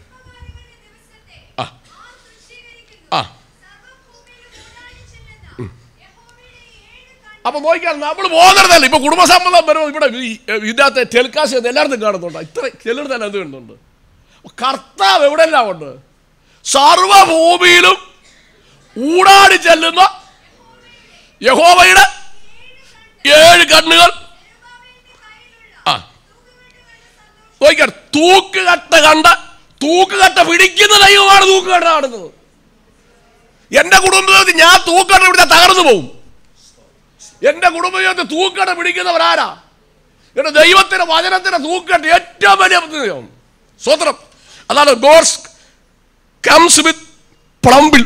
ആ ആ ഉം. അപ്പൊ നോക്കിയാൽ നമ്മൾ പോകുന്നിടത്തല്ല ഇപ്പൊ കുടുംബസമ്മതം വരുമ്പോൾ ഇവിടെ ഈ- ഇതിനകത്ത് ടെലികാസ്റ്റ് ചെയ്യുന്ന എല്ലായിടത്തും കാണുന്നുണ്ട് ഇത്ര ചിലയിടത്തല്ല എന്ത് കാണുന്നുണ്ട് കർത്താവ് എവിടെല്ലാം ഉണ്ട് സർവഭൂമിയിലും ഊടാടി ചെല്ലുന്ന യഹോവയുടെ ഏഴ് കണ്ണുകൾ ആ നോക്കിയാൽ തൂക്കുകട്ട കണ്ട് തൂക്കുകട്ട പിടിക്കുന്ന ദൈവമാണ് തൂക്കുകട്ട കാണുന്നത് എന്റെ കുടുംബത്തിൽ ഞാൻ തൂക്കട്ട ഇവിടെ തകർന്നു പോകും എന്റെ കുടുംബജീവിതത്തിൽ തൂക്കട്ട പിടിക്കുന്നവരാരാ എന്റെ ദൈവത്തിന്റെ വചനത്തിന്റെ തൂക്കട്ട ഏറ്റവും വലിയ ദൈവം സ്വത്രം അതാണ് ഗോഡ്സ് കംസ് വിത്ത് പ്ലംബിൽ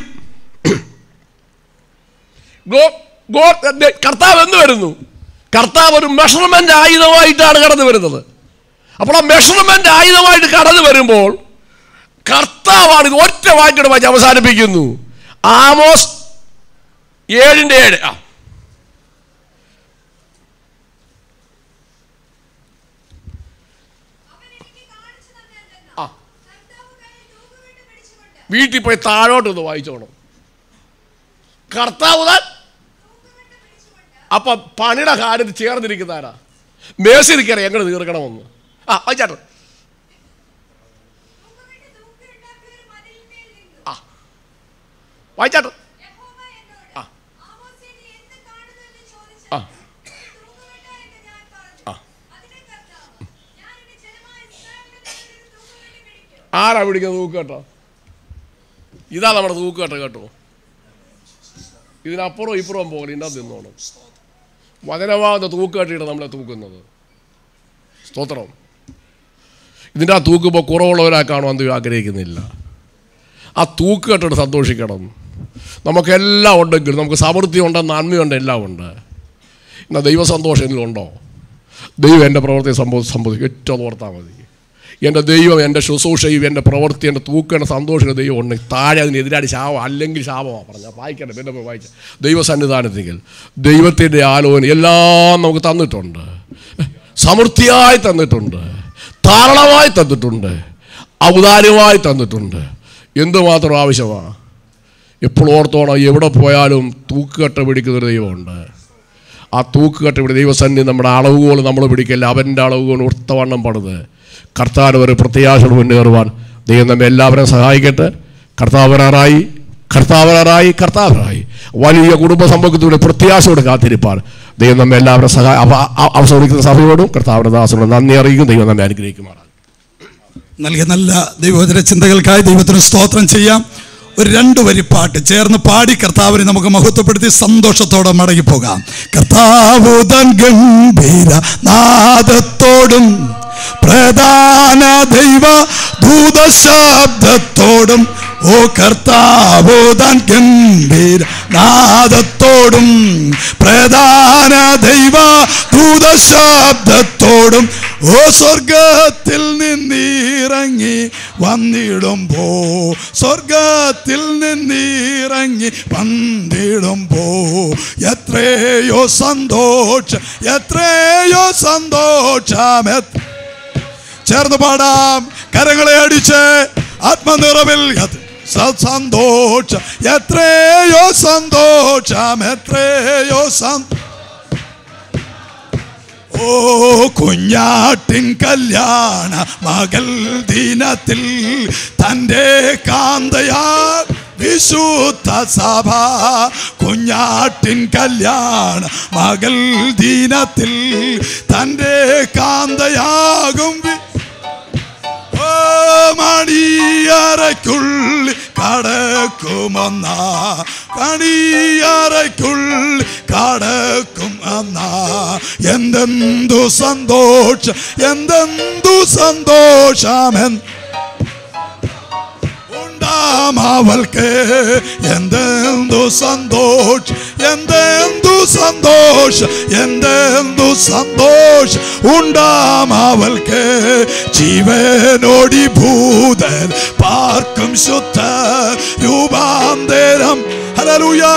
കർത്താവ് എന്ന് വരുന്നു കർത്താവ് ഒരു മെഷർമെന്റ് ആയുധമായിട്ടാണ് കടന്നു വരുന്നത് അപ്പോൾ ആ മെഷർമെന്റ് ആയുധമായിട്ട് കടന്നു വരുമ്പോൾ കർത്താവാണ് ഇത് ഒറ്റ വാക്കിയുടെ വായിച്ച് അവസാനിപ്പിക്കുന്നു ആമോസ് ഏഴിന്റെ ഏഴ് ആ ആ. വീട്ടിൽ പോയി താഴോട്ട് ഒന്ന് വായിച്ചോണം കർത്താവ് താൻ അപ്പൊ പണിയുടെ കാര്യത്തിൽ ചേർന്നിരിക്കുന്നതാരാ മേശരിക്കറിയാം എങ്ങനെ തീർക്കണമെന്ന് ആ വായിച്ചാട്ടെ ആ വായിച്ചാട്ടെ ആ ആ ആ ആരാ പിടിക്കുന്നത് തൂക്ക് കേട്ടോ ഇതാ നമ്മുടെ തൂക്ക് കേട്ടോ കേട്ടോ ഇതിനപ്പുറം ഇപ്പുറം പോകണം ഇതിൻ്റെ നിന്നോണം വചനമാകുന്ന തൂക്ക് കെട്ടിയിട്ട് നമ്മളെ തൂക്കുന്നത് സ്തോത്രം ഇതിൻ്റെ ആ തൂക്കുമ്പോൾ കുറവുള്ളവരാ കാണുവാൻ ദൈവം ആഗ്രഹിക്കുന്നില്ല ആ തൂക്ക് കെട്ടിട്ട് സന്തോഷിക്കണം നമുക്കെല്ലാം ഉണ്ടെങ്കിൽ നമുക്ക് സമൃദ്ധിയുണ്ട് നന്മയുണ്ട് എല്ലാം ഉണ്ട് എന്നാൽ ദൈവ സന്തോഷം ഇതിലുണ്ടോ ദൈവം എൻ്റെ പ്രവൃത്തി സംഭവം സംഭവിക്കും ഏറ്റവും ഓർത്താൽ മതി എൻ്റെ ദൈവം എൻ്റെ ശുശ്രൂഷയും എൻ്റെ പ്രവൃത്തി എൻ്റെ തൂക്കേണ്ട സന്തോഷം ദൈവം ഉണ്ട് താഴെ അതിനെതിരാടി ശാപം അല്ലെങ്കിൽ ശാപമാണ് പറഞ്ഞാൽ വായിക്കട്ടെ പിന്നെ പോയി വായിച്ച ദൈവ സന്നിധാനത്തിൽ ദൈവത്തിൻ്റെ ആലോചന എല്ലാം നമുക്ക് തന്നിട്ടുണ്ട് സമൃദ്ധിയായി തന്നിട്ടുണ്ട് ധാരാളമായി തന്നിട്ടുണ്ട് ഔദാര്യമായി തന്നിട്ടുണ്ട് എന്തുമാത്രം ആവശ്യമാണ് എപ്പോൾ ഓർത്തോണം എവിടെ പോയാലും തൂക്കുകെട്ട പിടിക്കുന്നൊരു ദൈവമുണ്ട് ആ തൂക്കുകെട്ട പിടി ദൈവസന്നി നമ്മുടെ അളവുകൾ നമ്മൾ പിടിക്കില്ല അവൻ്റെ അളവുകൾ ഒത്തവണ്ണം പണിത് കർത്താവ് ഒരു പ്രത്യാശ മുന്നേറുവാൻ ദൈവം നമ്മെ എല്ലാവരെയും സഹായിക്കട്ടെ കർത്താവരാറായി കർത്താവരാറായി കർത്താവരായി വലിയ കുടുംബ സമ്പത്തിലൂടെ പ്രത്യാശയോടെ കാത്തിരിപ്പാൻ ദൈവം നമ്മെ എല്ലാവരും സഹായ അവസരിക്കുന്ന സഭയോടും കർത്താവിന്റെ ദാസനോടും നന്ദി അറിയിക്കും ദൈവം നമ്മെ അനുഗ്രഹിക്കുമാറാണ് നൽകിയ നല്ല ദൈവോദര ചിന്തകൾക്കായി ദൈവത്തിന് സ്തോത്രം ചെയ്യാം ഒരു രണ്ട് വരി പാട്ട് ചേർന്ന് പാടി കർത്താവിനെ നമുക്ക് മഹത്വപ്പെടുത്തി സന്തോഷത്തോടെ മടങ്ങിപ്പോകാം കർത്താവ് തൻ ഗംഭീര നാദത്തോടും പ്രധാന ദൈവ ദൂതശബ്ദത്തോടും ഓ കർത്താവ് തൻ ഗംഭീര നാദത്തോടും പ്രധാന ദൈവ ദൂതശബ്ദത്തോടും ഓ സ്വർഗത്തിൽ നിന്നിറങ്ങി വന്നിടുമ്പോ സ്വർഗത്തിൽ നിന്നിറങ്ങി വന്നിടുമ്പോ എത്രയോ സന്തോഷം എത്രയോ സന്തോഷം എത്ര ചേർന്ന് പാടാം കരങ്ങളെ അടിച്ച് ആത്മനിറവിൽ അത് സ- സന്തോഷം എത്രയോ സന്തോഷം എത്രയോ സന്തോഷം ഓ കുഞ്ഞാട്ടിൻ കല്യാണ മകൾ ദിനത്തിൽ തൻ്റെ കാന്തയാ വിശുദ്ധ സഭ കുഞ്ഞാട്ടിൻ കല്യാണ മകൾ ദിനത്തിൽ തൻ്റെ കാന്തയാകും വി- ഓ മണിയറയ്ക്കുള്ളിൽ കടക്കുമെന്ന കണിയറയ്ക്കുള്ളിൽ കടക്കും എന്ന എന്തെന്തു സന്തോഷം എന്തെന്തു സന്തോഷമെന്ന് ഉണ്ടാം അവൾക്ക് എന്തെന്തു സന്തോഷം എന്തെന്തു സന്തോഷം എന്തെന്തു സന്തോഷം ഉണ്ടാം അവൾക്ക് ജീവനോടി ഭൂതൻ പാർക്കും ശുദ്ധ രൂപാന്തരം ഹല്ലേലൂയ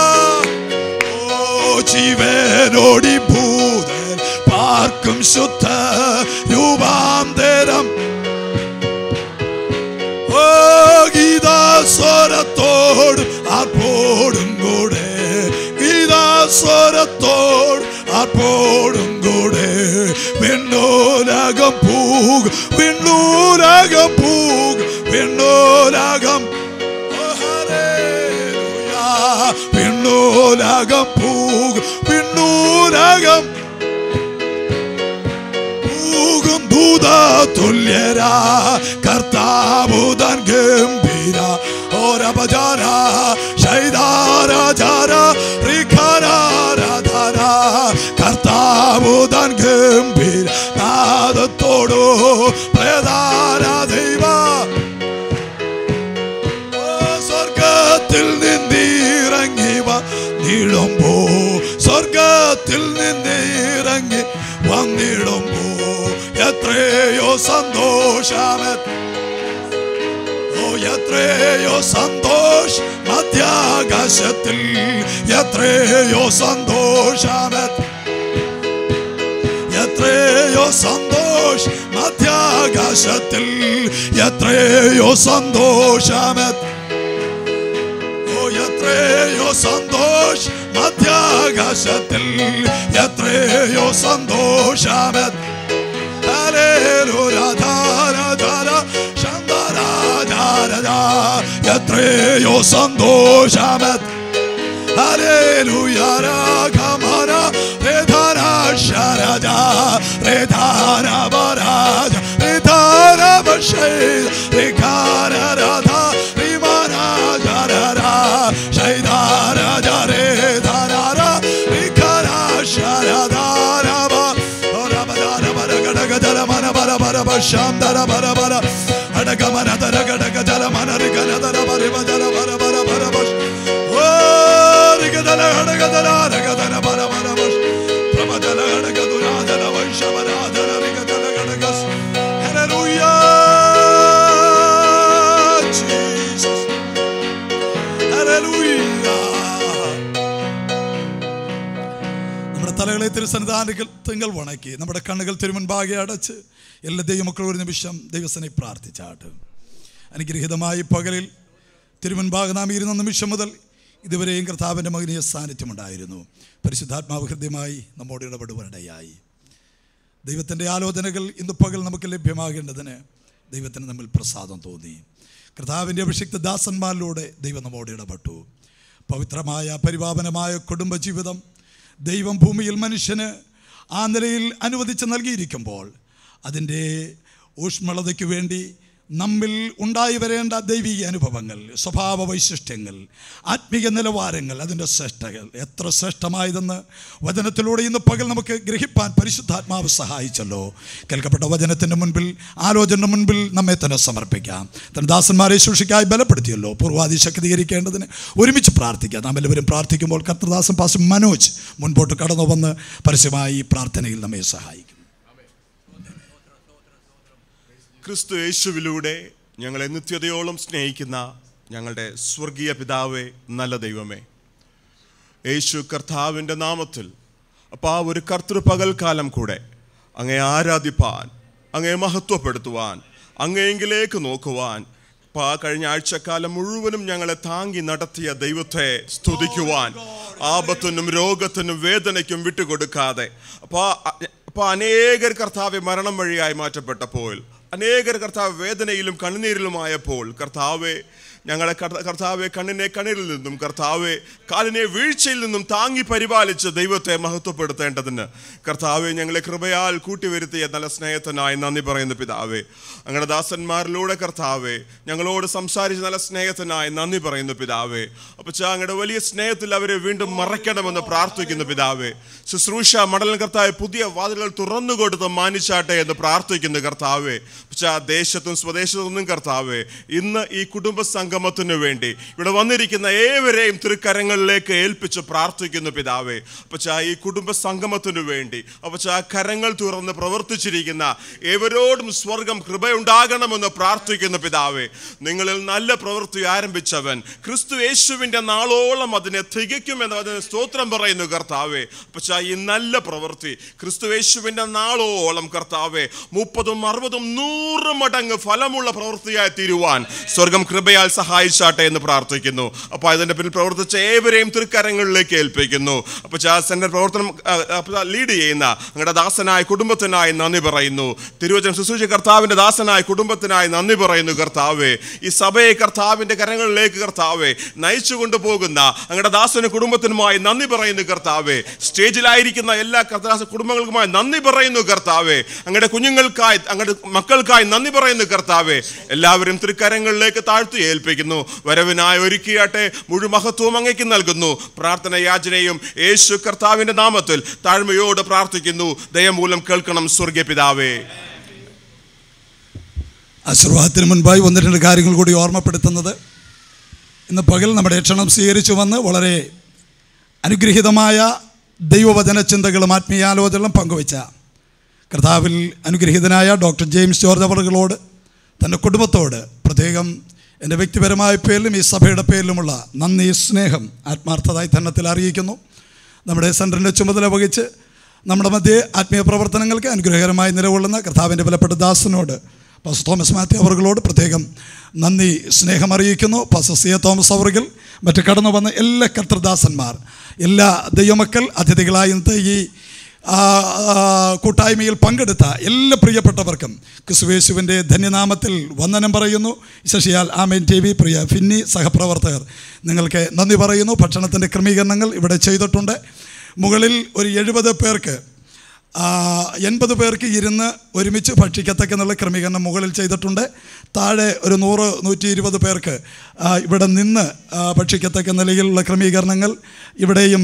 ഓ ജീവനോടി ഭൂതൻ പാർക്കും ശുദ്ധ രൂപാന്തരം ഓ ഗീതാസ്വരത്തോട് ആർപ്പോടും കൂടെ ഗീതാസ്വരത്തോട് ആർപ്പോടും കൂടെ വിണ്ണൂലകം പൂഗ് വിണ്ണൂലകം പൂഗ് വിണ്ണൂലകം ഓ, ഹല്ലേലൂയ. വിണ്ണൂലകം പൂഗ് വിണ്ണൂലകം പൂകും ദൂത തുല്യരാ കർത്താബുധൻ ഗംഭീര ഓരപചാര ശൈതാരാചാര റിഖാരാധാര കർത്താബുധൻ ഗംഭീര നാദത്തോടു പ്രധാന ദൈവ ഓ, സ്വർഗത്തിൽ നിന്നിറങ്ങിവ നീളുമ്പോ സ്വർഗത്തിൽ നിന്നിറങ്ങി വന്നിടുമ്പോ എത്രയോ സന്തോഷമേ ഓ എത്രയോ സന്തോഷ് മധ്യാകാശത്തിൽ എത്രയോ സന്തോഷമേ എത്രയോ സന്തോഷ് മധ്യാകാശത്തിൽ എത്രയോ സന്തോഷമേ ഓ എത്രയോ സന്തോഷ് മധ്യാകാശത്തിൽ എത്രയോ സന്തോഷമേ എത്രയോ സന്തോഷമേ Aleluya ragamara redhara sharaja redhara baraja redhara bashay rekara radha rimana jarara shaydara jare dharara rekara sharadara ba ora badara bara gada gada mana bara bara basham dara bara bara adaga mana dara gada gada mana rigana dara bara bara bara bara bara bash rigadala hadagadala ragadala bara bara bash pramadala hadagadura dala vaishabara dala rigadala hadagas hallelujah Jesus hallelujah നമ്മുടെ തലകളെ തിരുസന്നിധാനത്തിൽ തിങ്കൾ വണക്കി നമ്മുടെ കണ്ണുകൾ തിരുമുൻപാകെ അടച്ച് എല്ലാ ദൈവമക്കളും ഒരു നിമിഷം ദൈവസനെ പ്രാർത്ഥിച്ചാട്ട് അനുഗ്രഹീതമായി പകലിൽ തിരുമുൻപാകെ നാം ഇരുന്ന നിമിഷം മുതൽ ഇതുവരെയും കർത്താവിൻ്റെ മകനീയ സാന്നിധ്യമുണ്ടായിരുന്നു പരിശുദ്ധാത്മാവ് ഹൃദ്യമായി നമ്മോട് ഇടപെടുവാനിടയായി ദൈവത്തിൻ്റെ ആലോചനകൾ ഇന്ന് പകൽ നമുക്ക് ലഭ്യമാകേണ്ടതിന് ദൈവത്തിന് നമ്മിൽ പ്രസാദം തോന്നി കർത്താവിൻ്റെ അഭിഷിക്ത ദാസന്മാരിലൂടെ ദൈവം നമ്മോട് ഇടപെട്ടു പവിത്രമായ പരിപാവനമായ കുടുംബജീവിതം ദൈവം ഭൂമിയിൽ മനുഷ്യന് ആ നിലയിൽ അനുവദിച്ച് നൽകിയിരിക്കുമ്പോൾ അതിൻ്റെ ഊഷ്മളതയ്ക്ക് വേണ്ടി നമ്മിൽ ഉണ്ടായി വരേണ്ട ദൈവിക അനുഭവങ്ങൾ സ്വഭാവ വൈശിഷ്ട്യങ്ങൾ ആത്മീയ നിലവാരങ്ങൾ അതിൻ്റെ ശ്രേഷ്ഠകൾ എത്ര ശ്രേഷ്ഠമായതെന്ന് വചനത്തിലൂടെ ഇന്ന് പകൽ നമുക്ക് ഗ്രഹിപ്പാൻ പരിശുദ്ധാത്മാവ് സഹായിച്ചല്ലോ കേൾക്കപ്പെട്ട വചനത്തിൻ്റെ മുൻപിൽ ആലോചന മുൻപിൽ നമ്മെ തന്നെ സമർപ്പിക്കാം തന്റെ ദാസന്മാരെ സൂക്ഷിക്കായി ബലപ്പെടുത്തിയല്ലോ പൂർവാദി ശക്തീകരിക്കേണ്ടതിന് ഒരുമിച്ച് പ്രാർത്ഥിക്കാം നാം എല്ലാവരും പ്രാർത്ഥിക്കുമ്പോൾ കർത്തദാസൻ പാസ് മനോജ് മുൻപോട്ട് കടന്നു വന്ന് പരസ്യമായി ഈ പ്രാർത്ഥനയിൽ നമ്മെ സഹായിക്കും ക്രിസ്തു യേശുവിലൂടെ ഞങ്ങളെ നിത്യതയോളം സ്നേഹിക്കുന്ന ഞങ്ങളുടെ സ്വർഗീയ പിതാവേ നല്ല ദൈവമേ യേശു കർത്താവിൻ്റെ നാമത്തിൽ അപ്പോൾ ആ ഒരു കർത്തൃപകൽക്കാലം കൂടെ അങ്ങേ ആരാധിപ്പാൻ അങ്ങേ മഹത്വപ്പെടുത്തുവാൻ അങ്ങയെങ്കിലേക്ക് നോക്കുവാൻ അപ്പോൾ ആ കഴിഞ്ഞ ആഴ്ചക്കാലം മുഴുവനും ഞങ്ങളെ താങ്ങി നടത്തിയ ദൈവത്തെ സ്തുതിക്കുവാൻ ആപത്തിനും രോഗത്തിനും വേദനയ്ക്കും വിട്ടുകൊടുക്കാതെ അപ്പോൾ അപ്പോൾ അനേകർ കർത്താവ് മരണം വഴിയായി മാറ്റപ്പെട്ടപ്പോൾ അനേകർ കർത്താവ് വേദനയിലും കണ്ണുനീരിലുമായപ്പോൾ കർത്താവെ ഞങ്ങളെ കർത്ത- കർത്താവെ കണ്ണിനെ കണ്ണിൽ നിന്നും കർത്താവെ കാലിനെ വീഴ്ചയിൽ നിന്നും താങ്ങി പരിപാലിച്ച് ദൈവത്തെ മഹത്വപ്പെടുത്തേണ്ടതിന് കർത്താവെ ഞങ്ങളെ കൃപയാൽ കൂട്ടിവരുത്തിയ നല്ല സ്നേഹത്തിനായി നന്ദി പറയുന്നു പിതാവേ ഞങ്ങളുടെ ദാസന്മാരിലൂടെ കർത്താവെ ഞങ്ങളോട് സംസാരിച്ച നല്ല സ്നേഹത്തിനായി നന്ദി പറയുന്നു പിതാവേ അപ്പോൾ അങ്ങയുടെ വലിയ സ്നേഹത്തിൽ അവരെ വീണ്ടും മറയ്ക്കണമെന്ന് പ്രാർത്ഥിക്കുന്നു പിതാവേ ശുശ്രൂഷ മടലൻ കർത്താവ് പുതിയ വാതിലുകൾ തുറന്നു കൊടുത്ത് മാനിച്ചാട്ടെ എന്ന് പ്രാർത്ഥിക്കുന്നു കർത്താവേ പക്ഷേ ആ ദേശത്തും സ്വദേശത്തും നിന്നും കർത്താവേ ഇന്ന് ഈ കുടുംബ സംഗമത്തിനു വേണ്ടി ഇവിടെ വന്നിരിക്കുന്ന ഏവരെയും തൃക്കരങ്ങളിലേക്ക് ഏൽപ്പിച്ച് പ്രാർത്ഥിക്കുന്നു പിതാവേ പക്ഷേ ഈ കുടുംബ സംഗമത്തിനു വേണ്ടി പക്ഷേ ആ കരങ്ങൾ തുറന്ന് പ്രവർത്തിച്ചിരിക്കുന്ന ഏവരോടും സ്വർഗം കൃപയുണ്ടാകണമെന്ന് പ്രാർത്ഥിക്കുന്നു പിതാവേ നിങ്ങളിൽ നല്ല പ്രവൃത്തി ആരംഭിച്ചവൻ ക്രിസ്തു യേശുവിൻ്റെ നാളോളം അതിനെ തികയ്ക്കുമെന്ന് അതിന് സ്തോത്രം പറയുന്നു കർത്താവേ പക്ഷേ ഈ നല്ല പ്രവൃത്തി ക്രിസ്തു യേശുവിൻ്റെ നാളോളം കർത്താവേ മുപ്പതും അറുപതും നൂറ് മടങ്ങ് ഫലമുള്ള പ്രവൃത്തിയായി തീരുവാൻ സ്വർഗം കൃപയാൽ സഹായിച്ചാട്ടെ എന്ന് പ്രാർത്ഥിക്കുന്നു അപ്പോൾ അതിൻ്റെ പിന്നിൽ പ്രവർത്തിച്ച ഏവരെയും തൃക്കരങ്ങളിലേക്ക് ഏൽപ്പിക്കുന്നു അപ്പോൾ ചാസന്റെ പ്രവർത്തനം ആ, ആ, ലീഡ് ചെയ്യുന്ന ഞങ്ങളുടെ ദാസനായ കുടുംബത്തിനായി നന്ദി പറയുന്നു തിരുവചനം ശുശ്രൂഷ കർത്താവിൻ്റെ ദാസനായ കുടുംബത്തിനായി നന്ദി പറയുന്നു കർത്താവേ ഈ സഭയെ കർത്താവിൻ്റെ കരങ്ങളിലേക്ക് കർത്താവേ നയിച്ചു കൊണ്ടുപോകുന്ന ഞങ്ങളുടെ ദാസനും കുടുംബത്തിനുമായി നന്ദി പറയുന്നു കർത്താവേ സ്റ്റേജിലായിരിക്കുന്ന എല്ലാ കർത്താസ കുടുംബങ്ങൾക്കുമായി നന്ദി പറയുന്നു കർത്താവേ അങ്ങയുടെ കുഞ്ഞുങ്ങൾക്കായി അങ്ങയുടെ മക്കൾക്കായി നന്ദി പറയുന്നു കർത്താവേ എല്ലാവരും തൃക്കരങ്ങളിലേക്ക് താഴ്ത്തി ഏൽപ്പിക്കുന്നു വരവിനായി ഒരുക്കിയാട്ടെ മുഴുമഹത്വവും അങ്ങയ്ക്ക് നൽകുന്നു പ്രാർത്ഥന യാചനയും യേശു കർത്താവിന്റെ നാമത്തിൽ താഴ്മയോട് പ്രാർത്ഥിക്കുന്നു ദയമൂലം കേൾക്കണം സ്വർഗീയ പിതാവേ ആശീർവാദത്തിന് മുൻപായി ഒന്ന് രണ്ട് കാര്യങ്ങൾ കൂടി ഓർമ്മപ്പെടുത്തുന്നത് ഇന്ന് പകൽ നമ്മുടെ ക്ഷണം സ്വീകരിച്ചു വന്ന് വളരെ അനുഗ്രഹീതമായ ദൈവവചന ചിന്തകളും ആത്മീയാലോചനകളും പങ്കുവച്ച കർത്താവിൽ അനുഗ്രഹീതനായ ഡോക്ടർ ജെയിംസ് ജോർജ് അവറുകളോട് തൻ്റെ കുടുംബത്തോട് പ്രത്യേകം എൻ്റെ വ്യക്തിപരമായ പേരിലും ഈ സഭയുടെ പേരിലുമുള്ള നന്ദി സ്നേഹം ആത്മാർത്ഥതായി തന്നത്തിൽ അറിയിക്കുന്നു നമ്മുടെ സെൻറ്ററിൻ്റെ ചുമതല വഹിച്ച് നമ്മുടെ മധ്യേ ആത്മീയ പ്രവർത്തനങ്ങൾക്ക് അനുഗ്രഹകരമായി നിലകൊള്ളുന്ന കർത്താവിൻ്റെ വിലപ്പെട്ട ദാസനോട് പാസ് തോമസ് മാത്യു അവറുകളോട് പ്രത്യേകം നന്ദി സ്നേഹം അറിയിക്കുന്നു പാസ് സി എ തോമസ് അവറുകൾ മറ്റ് കടന്നു വന്ന എല്ലാ കർത്തൃദാസന്മാർ എല്ലാ ദൈവമക്കൾ അതിഥികളായി ഇന്നത്തെ ഈ ആ, ആ, കൂട്ടായ്മയിൽ പങ്കെടുത്ത എല്ലാ പ്രിയപ്പെട്ടവർക്കും ക്രിസ്തുവേശുവിൻ്റെ ധന്യനാമത്തിൽ വന്ദനം പറയുന്നു ശശിയാൽ ആമേൻ ടി വി പ്രിയ ഫിന്നി സഹപ്രവർത്തകർ നിങ്ങൾക്ക് നന്ദി പറയുന്നു ഭക്ഷണത്തിൻ്റെ ക്രമീകരണങ്ങൾ ഇവിടെ ചെയ്തിട്ടുണ്ട് മുകളിൽ ഒരു എഴുപത് പേർക്ക് ആ, എൺപത് പേർക്ക് ഇരുന്ന് ഒരുമിച്ച് ഭക്ഷിക്കത്തക്ക എന്നുള്ള ക്രമീകരണം മുകളിൽ ചെയ്തിട്ടുണ്ട് താഴെ ഒരു നൂറ് നൂറ്റി ഇരുപത് പേർക്ക് ആ, ഇവിടെ നിന്ന് ആ, ഭക്ഷിക്കത്തക്ക നിലയിലുള്ള ക്രമീകരണങ്ങൾ ഇവിടെയും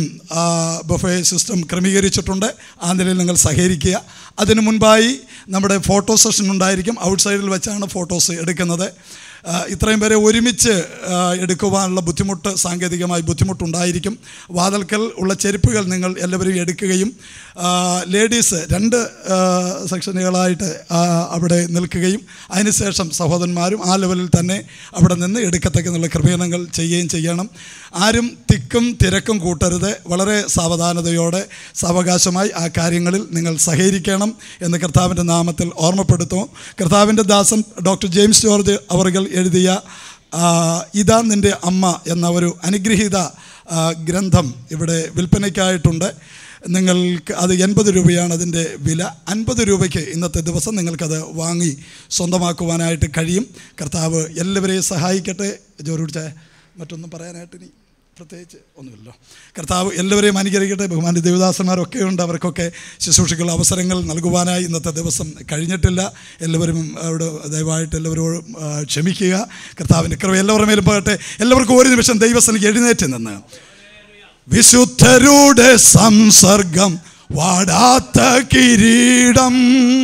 ബഫേ സിസ്റ്റം ക്രമീകരിച്ചിട്ടുണ്ട് ആ നിലയിൽ നിങ്ങൾ സഹകരിക്കുക അതിനു മുൻപായി നമ്മുടെ ഫോട്ടോ സെഷൻ ഉണ്ടായിരിക്കും ഔട്ട്സൈഡിൽ വെച്ചാണ് ഫോട്ടോസ് എടുക്കുന്നത് ആ, ഇത്രയും പേരെ ഒരുമിച്ച് ആ, എടുക്കുവാനുള്ള ബുദ്ധിമുട്ട് സാങ്കേതികമായി ബുദ്ധിമുട്ടുണ്ടായിരിക്കും വാതൽക്കൽ ഉള്ള ചെരുപ്പുകൾ നിങ്ങൾ എല്ലാവരും എടുക്കുകയും ആ, ലേഡീസ് രണ്ട് ആ, സെക്ഷനുകളായിട്ട് ആ, അവിടെ നിൽക്കുകയും അതിനുശേഷം സഹോദരന്മാരും ആ ലെവലിൽ തന്നെ അവിടെ നിന്ന് എടുക്കത്തക്ക എന്നുള്ള ക്രമീകരണങ്ങൾ ചെയ്യുകയും ചെയ്യണം ആരും തിക്കും തിരക്കും കൂട്ടരുത് വളരെ സാവധാനതയോടെ സാവകാശമായി ആ കാര്യങ്ങളിൽ നിങ്ങൾ സഹകരിക്കണം എന്ന് കർത്താവിൻ്റെ നാമത്തിൽ ഓർമ്മപ്പെടുത്തും കർത്താവിൻ്റെ ദാസൻ ഡോക്ടർ ജെയിംസ് ജോർജ് അവർകൾ എഴുതിയ ആ, ഇതാ നിൻ്റെ അമ്മ എന്ന ഒരു അനുഗ്രഹീത ആ, ഗ്രന്ഥം ഇവിടെ വിൽപ്പനയ്ക്കായിട്ടുണ്ട് നിങ്ങൾക്ക് അത് എൺപത് രൂപയാണ് അതിൻ്റെ വില അൻപത് രൂപയ്ക്ക് ഇന്നത്തെ ദിവസം നിങ്ങൾക്കത് വാങ്ങി സ്വന്തമാക്കുവാനായിട്ട് കഴിയും കർത്താവ് എല്ലാവരെയും സഹായിക്കട്ടെ ജോറുടിച്ച മറ്റൊന്നും പറയാനായിട്ട് ഇനി പ്രത്യേകിച്ച് ഒന്നുമില്ലല്ലോ കർത്താവ് എല്ലാവരെയും അനുഗ്രഹിക്കട്ടെ ബഹുമാന്യ ദേവദാസന്മാരൊക്കെ ഉണ്ട് അവർക്കൊക്കെ ശുശ്രൂഷകൾ അവസരങ്ങൾ നൽകുവാനായി ഇന്നത്തെ ദിവസം കഴിഞ്ഞിട്ടില്ല എല്ലാവരും അവിടെ ദയവായിട്ട് എല്ലാവരോടും ആ, ക്ഷമിക്കുക കർത്താവിൻ്റെ കൃപ എല്ലാവരുടെ മേലും പോകട്ടെ എല്ലാവർക്കും ഒരു നിമിഷം ദൈവസനിക്ക് എഴുന്നേറ്റ് നിന്ന് വിശുദ്ധരുടെ സംസർഗം വാടാത്ത കിരീടം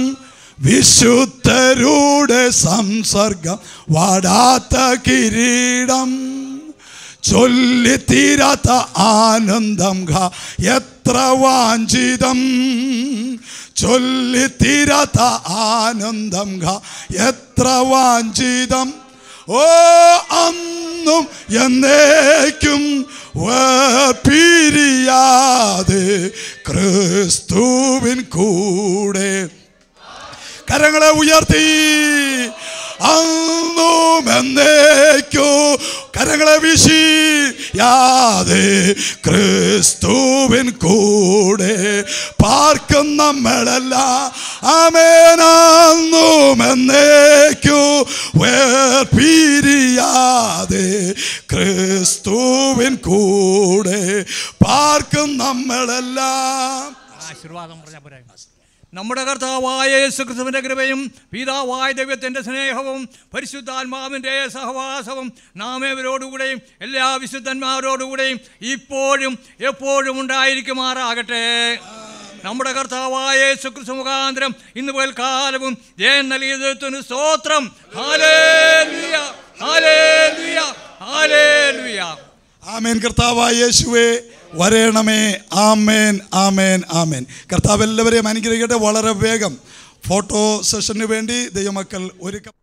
വിശുദ്ധരുടെ സംസർഗം വാടാത്ത കിരീടം ചൊല്ലിത്തീരാത്ത ആനന്ദം ഘ എത്ര വാഞ്ചിതം ചൊല്ലിത്തീരാത്ത ആനന്ദം ഘ എത്ര വാഞ്ചിതം ഓ അന്നും എന്നേക്കും പിരിയാതെ ക്രിസ്തുവിൻ കൂടെ കരങ്ങളെ ഉയർത്തി അന്നും എന്നേക്കോ കരങ്ങളെ വീശി യാതെ ക്രിസ്തുവിൻ കൂടെ പാർക്കും നമ്മളെല്ലാം ആമേനാന്നും എന്നേക്കോ വേർപിരിയാതെ ക്രിസ്തുവിൻ കൂടെ പാർക്കും നമ്മളെല്ലാം ആശീർവാദം പറഞ്ഞാൽ പോരാ നമ്മുടെ കർത്താവായ യേശുക്രിസ്തുവിൻ്റെ കൃപയും പിതാവായ ദൈവത്തിൻ്റെ സ്നേഹവും പരിശുദ്ധാത്മാവിൻ്റെ സഹവാസവും നാം ഇവരോടുകൂടെയും എല്ലാ വിശുദ്ധന്മാരോടുകൂടെയും ഇപ്പോഴും എപ്പോഴും ഉണ്ടായിരിക്കുമാറാകട്ടെ നമ്മുടെ കർത്താവായ യേശുക്രിസ്തു മുഖാന്തരം ഇന്ന് പകൽക്കാലവും ജയം നൽകിയതിന് സ്തോത്രം ഹാലേലുയ ഹാലേലുയ ഹാലേലുയ ആമേൻ കർത്താവായ യേശുവേ വരേണമേ ആമേൻ ആമേൻ ആമേൻ കർത്താവ് എല്ലാവരെയും അനുഗ്രഹിക്കട്ടെ വളരെ വേഗം ഫോട്ടോ സെഷന് വേണ്ടി ദൈവമക്കൾ ഒരുക്കം